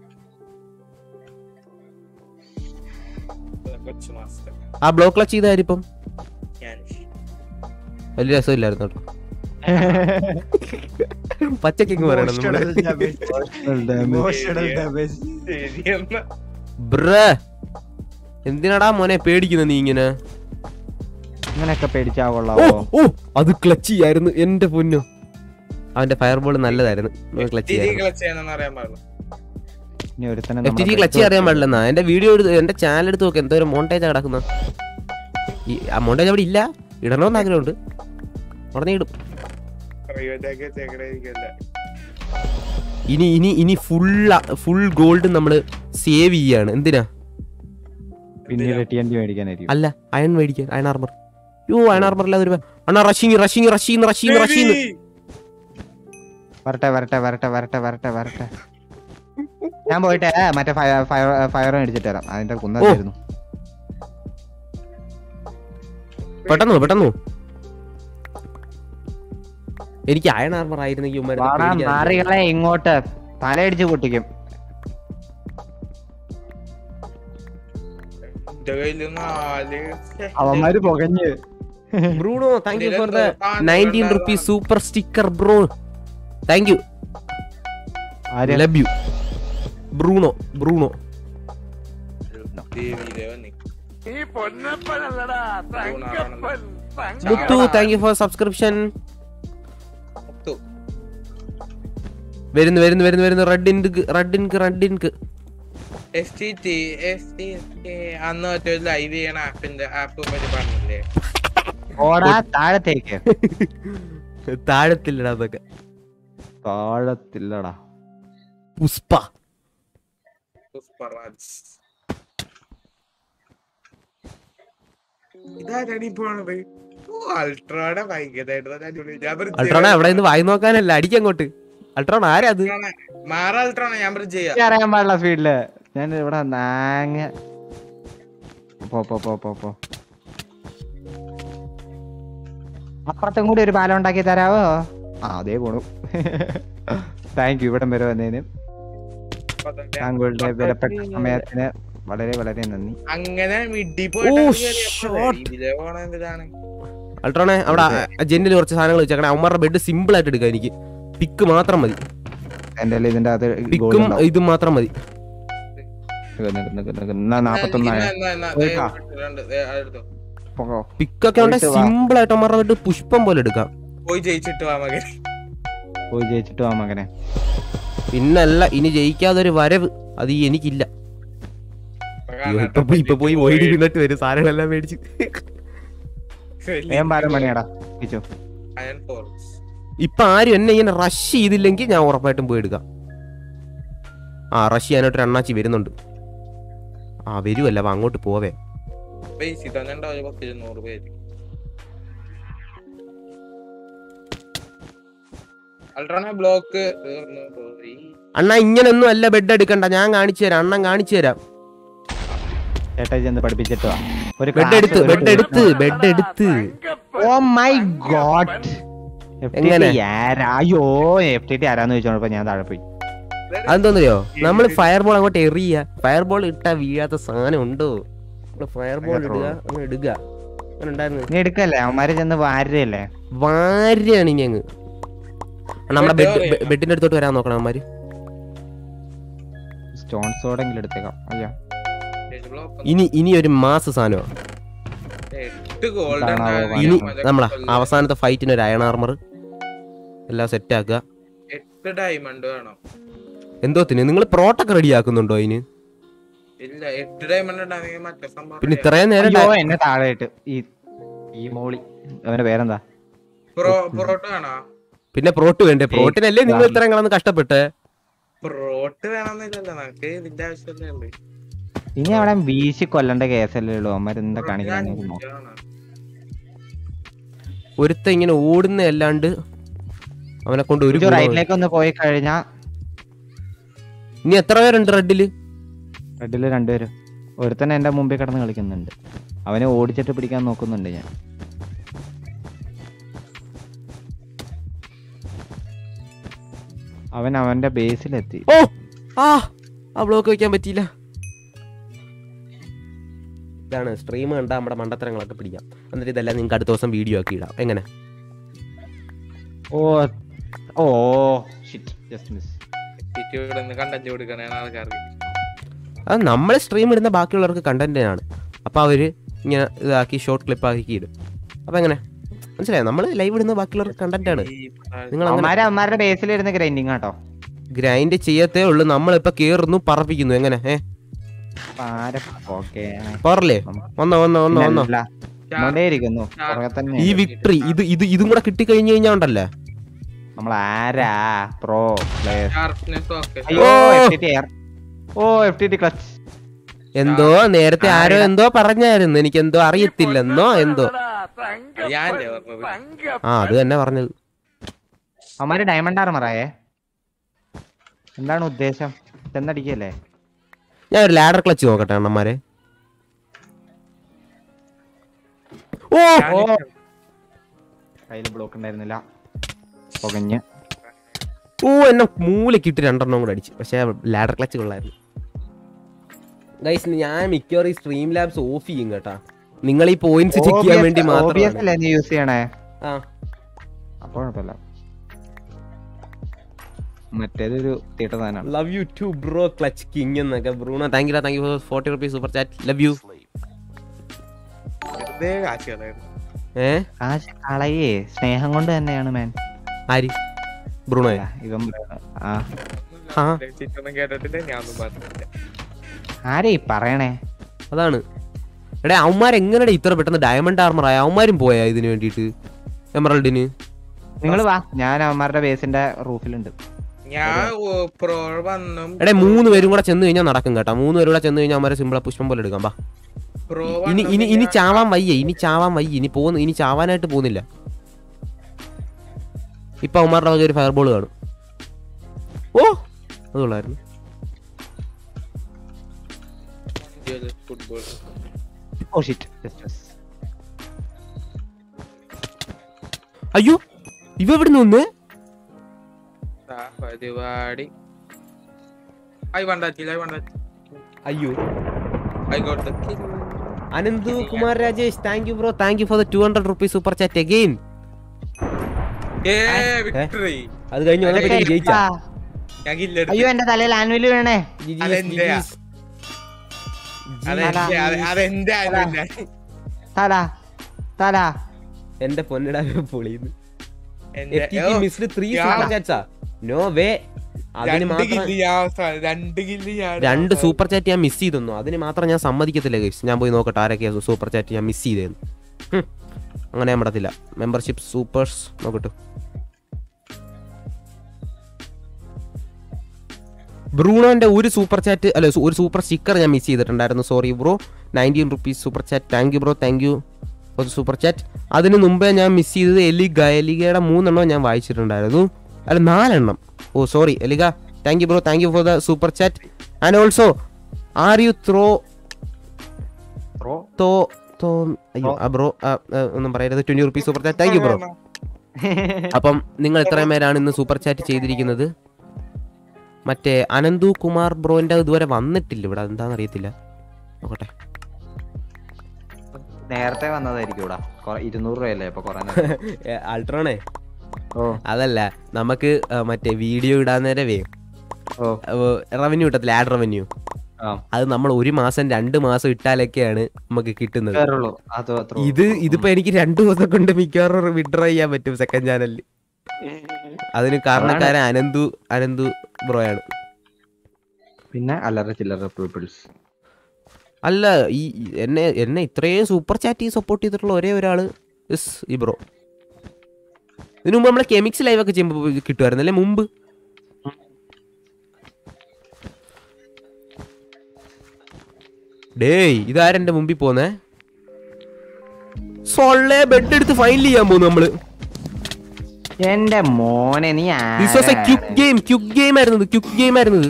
[SPEAKER 8] ക്ലച്ച് മാസ്റ്റർ
[SPEAKER 1] ആ ബ്ലോക്ക് ക്ലച്ച് ചെയ്തായിരിപ്പം
[SPEAKER 8] ഞാൻ
[SPEAKER 1] വലിയ രസമില്ലായിരുന്നു കേട്ടോ പച്ചക്കിങ് പറയണം നമ്മള്
[SPEAKER 8] ശരിയെന്നാ
[SPEAKER 1] ബ്രേ എന്തിനാടാ മോനെ പേടിക്കുന്ന നീ ഇങ്ങനെ
[SPEAKER 7] ഇങ്ങനെയൊക്കെ പേടിച്ചാ
[SPEAKER 1] ഓ
[SPEAKER 7] കൊള്ളാവോ
[SPEAKER 1] ഓ അത് ക്ലച്ച് ചെയ്യായിരുന്നു എന്റെ പൊന്നു അവന്റെ ഫയർ ബോൾ നല്ലതായിരുന്നു ക്ലച്ച്
[SPEAKER 8] തിരി
[SPEAKER 1] ചെയ്യായിരുന്നു
[SPEAKER 8] ക്ലച്ച് ചെയ്യാനൊന്നും അറിയാൻ പാടില്ല
[SPEAKER 7] ഇനി ഒരുത്തനെ
[SPEAKER 1] എഫ് ടി ജി ക്ലച്ച് അറിയാൻ പാടില്ലെന്നാ എന്റെ വീഡിയോ എടുത്ത് എന്റെ ചാനൽ എടുത്ത് നോക്ക് എന്തോരം മോണ്ടേജാ കിടക്കുന്ന ഈ ആ മോണ്ടേജ് അവിടെ ഇല്ല ഇടണമെന്ന് ആഗ്രഹമുണ്ട് ഉടനെ ഇടും
[SPEAKER 8] പ്രൈവറ്റൊക്കെ ചെക്കടായിരിക്കല്ലേ
[SPEAKER 1] ഇനി ഇനി ഇനി ഫുൾ ഫുൾ ഗോൾഡ് നമ്മൾ സേവ് ചെയ്യാണ് എന്തിനാ
[SPEAKER 7] പിന്നീട് ടി എൻ ടി മേടിക്കാനായിരിക്കും
[SPEAKER 1] അല്ല അയൺ മേടിക്കാൻ iron armour yo iron armour അല്ലാതെ ഒരു അണ്ണാ rushing rushing rushing rushing rushing
[SPEAKER 7] വരട്ടെ വരട്ടെ വരട്ടെ വരട്ടെ വരട്ടെ വരട്ടെ ഞാൻ പോയിട്ട് മറ്റേ ഫയർ ഫയർ ഫയർ മേടിച്ചിട്ട് വരാം അതിന്റെ കുന്നായിരുന്നു
[SPEAKER 1] പെട്ടെന്ന് പോ, പെട്ടെന്ന് പോ. എനിക്ക് അയൺ ആർമർ ആയിരുന്നെങ്കിൽ ഇവന്മാരെ
[SPEAKER 7] വാടാ
[SPEAKER 1] പേടിക്കാതെ
[SPEAKER 7] മാറികളെ ഇങ്ങോട്ട് തലയടിച്ച് പൊട്ടിക്കും
[SPEAKER 8] എന്റെ കയ്യില് നാല്
[SPEAKER 7] അവന്മാര് പുകഞ്ഞ്
[SPEAKER 1] Bruno thank you for the
[SPEAKER 8] ഇതിലെന്തോ സാധനം
[SPEAKER 1] നയൻറ്റീൻ
[SPEAKER 8] ഉണ്ടായിരുന്നു.
[SPEAKER 1] Rupees super sticker bro thank you
[SPEAKER 7] ആര്
[SPEAKER 1] ലവ് യു ബ്രൂണോ ബ്രൂണോ
[SPEAKER 8] ദേവിയിലെ വന്നി.
[SPEAKER 1] മുത്തു താങ്ക് യു ഫോർ സബ്സ്ക്രിപ്ഷൻ
[SPEAKER 8] മുത്തു.
[SPEAKER 1] വരുന്നു വരുന്നു വരുന്നു വരുന്നു റെഡ് ഇൻക്ക് റെഡ് ഇൻക്ക് റെഡ് ഇൻക്ക്
[SPEAKER 8] STT, STT, അന്ന് മറ്റേ ലൈവ് ചെയ്യണ ആപ്പിന്റെ ആപ്പ് പറ്റി പറഞ്ഞില്ലേ
[SPEAKER 7] ഓടാ താഴത്തേക്ക്
[SPEAKER 1] താഴത്തില്ലടാ അതൊക്കെ
[SPEAKER 7] താഴത്തില്ലടാ
[SPEAKER 1] പുഷ്പ
[SPEAKER 8] പുഷ്പരാജ് ഇതാരാണ് ഈ പോണത് ഓ അൾട്രോടെ ഭയങ്കരമായിട്ട് നല്ല അടിപൊളി. ഞാൻ bridge
[SPEAKER 1] അൾട്രോണ
[SPEAKER 8] ചെയ്യാൻ-
[SPEAKER 1] അവിടെ നിന്ന് വായി നോക്കാനല്ല അടിക്കങ്ങോട്ട് അൾട്രോണ ആരാ അത്
[SPEAKER 8] അൾട്രോണെ, മാറ അൾട്രോണെ ഞാൻ ബ്രിഡ്ജ് ചെയ്യാം
[SPEAKER 7] എനിക്ക് അറിയാൻ പാടില്ല സ്പീഡില് ഞാൻ ഇവിടെ നാങ്ങ പോ പോ പോ പോ പോ അപ്പുറത്തും കൂടി ഒരു പാലം ഉണ്ടാക്കി തരാവോ ആ അതേ പോണു താങ്ക് യു ഇവിടം വരെ വന്നതിന് താങ്കളുടെ വിലപ്പെട്ട സമയത്തിന് വളരെ വളരെ നന്ദി
[SPEAKER 8] അങ്ങനെ മിഡി
[SPEAKER 1] ഓ,
[SPEAKER 8] പോയിട്ട്
[SPEAKER 1] shot.
[SPEAKER 8] ഇതിലെ പോണ എന്തിനാണ്
[SPEAKER 1] അൾട്രോണെ അവിടെ ജെന്നിൽ കുറച്ച് സാധനങ്ങൾ വെച്ചേക്കണേ അവന്മാരുടെ ബെഡ് സിമ്പിൾ ആയിട്ട് എടുക്കാം എനിക്ക് പിക്ക് മാത്രം മതി
[SPEAKER 7] എന്റെ കയ്യിൽ ഇതിന്റെ അകത്ത്
[SPEAKER 1] പിക്കും
[SPEAKER 7] ഗോൾഡ്
[SPEAKER 1] ഇതും മാത്രം മതി
[SPEAKER 7] നാപ്പത്തൊന്നായ
[SPEAKER 8] എന്നാ, എന്നാ, ദേ,
[SPEAKER 7] പോയിട്ടാ?
[SPEAKER 8] ഇട്ടിട്ടുണ്ട്. ദേ, അതെടുത്തോ.
[SPEAKER 7] പോകോ
[SPEAKER 1] പിക്കൊക്കെ ഉണ്ട്
[SPEAKER 7] പോയിട്ട് വാ.
[SPEAKER 1] സിമ്പിൾ ആയിട്ട് അവന്മാരുടെ ബെഡ് പുഷ്പം പോലെ എടുക്കാം
[SPEAKER 8] പോയി ജയിച്ചിട്ട് വാ മകൻ
[SPEAKER 7] പോയി ജയിച്ചിട്ട് വാ മകനെ
[SPEAKER 1] പിന്നല്ല ഇനി ജയിക്കാതൊരു വരവ് അത് ഈ എനിക്കില്ല അയ്യോ, ഇപ്പൊ പോയി ഇപ്പൊ പോയി ഓടി നിന്നിട്ട് വരും സാധനങ്ങളെല്ലാം മേടിച്ച്
[SPEAKER 7] വേഗം പാലം പണിയാടാ കിച്ചു
[SPEAKER 8] അയൺ ഫോർസ്
[SPEAKER 1] ഇപ്പൊ ആരും എന്നെ ഇങ്ങനെ റഷ് ചെയ്തില്ലെങ്കിൽ ഞാൻ ഉറപ്പായിട്ടും പോയി എടുക്കാം ആ റഷ് ചെയ്യാനായിട്ട് ഒരു അണ്ണാച്ചി വരുന്നുണ്ട് ആ വരുമല്ല അപ്പൊ അങ്ങോട്ട് പോവേ
[SPEAKER 8] ബേസ് തന്നെ ഉണ്ടാവും പത്ത് ഇരുന്നൂറ് പേര് അൾട്രോണ ബ്ലോക്ക് പോയി
[SPEAKER 1] അണ്ണാ ഇങ്ങനൊന്നും അല്ല ബെഡ് എടുക്കണ്ട ഞാൻ കാണിച്ചു തരാം അണ്ണൻ കാണിച്ചു തരാം
[SPEAKER 7] ചേട്ടാ ചെന്ന് പഠിപ്പിച്ചിട്ട് വാ ഒരു
[SPEAKER 1] ബെഡ് എടുത്ത് ബെഡ് എടുത്ത് ബെഡ് എടുത്ത്
[SPEAKER 7] ഓ മൈ ഗോഡ്
[SPEAKER 1] എങ്ങനെ?
[SPEAKER 7] ആരാ അയ്യോ എഫ് ടി ടി ആരാന്ന് ചോദിച്ചോണ്ടപ്പോ ഞാൻ താഴെ പോയി
[SPEAKER 1] അതെന്തോന്നറിയോ നമ്മൾ ഫയർ ബോൾ അങ്ങോട്ട് എറിയ ഫയർ ബോൾ ഇട്ടാ വീഴാത്ത സാധനം ഉണ്ടോ നമ്മള് ഫയർ ബോൾ ഇടുക അങ്ങ് ഇടുക അങ്ങനെ ഉണ്ടായിരുന്നു
[SPEAKER 7] നീ എടുക്കല്ലേ അവന്മാര് ചെന്ന് വാരല്ലേ
[SPEAKER 1] വാര്യാണ് ഇനി അങ്ങ് നമ്മളെ
[SPEAKER 8] ഇപ്പൊ
[SPEAKER 1] ബെഡ്
[SPEAKER 8] എന്താ
[SPEAKER 1] ബെഡിന്റെ അടുത്തോട്ട് വരാൻ നോക്കണം അവന്മാര്
[SPEAKER 7] സ്റ്റോൺ സോഡെങ്കിലും എടുത്തേക്കാം അയ്യോ
[SPEAKER 1] ഇനി ഇനി ഒരു മാസ സാധനമാണ്
[SPEAKER 8] എട്ട് ഗോൾഡ്
[SPEAKER 7] ഇതാണോ
[SPEAKER 1] ഇനി
[SPEAKER 7] അതൊക്കെ
[SPEAKER 1] നമ്മളെ അവസാനത്തെ ഫൈറ്റിന് ഒരു അയൺ ആർമർ എല്ലാം സെറ്റ് ആക്കുക
[SPEAKER 8] എട്ട് ഡയമണ്ട് വേണം
[SPEAKER 1] എന്തോത്തിന് നിങ്ങൾ പ്രോട്ടൊക്കെ റെഡി ആക്കുന്നുണ്ടോ അതിന്
[SPEAKER 8] ഇല്ല എട്ട് ഡയമണ്ട് ഉണ്ടെങ്കിൽ മറ്റേ സംഭവം
[SPEAKER 1] പിന്നെ ഇത്രയും നേരം
[SPEAKER 7] അയ്യോ
[SPEAKER 1] ഡയ-
[SPEAKER 7] എന്നെ താഴെ ഇട്ട് ഈ ഈ മോളി അവന്റെ പേരെന്താ
[SPEAKER 8] പ്രോ പ്രോട്ട് വേണോ
[SPEAKER 1] പിന്നെ പ്രോട്ട് വേണ്ടേ പ്രോട്ടിനല്ലേ നിങ്ങൾ ഇത്രയും കളന്ന് കഷ്ടപ്പെട്ട്
[SPEAKER 8] പ്രോട്ട് വേണമെന്നില്ലല്ലോ നമുക്ക് ഇതിന്റെ ആവശ്യമല്ലേ ഉള്ളൂ
[SPEAKER 7] ഇനി അവിടെ വീശി കൊല്ലണ്ട കേസല്ലേ ഉള്ളൂ അവന്മാർ എന്താ കാണിക്കാൻ
[SPEAKER 1] ഒരുത്ത ഇങ്ങനെ ഓടുന്ന അല്ലാണ്ട് അവനെ കൊണ്ട് ഒരു ഗുണവും-
[SPEAKER 7] റൈറ്റിലേക്ക് ഒന്ന് പോയി കഴിഞ്ഞാ
[SPEAKER 1] ഇനി എത്ര പേരുണ്ട് റെഡില്
[SPEAKER 7] റെഡില് രണ്ടുപേരും ഒരുത്തൻ എന്റെ മുമ്പിൽ കിടന്ന് കളിക്കുന്നുണ്ട് അവനെ ഓടിച്ചിട്ട് പിടിക്കാൻ നോക്കുന്നുണ്ട് ഞാൻ അവൻ അവന്റെ ബേസിലെത്തി
[SPEAKER 1] ഓ ആ ആ ബ്ലോക്ക് വെക്കാൻ പറ്റിയില്ല ഇതാണ് സ്ട്രീം കണ്ടാൽ നമ്മുടെ മണ്ടത്തരങ്ങളൊക്കെ പിടിക്കാം എന്നിട്ട് ഇതെല്ലാം നിങ്ങൾക്ക് അടുത്ത ദിവസം വീഡിയോ ആക്കി ഇടാം എങ്ങനെ
[SPEAKER 7] ഓ ഓ ഷിറ്റ് ജസ്റ്റ് മിസ്
[SPEAKER 8] ഇവിടെ നിന്ന് കണ്ടന്റ് കൊടുക്കണേ ആൾക്കാർക്ക്
[SPEAKER 1] അത് നമ്മൾ സ്ട്രീം ഇടുന്ന ബാക്കിയുള്ളവർക്ക് കണ്ടന്റാണ് അപ്പോൾ അവർ ഇങ്ങനെ ഇതാക്കി ഷോർട്ട് ക്ലിപ്പ് ആക്കി ഇടും അപ്പോൾ എങ്ങനെ മനസ്സിലായോ നമ്മൾ ലൈവ് ഇടുന്ന ബാക്കിയുള്ളവർക്ക് കണ്ടന്റാണ് നിങ്ങൾ അങ്ങനെ
[SPEAKER 7] അവന്മാര് അവന്മാരുടെ ബേസിലിരുന്ന് ഗ്രൈൻഡിങ് കേട്ടോ
[SPEAKER 1] ഗ്രൈൻഡ് ചെയ്യത്തേ ഉള്ളൂ നമ്മളിപ്പോൾ കയറുന്നു പറപ്പിക്കുന്നു എങ്ങനെ ഏ
[SPEAKER 7] ഓക്കെ
[SPEAKER 1] പോറല്ലേ വന്നോ വന്നോ വന്നോ വന്നോ
[SPEAKER 7] ഇരിക്കുന്നു പുറകെ തന്നെ
[SPEAKER 1] ഈ വിക്ടറി ഇത് ഇത് ഇതും കൂടെ കിട്ടിക്കഴിഞ്ഞ് കഴിഞ്ഞാൽ ഉണ്ടല്ലേ
[SPEAKER 7] നമ്മൾ ആരാ പ്രോ പ്ലെയർ
[SPEAKER 8] ഷാർപ്നെസ് ഓക്കെ
[SPEAKER 7] അയ്യോ
[SPEAKER 1] ഓ.
[SPEAKER 7] എഫ് ടി ടി എയർ ഓ എഫ് ടി ടി ക്ലച്ച്
[SPEAKER 1] എന്തോ നേരത്തെ ആരോ എന്തോ പറഞ്ഞായിരുന്നു എനിക്ക് എന്തോ അറിയത്തില്ലെന്നോ എന്തോ
[SPEAKER 8] ഞാനല്ലേ പറഞ്ഞത്
[SPEAKER 1] ആ അത് തന്നെ പറഞ്ഞത്
[SPEAKER 7] അവന്മാര് ഡയമണ്ട് ആർമറായേ എന്താണ് ഉദ്ദേശം ചെന്നടിക്കല്ലേ
[SPEAKER 1] ഞാൻ ഒരു ലാഡർ ക്ലച്ച് നോക്കട്ടെ അണ്ണന്മാരെ ഓ
[SPEAKER 7] ഓ കയ്യിൽ ബ്ലോക്ക് ഉണ്ടായിരുന്നില്ല പുകഞ്ഞ്
[SPEAKER 1] ഓ എന്നെ മൂലക്കിട്ട് രണ്ടെണ്ണം കൂടെ അടിച്ചു പക്ഷേ ലാഡർ ക്ലച്ച് കൊള്ളായിരുന്നു ഗൈസ് ഞാൻ മിക്കവാറും ഈ സ്ട്രീം ലാബ്സ് ഓഫ് ചെയ്യും കേട്ടാ നിങ്ങൾ ഈ പോയിന്റ്സ് ചെക്ക് ചെയ്യാൻ വേണ്ടി
[SPEAKER 7] OBS
[SPEAKER 1] മാത്രം
[SPEAKER 7] അല്ലേ നീ യൂസ് ചെയ്യണേ
[SPEAKER 1] ആ
[SPEAKER 7] അപ്പൊ കുഴപ്പമില്ല മറ്റേതൊരു തീട്ട സാധനമാണ്
[SPEAKER 1] love you too bro clutch king എന്നൊക്കെ Bruno thank you thank you for forty rupees super chat love you
[SPEAKER 8] വെറുതെ കാശ് കളയുന്നു
[SPEAKER 1] ഏ
[SPEAKER 7] കാശ് കളയേ സ്നേഹം കൊണ്ട് തന്നെയാണ് മാൻ
[SPEAKER 1] ആര് ബ്രൂണോ
[SPEAKER 7] ഇവൻ പറയണ. ആ
[SPEAKER 1] ആ
[SPEAKER 8] ചിറ്റൊന്നും കേട്ടിട്ടില്ല ഞാൻ ഒന്നും പറഞ്ഞില്ല
[SPEAKER 7] ആരേ ഈ പറയണേ
[SPEAKER 1] അതാണ് എടേ അവന്മാർ എങ്ങനെയാ ഇത്ര പെട്ടെന്ന് ഡയമണ്ട് ആർമർ ആയ അവന്മാരും പോയാ ഇതിന് വേണ്ടിയിട്ട് എമറൽഡിന്
[SPEAKER 7] നിങ്ങൾ വാ ഞാൻ അവന്മാരുടെ ബേസിന്റെ റൂഫിലുണ്ട്
[SPEAKER 8] ഞാൻ പ്രോ വന്നും
[SPEAKER 1] എടേ മൂന്ന് പേരും കൂടെ ചെന്ന് കഴിഞ്ഞാൽ നടക്കും കേട്ടോ മൂന്ന് പേരും കൂടെ ചെന്ന് കഴിഞ്ഞാൽ അവന്മാരെ സിമ്പിളാ പുഷ്പം പോലെ എടുക്കാം ബാ
[SPEAKER 8] പ്രോ
[SPEAKER 1] ഇനി ഇനി ഇനി ചാവാൻ വയ്യ ഇനി ചാവാൻ വയ്യ ഇനി പോകുന്നു ഇനി ചാവാനായിട്ട് പോകുന്നില്ല ഇപ്പൊ അവന്മാരുടെ വക ഒരു ഫയർബോൾ കാണും ഓ അതുള്ളായിരുന്നു
[SPEAKER 8] ഫുട്ബോൾ
[SPEAKER 7] ഓ ഷിറ്റ് ജസ്റ്റ് മിസ്
[SPEAKER 1] അയ്യോ ഇവ എവിടുന്ന് വന്നേ
[SPEAKER 8] പരിപാടി ഐ വണ്ടാച്ചില്ല ഐ വണ്ടാച്ചി
[SPEAKER 1] അയ്യോ
[SPEAKER 8] I got the kill
[SPEAKER 1] Ananthu Kumar Rajesh thank you bro thank you for the two hundred rupees super chat again
[SPEAKER 8] ഏ വിക്ടറി
[SPEAKER 1] അത് കഴിഞ്ഞ് വന്നപ്പോഴത്തേക്ക് ജയിച്ചാ
[SPEAKER 8] ഞാൻ കില്ല
[SPEAKER 7] അയ്യോ എന്റെ തലയിൽ ആനുവൽ വീണേ
[SPEAKER 8] അതെന്റെയാ? അതെന്റെ അതെ- അതെന്റെ ആയിരുന്നില്ല
[SPEAKER 7] തല തല
[SPEAKER 1] എന്റെ പൊന്നിടാ പൊളിയുന്നു
[SPEAKER 8] എന്റെ- ഓ,
[SPEAKER 1] മിസ്ഡ് ത്രീ
[SPEAKER 8] യാ.
[SPEAKER 1] സൂപ്പർ ചാറ്റ്സാ നോ വേ അതിന്
[SPEAKER 8] രണ്ട്
[SPEAKER 1] മാത്രം
[SPEAKER 8] കില്ല് ഞാൻ അവസാനം രണ്ട് കില്ല് ഞാൻ
[SPEAKER 1] രണ്ട്
[SPEAKER 8] അവസാനം.
[SPEAKER 1] സൂപ്പർ ചാറ്റ് ഞാൻ മിസ് ചെയ്തെന്നു അതിന് മാത്രം ഞാൻ സമ്മതിക്കത്തില്ല ഗൈസ് ഞാൻ പോയി നോക്കട്ടെ ആരൊക്കെയാ സൂപ്പർ ചാറ്റ് ഞാൻ മിസ് ചെയ്തേന്ന് ഹും. അങ്ങനെ ഞാൻ പറ്റത്തില്ല മെമ്പർഷിപ്പ് സൂപ്പേഴ്സ് നോക്കട്ടു ബ്രൂണോന്റെ ഒരു സൂപ്പർ ചാറ്റ് അല്ല സു- ഒരു സൂപ്പർ സ്റ്റിക്കർ ഞാൻ മിസ് ചെയ്തിട്ടുണ്ടായിരുന്നു sorry bro nineteen rupees super chat thank you bro thank you for super chat അതിന് മുമ്പേ ഞാൻ മിസ് ചെയ്തത് എലിഗ എലിഗയുടെ മൂന്നെണ്ണം ഞാൻ വായിച്ചിട്ടുണ്ടായിരുന്നു അല്ല നാലെണ്ണം ഓ സോറി എലിഗ thank you bro thank you for the super chat and also are you throw
[SPEAKER 7] throw
[SPEAKER 1] though though അയ്യോ ആ ബ്രോ ഒന്നും പറയരുത് twenty rupees super chat thank you bro അപ്പം നിങ്ങൾ ഇത്രയും പേരാണ് ഇന്ന് സൂപ്പർ ചാറ്റ് ചെയ്തിരിക്കുന്നത് മറ്റേ അനന്തു കുമാർ ബ്രോന്റെ ഇതുവരെ വന്നിട്ടില്ല ഇവിടെ എന്താണെന്ന് അറിയത്തില്ല നോക്കട്ടെ
[SPEAKER 7] നേരത്തെ വന്നതായിരിക്കും ഇവിടെ കൊ- ഇരുന്നൂറ് രൂപയല്ലേ ഇപ്പൊ കൊറേ
[SPEAKER 1] അൾട്രോണേ
[SPEAKER 7] ഓ
[SPEAKER 1] അതല്ല നമുക്ക് ആ, മറ്റേ വീഡിയോ ഇടാൻ നേരവേ
[SPEAKER 7] ഓ
[SPEAKER 1] റവന്യൂ കിട്ടത്തില്ല ആഡ് റവന്യൂ
[SPEAKER 7] ആ
[SPEAKER 1] അത് നമ്മൾ ഒരു മാസം രണ്ട് മാസം ഇട്ടാലൊക്കെയാണ് നമുക്ക് കിട്ടുന്നത്
[SPEAKER 7] കേറുള്ളൂ അത് അത്രേ ഉള്ളൂ.
[SPEAKER 1] ഇത് ഇതിപ്പോ എനിക്ക് രണ്ടു ദിവസം കൊണ്ട് മിക്കവാറും വിഡ്രോ ചെയ്യാൻ പറ്റും സെക്കൻഡ് ചാനലിൽ അതിന് കാരണക്കാരൻ അനന്തു അനന്തു ബ്രോയാണ്
[SPEAKER 7] പിന്നെ അല്ലറ ചില്ലറ പീപ്പിൾസ്
[SPEAKER 1] അല്ല ഈ ഈ എന്നെ എന്നെ ഇത്രയും സൂപ്പർ ചാറ്റ് സപ്പോർട്ട് ചെയ്തിട്ടുള്ള ഒരേ ഒരാള് ഇസ് ഈ ബ്രോ ഇതിനു മുമ്പ് നമ്മളെ കെമിക്സ് ലൈവ് ഒക്കെ ചെയ്യുമ്പോൾ കിട്ടുമായിരുന്നു അല്ലേ മുമ്പ് ഡേയ് ഇതാരെന്റെ മുമ്പിൽ പോന്നേ സൊള്ളേ ബെഡ് എടുത്ത് ഫൈനൽ ചെയ്യാൻ പോകുന്നു നമ്മള്
[SPEAKER 7] എന്റെ മോനെ നീ
[SPEAKER 1] this was a quick game quick game ആയിരുന്നത് ക്യുക്ക് ഗെയിം ആയിരുന്നത്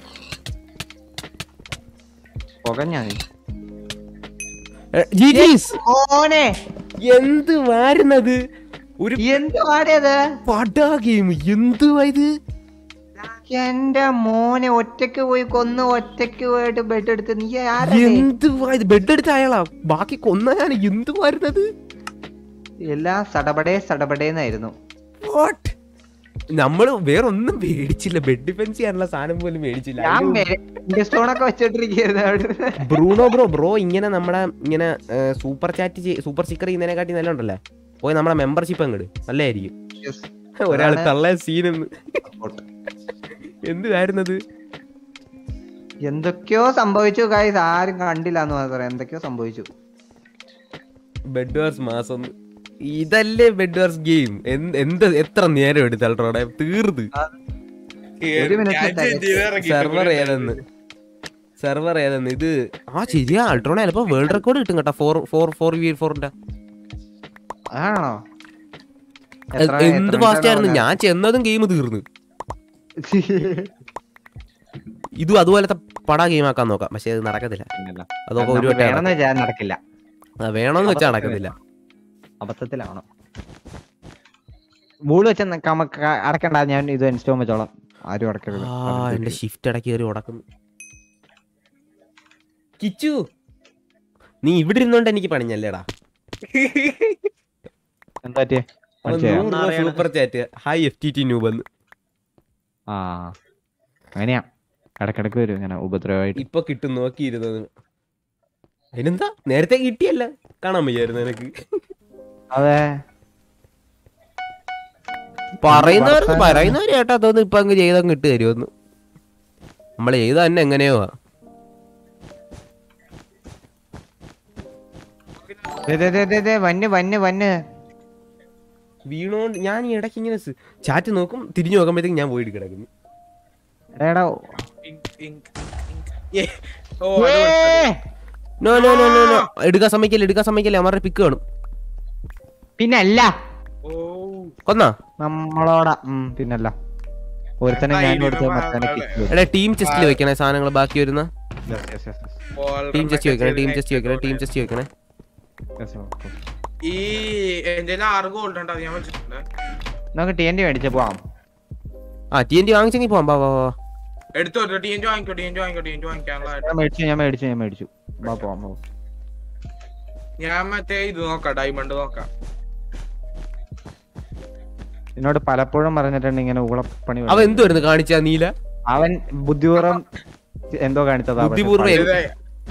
[SPEAKER 7] പുകഞ്ഞാ നീ
[SPEAKER 1] എ, ജീജീസ്,
[SPEAKER 7] മോനെ
[SPEAKER 1] എന്ത് വാരുന്നത് ഒരു
[SPEAKER 7] എന്ത് പാടിയത്
[SPEAKER 1] പടാ ഗെയിം എന്തുവാ ഇത്
[SPEAKER 7] എന്റെ മോനെ ഒറ്റക്ക് പോയി കൊന്ന് ഒറ്റക്ക് പോയിട്ട് ബെഡ് എടുത്ത് നീ ആരാ
[SPEAKER 1] എന്തുവാ ഇത് ബെഡ് എടുത്ത അയാളാ ബാക്കി കൊന്നാണ് എന്തുവായിരുന്നത്
[SPEAKER 7] എല്ലാം സടപടേ സടപടേന്നായിരുന്നു
[SPEAKER 1] What? നമ്മള് വേറെ ഒന്നും മേടിച്ചില്ല ബെഡ് ഡിഫെൻസ് ചെയ്യാനുള്ള സാധനം പോലും മേടിച്ചില്ല
[SPEAKER 7] ഞാൻ സ്റ്റോണൊക്കെ വെച്ചോണ്ടിരിക്കുന്നു അവിടെ
[SPEAKER 1] ബ്രൂണോ ബ്രോ ബ്രോ ഇങ്ങനെ നമ്മുടെ ഇങ്ങനെ സൂപ്പർ ചാറ്റ് സൂപ്പർ സ്റ്റിക്കർ ചെയ്യുന്നതിനെക്കാട്ടി നല്ല ഉണ്ടല്ലേ പോയി നമ്മളെ മെമ്പർഷിപ്പ് അങ്ങോട്ട് നല്ലതായിരിക്കും ഒരാൾ
[SPEAKER 7] അതാണ്
[SPEAKER 1] തള്ള സീനെന്ന് എന്തുവായിരുന്നത്
[SPEAKER 7] എന്തൊക്കെയോ സംഭവിച്ചു കായ്സ് ആരും കണ്ടില്ല എന്ന് മാത്രം എന്തൊക്കെയോ സംഭവിച്ചു
[SPEAKER 1] ബെഡ് വാർസ് മാസം ഇതല്ലേ ബെഡ് വാർസ് ഗെയിം എന്ത് എത്ര നേരം എടുത്തല്ലോടെ തീർന്ന്
[SPEAKER 7] ഒരു minute
[SPEAKER 1] സെർവർ ഏതെന്ന് സെർവർ ഏതെന്ന് ഇത് ആ ശരിയാ അൾട്രോണ ചിലപ്പോ വേൾഡ് റെക്കോർഡ് കിട്ടും കേട്ടോ ഫോർ ഫോർ ഫോർ വി ഫോറിന്റെ
[SPEAKER 7] ആണോ എത്ര-
[SPEAKER 1] എന്ത്
[SPEAKER 7] എത്ര
[SPEAKER 1] ഫാസ്റ്റ് ആയിരുന്നു
[SPEAKER 7] minute
[SPEAKER 1] ഞാൻ ചെന്നതും ഗെയിം തീർന്നു ഇതും അതുപോലത്തെ പട ഗെയിം ആക്കാൻ നോക്കാം പക്ഷെ അത് നടക്കത്തില്ല
[SPEAKER 7] പിന്നല്ല.
[SPEAKER 1] അതൊക്കെ
[SPEAKER 7] അത്
[SPEAKER 1] ഒരു
[SPEAKER 7] നമുക്ക്
[SPEAKER 1] വട്ടം
[SPEAKER 7] വേണമെന്ന് വെച്ചാൽ നടക്കില്ല
[SPEAKER 1] ആ, വേണമെന്ന് വെച്ചാൽ നടക്കത്തില്ല
[SPEAKER 7] അബദ്ധത്തിലാവണം മൂള് വെച്ച നമുക്ക് അടക്കണ്ട ഞാൻ ഇത് ഇൻസ്റ്റോം വെച്ചോളാം ആരും അടക്കരുത്
[SPEAKER 1] ആ എന്റെ ഷിഫ്റ്റ് ഇടയ്ക്ക് കയറി ഉടക്കുന്നു കിച്ചു നീ ഇവിടെ ഇരുന്നോണ്ട് എനിക്ക് പണിഞ്ഞല്ലേടാ
[SPEAKER 7] എന്താ പറ്റിയെ? മനസ്സിലായോ?
[SPEAKER 1] Super chat hi F T T noob എന്ന്
[SPEAKER 7] ആ അങ്ങനെയാ ഇടക്കിടക്ക് വരും ഇങ്ങനെ ഉപദ്രവമായിട്ട്
[SPEAKER 1] ഇപ്പൊ കിട്ടും നോക്കിയിരുന്നത് അതിനെന്താ നേരത്തെ കിട്ടിയല്ല കാണാൻ വയ്യായിരുന്നു എനിക്ക്
[SPEAKER 7] അതെ
[SPEAKER 1] പറയുന്നവർക്ക് പറയുന്നവര് കേട്ടാ തോന്നുന്നു ഇപ്പൊ അങ്ങ് ചെയ്തങ്ങ് ഇട്ട് തരുമെന്ന് നമ്മൾ ചെയ്ത തന്നെ എങ്ങനെയോ ആ.
[SPEAKER 7] ദേ, ദേ, ദേ, ദേ, ദേ, വന്ന് വന്ന് വന്ന്
[SPEAKER 1] വീണോണ്ട് ഞാൻ ഈ ഇടയ്ക്ക് ഇങ്ങനെ ചാറ്റ് നോക്കും തിരിഞ്ഞു നോക്കുമ്പോഴത്തേക്ക് ഞാൻ പോയിട്ട് കിടക്കുന്നു
[SPEAKER 7] എടാ, എടാ
[SPEAKER 8] ഓ അത്
[SPEAKER 7] ഏ!
[SPEAKER 1] No no no no no എടുക്കാൻ സമ്മതിക്കല്ലേ എടുക്കാൻ സമ്മതിക്കല്ലേ അവരുടെ പിക്ക് കാണും
[SPEAKER 7] പിന്നല്ല
[SPEAKER 8] ഓ
[SPEAKER 1] കൊന്നാ
[SPEAKER 7] നമ്മളോടാ ഉം, പിന്നല്ല ഒരുത്തനെ ഞാൻ
[SPEAKER 8] ഇതിന്
[SPEAKER 7] കൊടുത്ത്
[SPEAKER 8] മാ-
[SPEAKER 7] മറ്റവനെ kick ചെയ്തു.
[SPEAKER 1] എടാ ടീം ചെസ്റ്റിൽ വെക്കണേ സാധനങ്ങൾ ബാക്കി വരുന്ന
[SPEAKER 7] Yes, yes, yes, yes.
[SPEAKER 1] Team chest വെക്കണേ ടീം ചെസ്റ്റ് വെക്കണേ ടീം ചെസ്റ്റ് വെക്കണേ
[SPEAKER 7] Yes, of course.
[SPEAKER 8] ഈ എന്റെ ആറ് ഗോൾഡ് ഉണ്ട് അത് ഞാൻ വെച്ചിട്ടുണ്ട്
[SPEAKER 7] നമുക്ക് ടി എൻ ഡി മേടിച്ച് പോവാം
[SPEAKER 1] ആ ടി എൻ ടി വാങ്ങിച്ചെങ്കിൽ പോവാം വാ വാ വാ
[SPEAKER 8] എടുത്തു ടി എൻ വാങ്ങിക്കോ ടി എൻ വാങ്ങിക്കോ ടി എൻ വാങ്ങിക്കാനുള്ള
[SPEAKER 7] ഞാൻ മേടിച്ചു ഞാൻ മേടിച്ചു ഞാൻ മേടിച്ചു വാ പോവാം പോവാം
[SPEAKER 8] ഞാൻ മറ്റേ ഇത് നോക്കാം ഡയമണ്ട് നോക്കാം
[SPEAKER 7] എന്നോട് പലപ്പോഴും പറഞ്ഞിട്ടുണ്ട് ഇങ്ങനെ ഊളപ്പണി
[SPEAKER 1] അവ എന്ത് വരുന്നു കാണിച്ചാ നീല
[SPEAKER 7] അവൻ ബുദ്ധിപൂർവ്വം എന്തോ കാണിച്ചതാ പക്ഷെ
[SPEAKER 1] ബുദ്ധിപൂർവ്വം
[SPEAKER 7] പണി-
[SPEAKER 8] ഇത്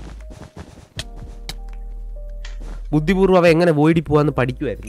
[SPEAKER 1] ബുദ്ധിപൂർവ്വം അവ എങ്ങനെ വോയിടി പോവാന്ന് പഠിക്കുമായിരുന്നു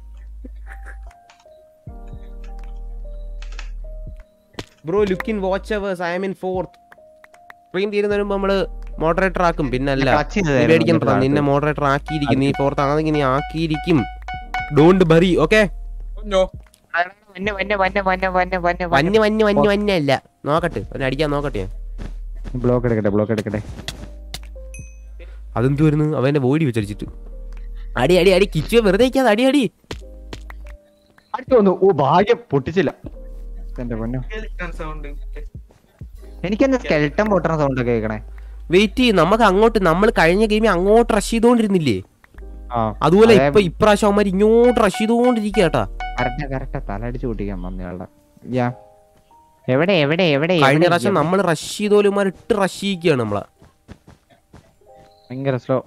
[SPEAKER 1] bro lookin watch hours I'm in fourth stream തീരുന്നതിന് മുമ്പ് നമ്മള് മോഡറേറ്റർ ആക്കും പിന്നല്ല
[SPEAKER 7] clutch ചെയ്ത്
[SPEAKER 1] നീ
[SPEAKER 7] തരുന്നു
[SPEAKER 1] പേടിക്കണ്ട
[SPEAKER 7] എന്നിട്ട്
[SPEAKER 1] നിന്നെ മോഡറേറ്റർ ആക്കിയിരിക്കും നീ ഫോർത്ത് ആണെങ്കിൽ നീ ആക്കിയിരിക്കും ഡോണ്ട് ബറി ഓക്കെ
[SPEAKER 8] നോ
[SPEAKER 7] വന്ന് വന്ന് വന്ന് വന്ന് വന്ന് വന്ന്
[SPEAKER 1] വന്യ വന്യ വന്യ വന്യ അല്ല നോക്കട്ടെ ഒന്ന് അടിക്കാൻ നോക്കട്ടെ ഞാൻ.
[SPEAKER 7] ബ്ലോക്ക് എടുക്കട്ടെ ബ്ലോക്ക് എടുക്കട്ടെ
[SPEAKER 1] അതെന്ത് വരുന്നു അവന്റെ ബോഡി വെച്ചടിച്ചിട്ട് അടി അടി അടി കിച്ചു വെറുതെ ഇരിക്കാതെ അടി അടി
[SPEAKER 7] അടുത്ത് വന്നു ഓ ഭാഗ്യം പൊട്ടിച്ചില്ല എന്റെ പൊന്നോ
[SPEAKER 8] സൗണ്ട്
[SPEAKER 7] എനിക്കെന്താ സ്കെൽട്ടൻ പൊട്ടണ സൗണ്ട് ഒക്കെ കേൾക്കണേ
[SPEAKER 1] വെയിറ്റ് ചെയ്യും നമുക്ക് അങ്ങോട്ട് നമ്മൾ കഴിഞ്ഞ ഗെയിമിൽ അങ്ങോട്ട് റഷ് ചെയ്തോണ്ടിരുന്നില്ലേ
[SPEAKER 7] ആ
[SPEAKER 1] അതുപോലെ
[SPEAKER 7] അതെ.
[SPEAKER 1] ഇപ്പൊ ഇപ്രാവശ്യം അവന്മാർ ഇങ്ങോട്ട് റഷ് ചെയ്തുകൊണ്ടിരിക്കുക കേട്ടാ
[SPEAKER 7] കറക്റ്റ് കറക്റ്റ് തലടിച്ച് പൊട്ടിക്കാൻ പന്നികളുടെ യാ എവിടെ എവിടെ എവിടെ
[SPEAKER 1] കഴിഞ്ഞ
[SPEAKER 7] എവിടെ?
[SPEAKER 1] പ്രാവശ്യം നമ്മൾ റഷ് ചെയ്തോലുമാർ ഇട്ട് റഷ് ചെയ്യിക്കുകയാണ് നമ്മളെ
[SPEAKER 7] ഭയങ്കര സ്ലോ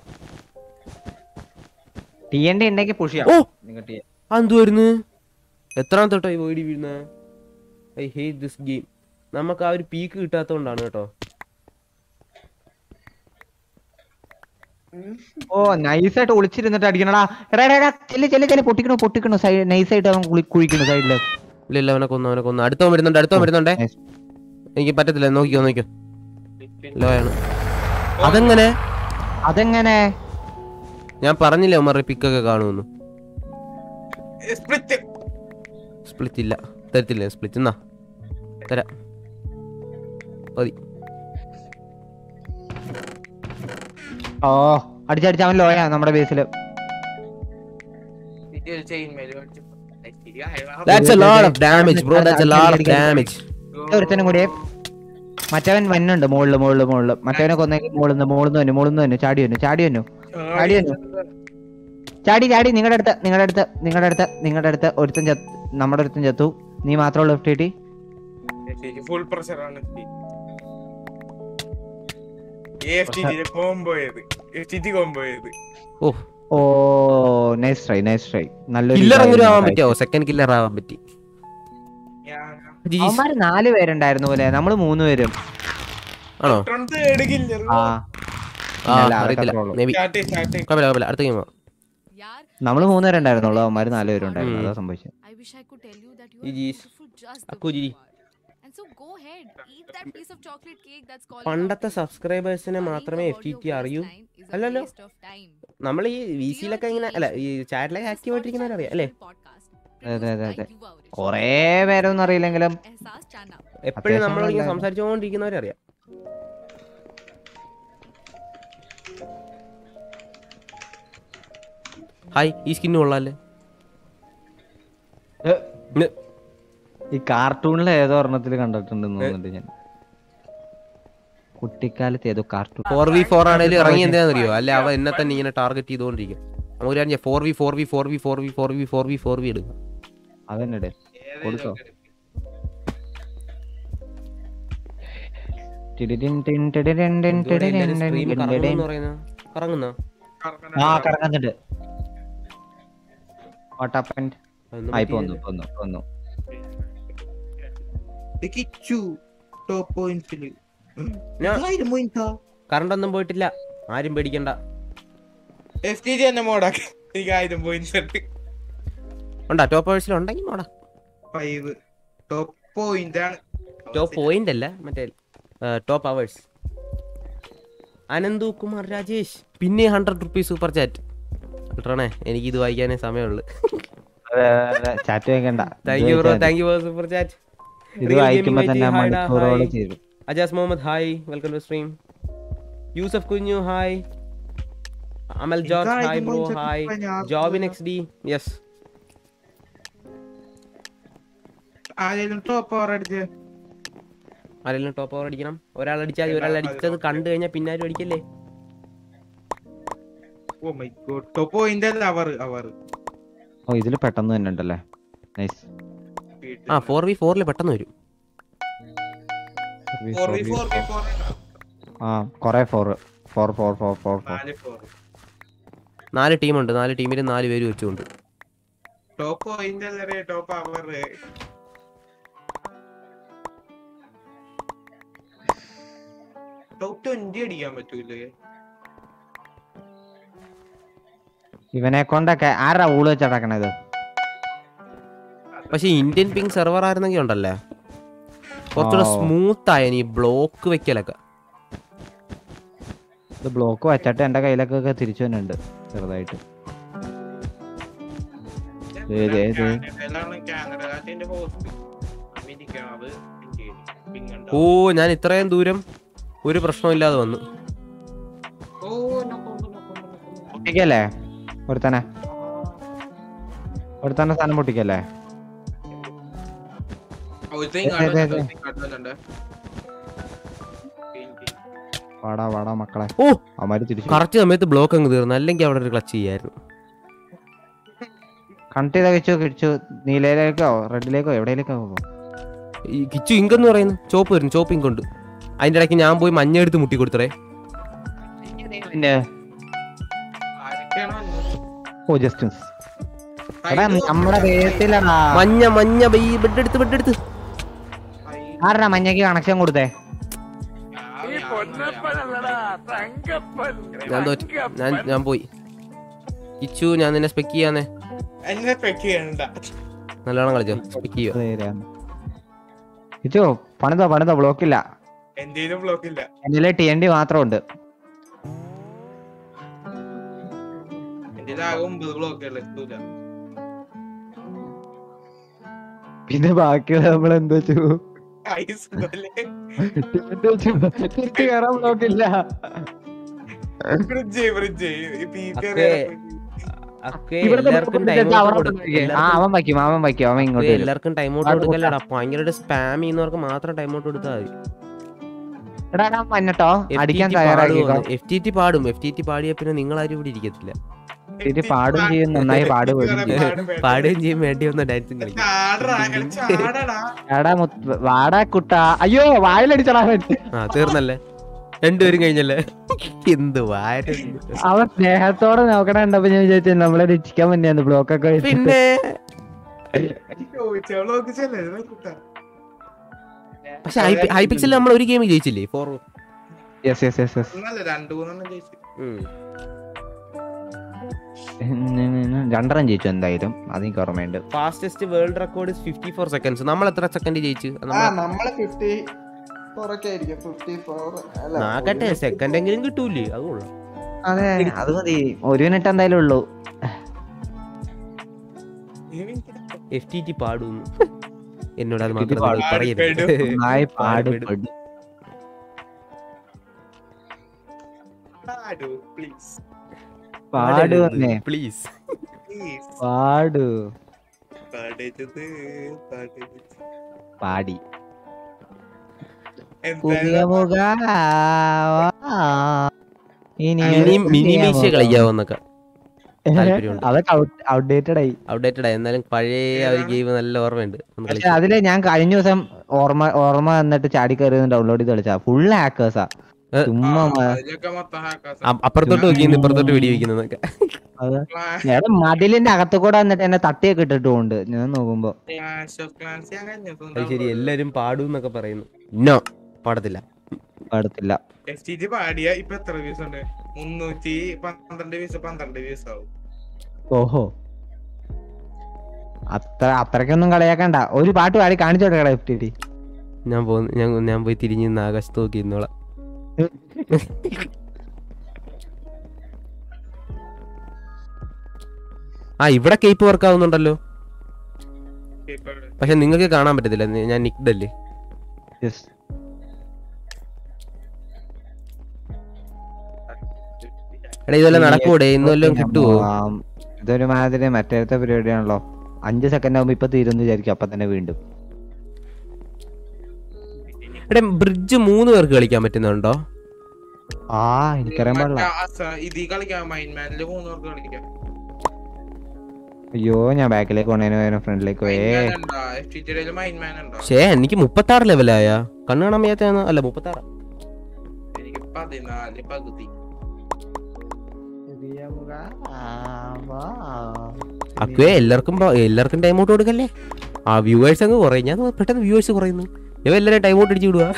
[SPEAKER 7] ടി എൻ ഡി ഉണ്ടെങ്കിൽ പുഷ് ചെയ്യാം
[SPEAKER 1] ഓ
[SPEAKER 7] നിങ്ങൾ ടി
[SPEAKER 1] അതെന്തുവായിരുന്നു എത്രാമത്തെ തൊട്ടാ ഈ വേടി വീഴുന്നത് ഐ ഹേറ്റ് ദിസ് ഗെയിം നമുക്ക് ആ ഒരു പീക്ക് കിട്ടാത്തതുകൊണ്ടാണ് കേട്ടോ
[SPEAKER 7] ഓ നൈസായിട്ട് ഒളിച്ചിരുന്നിട്ട് അടിക്കണടാ എടാ എടാ, എടാ ചെല്ലി ചെല്ലി ചെല്ലി പൊട്ടിക്കണു പൊട്ടിക്കണു സൈഡ് നൈസായിട്ട് അവൻ കുളി കുഴിക്കണു സൈഡില്
[SPEAKER 1] ഇല്ല ഇല്ല അവനെ കൊന്നു അവനെ കൊന്നു അടുത്തവൻ വരുന്നുണ്ട് അടുത്തവൻ വരുന്നുണ്ടേ
[SPEAKER 7] Nice.
[SPEAKER 1] എനിക്ക് പറ്റത്തില്ല നോക്കിക്കോ നോക്കിക്കോ ലോ ആണ് അതെങ്ങനെ
[SPEAKER 7] അതെങ്ങനെ
[SPEAKER 1] ഞാൻ പറഞ്ഞില്ലേ അവന്മാരുടെ പിക്കൊക്കെ കാണുമെന്ന്
[SPEAKER 8] സ്പ്ലിറ്റ്
[SPEAKER 1] സ്പ്ലിറ്റ് ഇല്ല തരത്തില്ല സ്പ്ലിറ്റ് എന്നാ തരാം മതി
[SPEAKER 7] ഓ അടിച്ചടിച്ച് അവൻ ലോയാ നമ്മുടെ ബേസില്
[SPEAKER 8] ചെയിൻ മേലെ
[SPEAKER 1] That's a lot of damage, bro. That's a lot of damage.
[SPEAKER 7] ഒരുത്തനും കൂടി മറ്റവൻ വന്നുണ്ട് മുകളില് മുകളില് മുകളില് മറ്റവനെ കൊന്നെങ്കിൽ മുകളിന്ന് മുകളിന്ന് തന്നെ മുകളിന്ന് തന്നെ ചാടി വന്നു ചാടി വന്നു ചാടി വന്നു ചാടി ചാടി നിങ്ങളുടെ അടുത്ത് നിങ്ങളുടെ അടുത്ത് നിങ്ങളുടെ അടുത്ത് നിങ്ങളുടെ അടുത്ത് ഒരുത്തൻ ചത്ത് നമ്മുടെ ഒരുത്തൻ ചത്തു നീ മാത്രമുള്ള ലെഫ്റ്റ് കിട്ടി
[SPEAKER 8] ഫുൾ പ്രഷർ ആണ് കോംബോ ചെയ്ത് എഫ് കോംബോ ചെയ്ത്
[SPEAKER 1] ഓ
[SPEAKER 7] ഓ നൈസ് ട്രൈ നൈസ് ട്രൈ നല്ലൊരു
[SPEAKER 1] കില്ലർ എങ്കിലും
[SPEAKER 7] ഇതായിരുന്നു
[SPEAKER 1] ആവാൻ
[SPEAKER 7] guys.
[SPEAKER 1] പറ്റുമോ സെക്കൻഡ് കില്ലർ ആവാൻ പറ്റി GG's.
[SPEAKER 7] അവന്മാര് നാല് പേരുണ്ടായിരുന്നു പോലെ നമ്മള് മൂന്ന് പേരും
[SPEAKER 1] ആണോ
[SPEAKER 8] എടുക്കില്ല
[SPEAKER 7] ആ
[SPEAKER 1] ആ
[SPEAKER 7] ഇല്ല, അതൊക്കെ
[SPEAKER 1] അറിയത്തില്ല
[SPEAKER 7] അത്രേ ഉള്ളൂ.
[SPEAKER 1] മേ ബി
[SPEAKER 8] സ്റ്റാർട്ട് സ്റ്റാർട്ട്
[SPEAKER 1] കുഴപ്പമില്ല കുഴപ്പമില്ല അടുത്ത ഗെയിം
[SPEAKER 4] यार
[SPEAKER 7] നമ്മള് മൂന്ന് പേരുണ്ടായിരുന്നുള്ളൂ അവന്മാര് നാല് പേരുണ്ടായിരുന്നു
[SPEAKER 1] ഉം.
[SPEAKER 7] അതാ സംഭവിച്ചത്
[SPEAKER 4] I wish I could tell you that you
[SPEAKER 1] Ji
[SPEAKER 4] are
[SPEAKER 1] ji.
[SPEAKER 4] beautiful just the
[SPEAKER 1] Akku
[SPEAKER 4] way
[SPEAKER 1] ji.
[SPEAKER 4] you are. And so go ahead, eat that piece of chocolate cake that's calling
[SPEAKER 1] പണ്ടത്തെ
[SPEAKER 4] out to you.
[SPEAKER 1] സബ്സ്ക്രൈബേഴ്സിനെ
[SPEAKER 4] Worrying
[SPEAKER 1] മാത്രമേ
[SPEAKER 4] about
[SPEAKER 1] F T
[SPEAKER 4] your
[SPEAKER 1] T അറിയൂ
[SPEAKER 4] waistline is a
[SPEAKER 1] അല്ലല്ലോ.
[SPEAKER 4] waste of time.
[SPEAKER 1] നമ്മൾ ഈ V സിയിലൊക്കെ ഇങ്ങനെ അല്ല ഈ ചാറ്റിലൊക്കെ ആക്റ്റീവ് ആയിട്ടിരിക്കുന്നവരറിയാം അല്ലേ
[SPEAKER 7] അതെ, അതെ, അതെ. കൊറേ പേരൊന്നും അറിയില്ലെങ്കിലും
[SPEAKER 1] എപ്പോഴും നമ്മൾ ഇങ്ങനെ
[SPEAKER 7] ഉണ്ടായിരുന്നു.
[SPEAKER 1] സംസാരിച്ചുകൊണ്ടിരിക്കുന്നവരറിയാം ഹായ് ഈ സ്കിന്ന് കൊള്ളാല്ലേ ഇന്ന്
[SPEAKER 7] ഈ കാർട്ടൂണിലെ ഏതോ ഒരെണ്ണത്തിൽ കണ്ടിട്ടുണ്ടെന്ന് തോന്നുന്നുണ്ട് ഞാൻ കുട്ടിക്കാലത്ത് ഏതോ കാർട്ടൂൺ
[SPEAKER 1] ഫോർ വി ഫോർ ആണെങ്കിലും ഇറങ്ങി എന്താണെന്നറിയോ അല്ലെ അവ എന്നെ തന്നെ ഇങ്ങനെ ടാർഗറ്റ് ചെയ്തുകൊണ്ടിരിക്കും നമുക്ക് കാര്യം four V four V four V four V four V four V four V എടുക്കുക
[SPEAKER 7] അതന്നെ ഇട്. കൊടുത്തോ ടിടിടിൻ ടിൻ ടിടിടിൻ ടിൻ ടിടിടിൻ ടിൻ
[SPEAKER 1] സ്ട്രീം
[SPEAKER 7] ടിൻ
[SPEAKER 1] കറങ്ങുന്നു
[SPEAKER 7] ടിടിൻ.
[SPEAKER 1] പറയുന്നത് കറങ്ങുന്ന
[SPEAKER 7] ആ കറങ്ങുന്നുണ്ട് വാട്ട് ഹാപ്പൻഡ് ആ ഇപ്പൊ വന്നു ഇപ്പൊ വന്നു ഇപ്പൊ വന്നു
[SPEAKER 8] കിച്ചു ടോപ്പ് പോയിന്റ്സില്
[SPEAKER 1] കറണ്ട് ഒന്നും പോയിട്ടില്ല ആരും പേടിക്കണ്ട
[SPEAKER 8] എഫ് ടി ജി തന്നെ മോഡാക്കി എനിക്ക് ആയിരം പോയിന്റ്സ് ഉണ്ട്
[SPEAKER 1] ഉണ്ടാ ടോപ്പ് അവേഴ്സിൽ ഉണ്ടെങ്കിൽ നോടാ
[SPEAKER 8] ഫൈവ് ടോപ്പ് പോയിന്റ് ആണ്
[SPEAKER 1] ടോപ്പ് പോയിന്റ് അല്ല മറ്റേ ടോപ്പ് അവേഴ്സ് അനന്തു കുമാർ രാജേഷ് പിന്നെ ഹൺഡ്രഡ് റുപ്പീസ് സൂപ്പർ ചാറ്റ് കിട്ടണേ എനിക്ക് ഇത് വായിക്കാനേ സമയമുള്ളൂ
[SPEAKER 7] ചാറ്റ് വെക്കണ്ട
[SPEAKER 1] thank you bro thank you super chat
[SPEAKER 7] ഇത് വായിക്കുമ്പോ തന്നെ മണിക്കൂറോളം ചെയ്തു
[SPEAKER 1] Ajas Muhammad hi welcome to stream Yusuf Kunju hi Amal George hi bro hi Jobin X D yes
[SPEAKER 8] ആരെങ്കിലും ടോപ്പ് ഓവർ അടിച്ച്
[SPEAKER 1] ആരെങ്കിലും ടോപ്പ് ഓവർ അടിക്കണം ഒരാൾ അടിച്ചാൽ ഒരാൾ അടിച്ചത് കണ്ടു കഴിഞ്ഞാൽ പിന്നെ ആരും അടിക്കല്ലേ
[SPEAKER 8] ഓ മൈ ഗോഡ് ടോപ്പ് പോയിന്റ് അല്ല അവർ അവർ
[SPEAKER 7] ഓ ഇതില് പെട്ടെന്ന് തന്നെ ഉണ്ടല്ലേ നൈസ്
[SPEAKER 1] ആ ഫോർ വി ഫോറിൽ പെട്ടെന്ന് വരും
[SPEAKER 8] four V four V four
[SPEAKER 7] ആ കൊറേ four four four four four four
[SPEAKER 8] നാല് ഫോർ
[SPEAKER 1] നാല് ടീമുണ്ട് നാല് ടീമിൽ നാല് പേര് വെച്ചുകൊണ്ട്
[SPEAKER 8] ടോപ്പ് പോയിന്റ് അല്ലേ ടോപ്പ് അവർ ടോപ്പ് ട്വന്റി അടിക്കാൻ പറ്റൂലേ
[SPEAKER 7] ഇവനെ കൊണ്ടൊക്കെ ആരാ ഊള് വെച്ചടക്കണത്
[SPEAKER 1] പക്ഷെ ഇന്ത്യൻ പിങ് സെർവർ ആയിരുന്നെങ്കിൽ ഉണ്ടല്ലേ കുറച്ചുകൂടെ
[SPEAKER 7] ആ.
[SPEAKER 1] സ്മൂത്ത് ആയ ഈ ബ്ലോക്ക് വെക്കലൊക്കെ
[SPEAKER 7] ഇത് ബ്ലോക്ക് വെച്ചിട്ട് എന്റെ കയ്യിലൊക്കെ തിരിച്ചു തന്നെ ചെറുതായിട്ട് ദേ, ദേ, ദേ.
[SPEAKER 8] കാനഡയിലാണ് കാനഡ ഹോസ്റ്റ് അമേരിക്കയാണ് അത് ഇന്ത്യയിൽ പിങ്
[SPEAKER 1] ഓ
[SPEAKER 8] ഉണ്ടാവും.
[SPEAKER 1] ഞാൻ ഇത്രയും ദൂരം ഒരു പ്രശ്നമില്ലാതെ വന്നു
[SPEAKER 8] ഓ നൊക്കോ, നൊക്കോ, നൊക്കോ, നൊക്കോ.
[SPEAKER 7] പൊട്ടിക്കല്ലേ ഒരുത്തനെ ഒരുത്തന്നെ സാധനം പൊട്ടിക്കല്ലേ
[SPEAKER 8] ഒരുത്തൻ
[SPEAKER 7] ദേ, ദേ,
[SPEAKER 8] കാണുന്നുണ്ട്,
[SPEAKER 7] ദേ.
[SPEAKER 8] ഒരുത്തൻ കാണുന്നുണ്ട്. Ping, ping.
[SPEAKER 7] വാടാ വാടാ മക്കളെ
[SPEAKER 1] ഓ
[SPEAKER 7] അവന്മാര് തിരിച്ചു
[SPEAKER 1] കറക്റ്റ് സമയത്ത് ബ്ലോക്ക് അങ്ങ് തീർന്നു അല്ലെങ്കിൽ അവിടെ ഒരു ക്ലച്ച് ചെയ്യായിരുന്നു
[SPEAKER 7] കണക്ട് ചെയ്താ കിച്ചു കിച്ചു നീലയിലേക്കോ റെഡിലേക്കോ എവിടെയിലേക്കോ പോകും
[SPEAKER 1] ഈ കിച്ചു ഇങ്ക് എന്ന് പറയുന്നു ചോപ്പ് വരും ചോപ്പ് ഇങ്ക് ഉണ്ട് അതിന്റെ ഇടയ്ക്ക് ഞാൻ പോയി മഞ്ഞ എടുത്ത് മുട്ടി കൊടുത്തറേ
[SPEAKER 7] പിന്നെ
[SPEAKER 8] ആരൊക്കെയാണോ വന്നത്?
[SPEAKER 7] ഓ ജസ്റ്റ് എടാ
[SPEAKER 8] സൈഡ്
[SPEAKER 7] നമ്മുടെ വേഗത്തിലാടാ
[SPEAKER 1] മഞ്ഞ മഞ്ഞ ബൈ ബെഡ് എടുത്ത് ബെഡ് എടുത്ത്
[SPEAKER 7] ആരാ മഞ്ഞക്ക് കണക്ഷൻ കൊടുത്തേ
[SPEAKER 1] ഞാൻ തോറ്റു ഞാൻ ഞാൻ പോയി കിച്ചു ഞാൻ നിന്നെ സ്പെക്ക് ചെയ്യാന്നേ
[SPEAKER 8] എന്നെ പെക്ക് ചെയ്യണ്ട
[SPEAKER 1] നല്ലോണം കളിച്ചോ സ്പെക്ക് ചെയ്യുക
[SPEAKER 7] കിച്ചു പണിതോ പണിതോ ബ്ലോക്കില്ല
[SPEAKER 8] എന്തേലും ബ്ലോക്ക് ഇല്ല
[SPEAKER 7] എന്റെ ടി എൻ ഡി മാത്രമുണ്ട്
[SPEAKER 8] എന്റെ ആകെ ഒമ്പത് ബ്ലോക്ക് ഉള്ളു എത്തൂല
[SPEAKER 7] പിന്നെ ബാക്കിയുള്ള നമ്മൾ എന്തോ
[SPEAKER 8] ഐസ് പോലെ
[SPEAKER 7] തിരിച്ചു കയറാൻ ബ്ലോക്കില്ല
[SPEAKER 8] ഫ്രിഡ്ജ് ഫ്രിഡ്ജ് പി പി
[SPEAKER 1] അക്കെ അക്കെ
[SPEAKER 7] ഇവിടുത്തെ
[SPEAKER 1] എല്ലാവർക്കും
[SPEAKER 7] block
[SPEAKER 1] ടൈം
[SPEAKER 7] ഇട്ടിട്ട്
[SPEAKER 1] ഔട്ട്
[SPEAKER 7] അവിടെ
[SPEAKER 1] കൊടുക്കും
[SPEAKER 7] കൊണ്ടുപോയി. ആ അവൻ വയ്ക്കും അവൻ വയ്ക്കും അവൻ ഇങ്ങോട്ട് വരും.
[SPEAKER 1] എല്ലാവർക്കും ടൈം ഔട്ട്
[SPEAKER 7] അവിടെ
[SPEAKER 1] കൊടുക്കല്ലടാ ഭയങ്കര സ്പാം ചെയ്യുന്നവർക്ക് മാത്രം ടൈം ഔട്ട് കൊടുത്താൽ മതി
[SPEAKER 7] എടാ എടാ മഞ്ഞട്ടോ അടിക്കാൻ തയ്യാറാക്കിക്കോ
[SPEAKER 1] എഫ് ടി ടി പാടും എഫ് ടി ടി പാടിയ പിന്നെ നിങ്ങൾ ആരും ഇവിടെ ഇരിക്കത്തില്ല
[SPEAKER 7] ഇത് പാടും ചെയ്യും, നന്നായി പാടുകയും ചെയ്യും.
[SPEAKER 1] പാടുകയും ചെയ്യും വേണ്ടി വന്ന ഡാൻസും കളിക്കും
[SPEAKER 8] ചാടടാ അങ്ങനെ ചാടടാ
[SPEAKER 7] എടാ മുത്ത് വാടാ കുട്ട അയ്യോ വായിലടിച്ചടാ അവൻ
[SPEAKER 1] ആ തീർന്നല്ലേ രണ്ടുപേരും കഴിഞ്ഞല്ലേ എന്ത് വാര
[SPEAKER 7] അവൻ സ്നേഹത്തോടെ നോക്കണ കണ്ടപ്പോ ഞാൻ വിചാരിച്ചു നമ്മളെ രക്ഷിക്കാൻ വേണ്ടിയാണ് ബ്ലോക്ക് ഒക്കെ വെച്ചിട്ട്.
[SPEAKER 1] പിന്നെ
[SPEAKER 8] ചോദിച്ചാ ബ്ലോക്ക് ചെല്ലരുത് കുട്ടാ
[SPEAKER 1] പക്ഷെ ഹൈ പിക്സൽ നമ്മൾ ഒരു ഗെയിം ജയിച്ചില്ലേ four
[SPEAKER 7] Yes, yes, yes, yes.
[SPEAKER 8] ഒന്നല്ല രണ്ടു മൂന്നെണ്ണം ജയിച്ചു
[SPEAKER 7] രണ്ടെണ്ണം ജയിച്ചു എന്തായാലും അതെനിക്ക് ഓർമ്മയുണ്ട്
[SPEAKER 1] fastest world record fifty four seconds നമ്മൾ എത്ര സെക്കൻഡ് ജയിച്ചു
[SPEAKER 9] ആ നമ്മള് ഫിഫ്റ്റി ഫോർ ഒക്കെ ആയിരിക്കും ഫിഫ്റ്റി ഫോർ അല്ല
[SPEAKER 1] നാക്കട്ടെ സെക്കൻഡ് എങ്കിലും കിട്ടൂലേ അത് കൊള്ളാം
[SPEAKER 7] അതെ അത് മതി ഒരു മിനിറ്റ് എന്തായാലും ഉള്ളൂ
[SPEAKER 1] എഫ് ടി ടി പാടുന്നു എന്നോട് അത്
[SPEAKER 7] FTT
[SPEAKER 1] മാത്രം
[SPEAKER 7] പാടും.
[SPEAKER 1] നിങ്ങൾ പറയരുത്
[SPEAKER 7] നന്നായി
[SPEAKER 1] പാടുപെടും.
[SPEAKER 7] പാടുപെടും
[SPEAKER 8] പ്ലീസ്
[SPEAKER 7] പാടുവന്നേ
[SPEAKER 1] പ്ലീസ്
[SPEAKER 8] പ്ലീസ്
[SPEAKER 7] പാടു
[SPEAKER 8] പാടരുത് പാടരുത്
[SPEAKER 7] പാടി
[SPEAKER 8] എന്തായാലും
[SPEAKER 7] പുതിയ മുഖ ഇനി
[SPEAKER 1] മിനി മിനി മീശ കളിക്കാവുന്നൊക്കെ താല്പര്യമുണ്ട്.
[SPEAKER 7] അതൊക്കെ ഔട്ട്ഡേറ്റഡ് ആയി
[SPEAKER 1] ഔട്ട്ഡേറ്റഡ് ആയി എന്നാലും പഴയ ആ ഒരു ഗെയിം നല്ല ഓർമ്മയുണ്ട് ഒന്ന്
[SPEAKER 7] പക്ഷെ
[SPEAKER 1] കളിക്കാം.
[SPEAKER 7] അതില് ഞാൻ കഴിഞ്ഞ ദിവസം ഓർമ്മ ഓർമ്മ വന്നിട്ട് ചാടി കയറി ഡൗൺലോഡ് ചെയ്ത് കളിച്ചാ ഫുൾ ഹാക്കേഴ്സാ
[SPEAKER 1] ഏ,
[SPEAKER 7] ചുമ്മാ മ-
[SPEAKER 8] അതിലൊക്കെ മൊത്തം hackers ആ.
[SPEAKER 1] അ- അപ്പുറത്തോട്ട് വെക്കുന്നു ഇപ്പുറത്തോട്ട് വെടി വെക്കുന്നതൊക്കെ
[SPEAKER 7] അത്
[SPEAKER 8] Clash-
[SPEAKER 7] ഞാൻ മതിലിന്റെ അകത്ത് കൂടെ വന്നിട്ട് എന്നെ തട്ടിയൊക്കെ ഇട്ടിട്ട് പോകുന്നുണ്ട് ഞാൻ നോക്കുമ്പോ
[SPEAKER 8] Clash of Clans ഞാൻ കഴിഞ്ഞ ദിവസം
[SPEAKER 1] അത് ശരി
[SPEAKER 8] download
[SPEAKER 1] എല്ലാരും പാടും എന്നൊക്കെ പറയുന്നു നോ പാടത്തില്ല
[SPEAKER 7] പാടത്തില്ല
[SPEAKER 8] ചെയ്തു. FTT പാടിയ ഇപ്പൊ എത്ര വ്യൂസ് ഉണ്ട് മുന്നൂറ്റി പന്ത്രണ്ട് വ്യൂസ് പന്ത്രണ്ട് വ്യൂസ് ആവും
[SPEAKER 7] ഓഹോ അത്ര അത്രയ്ക്കൊന്നും കളിയാക്കണ്ട ഒരു പാട്ട് പാടി കാണിച്ചോട്ടെ കട എഫ് ടി ടി
[SPEAKER 1] ഞാൻ പോന്ന് ഞാൻ ഞാൻ പോയി തിരിഞ്ഞ് നിന്ന് ആകാശത്ത് നോക്കി ഇന്നോളാം ആ ഇവിടെ കേപ്പ് വർക്ക് ആവുന്നുണ്ടല്ലോ
[SPEAKER 8] ഇപ്പൊ
[SPEAKER 1] പക്ഷെ നിങ്ങൾക്ക് കാണാൻ പറ്റത്തില്ല നി- ഞാൻ നിക്ഡ് അല്ലേ എടാ ഇതുവല്ല നടക്കൂടെ ഇന്ന് വല്ലതും കിട്ടുവോ
[SPEAKER 7] ഇതൊരു മാതിരി മറ്റേത്തെ പരിപാടിയാണല്ലോ അഞ്ച് സെക്കൻഡ് ആകുമ്പോ ഇപ്പൊ തീരുന്നു വിചാരിക്കും അപ്പൊ തന്നെ വീണ്ടും
[SPEAKER 1] എടാ ബ്രിഡ്ജ് മൂന്ന് പേർക്ക് കളിക്കാൻ പറ്റുന്നുണ്ടോ
[SPEAKER 7] ആ എനിക്കറിയാൻ പാടില്ല
[SPEAKER 8] മറ്റേ അസ- ഇതിൽ കളിക്കാം മൈൻമാനില് മൂന്ന് പേർക്ക് കളിക്കാം
[SPEAKER 7] അയ്യോ ഞാൻ ബാക്കിലേക്ക് പോണേനു ഫ്രണ്ടിലേക്ക് പോയേ
[SPEAKER 8] മൈൻമാൻ ഉണ്ടോ FTT യില് മൈൻമാൻ ഉണ്ടോ
[SPEAKER 1] ഷേ എനിക്ക് മുപ്പത്തി ആറ് ലെവലായ കണ്ണു കാണാൻ വയ്യാത്ത അല്ല മുപ്പത്തി ആറ്
[SPEAKER 8] എനിക്ക് പതിനാല് പകുതി
[SPEAKER 1] അക്കുവേ എല്ലാവർക്കും പ- എല്ലാവർക്കും ടൈം ഔട്ട് കൊടുക്കല്ലേ ആ വ്യൂവേഴ്സ് അങ്ങ് കുറയും ഞാൻ പെട്ടെന്ന് വ്യൂവേഴ്സ് കുറയുന്നു ഇവ എല്ലാവരും ടൈം ഔട്ട് അടിച്ചു വിടുക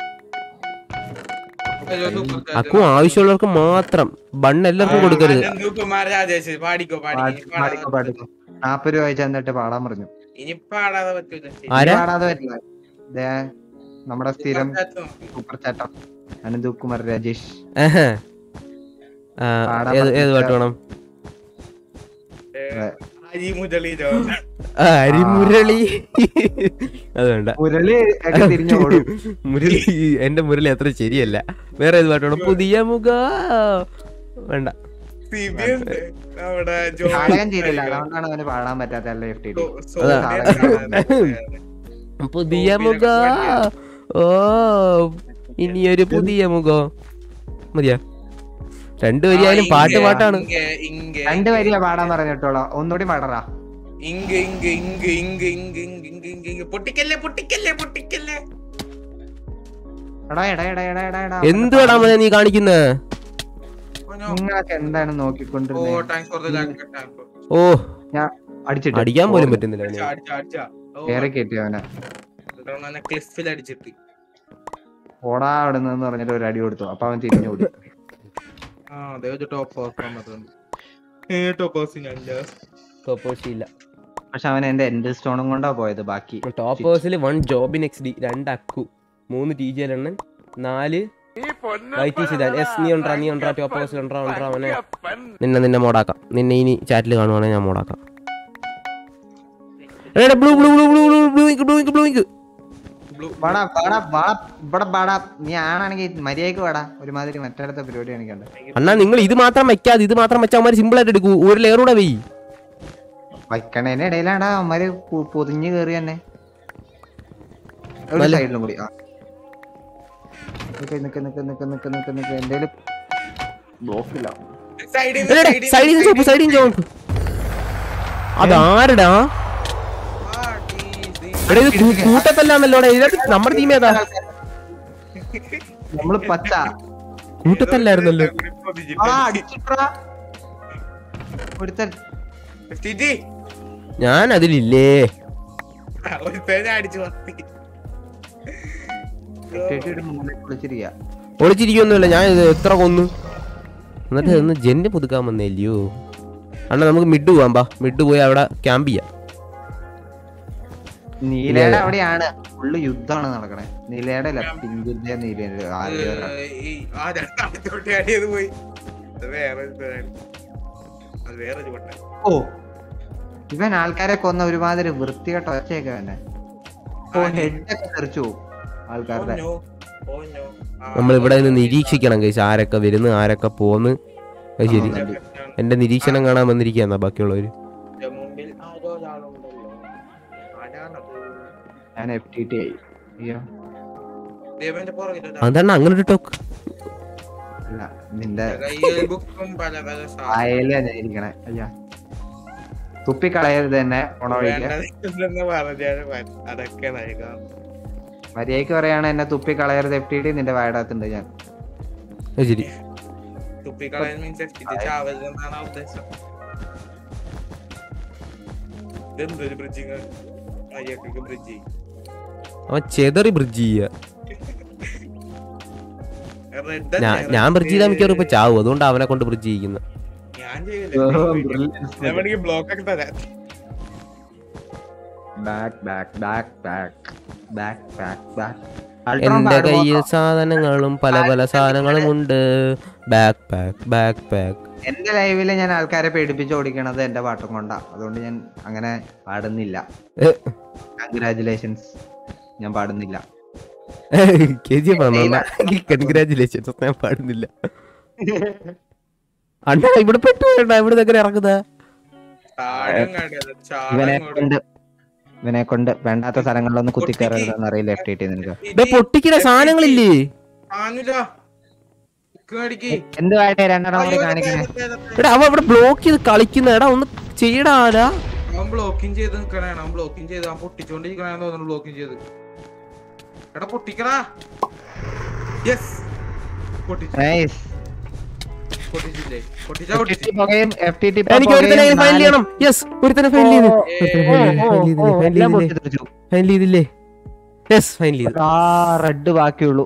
[SPEAKER 8] അയ്യോ, super chat.
[SPEAKER 1] അക്കു ആവശ്യമുള്ളവർക്ക് മാത്രം ബണ്ണ് എല്ലാവർക്കും കൊടുക്കരുത്
[SPEAKER 8] അനന്തകുമാർ രാജേഷ് പാടിക്കോ പാടി ഇനി പാടാതെ പറ്റൂല.
[SPEAKER 7] നാപ്പത് രൂപ അയച്ചു തന്നിട്ട് പാടാൻ പറഞ്ഞു
[SPEAKER 8] ഇനി പാടാതെ പറ്റൂല
[SPEAKER 1] ആരാ
[SPEAKER 7] പാടാതെ പറ്റില്ല ദേ, നമ്മുടെ സ്ഥിരം
[SPEAKER 8] Super chat ഉം.
[SPEAKER 7] സൂപ്പർ ചാറ്റം അനന്ത് കുമാർ രാജേഷ്
[SPEAKER 1] ആഹാ. ആ,
[SPEAKER 7] പാടാൻ
[SPEAKER 1] ഏത് ഏത്
[SPEAKER 7] പറ്റില്ല.
[SPEAKER 1] പാട്ട് വേണം
[SPEAKER 8] ഏ, അരി മുതലിരോ
[SPEAKER 1] ആ, അരിമുരളി അത് വേണ്ട
[SPEAKER 7] മുരളി ഒക്കെ തിരിഞ്ഞു ഓടും
[SPEAKER 1] മുരളി എന്റെ മുരളി അത്ര ശരിയല്ല വേറെ ഏത് പാട്ട് വേണം പുതിയ മുഖ വേണ്ട
[SPEAKER 8] സിബി ഉണ്ട് നമ്മുടെ
[SPEAKER 7] നാടകം ചെയ്തില്ല അതുകൊണ്ടാണ് അവന് പാടാൻ പറ്റാത്ത അല്ല എഫ് ടി ഡി
[SPEAKER 1] പുതിയ മുഖ ഓ ഇനിയൊരു പുതിയ മുഖം മതിയാ രണ്ടു വരിയായാലും പാട്ട് പാട്ടാണ്
[SPEAKER 7] രണ്ട് വരിയാ പാടാൻ പറഞ്ഞിട്ടോളാം ഒന്നുകൂടി പാടറാ
[SPEAKER 8] ink ink ink ink ink ink ink ink ink പൊട്ടിക്കല്ലേ പൊട്ടിക്കല്ലേ പൊട്ടിക്കല്ലേ
[SPEAKER 7] എടാ എടാ എടാ എടാ എടാ എടാ
[SPEAKER 1] എന്തുവാടാ മോനെ നീ കാണിക്കുന്നത്
[SPEAKER 8] ഓനോ.
[SPEAKER 7] നിങ്ങളൊക്കെ എന്താണ്
[SPEAKER 8] ഓ
[SPEAKER 7] നോക്കിക്കൊണ്ടിരുന്നത്
[SPEAKER 8] thanks for the luck thank
[SPEAKER 1] ഓ
[SPEAKER 7] അടിച്ചിട്ട്
[SPEAKER 1] അടിക്കാൻ പോലും പറ്റുന്നില്ല അവനെ.
[SPEAKER 8] അടിച്ച അടിച്ച ഓ
[SPEAKER 7] കേറി കയറ്റി അവനെ
[SPEAKER 8] അവനെ ക്ലിഫിൽ അടിച്ചിട്ട്
[SPEAKER 7] ഓടാ അവിടെ നിന്ന് പറഞ്ഞിട്ട് ഒരു അടി കൊടുത്തു അപ്പൊ അവൻ തിരിഞ്ഞു ഓടി
[SPEAKER 8] ആ അതെ ഒരു ടോപ്പ് ഓഫ് ഏ ടോപ്പ് ഹൗസ് ഞാൻ
[SPEAKER 1] ടോപ്പേഴ്സില്ല
[SPEAKER 7] പക്ഷെ അവൻ എന്റെ എൻഡ് സ്റ്റോണും കൊണ്ടാ പോയത് ബാക്കി
[SPEAKER 1] ടോപ്പേഴ്സിൽ വൺ ജോബിൻ എക്സ് ഡി രണ്ട് അക്കു മൂന്ന് ടി ജി എണ്ണൻ നാല് വൈറ്റി സിതാൻ എസ് നീ ഉണ്ടാ നീ ഉണ്ടാ ടോപ്പേഴ്സിൽ ഉണ്ടാ ഉണ്ടാ അവനെ നിന്നെ നിന്നെ മോഡാക്കാം നിന്നെ ഇനി ചാറ്റിൽ കാണുവാണെങ്കിൽ ഞാൻ മോഡാക്കാം എടാ blue blue blue blue blue blue ink blue ink blue ink
[SPEAKER 7] വാടാ വാടാ വാടാ ഇവിടെ വാടാ നീ ആണാണെങ്കിൽ മര്യാദക്ക് വാടാ ഒരുമാതിരി മറ്റടുത്ത പരിപാടി കാണിക്കണ്ട
[SPEAKER 1] അണ്ണാ നിങ്ങൾ ഇത് മാത്രം വെക്കാതെ ഇത് മാത്രം വെച്ചാൽ അവന്മാർ സിമ്പിൾ ആയിട്ട് എടുക്കൂ ഒരു ലെയർ കൂടെ വെയ്
[SPEAKER 7] വയ്ക്കണേന്റെ ഇടയിലാണ്ടാ അവന്മാര് പു- പൊതിഞ്ഞ് കേറി തന്നെ ഒരു
[SPEAKER 1] നല്ല-
[SPEAKER 7] സൈഡിലും കൂടി ആ നിക്ക് നിക്ക് നിക്ക് നിക്ക് നിക്ക് നിക്ക് നിക്ക് എന്തേലും ബ്ലോക്കില്ല
[SPEAKER 8] സൈഡിൽ
[SPEAKER 1] സൈഡിൽ ചോപ്പ് സൈഡിൽ ചോപ്പ് അതാരടാ എടാ ഇത് കൂ- കൂട്ടത്തല്ലാന്നല്ലോടാ ഇതിനകത്ത് നമ്മുടെ ടീം ഏതാ
[SPEAKER 7] നമ്മള് പച്ച
[SPEAKER 1] കൂട്ടത്തല്ലായിരുന്നല്ലോ
[SPEAKER 7] ആ അടിച്ചിട്രാ ഒരുത്തൻ
[SPEAKER 1] ഞാൻ അതിലില്ലേ
[SPEAKER 8] അടിച്ചു വന്നി.
[SPEAKER 7] ഇട്ടിട്ട് മുന്നിൽ വിളിച്ചിരിക്കുക
[SPEAKER 1] ഒളിച്ചിരിക്കൊന്നുമില്ല ഞാൻ ഇത് എത്ര കൊന്നു എന്നിട്ട് ഒന്ന് ജെന്റ് പുതുക്കാൻ വന്നില്ലയോ അണ്ണാ നമുക്ക് മിഡ് പോവാം ബാ മിഡ് പോയി അവിടെ ക്യാമ്പ് ചെയ്യാം
[SPEAKER 7] നീലയുടെ അവിടെയാണ് ഫുള്ള് യുദ്ധമാണ് നടക്കണേ നീലയുടെ അല്ല പിങ്കിന്റെ നീലയുടെ ആരുടെ
[SPEAKER 8] ഏ, ഈ ആ രണ്ടാമത്തെ കുട്ടി അടിയത് പോയി അത് വേറെ ഒരു ഇതാണ്. അത് വേറെ ഒരു പൊട്ടൻ.
[SPEAKER 7] ഓ ഇവൻ ആൾക്കാരെ കൊന്ന ഒരുമാതിരി വൃത്തികെട്ട ഒച്ചയൊക്കെ തന്നെ ഓ ഹെഡൊക്കെ തെറിച്ചു പോകും ആൾക്കാരുടെ
[SPEAKER 8] ഓ, no. ഓ, no. ആ,
[SPEAKER 1] നമ്മൾ ഇവിടെ നിന്ന് നിരീക്ഷിക്കണം കഴിച്ച് ആരൊക്കെ വരുന്നു ആരൊക്കെ പോന്ന് അത് ശരി
[SPEAKER 8] ആ, ഞാൻ-
[SPEAKER 1] എന്റെ നിരീക്ഷണം കാണാൻ വന്നിരിക്കുകയെന്നാ ബാക്കിയുള്ളവര്
[SPEAKER 8] ഇതിന്റെ മുമ്പിൽ ആരോ ഒരാളുണ്ടല്ലോ. ആരാണത്?
[SPEAKER 7] ഞാൻ എഫ് ടി ടി ആയി അയ്യോ
[SPEAKER 8] ദേവന്റെ പുറകിൽ ഒരാൾ.
[SPEAKER 1] അതാണ് അങ്ങനെ ഒരു ടോക്ക്
[SPEAKER 7] അല്ല നിന്റെ
[SPEAKER 8] കയ്യിൽ ബുക്കും പല പല സാധനങ്ങളും.
[SPEAKER 7] വായല ഇരിക്കണേ അയ്യോ തുപ്പിക്കളയരുത് തന്നെ ഉണവഴിക്ക്
[SPEAKER 8] വേണ്ടതെന്ന് പറഞ്ഞാല് മതി. അതൊക്കെ നൽകാം
[SPEAKER 7] മര്യാദക്ക് പറയാണ് എന്നെ തുപ്പിക്കളയരുത് എഫ് ടി ടി നിന്റെ വായടകത്തുണ്ട് ഞാൻ
[SPEAKER 1] അത് ശരി
[SPEAKER 8] തുപ്പിക്കളയാൻ മീൻസ് എത്തിച്ച് ചാവരുത് എന്നാണ് ആ ഉദ്ദേശം ഇതെന്തൊരു ബ്രിഡ്ജിങ് അയ്യൊക്കെ ബ്രിഡ്ജ്
[SPEAKER 1] അവൻ ചെതറി ബ്രിഡ്ജ് ചെയ്യുക
[SPEAKER 8] റെഡ്
[SPEAKER 1] ഞാൻ ഞാൻ ബ്രിഡ്ജ് ചെയ്താൽ മിക്കവാറും ഇപ്പൊ ചാവും അതുകൊണ്ട് അവനെ കൊണ്ട് ബ്രിഡ്ജ് ചെയ്യുന്നത്
[SPEAKER 8] ഞാൻ ചെയ്യില്ല ഞാൻ വേണമെങ്കിൽ ബ്ലോക്ക് ഒക്കെ തരാം
[SPEAKER 7] back back back back back back back
[SPEAKER 1] എന്റെ കയ്യിൽ സാധനങ്ങളും പല പല സാധനങ്ങളും ഉണ്ട് ബാക്ക് പാക്ക് ബാക്ക് പാക്ക്
[SPEAKER 7] എന്റെ ലൈവില് ഞാൻ ആൾക്കാരെ പേടിപ്പിച്ച് ഓടിക്കണത് എന്റെ പാട്ടും കൊണ്ടാ അതുകൊണ്ട് ഞാൻ അങ്ങനെ പാടുന്നില്ല കൺഗ്രാചുലേഷൻസ് ഞാൻ പാടുന്നില്ല
[SPEAKER 1] കെ ജി കൺഗ്രാചുലേഷൻസ് ഞാൻ പാടുന്നില്ല അണ്ണാ ഇവിടെ പെട്ടു വേണ്ട ഇവിടെ എങ്ങനെ ഇറങ്ങുന്നത്
[SPEAKER 8] ചാടും കണ്ടത്
[SPEAKER 7] ഇവനെ
[SPEAKER 8] ചാടും
[SPEAKER 7] കൊണ്ട് ഇവനെ കൊണ്ട് വേണ്ടാത്ത സ്ഥലങ്ങളിലൊന്നും കുത്തിക്കയറരുതെന്ന് അറിയില്ല എഫ് ടി ടി നിനക്ക്
[SPEAKER 1] ഡേ പൊട്ടിക്കുന്ന സാധനങ്ങളില്ലേ
[SPEAKER 8] ആനില്ല മേടിക്ക്
[SPEAKER 7] എന്ത് വേണ്ടേ രണ്ടെണ്ണം കൂടി കാണിക്കണേ
[SPEAKER 1] എടാ അവൻ ഇവിടെ ബ്ലോക്ക് ചെയ്ത് കളിക്കുന്ന എടാ ഒന്ന് ചെയ്യടാ ആരാ
[SPEAKER 8] അവൻ ബ്ലോക്കിങ് ചെയ്ത് നിക്കണേണ് അവൻ ബ്ലോക്കിങ് ചെയ്ത് അവൻ പൊട്ടിച്ചോണ്ടിരിക്കണേന്ന് തോന്നുന്നു ബ്ലോക്കിങ് ചെയ്ത് എടാ പൊട്ടിക്കടാ യെസ് പൊട്ടിച്ചു
[SPEAKER 7] നൈസ്
[SPEAKER 8] പൊട്ടിച്ചില്ലേ പൊട്ടിച്ചാ പൊട്ടിച്ചു
[SPEAKER 7] എഫ് ടി ടി
[SPEAKER 1] എനിക്ക് ഒരുത്തനെ ഫൈനൽ ചെയ്യണം യെസ് ഒരുത്തനെ ഫൈനൽ ചെയ്ത് ഫൈനൽ ചെയ്തില്ലേ ഫൈനൽ ചെയ്തില്ലേ യെസ് ഫൈനൽ ചെയ്ത്
[SPEAKER 7] ആ റെഡ് ബാക്കിയുള്ളൂ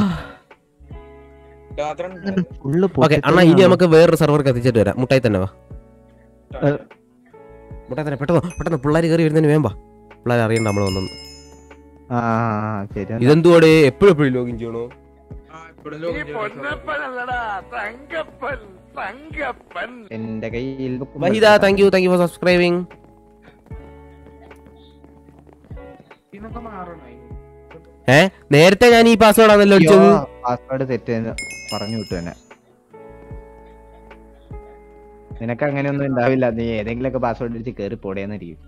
[SPEAKER 7] ഫുള്ള്
[SPEAKER 1] ഓക്കെ അണ്ണാ ഇനി നമുക്ക് വേറൊരു സർവർ കത്തിച്ചിട്ട് വരാം മുട്ടായി തന്നെ വാ മുട്ടായി തന്നെ പെട്ടെന്ന് പെട്ടെന്ന് പിള്ളേർ കയറി വരുന്നതിന് വേമ്പാ പിള്ളേർ അറിയണ്ട നമ്മൾ വന്നു
[SPEAKER 7] ആ ശരി
[SPEAKER 1] ഇതെന്തുവാടേ എപ്പോഴും എപ്പോഴും ലോഗിൻ ചെയ്യണോ
[SPEAKER 7] എന്റെ കയ്യിൽ
[SPEAKER 1] Wahida thank you thank you for subscribing
[SPEAKER 8] ഇതിനൊക്കെ മാറണേ
[SPEAKER 1] ഏ നേരത്തെ ഞാൻ ഈ പാസ്വേഡ് ആണല്ലോ അടിച്ചത്
[SPEAKER 7] പാസ്വേഡ് തെറ്റ് പറഞ്ഞു വിട്ടു തന്നെ നിനക്ക് അങ്ങനെയൊന്നും ഉണ്ടാവില്ല നീ ഏതെങ്കിലുമൊക്കെ പാസ്വേഡ് അടിച്ച് കേറി പോടേന്നിരിക്കും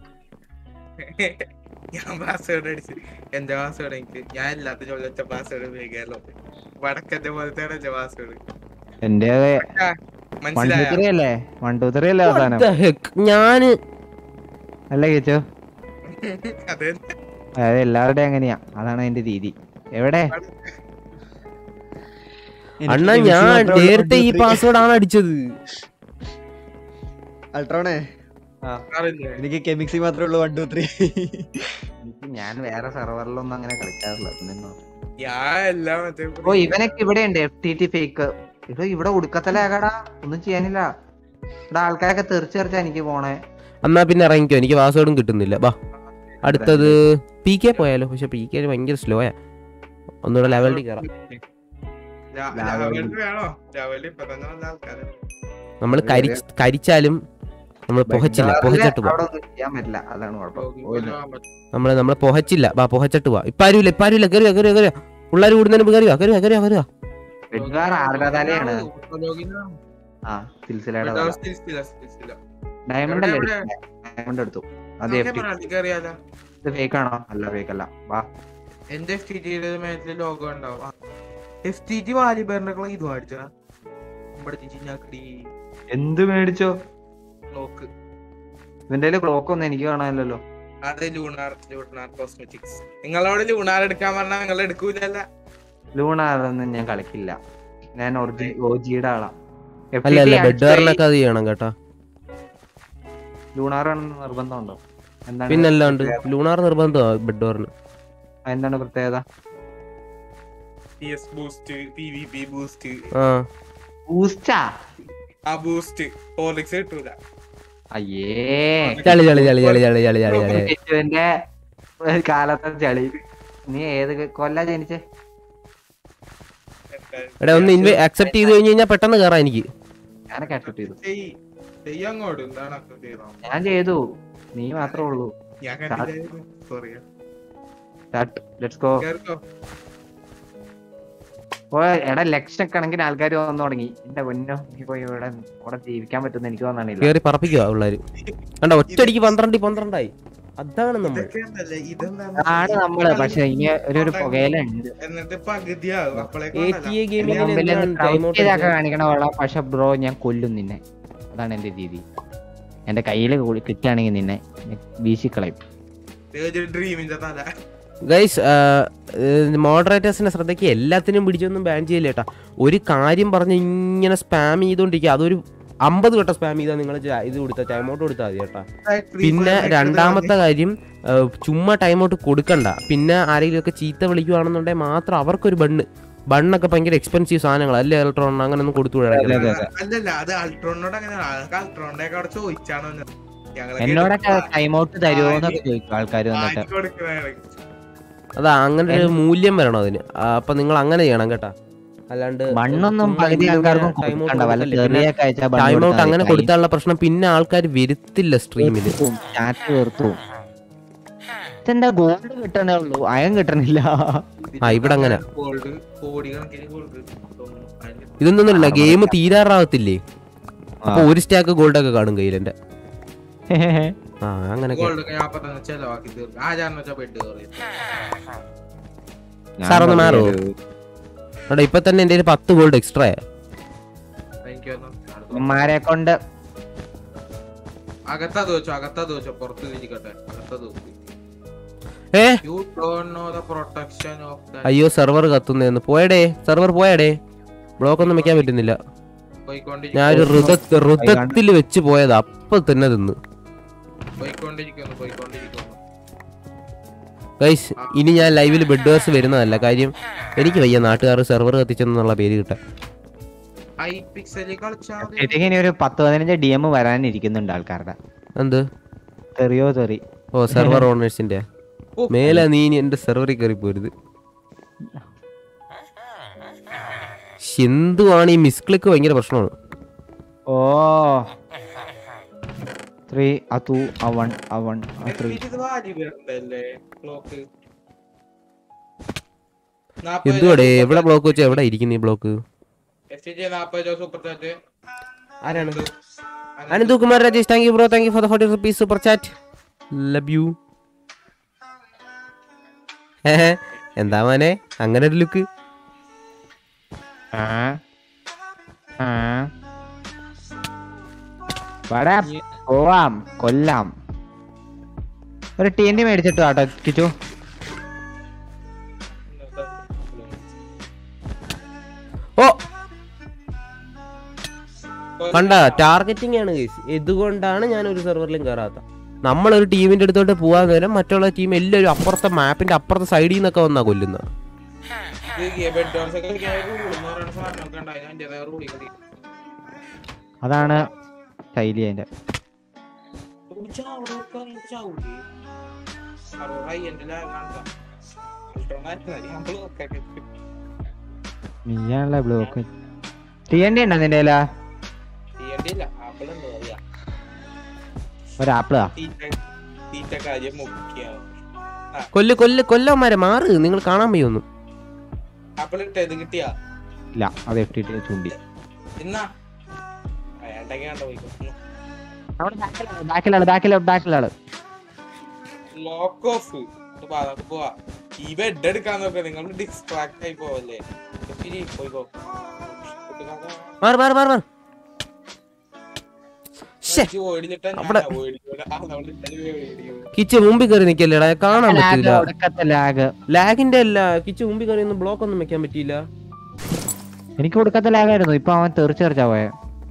[SPEAKER 8] ഞാൻ പാസ്വേഡ് അടിച്ച് എന്റെ പാസ്വേഡ് എനിക്ക് ഞാൻ ഇല്ലാത്ത ചോദിച്ച പാസ്വേഡ് ഉപയോഗിക്കാമല്ലോ വടക്കന്റെ പോലത്തെ എന്റെ പാസ്വേഡ്
[SPEAKER 7] എന്റെ വൺ ടു
[SPEAKER 8] മനസ്സിലായോ
[SPEAKER 7] ത്രീ അല്ലേ വൺ ടു ത്രീ അല്ലേ അവസാനം
[SPEAKER 1] ഞാന്
[SPEAKER 7] അല്ല കിച്ചു
[SPEAKER 8] അതെ
[SPEAKER 7] അതായത് എല്ലാവരുടെയും അങ്ങനെയാ അതാണ് അതിന്റെ രീതി എവിടെ
[SPEAKER 1] അണ്ണാ ഞാൻ നേരത്തെ ഈ പാസ്വേഡ് ആണ് അടിച്ചത്
[SPEAKER 9] അൾട്രോണേ
[SPEAKER 8] അറിയില്ല
[SPEAKER 9] എനിക്ക് കെമിക്സി മാത്രമേ ഉള്ളൂ വൺ ടു ത്രീ
[SPEAKER 7] എനിക്ക് ഞാൻ വേറെ സെർവറിലൊന്നും അങ്ങനെ കളിക്കാറില്ല നിന്നോ.
[SPEAKER 8] ഞാൻ എല്ലാം മറ്റേ
[SPEAKER 7] ഓ ഇവനൊക്കെ ഇവിടെ ഉണ്ട് എഫ് ടി ടി ഫേക്ക് ഇപ്പൊ ഇവിടെ ഉടുക്കത്തലേകടാ ഒന്നും ചെയ്യാനില്ല ഇവിടെ ആൾക്കാരൊക്കെ തെറിച്ച് തെറിച്ചാ എനിക്ക് പോണേ
[SPEAKER 1] എന്നാ പിന്നെ ഇറങ്ങിക്കോ എനിക്ക് പാസ്വേഡും കിട്ടുന്നില്ല ബാ അടുത്തത് പി കെ പോയാലോ പക്ഷെ പി കെ ഭയങ്കര സ്ലോയാ ഒന്നുകൂടെ ലെവലിൽ കയറാം
[SPEAKER 8] ലാ- ലാവലിൽ വേണോ ലാവലിൽ ഇപ്പൊ തന്നെ നല്ല ആൾക്കാര്
[SPEAKER 1] നമ്മൾ കരിച്ച് കരിച്ചാലും നമ്മൾ പുഹച്ചില്ല പുഹച്ചിട്ട് പോവാം
[SPEAKER 7] അവിടെ ഒന്നും ചെയ്യാൻ പറ്റില്ല അതാണ് കുഴപ്പം
[SPEAKER 8] ലോകിൻ പോകാൻ പറ്റും.
[SPEAKER 1] നമ്മള് നമ്മള് പുഹച്ചില്ല ബാ പുഹച്ചിട്ട് പോവാ ഇപ്പൊ ആരുമില്ല ഇപ്പൊ ആരുമില്ല കയറിയോ കയറിയോ കയറിയോ പിള്ളേർ കൂടുന്നതിന് മുമ്പ് കയറിയോ കയറിയോ കയറിയോ കയറിയോ
[SPEAKER 7] വെഡ്ഗാർ ആരുടെ തലയാണ്
[SPEAKER 8] ലോകിൻ ആണ്.
[SPEAKER 7] ആ സിൽസിലയുടെ
[SPEAKER 8] ഇവിടെ still still ആ, still still ആ.
[SPEAKER 7] ഡയമണ്ട് അല്ലേ
[SPEAKER 8] എവിടെ,
[SPEAKER 7] ഡയമണ്ട് എടുത്തു അത്
[SPEAKER 8] നമുക്ക്
[SPEAKER 7] എഫ് ടി
[SPEAKER 8] എവിടെ കയറിയാലോ
[SPEAKER 7] ഇത് ഫേക്ക് ആണോ അല്ല ഫേക്ക് അല്ല വാ
[SPEAKER 8] എന്റെ എഫ് ടി ടിയുടെ മേലെ ലോഗോ ഉണ്ടാവും എഫ് ടി ടി വാലിബറിന്റെ ഇത് മേടിച്ചാ ചിഞ്ഞാക്കടി
[SPEAKER 7] എന്ത് മേടിച്ചോ
[SPEAKER 8] ക്ലോക്ക്
[SPEAKER 7] ഇതിന്റെ ക്ലോക്ക് ഒന്നും എനിക്ക് കാണാനില്ലല്ലോ
[SPEAKER 8] അത് ലൂണാർ ലൂണാർ കോസ്മെറ്റിക്സ് നിങ്ങളോട് ലൂണാർ എടുക്കാൻ പറഞ്ഞാൽ നിങ്ങൾ എടുക്കൂലല്ല
[SPEAKER 7] ലൂണാറൊന്നും ഞാൻ കളിക്കില്ല ഞാൻ ഒറിജി ഓജിയുടെ ആളാ
[SPEAKER 1] അല്ല അല്ല ബെഡ്വാറിനൊക്കെ അത് ചെയ്യണം കേട്ടാ
[SPEAKER 7] ലൂണാറാണെന്ന് നിർബന്ധമുണ്ടോ എന്താണ്
[SPEAKER 1] പിന്നല്ലാണ്ട് ലൂണാർ നിർബന്ധമാണ് ബെഡ്വാറിന്
[SPEAKER 7] എന്താണ് പ്രത്യേകത
[SPEAKER 8] P S boost P V P boost
[SPEAKER 1] ആ
[SPEAKER 7] ബൂസ്റ്റാ
[SPEAKER 8] ആ ബൂസ്റ്റ് ഹോർലിക്സ് കിട്ടൂല
[SPEAKER 7] അയ്യേ
[SPEAKER 1] ചളി ചളി ചളി ചളി ചളി ചളി ചളി ചളി
[SPEAKER 7] കിച്ചുവിന്റെ കാലത്തെ ചളി നീ ഏത് കൊല്ല ജനിച്ചേ
[SPEAKER 1] എടാ ഒന്ന് ഇൻവൈ അക്സെപ്റ്റ് ചെയ്ത് കഴിഞ്ഞ് കഴിഞ്ഞാൽ പെട്ടെന്ന് കയറാം എനിക്ക്
[SPEAKER 7] ഞാനൊക്കെ അക്സെപ്റ്റ് ചെയ്തു
[SPEAKER 8] ചെയ്യ് ചെയ്യ് അങ്ങോട്ട് എന്താണ് accept ചെയ്തോ?
[SPEAKER 7] ഞാൻ ചെയ്തു നീ മാത്രമേ ഉള്ളൂ
[SPEAKER 8] ഞാൻ കണ്ടില്ലായിരുന്നു സോറി
[SPEAKER 7] ലെറ്റ്സ് ഗോ
[SPEAKER 8] കേറിക്കോ
[SPEAKER 7] ഓ എടാ ലക്ഷം കണക്കിന് ആൾക്കാർ വന്നു തുടങ്ങി എന്റെ പൊന്നോ നീ പോയി ഇവിടെ ഇവിടെ ജീവിക്കാൻ പറ്റുന്ന എനിക്ക് തോന്നണില്ല
[SPEAKER 1] കയറി പറപ്പിക്കുക പിള്ളേര് കണ്ട ഒറ്റയടിക്ക് പന്ത്രണ്ട് പന്ത്രണ്ടായി അതാണ് നമ്മൾ
[SPEAKER 8] ഇതൊക്കെ ഉണ്ടല്ലേ, ഇതെന്താണ്
[SPEAKER 7] ആണ് നമ്മള് പക്ഷെ ഇനി ഒരു ഒരു പുകയില ഉണ്ട്
[SPEAKER 8] എന്നിട്ട് പകുതിയാകും
[SPEAKER 1] എ
[SPEAKER 8] അപ്പോഴേക്കും
[SPEAKER 1] ടി എ ഗെയിമിങ്ങിന്
[SPEAKER 7] മുമ്പിൽ
[SPEAKER 1] എന്താണ് time out
[SPEAKER 7] ഇതൊക്കെ
[SPEAKER 1] എടുത്തത്?
[SPEAKER 7] കാണിക്കണ വെള്ളം പക്ഷെ ബ്രോ ഞാൻ കൊല്ലും നിന്നെ അതാണ് എന്റെ രീതി എന്റെ കയ്യിൽ കിട്ടുകയാണെങ്കിൽ നിന്നെ വീശിക്കളയും
[SPEAKER 8] ഡ്രീമിന്റെ തല
[SPEAKER 1] ഗൈസ് മോഡറേറ്റേഴ്സിന്റെ ശ്രദ്ധയ്ക്ക് എല്ലാത്തിനും പിടിച്ചൊന്നും ബാൻ ചെയ്യില്ല കേട്ടാ ഒരു കാര്യം പറഞ്ഞ് ഇങ്ങനെ സ്പാം ചെയ്തോണ്ടിരിക്കുക അതൊരു അമ്പത് വട്ടം സ്പാം ചെയ്താൽ നിങ്ങൾ ഇത് കൊടുത്താൽ ടൈം ഔട്ട് കൊടുത്താൽ മതി കേട്ടാ പിന്നെ രണ്ടാമത്തെ കാര്യം ആ, ചുമ്മാ ടൈം ഔട്ട് കൊടുക്കണ്ട പിന്നെ ആരെങ്കിലും ഒക്കെ ചീത്ത വിളിക്കുവാണെന്നുണ്ടെങ്കിൽ മാത്രം അവർക്കൊരു ബണ്ണ് ബണ്ണൊക്കെ ഭയങ്കര എക്സ്പെൻസീവ് സാധനങ്ങൾ അല്ലേ ഇലക്ട്രോൺ അങ്ങനെ ഒന്നും കൊടുത്തു വിടാൻ
[SPEAKER 8] അല്ലല്ല അത് അൾട്രോണിനോട് അങ്ങനെയാണ് അതൊക്കെ അൾട്രോണിന്റെ ഒക്കെ അവിടെ ചോദിച്ചാണോ ഞങ്ങളൊക്കെ
[SPEAKER 7] എന്നോടൊക്കെ ടൈം ഔട്ട് തരുമോ എന്നൊക്കെ ചോദിക്കും ആൾക്കാർ വന്നിട്ട്
[SPEAKER 8] ആർക്ക് കൊടുക്കണതാണ്?
[SPEAKER 1] അതാ അങ്ങനെ ഒരു മൂല്യം വരണം അതിന് ആ, അപ്പൊ നിങ്ങൾ അങ്ങനെ ചെയ്യണം കേട്ടാ അല്ലാണ്ട്
[SPEAKER 7] മണ്ണൊന്നും
[SPEAKER 1] ചുമ്മാ
[SPEAKER 7] പകുതി
[SPEAKER 1] ഇങ്ങനെ
[SPEAKER 7] ആൾക്കാർക്കും
[SPEAKER 1] time out
[SPEAKER 7] കൊടുക്കണ്ട വല്ല
[SPEAKER 1] കൊടുക്കല്ലേ. പിന്നെ
[SPEAKER 7] ചെറിയൊക്കെ അയച്ചാൽ
[SPEAKER 1] ടൈം ഔട്ട് അങ്ങനെ കൊടുത്താലുള്ള പ്രശ്നം പിന്നെ ആൾക്കാർ വരുത്തില്ല സ്ട്രീമിൽ
[SPEAKER 7] ചാറ്റ് തീർത്തു ഇതെന്താ ഗോൾഡ് കിട്ടണേ ഉള്ളൂ അയം കിട്ടണില്ല
[SPEAKER 1] ആ, ഇവിടെ അങ്ങനെ.
[SPEAKER 8] ഗോൾഡ് കോടിക്കണക്കിന് ഗോൾഡ്
[SPEAKER 1] ഇതൊന്നുമില്ല ഗെയിം തീരാറാവത്തില്ലേ അപ്പൊ ഒരു സ്റ്റാക്ക് ഗോൾഡ് ഒക്കെ കാണും കയ്യിൽ എന്റെ ആ അങ്ങനെ
[SPEAKER 8] ഗോൾഡ് ഒക്കെ ഞാൻ പറഞ്ഞ ചെലവാക്കി തീർക്കും ആചാരം വെച്ചാൽ ബെഡ് കയറി
[SPEAKER 1] സാർ ഒന്ന് മാറോ എടാ ഇപ്പൊ തന്നെ എന്റെ പത്ത് ഗോൾഡ് എക്സ്ട്രാ
[SPEAKER 8] എനിക്ക് തോന്നുന്നു
[SPEAKER 7] ഉമ്മാരെ കൊണ്ട്
[SPEAKER 8] അകത്തത് വെച്ചോ അകത്തത് വെച്ചോ പുറത്ത് തിരിക്കട്ടെ അകത്തത് വെച്ചു
[SPEAKER 1] ഏ
[SPEAKER 8] you don't know the protection of
[SPEAKER 1] അയ്യോ സെർവർ കത്തുന്നേന്ന് പോയടേ സെർവർ പോയടേ ബ്ലോക്ക് ഒന്നും വെക്കാൻ പറ്റുന്നില്ല ഞാൻ ഒരു ഋത ഋതത്തിൽ വെച്ച് പോയത് അപ്പൊ തന്നെ തിന്ന്
[SPEAKER 8] പോയിക്കൊണ്ടിരിക്കുന്നു പോയിക്കൊണ്ടിരിക്കുന്നു
[SPEAKER 1] ഗൈസ് ഇനി ഞാൻ ലൈവിൽ ബെഡ് വേഴ്സ് വരുന്നതല്ല കാര്യം എനിക്ക് വയ്യ നാട്ടുകാർ സെർവർ കത്തിച്ചെന്നുള്ള പേര് കിട്ടാൻ
[SPEAKER 8] ഐ പിക്സലിൽ കളിച്ചാൽ മതി.
[SPEAKER 7] ശരിക്കും ഇനി ഒരു പത്ത് പതിനഞ്ച് ഡി എം വരാനിരിക്കുന്നുണ്ട് ആൾക്കാരുടെ
[SPEAKER 1] എന്ത്
[SPEAKER 7] തെറിയോ തെറി
[SPEAKER 1] ഓ സെർവർ ഓണേഴ്സിന്റെ
[SPEAKER 8] ഓ,
[SPEAKER 1] മേലെ നീ ഇനി എന്റെ സെർവറിൽ കയറി പോരുത് ശ്ശ്, എന്തുവാണ് ഈ മിസ്ക്ലിക്ക് ഭയങ്കര പ്രശ്നമാണ്
[SPEAKER 7] ഓ ത്രീ അ ടു അ വൺ അ വൺ അ ത്രീ
[SPEAKER 8] ഇത് വാരി വരണ്ടല്ലേ ക്ലോക്ക്
[SPEAKER 1] എന്തുവാടേ എവിടെ ബ്ലോക്ക് വെച്ചാ എവിടെ ഇരിക്കുന്നു ഈ ബ്ലോക്ക്
[SPEAKER 8] നാപ്പത് രൂപ സൂപ്പർ ചാറ്റ്
[SPEAKER 1] ആരാണ് Anant Kumar Rajesh thank you bro thank you for the forty rupees super chat love you എന്താ മോനെ അങ്ങനെ ഒരു ലുക്ക്
[SPEAKER 7] ആ ആ വാടാ പോവാം കൊല്ലാം ഒരു ടി എൻ ഡി മേടിച്ചിട്ട് കേട്ടോ കിച്ചു
[SPEAKER 1] ഓ കണ്ട ടാർഗറ്റിംഗ് ആണ് കേസ് ഇതുകൊണ്ടാണ് ഞാൻ ഒരു സെർവറിലും കയറാത്ത നമ്മളൊരു ടീമിന്റെ അടുത്തോട്ട് പോകാൻ നേരം മറ്റുള്ള ടീം എല്ലാവരും അപ്പുറത്തെ മാപ്പിന്റെ അപ്പുറത്തെ സൈഡിൽ നിന്നൊക്കെ വന്നാ കൊല്ലുന്നത്
[SPEAKER 8] ബെഡ് ഡോർസ് ഒക്കെ റൂൾ എന്ന് പറയുന്ന സാധനമൊക്കെ ഉണ്ടായി അതിൻ്റെതായ റൂളി കളി
[SPEAKER 7] അതാണ് ശൈലി അതിന്റെ നീയാണല്ലേ ബ്ലോക്ക് ടി എൻ ഡി ഉണ്ടോ നിന്റെ കയ്യിലാ ഒരു ആപ്പിളാ
[SPEAKER 8] തീറ്റ കാര്യം മുഖ്യാണ്
[SPEAKER 1] കൊല്ല് കൊല്ല് കൊല്ലന്മാരെ മാറ് നിങ്ങൾ കാണാൻ വയ്യൊന്നും
[SPEAKER 8] ആപ്പിൾ ഇട്ടത് കിട്ടിയാ
[SPEAKER 7] ഇല്ല അത് എഫ് ടി ടി ചൂണ്ടി
[SPEAKER 8] എന്നാ വേണ്ടെങ്കിൽ കണ്ട പോയിക്കോ
[SPEAKER 7] ബാക്കിലാണ് ബാക്കിലാണ് ബാക്കിലാണ്
[SPEAKER 8] ലോക്ക് ഓഫ് പോവാ ഈ ബെഡ് എടുക്കാൻ നോക്ക നിങ്ങൾ ഡിസ്ട്രാക്ട് ആയി പോവല്ലേ ശരി പോയിക്കോ
[SPEAKER 1] മാറ് മാറ് മാറ് മാറ് ശ്ശെ, അവിടെ- കിച്ച് മുമ്പിൽ കയറി നിക്കല്ലേടാ കാണാൻ പറ്റില്ല
[SPEAKER 7] ഒടുക്കത്തെ ലാഗ്
[SPEAKER 1] ലാഗിന്റെ അല്ല കിച്ച് മുമ്പിൽ കയറി ഒന്നും ബ്ലോക്ക് ഒന്നും വെക്കാൻ പറ്റിയില്ല
[SPEAKER 7] എനിക്ക് ഒടുക്കത്തെ ലാഗായിരുന്നു ഇപ്പൊ അവൻ തെറിച്ച് തെറിച്ചാ പോയെ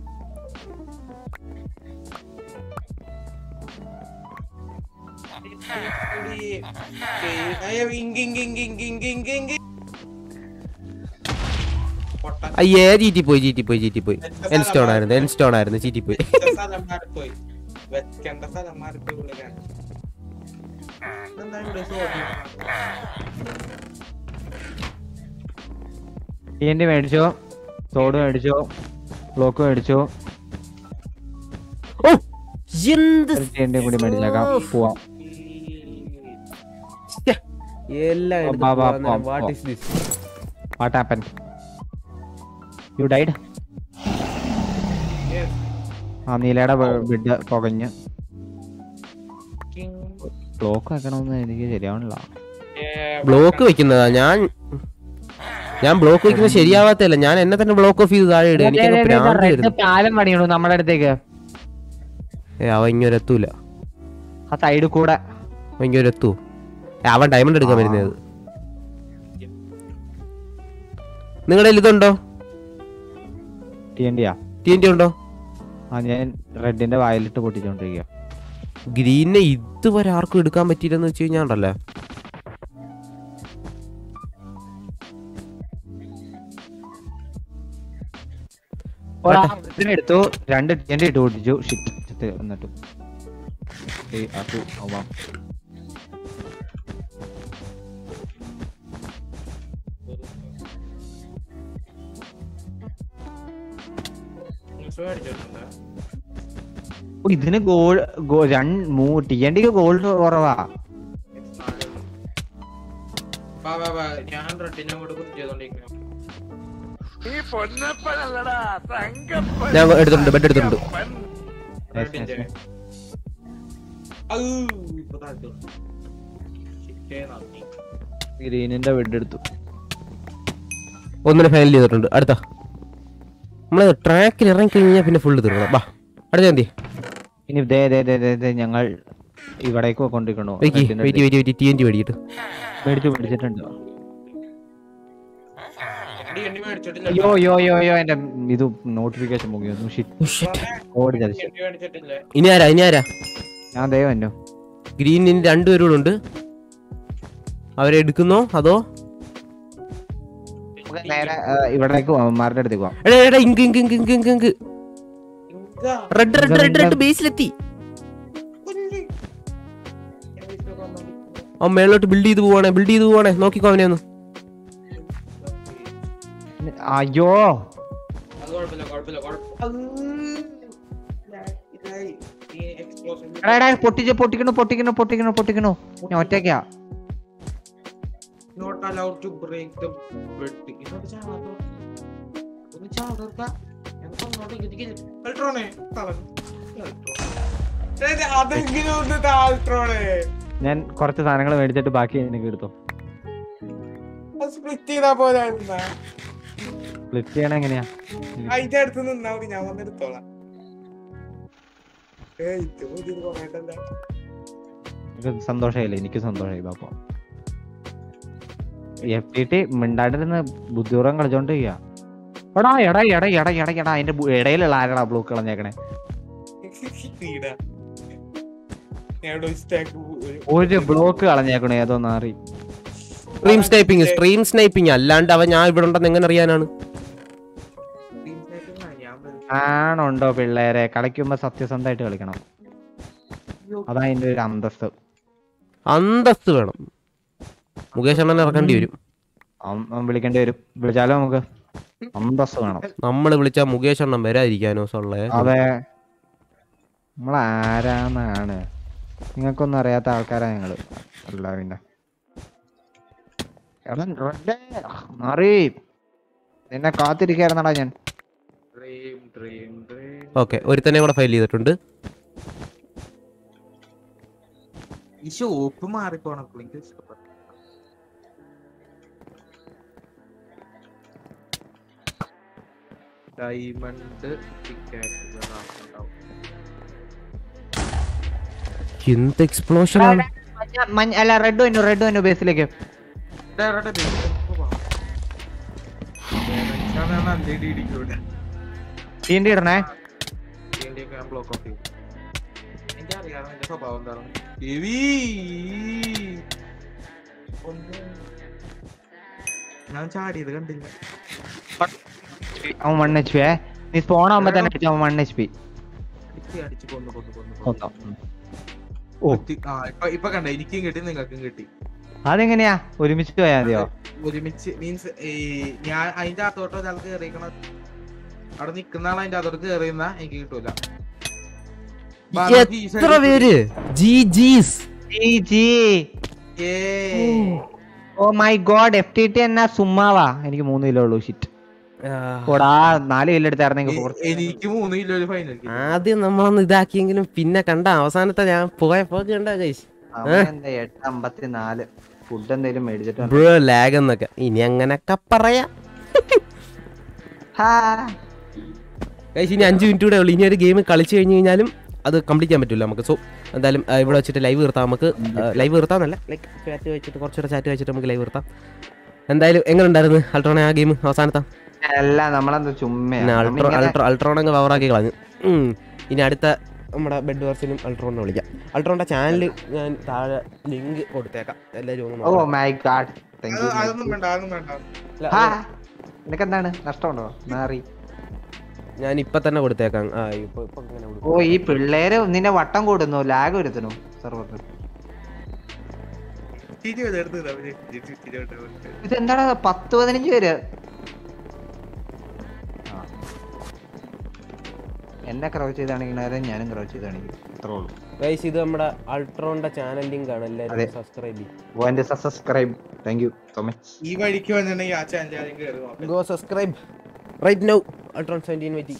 [SPEAKER 1] അയ്യേ ജീറ്റി പോയി ജീറ്റി പോയി ജീറ്റി പോയി എൻ സ്റ്റോൺ ആയിരുന്നു എൻ സ്റ്റോൺ ആയിരുന്നു ചീറ്റി പോയി
[SPEAKER 8] സ്ഥലം മാറിപ്പോയി വെക്കേണ്ട സ്ഥലം മാറിപ്പോയി വിളിക്കാൻ എന്താണ് ഇവിടെ ചോദ്യം
[SPEAKER 7] ടി എൻ ഡി മേടിച്ചോ തോട് മേടിച്ചോ ബ്ലോക്ക് മേടിച്ചോ
[SPEAKER 1] ഓ എന്ത്
[SPEAKER 7] ടി എൻ ഡി കൂടി മേടിച്ചേക്കാം പോവാം
[SPEAKER 1] ശ്ശെ, എല്ലാം എടുത്ത്
[SPEAKER 7] വാ, വാ,
[SPEAKER 1] പോവാൻ നേരം
[SPEAKER 7] പോ,
[SPEAKER 1] what
[SPEAKER 7] പോ.
[SPEAKER 1] is this?
[SPEAKER 7] What happen you died ആ നീലയുടെ ബെഡ് പുകഞ്ഞ് ബ്ലോക്ക് വെക്കണമെന്ന് എനിക്ക് ശരിയാവണില്ല
[SPEAKER 1] ബ്ലോക്ക് വെക്കുന്നതാ ഞാൻ ഞാൻ ബ്ലോക്ക് വെക്കുന്നത് ശരിയാവാത്തല്ല ഞാൻ എന്നെ തന്നെ ബ്ലോക്ക് ഓഫ് ചെയ്ത് താഴെ ഇടുക എനിക്ക് പ്രാന്ത് വരുന്നു
[SPEAKER 7] പാലം പണിയണു നമ്മുടെ അടുത്തേക്ക്
[SPEAKER 1] ഏ അവൻ ഇങ്ങനെ എത്തൂല
[SPEAKER 7] ആ സൈഡിൽ കൂടെ
[SPEAKER 1] അവൻ ഇങ്ങനെ എത്തൂ ഏ, അവൻ ഡയമണ്ട് എടുക്കാൻ വരുന്നത് നിങ്ങളുടെ ഇതുണ്ടോ
[SPEAKER 7] ടി എൻ ഡിയാ
[SPEAKER 1] ടി എൻ ടി ഉണ്ടോ
[SPEAKER 7] ആ ഞാൻ റെഡിന്റെ വായിലിട്ട് പൊട്ടിച്ചോണ്ടിരിക്കുക
[SPEAKER 1] ഗ്രീനെ ഇതുവരെ ആർക്കും എടുക്കാൻ പറ്റിയില്ലെന്ന് വെച്ച് കഴിഞ്ഞാൽ ഉണ്ടല്ലേ
[SPEAKER 7] ഒരാൾ എടുത്തു രണ്ട് ടി എൻ ഡി ഇട്ട് പൊട്ടിച്ചു ഷിറ്റ് എന്നിട്ട് ഏയ്, അത് ആവാം. ഓ, ഇതിന് ഗോൾ രണ്ട് മൂ ടി എൻ ഡിക്ക് ഗോൾഡ് കുറവാ
[SPEAKER 8] വാ വാ വാ ഞാൻ റെഡിനെ അങ്ങോട്ട് കുത്തി ചെയ്തോണ്ടിരിക്കുന്നു
[SPEAKER 1] ഞാൻ എടുത്തിട്ടുണ്ട് ബെഡ് എടുത്തിട്ടുണ്ട്
[SPEAKER 8] റെഡിന്റെ ഔ, ഇപ്പൊ താഴ്ത്തു. ശരിക്കേ നന്ദി.
[SPEAKER 7] ഗ്രീനിന്റെ ബെഡ് എടുത്തു
[SPEAKER 1] ഒന്നിനെ ഫൈനൽ ചെയ്തിട്ടുണ്ട് അടുത്ത നമ്മള് ട്രാക്കിൽ ഇറങ്ങി കഴിഞ്ഞാൽ പിന്നെ ഫുള്ള് തീർക്കണം വാ അടുത്ത എന്തി
[SPEAKER 7] ഇനി ദേ ദേ ദേ ദേ ദേ ഞങ്ങൾ ഇവിടേക്ക് കൊണ്ടിരിക്കണോ
[SPEAKER 1] wait wait wait wait T N T മേടിയിട്ട്
[SPEAKER 7] മേടിച്ചു മേടിച്ചിട്ടുണ്ട്
[SPEAKER 8] എടി, എണ്ണി മേടിച്ചിട്ടില്ല.
[SPEAKER 7] അയ്യോ യോ യോ യോ എന്റെ ഇത് നോട്ടിഫിക്കേഷൻ മുഖിയൊന്നു ഓടി ചതിച്ചു
[SPEAKER 8] എണ്ണി മേടിച്ചിട്ടില്ല.
[SPEAKER 1] ഇനി ആരാ ഇനി ആരാ
[SPEAKER 7] ഞാൻ ദൈവം എന്നോ
[SPEAKER 1] ഗ്രീനിന് രണ്ടുപേരും കൂടെ ഉണ്ട് അവരെ എടുക്കുന്നോ അതോ
[SPEAKER 7] നമുക്ക് നേരെ ആ, ഇവിടേക്ക് പോവാം അവന്മാരുടെ അടുത്തേക്ക് പോവാം
[SPEAKER 1] എടാ എടാ ഇങ്ക് ഇങ്ക് ഇങ്ക് ഇങ്ക് ഇങ്ക് ഇങ്ക്
[SPEAKER 8] ഇങ്കാ,
[SPEAKER 1] റെഡ് റെഡ് റെഡ് റെഡ് ബേസിലെത്തി
[SPEAKER 8] കുഞ്ഞി. ഞാൻ വിഷ്ണു കൊന്നോളി.
[SPEAKER 1] അവൻ മേളിലോട്ട് ബിൽഡ് ചെയ്ത് പോവാണേ ബിൽഡ് ചെയ്ത് പോവാണേ നോക്കിക്കോ അവനെ ഒന്ന്
[SPEAKER 7] അയ്യോ
[SPEAKER 8] അത് കുഴപ്പമില്ല കുഴപ്പമില്ല കുഴപ്പമില്ല ഇതായി ഈ explosion
[SPEAKER 7] എടാ എടാ പൊട്ടിച്ച് പൊട്ടിക്കണു പൊട്ടിക്കണു പൊട്ടിക്കണു പൊട്ടിക്കണു ഞാൻ ഒറ്റയ്ക്കാ
[SPEAKER 8] not allowed to break the bed. ഇങ്ങോട്ട് ചാടാത്തോ? ഒന്ന് ചാടർക്ക. എനിക്ക് അങ്ങോട്ട് ഇങ്ങോട്ടേക്ക് അൾട്രോണേ, തളർന്നു. അൾട്രോൺ. ഏത് അതെങ്കിലും ഒന്ന് താഴ്ത്രോണേ.
[SPEAKER 7] ഞാൻ കുറച്ച് സാധനങ്ങൾ മേടിച്ചിട്ട് ബാക്കി എനിക്ക് എടുത്തു
[SPEAKER 8] അത് split ചെയ്താ പോരായിരുന്നാ?
[SPEAKER 7] സ്പ്ലിറ്റ് ചെയ്യണ എങ്ങനെയാ
[SPEAKER 8] അതിന്റെ അടുത്ത് നിന്നാ മതി ഞാൻ വന്നെടുത്തോളാം ഏയ് ഇത് പുതിയത് കൊറേണ്ടല്ല
[SPEAKER 7] എനിക്ക് സന്തോഷമായില്ല എനിക്ക് സന്തോഷമായി പാപ്പ എഫ് ടി ടി മിണ്ടാണ്ടിരുന്ന് ബുദ്ധിപൂർവ്വം കളിച്ചോണ്ടിരിക്കുക എടാ എടാ എടാ എടാ എടാ എടാ അതിന്റെ ബു- ഇടയിലുള്ള ആരാടാ ബ്ലോക്ക് കളഞ്ഞേക്കണേ
[SPEAKER 8] ഈടാ. ഞാൻ ഇവിടെ ഒരു stack ഒരു-
[SPEAKER 7] ഒരു ബ്ലോക്ക് കളഞ്ഞേക്കണേ ഏതോ നാറി
[SPEAKER 1] സ്ട്രീം സ്നൈപ്പിംഗ് സ്ട്രീം സ്നൈപ്പിംഗ് അല്ലാണ്ട് അവൻ ഞാൻ ഇവിടെ ഉണ്ടെന്ന് എങ്ങനെ അറിയാനാണ്
[SPEAKER 8] Team sniping ആ, ഞാൻ വെറുതെ-
[SPEAKER 7] ആണുണ്ടോ പിള്ളേരെ കളിക്കുമ്പോ സത്യസന്ധമായിട്ട് കളിക്കണം അതാ അതിന്റെ ഒരു അന്തസ്ത്
[SPEAKER 1] അന്തസ്ത് വേണം മുകേഷ് അണ്ണനെ ഇറക്കേണ്ടി വരും
[SPEAKER 7] അവൻ- അവൻ വിളിക്കേണ്ടി വരും വിളിച്ചാലോ നമുക്ക് അന്തസ്സ് വേണം
[SPEAKER 1] നമ്മൾ വിളിച്ചാൽ മുകേഷ് അണ്ണൻ വരാതിരിക്കാനോ സൊള്ളേ
[SPEAKER 7] അതെ നമ്മൾ ആരാന്നാണ് നിങ്ങൾക്കൊന്നും അറിയാത്ത ആൾക്കാരാ ഞങ്ങള് അല്ല പിന്നെ എടാ, റെഡ്ഡേ, മാറി നിന്നെ കാത്തിരിക്കായിരുന്നടാ ഞാൻ
[SPEAKER 8] Dream, dream, dream.
[SPEAKER 1] ഓക്കെ ഒരുത്തനെ കൂടെ ഫയൽ ചെയ്തിട്ടുണ്ട്
[SPEAKER 8] ഈ ഷോപ്പ് മാറിപ്പോണം എനിക്ക് ഇഷ്ടപ്പെട്ടു ഡയമണ്ട്
[SPEAKER 1] എന്ത് എക്സ്പ്ലോഷൻ ആണ്
[SPEAKER 7] മഞ്ഞ അല്ല റെഡ് വന്നു റെഡ് വന്നു ബേസിലേക്ക് ടീൻ്റെ ഇടണേ
[SPEAKER 8] ബ്ലോക്ക് ഓഫ് ചെയ്യും എനിക്കറിയാം എന്റെ സ്വഭാവം എന്താണ് എവി ഒന്ന് ഞാൻ ചാടിയത് കണ്ടില്ല
[SPEAKER 7] അവൻ വൺ എച്ച് പി നീ സ്പോൺ ആവുമ്പോ തന്നെ അടിച്ചു അവൻ വൺ എച്ച് പി
[SPEAKER 8] അടിച്ച് അടിച്ച് കൊന്നു കൊന്നു കൊന്നു കൊന്നു.
[SPEAKER 7] ഓ
[SPEAKER 8] ഒത്തി- ആ ഇപ്പൊ ഇപ്പൊ കണ്ട എനിക്കും കിട്ടി നിങ്ങൾക്കും കിട്ടി
[SPEAKER 7] അതെങ്ങനെയാ ഒരുമിച്ച് പോയാ മതിയോ
[SPEAKER 8] ഒരുമിച്ച് മീൻസ് ഈ ഞാൻ അതിന്റെ അകത്തോട്ട് ഒരാൾ കേറിക്കണ അവിടെ നിക്കുന്ന ആൾ അതിന്റെ അകത്തോട്ട് കേറിയുന്ന എനിക്ക് കിട്ടൂല
[SPEAKER 1] എത്ര പേര് G jeez
[SPEAKER 7] G G oh my God F T T എന്നാ സുമ്മാവാ എനിക്ക് മൂന്ന് കിലോ ഉള്ളൂ ഷിറ്റ് ഓടാ നാല് കിലോ എടുത്തായിരുന്നെങ്കിൽ four-
[SPEAKER 8] എനിക്ക് മൂന്ന് കിലോ ഒരു ഫൈനൽ
[SPEAKER 1] ആദ്യം നമ്മളൊന്ന് ഇതാക്കിയെങ്കിലും പിന്നെ കണ്ട അവസാനത്തെ ഞാൻ പോയപ്പോ കണ്ട കൈസ്
[SPEAKER 7] സമയം എന്താ എട്ട് അമ്പത്തിനാല് ഫുഡ് എന്തെങ്കിലും മേടിച്ചിട്ട് വരണം.
[SPEAKER 1] ബ്രോ ലാഗ് എന്നൊക്കെ ഇനി അങ്ങനൊക്കെ പറയാം
[SPEAKER 7] ഹാ.
[SPEAKER 1] കൈസ് ഇനി അഞ്ച് മിനിറ്റ് കൂടെ ഉള്ളൂ ഇനി ഒരു ഗെയിം കളിച്ചു കഴിഞ്ഞ് കഴിഞ്ഞാലും അത് കംപ്ലീറ്റ് ചെയ്യാൻ പറ്റില്ല നമുക്ക് സോ എന്തായാലും ആ, ഇവിടെ വെച്ചിട്ട് ലൈവ് നിർത്താം നമുക്ക് ലൈവ് നിർത്താന്നല്ല ലൈക്ക് ചാറ്റ് വെച്ചിട്ട് കുറച്ചുകൂടെ ചാറ്റ് വെച്ചിട്ട് നമുക്ക് ലൈവ് നിർത്താം എന്തായാലും എങ്ങനെ ഉണ്ടായിരുന്നു അൾട്രോണ ആ ഗെയിം അവസാനത്തെ
[SPEAKER 7] അല്ല നമ്മളെന്താ ചുമ്മയാ
[SPEAKER 1] പിന്നെ അൾട്രോ
[SPEAKER 7] നമ്മളിങ്ങനെ-
[SPEAKER 1] അൾട്രോ അൾട്രോണങ്ങ് പവറാക്കി കളഞ്ഞു ഉം. ഇനി അടുത്ത നമ്മുടെ ബെഡ് വേർസിനും അൾട്രോണിനെ വിളിക്കാം അൾട്രോണിന്റെ ചാനൽ ഞാൻ താഴെ ലിങ്ക് കൊടുത്തേക്കാം എല്ലാവരും ഒന്ന്
[SPEAKER 7] ഓ
[SPEAKER 1] നോക്കണം.
[SPEAKER 7] മൈ ഗാഡ് താങ്ക് യു
[SPEAKER 8] അതൊന്നും വേണ്ട അതൊന്നും വേണ്ട
[SPEAKER 1] അല്ല,
[SPEAKER 7] ഹാ നിനക്ക് എന്താണ് നഷ്ടമുണ്ടോ മാറി
[SPEAKER 1] ഞാൻ ഇപ്പൊ തന്നെ കൊടുത്തേക്കാം ആ ഇപ്പൊ ഇപ്പൊ ഇങ്ങനെ കൊടുക്കും.
[SPEAKER 7] ഓ ഈ പിള്ളേര് നിന്നെ വട്ടം കൂടുന്നു ലാഗ് വരുത്തുന്നു സെർവറിൽ
[SPEAKER 8] ചിരി വന്ന് എടുത്ത് തരാം. ഒരു ചിരി ചിരി വന്ന് എടുത്ത്.
[SPEAKER 7] ഇതെന്താടാ പത്ത് പതിനഞ്ച് പേര് ആ. എന്നെ ക്രൗച്ച് ചെയ്ത് കാണിക്കണവരെ ഞാനും ക്രൗച്ച് ചെയ്ത് കാണിക്കും അത്രേ ഉള്ളൂ
[SPEAKER 1] Guys, ഇത് നമ്മുടെ അൾട്രോണിന്റെ ചാനൽ ലിങ്ക് ആണ്
[SPEAKER 7] അതെ.
[SPEAKER 1] എല്ലാവരും സബ്സ്ക്രൈബ് ചെയ്യും
[SPEAKER 7] ഓ എന്റെ subscribe thank you so much
[SPEAKER 8] ഈ വഴിക്ക് വന്നിട്ടുണ്ടെങ്കിൽ ആ ചാനൽ ആദ്യം കയറി നോക്കാം
[SPEAKER 1] go subscribe right now Ultron seventeen വെറ്റി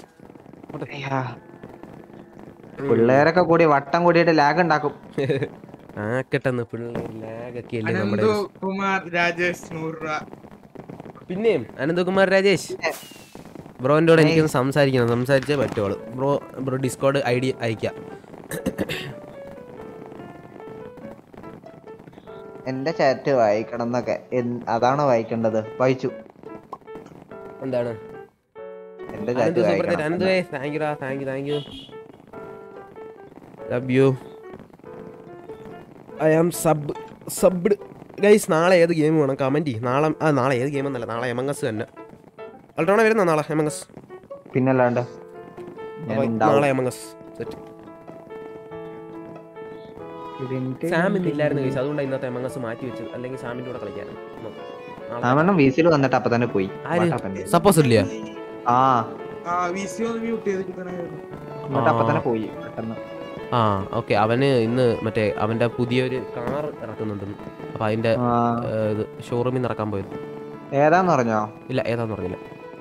[SPEAKER 7] പിള്ളേരൊക്കെ കൂടി വട്ടം കൂടിയിട്ട് ലാഗ് ഉണ്ടാക്കും
[SPEAKER 1] ആക്കട്ടെന്ന് പിള്ളേർ ലാഗൊക്കെ അല്ലേ നമ്മുടെ
[SPEAKER 8] അനന്തു കുമാർ രാജേഷ് നൂറ് രൂപ
[SPEAKER 1] പിന്നെയും അനന്തകുമാർ രാജേഷ് ബ്രോൻ്റെ കൂടെ എനിക്കൊന്ന് സംസാരിക്കണം സംസാരിച്ചേ പറ്റുള്ളൂ bro bro Discord I D അയക്കാം
[SPEAKER 7] എന്റെ ചാറ്റ് വായിക്കണം എന്നൊക്കെ എന്ത്- അതാണോ വായിക്കേണ്ടത് വായിച്ചു
[SPEAKER 1] എന്താണ്
[SPEAKER 7] എന്റെ
[SPEAKER 1] അനന്ത്
[SPEAKER 7] ചാറ്റ്
[SPEAKER 1] സൂപ്പർ
[SPEAKER 7] വായിക്കണം
[SPEAKER 1] Anant thank you thank you thank you love you I am sub subbed guys നാളെ ഏത് ഗെയിം വേണം കമൻറ്റ് ചെയ്യും നാളെ ആ നാളെ ഏത് ഗെയിം എന്നല്ല നാളെ എമംഗസ് തന്നെ അൾട്രോണ വരുന്ന നാളെ എമംഗസ്
[SPEAKER 7] പിന്നല്ലാണ്ട് ഞാൻ
[SPEAKER 1] അപ്പോൾ
[SPEAKER 7] ഉണ്ടാവും.
[SPEAKER 1] നാളെ എമംഗസ് സെറ്റ് സാം ഇന്നില്ലായിരുന്നു ഗൈസ് അതുകൊണ്ട് ഇന്നത്തെ എമംഗസ് മാറ്റി വെച്ചത് അല്ലെങ്കിൽ സാമിൻ്റെ കൂടെ കളിക്കാനും
[SPEAKER 7] സാമണ്ണം വീസിൽ വന്നിട്ട് അപ്പൊ തന്നെ പോയി
[SPEAKER 1] ആര്?
[SPEAKER 7] What happened?
[SPEAKER 1] സപ്പോസ് ഇല്ല
[SPEAKER 7] ആ
[SPEAKER 8] ആ വി സി ഒന്ന് മ്യൂട്ട് ചെയ്തിരിക്കണായിരുന്നു
[SPEAKER 7] എന്നിട്ട് അപ്പൊ
[SPEAKER 1] ആ.
[SPEAKER 7] തന്നെ പോയി പെട്ടെന്ന്
[SPEAKER 1] ആ ഓക്കെ അവന് ഇന്ന് മറ്റേ അവന്റെ പുതിയൊരു കാർ ഇറക്കുന്നുണ്ടെന്ന് അപ്പൊ അതിന്റെ
[SPEAKER 7] ആ,
[SPEAKER 1] ഏ, ഇത് ഷോറൂമിൽ നിന്ന് ഇറക്കാൻ പോയത്
[SPEAKER 7] ഏതാന്ന് പറഞ്ഞോ
[SPEAKER 1] ഇല്ല ഏതാന്ന് പറഞ്ഞില്ല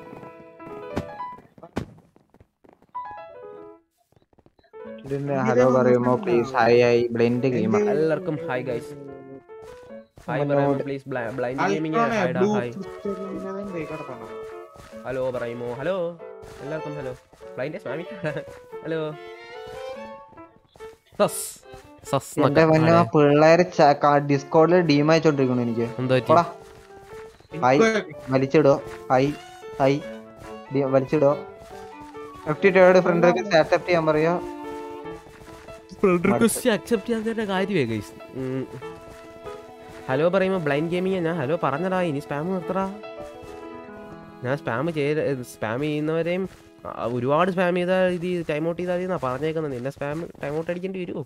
[SPEAKER 7] ഇതിന്റെ ഹലോ പറയുമോ please hi hi blend game
[SPEAKER 1] എല്ലാവർക്കും ഹായ് ഗൈസ് ഹായ് പറയുമോ please blind gaming hi hi hello പറയുമോ ഹലോ എല്ലാവർക്കും ഹലോ ബ്ലൈൻഡ് സ്വാമി ഹലോ സസ്
[SPEAKER 7] എന്റെ പിന്നെ ആ പിള്ളേര് ഡിസ്കോഡിൽ ഡീം അയച്ചോണ്ടിരിക്കണു എനിക്ക്
[SPEAKER 1] എന്തോ പറ്റി?
[SPEAKER 7] പോടാ. ഹൈ വലിച്ചിടോ ഹൈ ഹൈ ഡി- വലിച്ചിടോ എഫ് ടി ടിയോട് ഫ്രണ്ട് ആക്സെപ്റ്റ് ചെയ്യാൻ പറയോ
[SPEAKER 1] റിക്വസ്റ്റ് അക്സെപ്റ്റ് ചെയ്യാൻ കാര്യമേ ഗൈസ് ഹലോ പറയുമ്പോൾ ബ്ലൈൻഡ് ഗെയിമിങ് ഞാൻ ഹലോ പറഞ്ഞടാ ഇനി സ്പാം നിർത്തടാ ഞാൻ സ്പാം ചെയ്ത് സ്പാം ചെയ്യുന്നവരെയും ആ, ഒരുപാട് സ്പാം ചെയ്താൽ ഇത് ടൈം ഔട്ട് ചെയ്താൽ മതി എന്നാ പറഞ്ഞേക്കുന്നത് നിന്നെ സ്പാം ടൈം ഔട്ട് അടിക്കേണ്ടി വരുമോ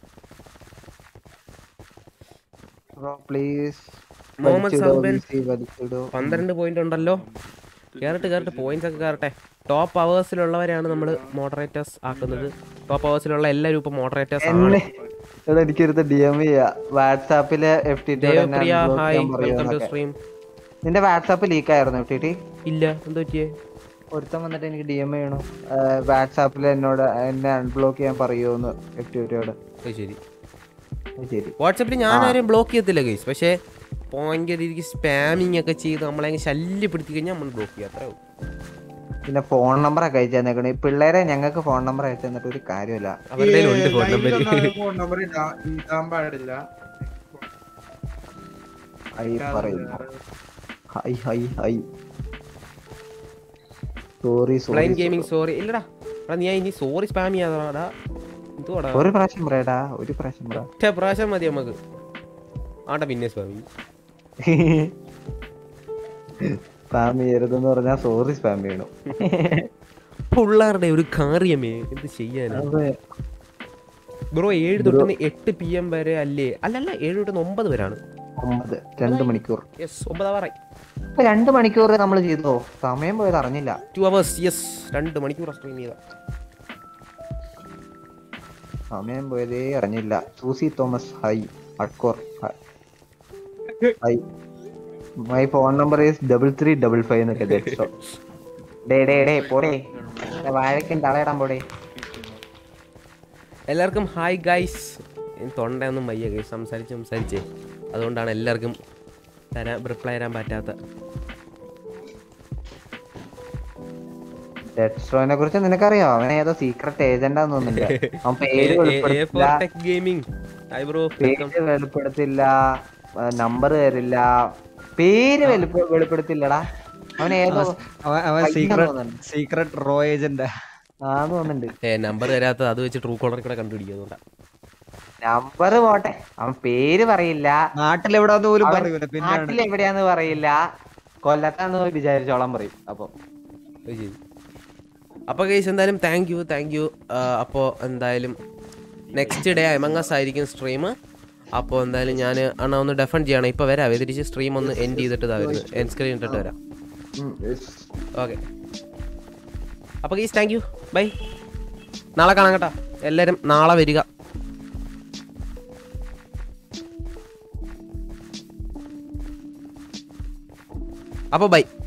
[SPEAKER 7] പ്ലീസ്
[SPEAKER 1] മുഹമ്മദ് സൗബൻ
[SPEAKER 7] വലിച്ചിടോ
[SPEAKER 1] പന്ത്രണ്ട് പോയിന്റ് ഉണ്ടല്ലോ കയറട്ട് കയറട്ട് പോയിന്റ്സ് ഒക്കെ കയറട്ടെ ടോപ്പ് അവേഴ്സിലുള്ളവരെയാണ് നമ്മൾ മോഡറേറ്റേഴ്സ് ആക്കുന്നത് ടോപ്പ് അവേഴ്സിലുള്ള എല്ലാവരും ഇപ്പൊ മോഡറേറ്റേഴ്സ് ആണ്
[SPEAKER 7] എന്നെ എടാ എനിക്കൊരുത്ത ഡി എം ചെയ്യാ വാട്സാപ്പില് F T
[SPEAKER 1] Devapriya hi welcome to stream
[SPEAKER 7] നിന്റെ വാട്സാപ്പ് ലീക്ക് ആയിരുന്നു എഫ് ടി ടി
[SPEAKER 1] ഇല്ല എന്തോ പറ്റിയേ
[SPEAKER 7] ഒരുത്തൻ വന്നിട്ട് എനിക്ക് ഡി എം ചെയ്യണു വാട്സാപ്പിൽ എന്നോട് എന്നെ അൺബ്ലോക്ക് ചെയ്യാൻ പറയുമോന്ന് എഫ് ടി ടിയോട്
[SPEAKER 1] അത് ശരി
[SPEAKER 7] ശരി
[SPEAKER 1] വാട്സാപ്പിൽ ഞാൻ ആരെയും ബ്ലോക്ക് ചെയ്യത്തില്ല ഗൈസ് പക്ഷേ ഭയങ്കര രീതിക്ക് സ്പാമിങ് ഒക്കെ ചെയ്ത് നമ്മളെ അങ്ങ് ശല്യപ്പെടുത്തി കഴിഞ്ഞാൽ നമ്മൾ ബ്ലോക്ക് ചെയ്യാം അത്രേ ഉള്ളൂ
[SPEAKER 7] പിന്നെ ഫോൺ നമ്പർ ഒക്കെ അയച്ചു തന്നേക്കണേ ഈ പിള്ളേരെ ഞങ്ങൾക്ക് ഫോൺ നമ്പർ അയച്ചു തന്നിട്ട് ഒരു കാര്യമില്ല
[SPEAKER 1] അവരുടെ ഉണ്ട് ഫോൺ നമ്പർ
[SPEAKER 8] ഫോൺ നമ്പർ ഇടാൻ പാടില്ല
[SPEAKER 7] ഐ പറയുന്നു hi hi hi sorry
[SPEAKER 1] blind
[SPEAKER 7] sorry
[SPEAKER 1] gaming sorry ഇല്ലടാ എടാ നീ ഇനി സോറി സ്പാം ചെയ്യാതാടാ എന്തുവാടാ
[SPEAKER 7] ഒരു പ്രാവശ്യം പറയടാ ഒരു പ്രാവശ്യം പറ
[SPEAKER 1] ഒറ്റ പ്രാവശ്യം മതി നമുക്ക് ആട്ടെ പിന്നെ സ്പാമി
[SPEAKER 7] സ്പാം ചെയ്യരുതെന്ന് പറഞ്ഞാൽ സോറി സ്പാം ചെയ്യണം
[SPEAKER 1] പിള്ളേരുടെ ഒരു കാര്യമേ എന്ത് ചെയ്യാനാ
[SPEAKER 7] അതെ
[SPEAKER 1] ബ്രോ ഏഴ് തൊട്ട് എട്ട് പി എം വരെ അല്ലേ അല്ലല്ല ഏഴ് തൊട്ട് ഒമ്പത് വരെയാണ്
[SPEAKER 7] ഒമ്പത് രണ്ട് മണിക്കൂർ
[SPEAKER 1] യെസ് ഒമ്പതാവാറായി
[SPEAKER 7] ഇപ്പൊ രണ്ട് മണിക്കൂർ നമ്മൾ ചെയ്തോ സമയം പോയത് അറിഞ്ഞില്ല
[SPEAKER 1] ടു അവേഴ്സ് യെസ് രണ്ട് മണിക്കൂർ സ്ട്രീം ചെയ്ത
[SPEAKER 7] സമയം പോയതേ അറിഞ്ഞില്ല Susie Thomas hi hardcore hi my phone number is double three double five എന്നൊക്കെ ഡേ ഡേ ഡേ പോടേ വാഴയ്ക്കും തളയിടാൻ പോടേ
[SPEAKER 1] എല്ലാവർക്കും ഹായ് ഗൈസ് തൊണ്ടയൊന്നും വയ്യ ഗൈസ് സംസാരിച്ച് സംസാരിച്ചേ അതുകൊണ്ടാണ് എല്ലാവർക്കും തരാൻ റിപ്ലൈ തരാൻ പറ്റാത്ത
[SPEAKER 7] ഡെഡ്സ്ട്രോനെ കുറിച്ച് നിനക്കറിയോ അവൻ ഏതോ സീക്രട്ട് ഏജന്റാന്ന് തോന്നുന്നുണ്ട് അവൻ പേര് വെളിപ്പെടുത്തില്ല
[SPEAKER 1] ഗെയിമിംഗ് ഹായ് ബ്രോ
[SPEAKER 7] പേര് വെളിപ്പെടുത്തില്ല നമ്പർ തരില്ല പേര് വെളിപ്പ- വെളിപ്പെടുത്തില്ലടാ അവൻ ഏതോ
[SPEAKER 9] അവൻ
[SPEAKER 7] പയ്യൻ
[SPEAKER 9] സീക്രട്ട്
[SPEAKER 7] തോന്നുന്നുണ്ട്.
[SPEAKER 9] സീക്രട്ട് റോ ഏജന്റ്
[SPEAKER 7] ആ തോന്നുന്നുണ്ട്
[SPEAKER 1] ഏ നമ്പർ തരാത്തത് അത് വെച്ച് ട്രൂ കോളർ കൂടെ കണ്ടുപിടിക്കുന്നതുകൊണ്ടാ
[SPEAKER 7] നമ്പർ പോട്ടെ അവൻ പേര് പറയില്ല
[SPEAKER 9] നാട്ടിലെവിടാന്ന് പോലും
[SPEAKER 7] അവൻ
[SPEAKER 9] പറയൂല പിന്നെ
[SPEAKER 7] നാട്ടിൽ എവിടെയാന്ന് പറയില്ല കൊല്ലത്താന്ന് വിചാരിച്ചോളം പറയും അപ്പൊ
[SPEAKER 1] അത് ശരി അപ്പോൾ ഗൈസ് എന്തായാലും താങ്ക് യു താങ്ക് യു അപ്പോൾ എന്തായാലും നെക്സ്റ്റ് ഡേ എമംഗസ് ആയിരിക്കും സ്ട്രീം അപ്പോൾ എന്തായാലും ഞാൻ അണ്ണാ ഒന്ന് ഡെഫൻഡ് ചെയ്യണം ഇപ്പോൾ വരാം തിരിച്ച് സ്ട്രീം ഒന്ന് എൻഡ് ചെയ്തിട്ട് ഇതാ വരുന്നത് എൻ സ്ക്രീൻ ഇട്ടിട്ട് വരാം ഓക്കെ അപ്പോൾ ഗൈസ് താങ്ക് യു ബൈ നാളെ കാണാം കേട്ടോ എല്ലാവരും നാളെ വരിക അപ്പോൾ ബൈ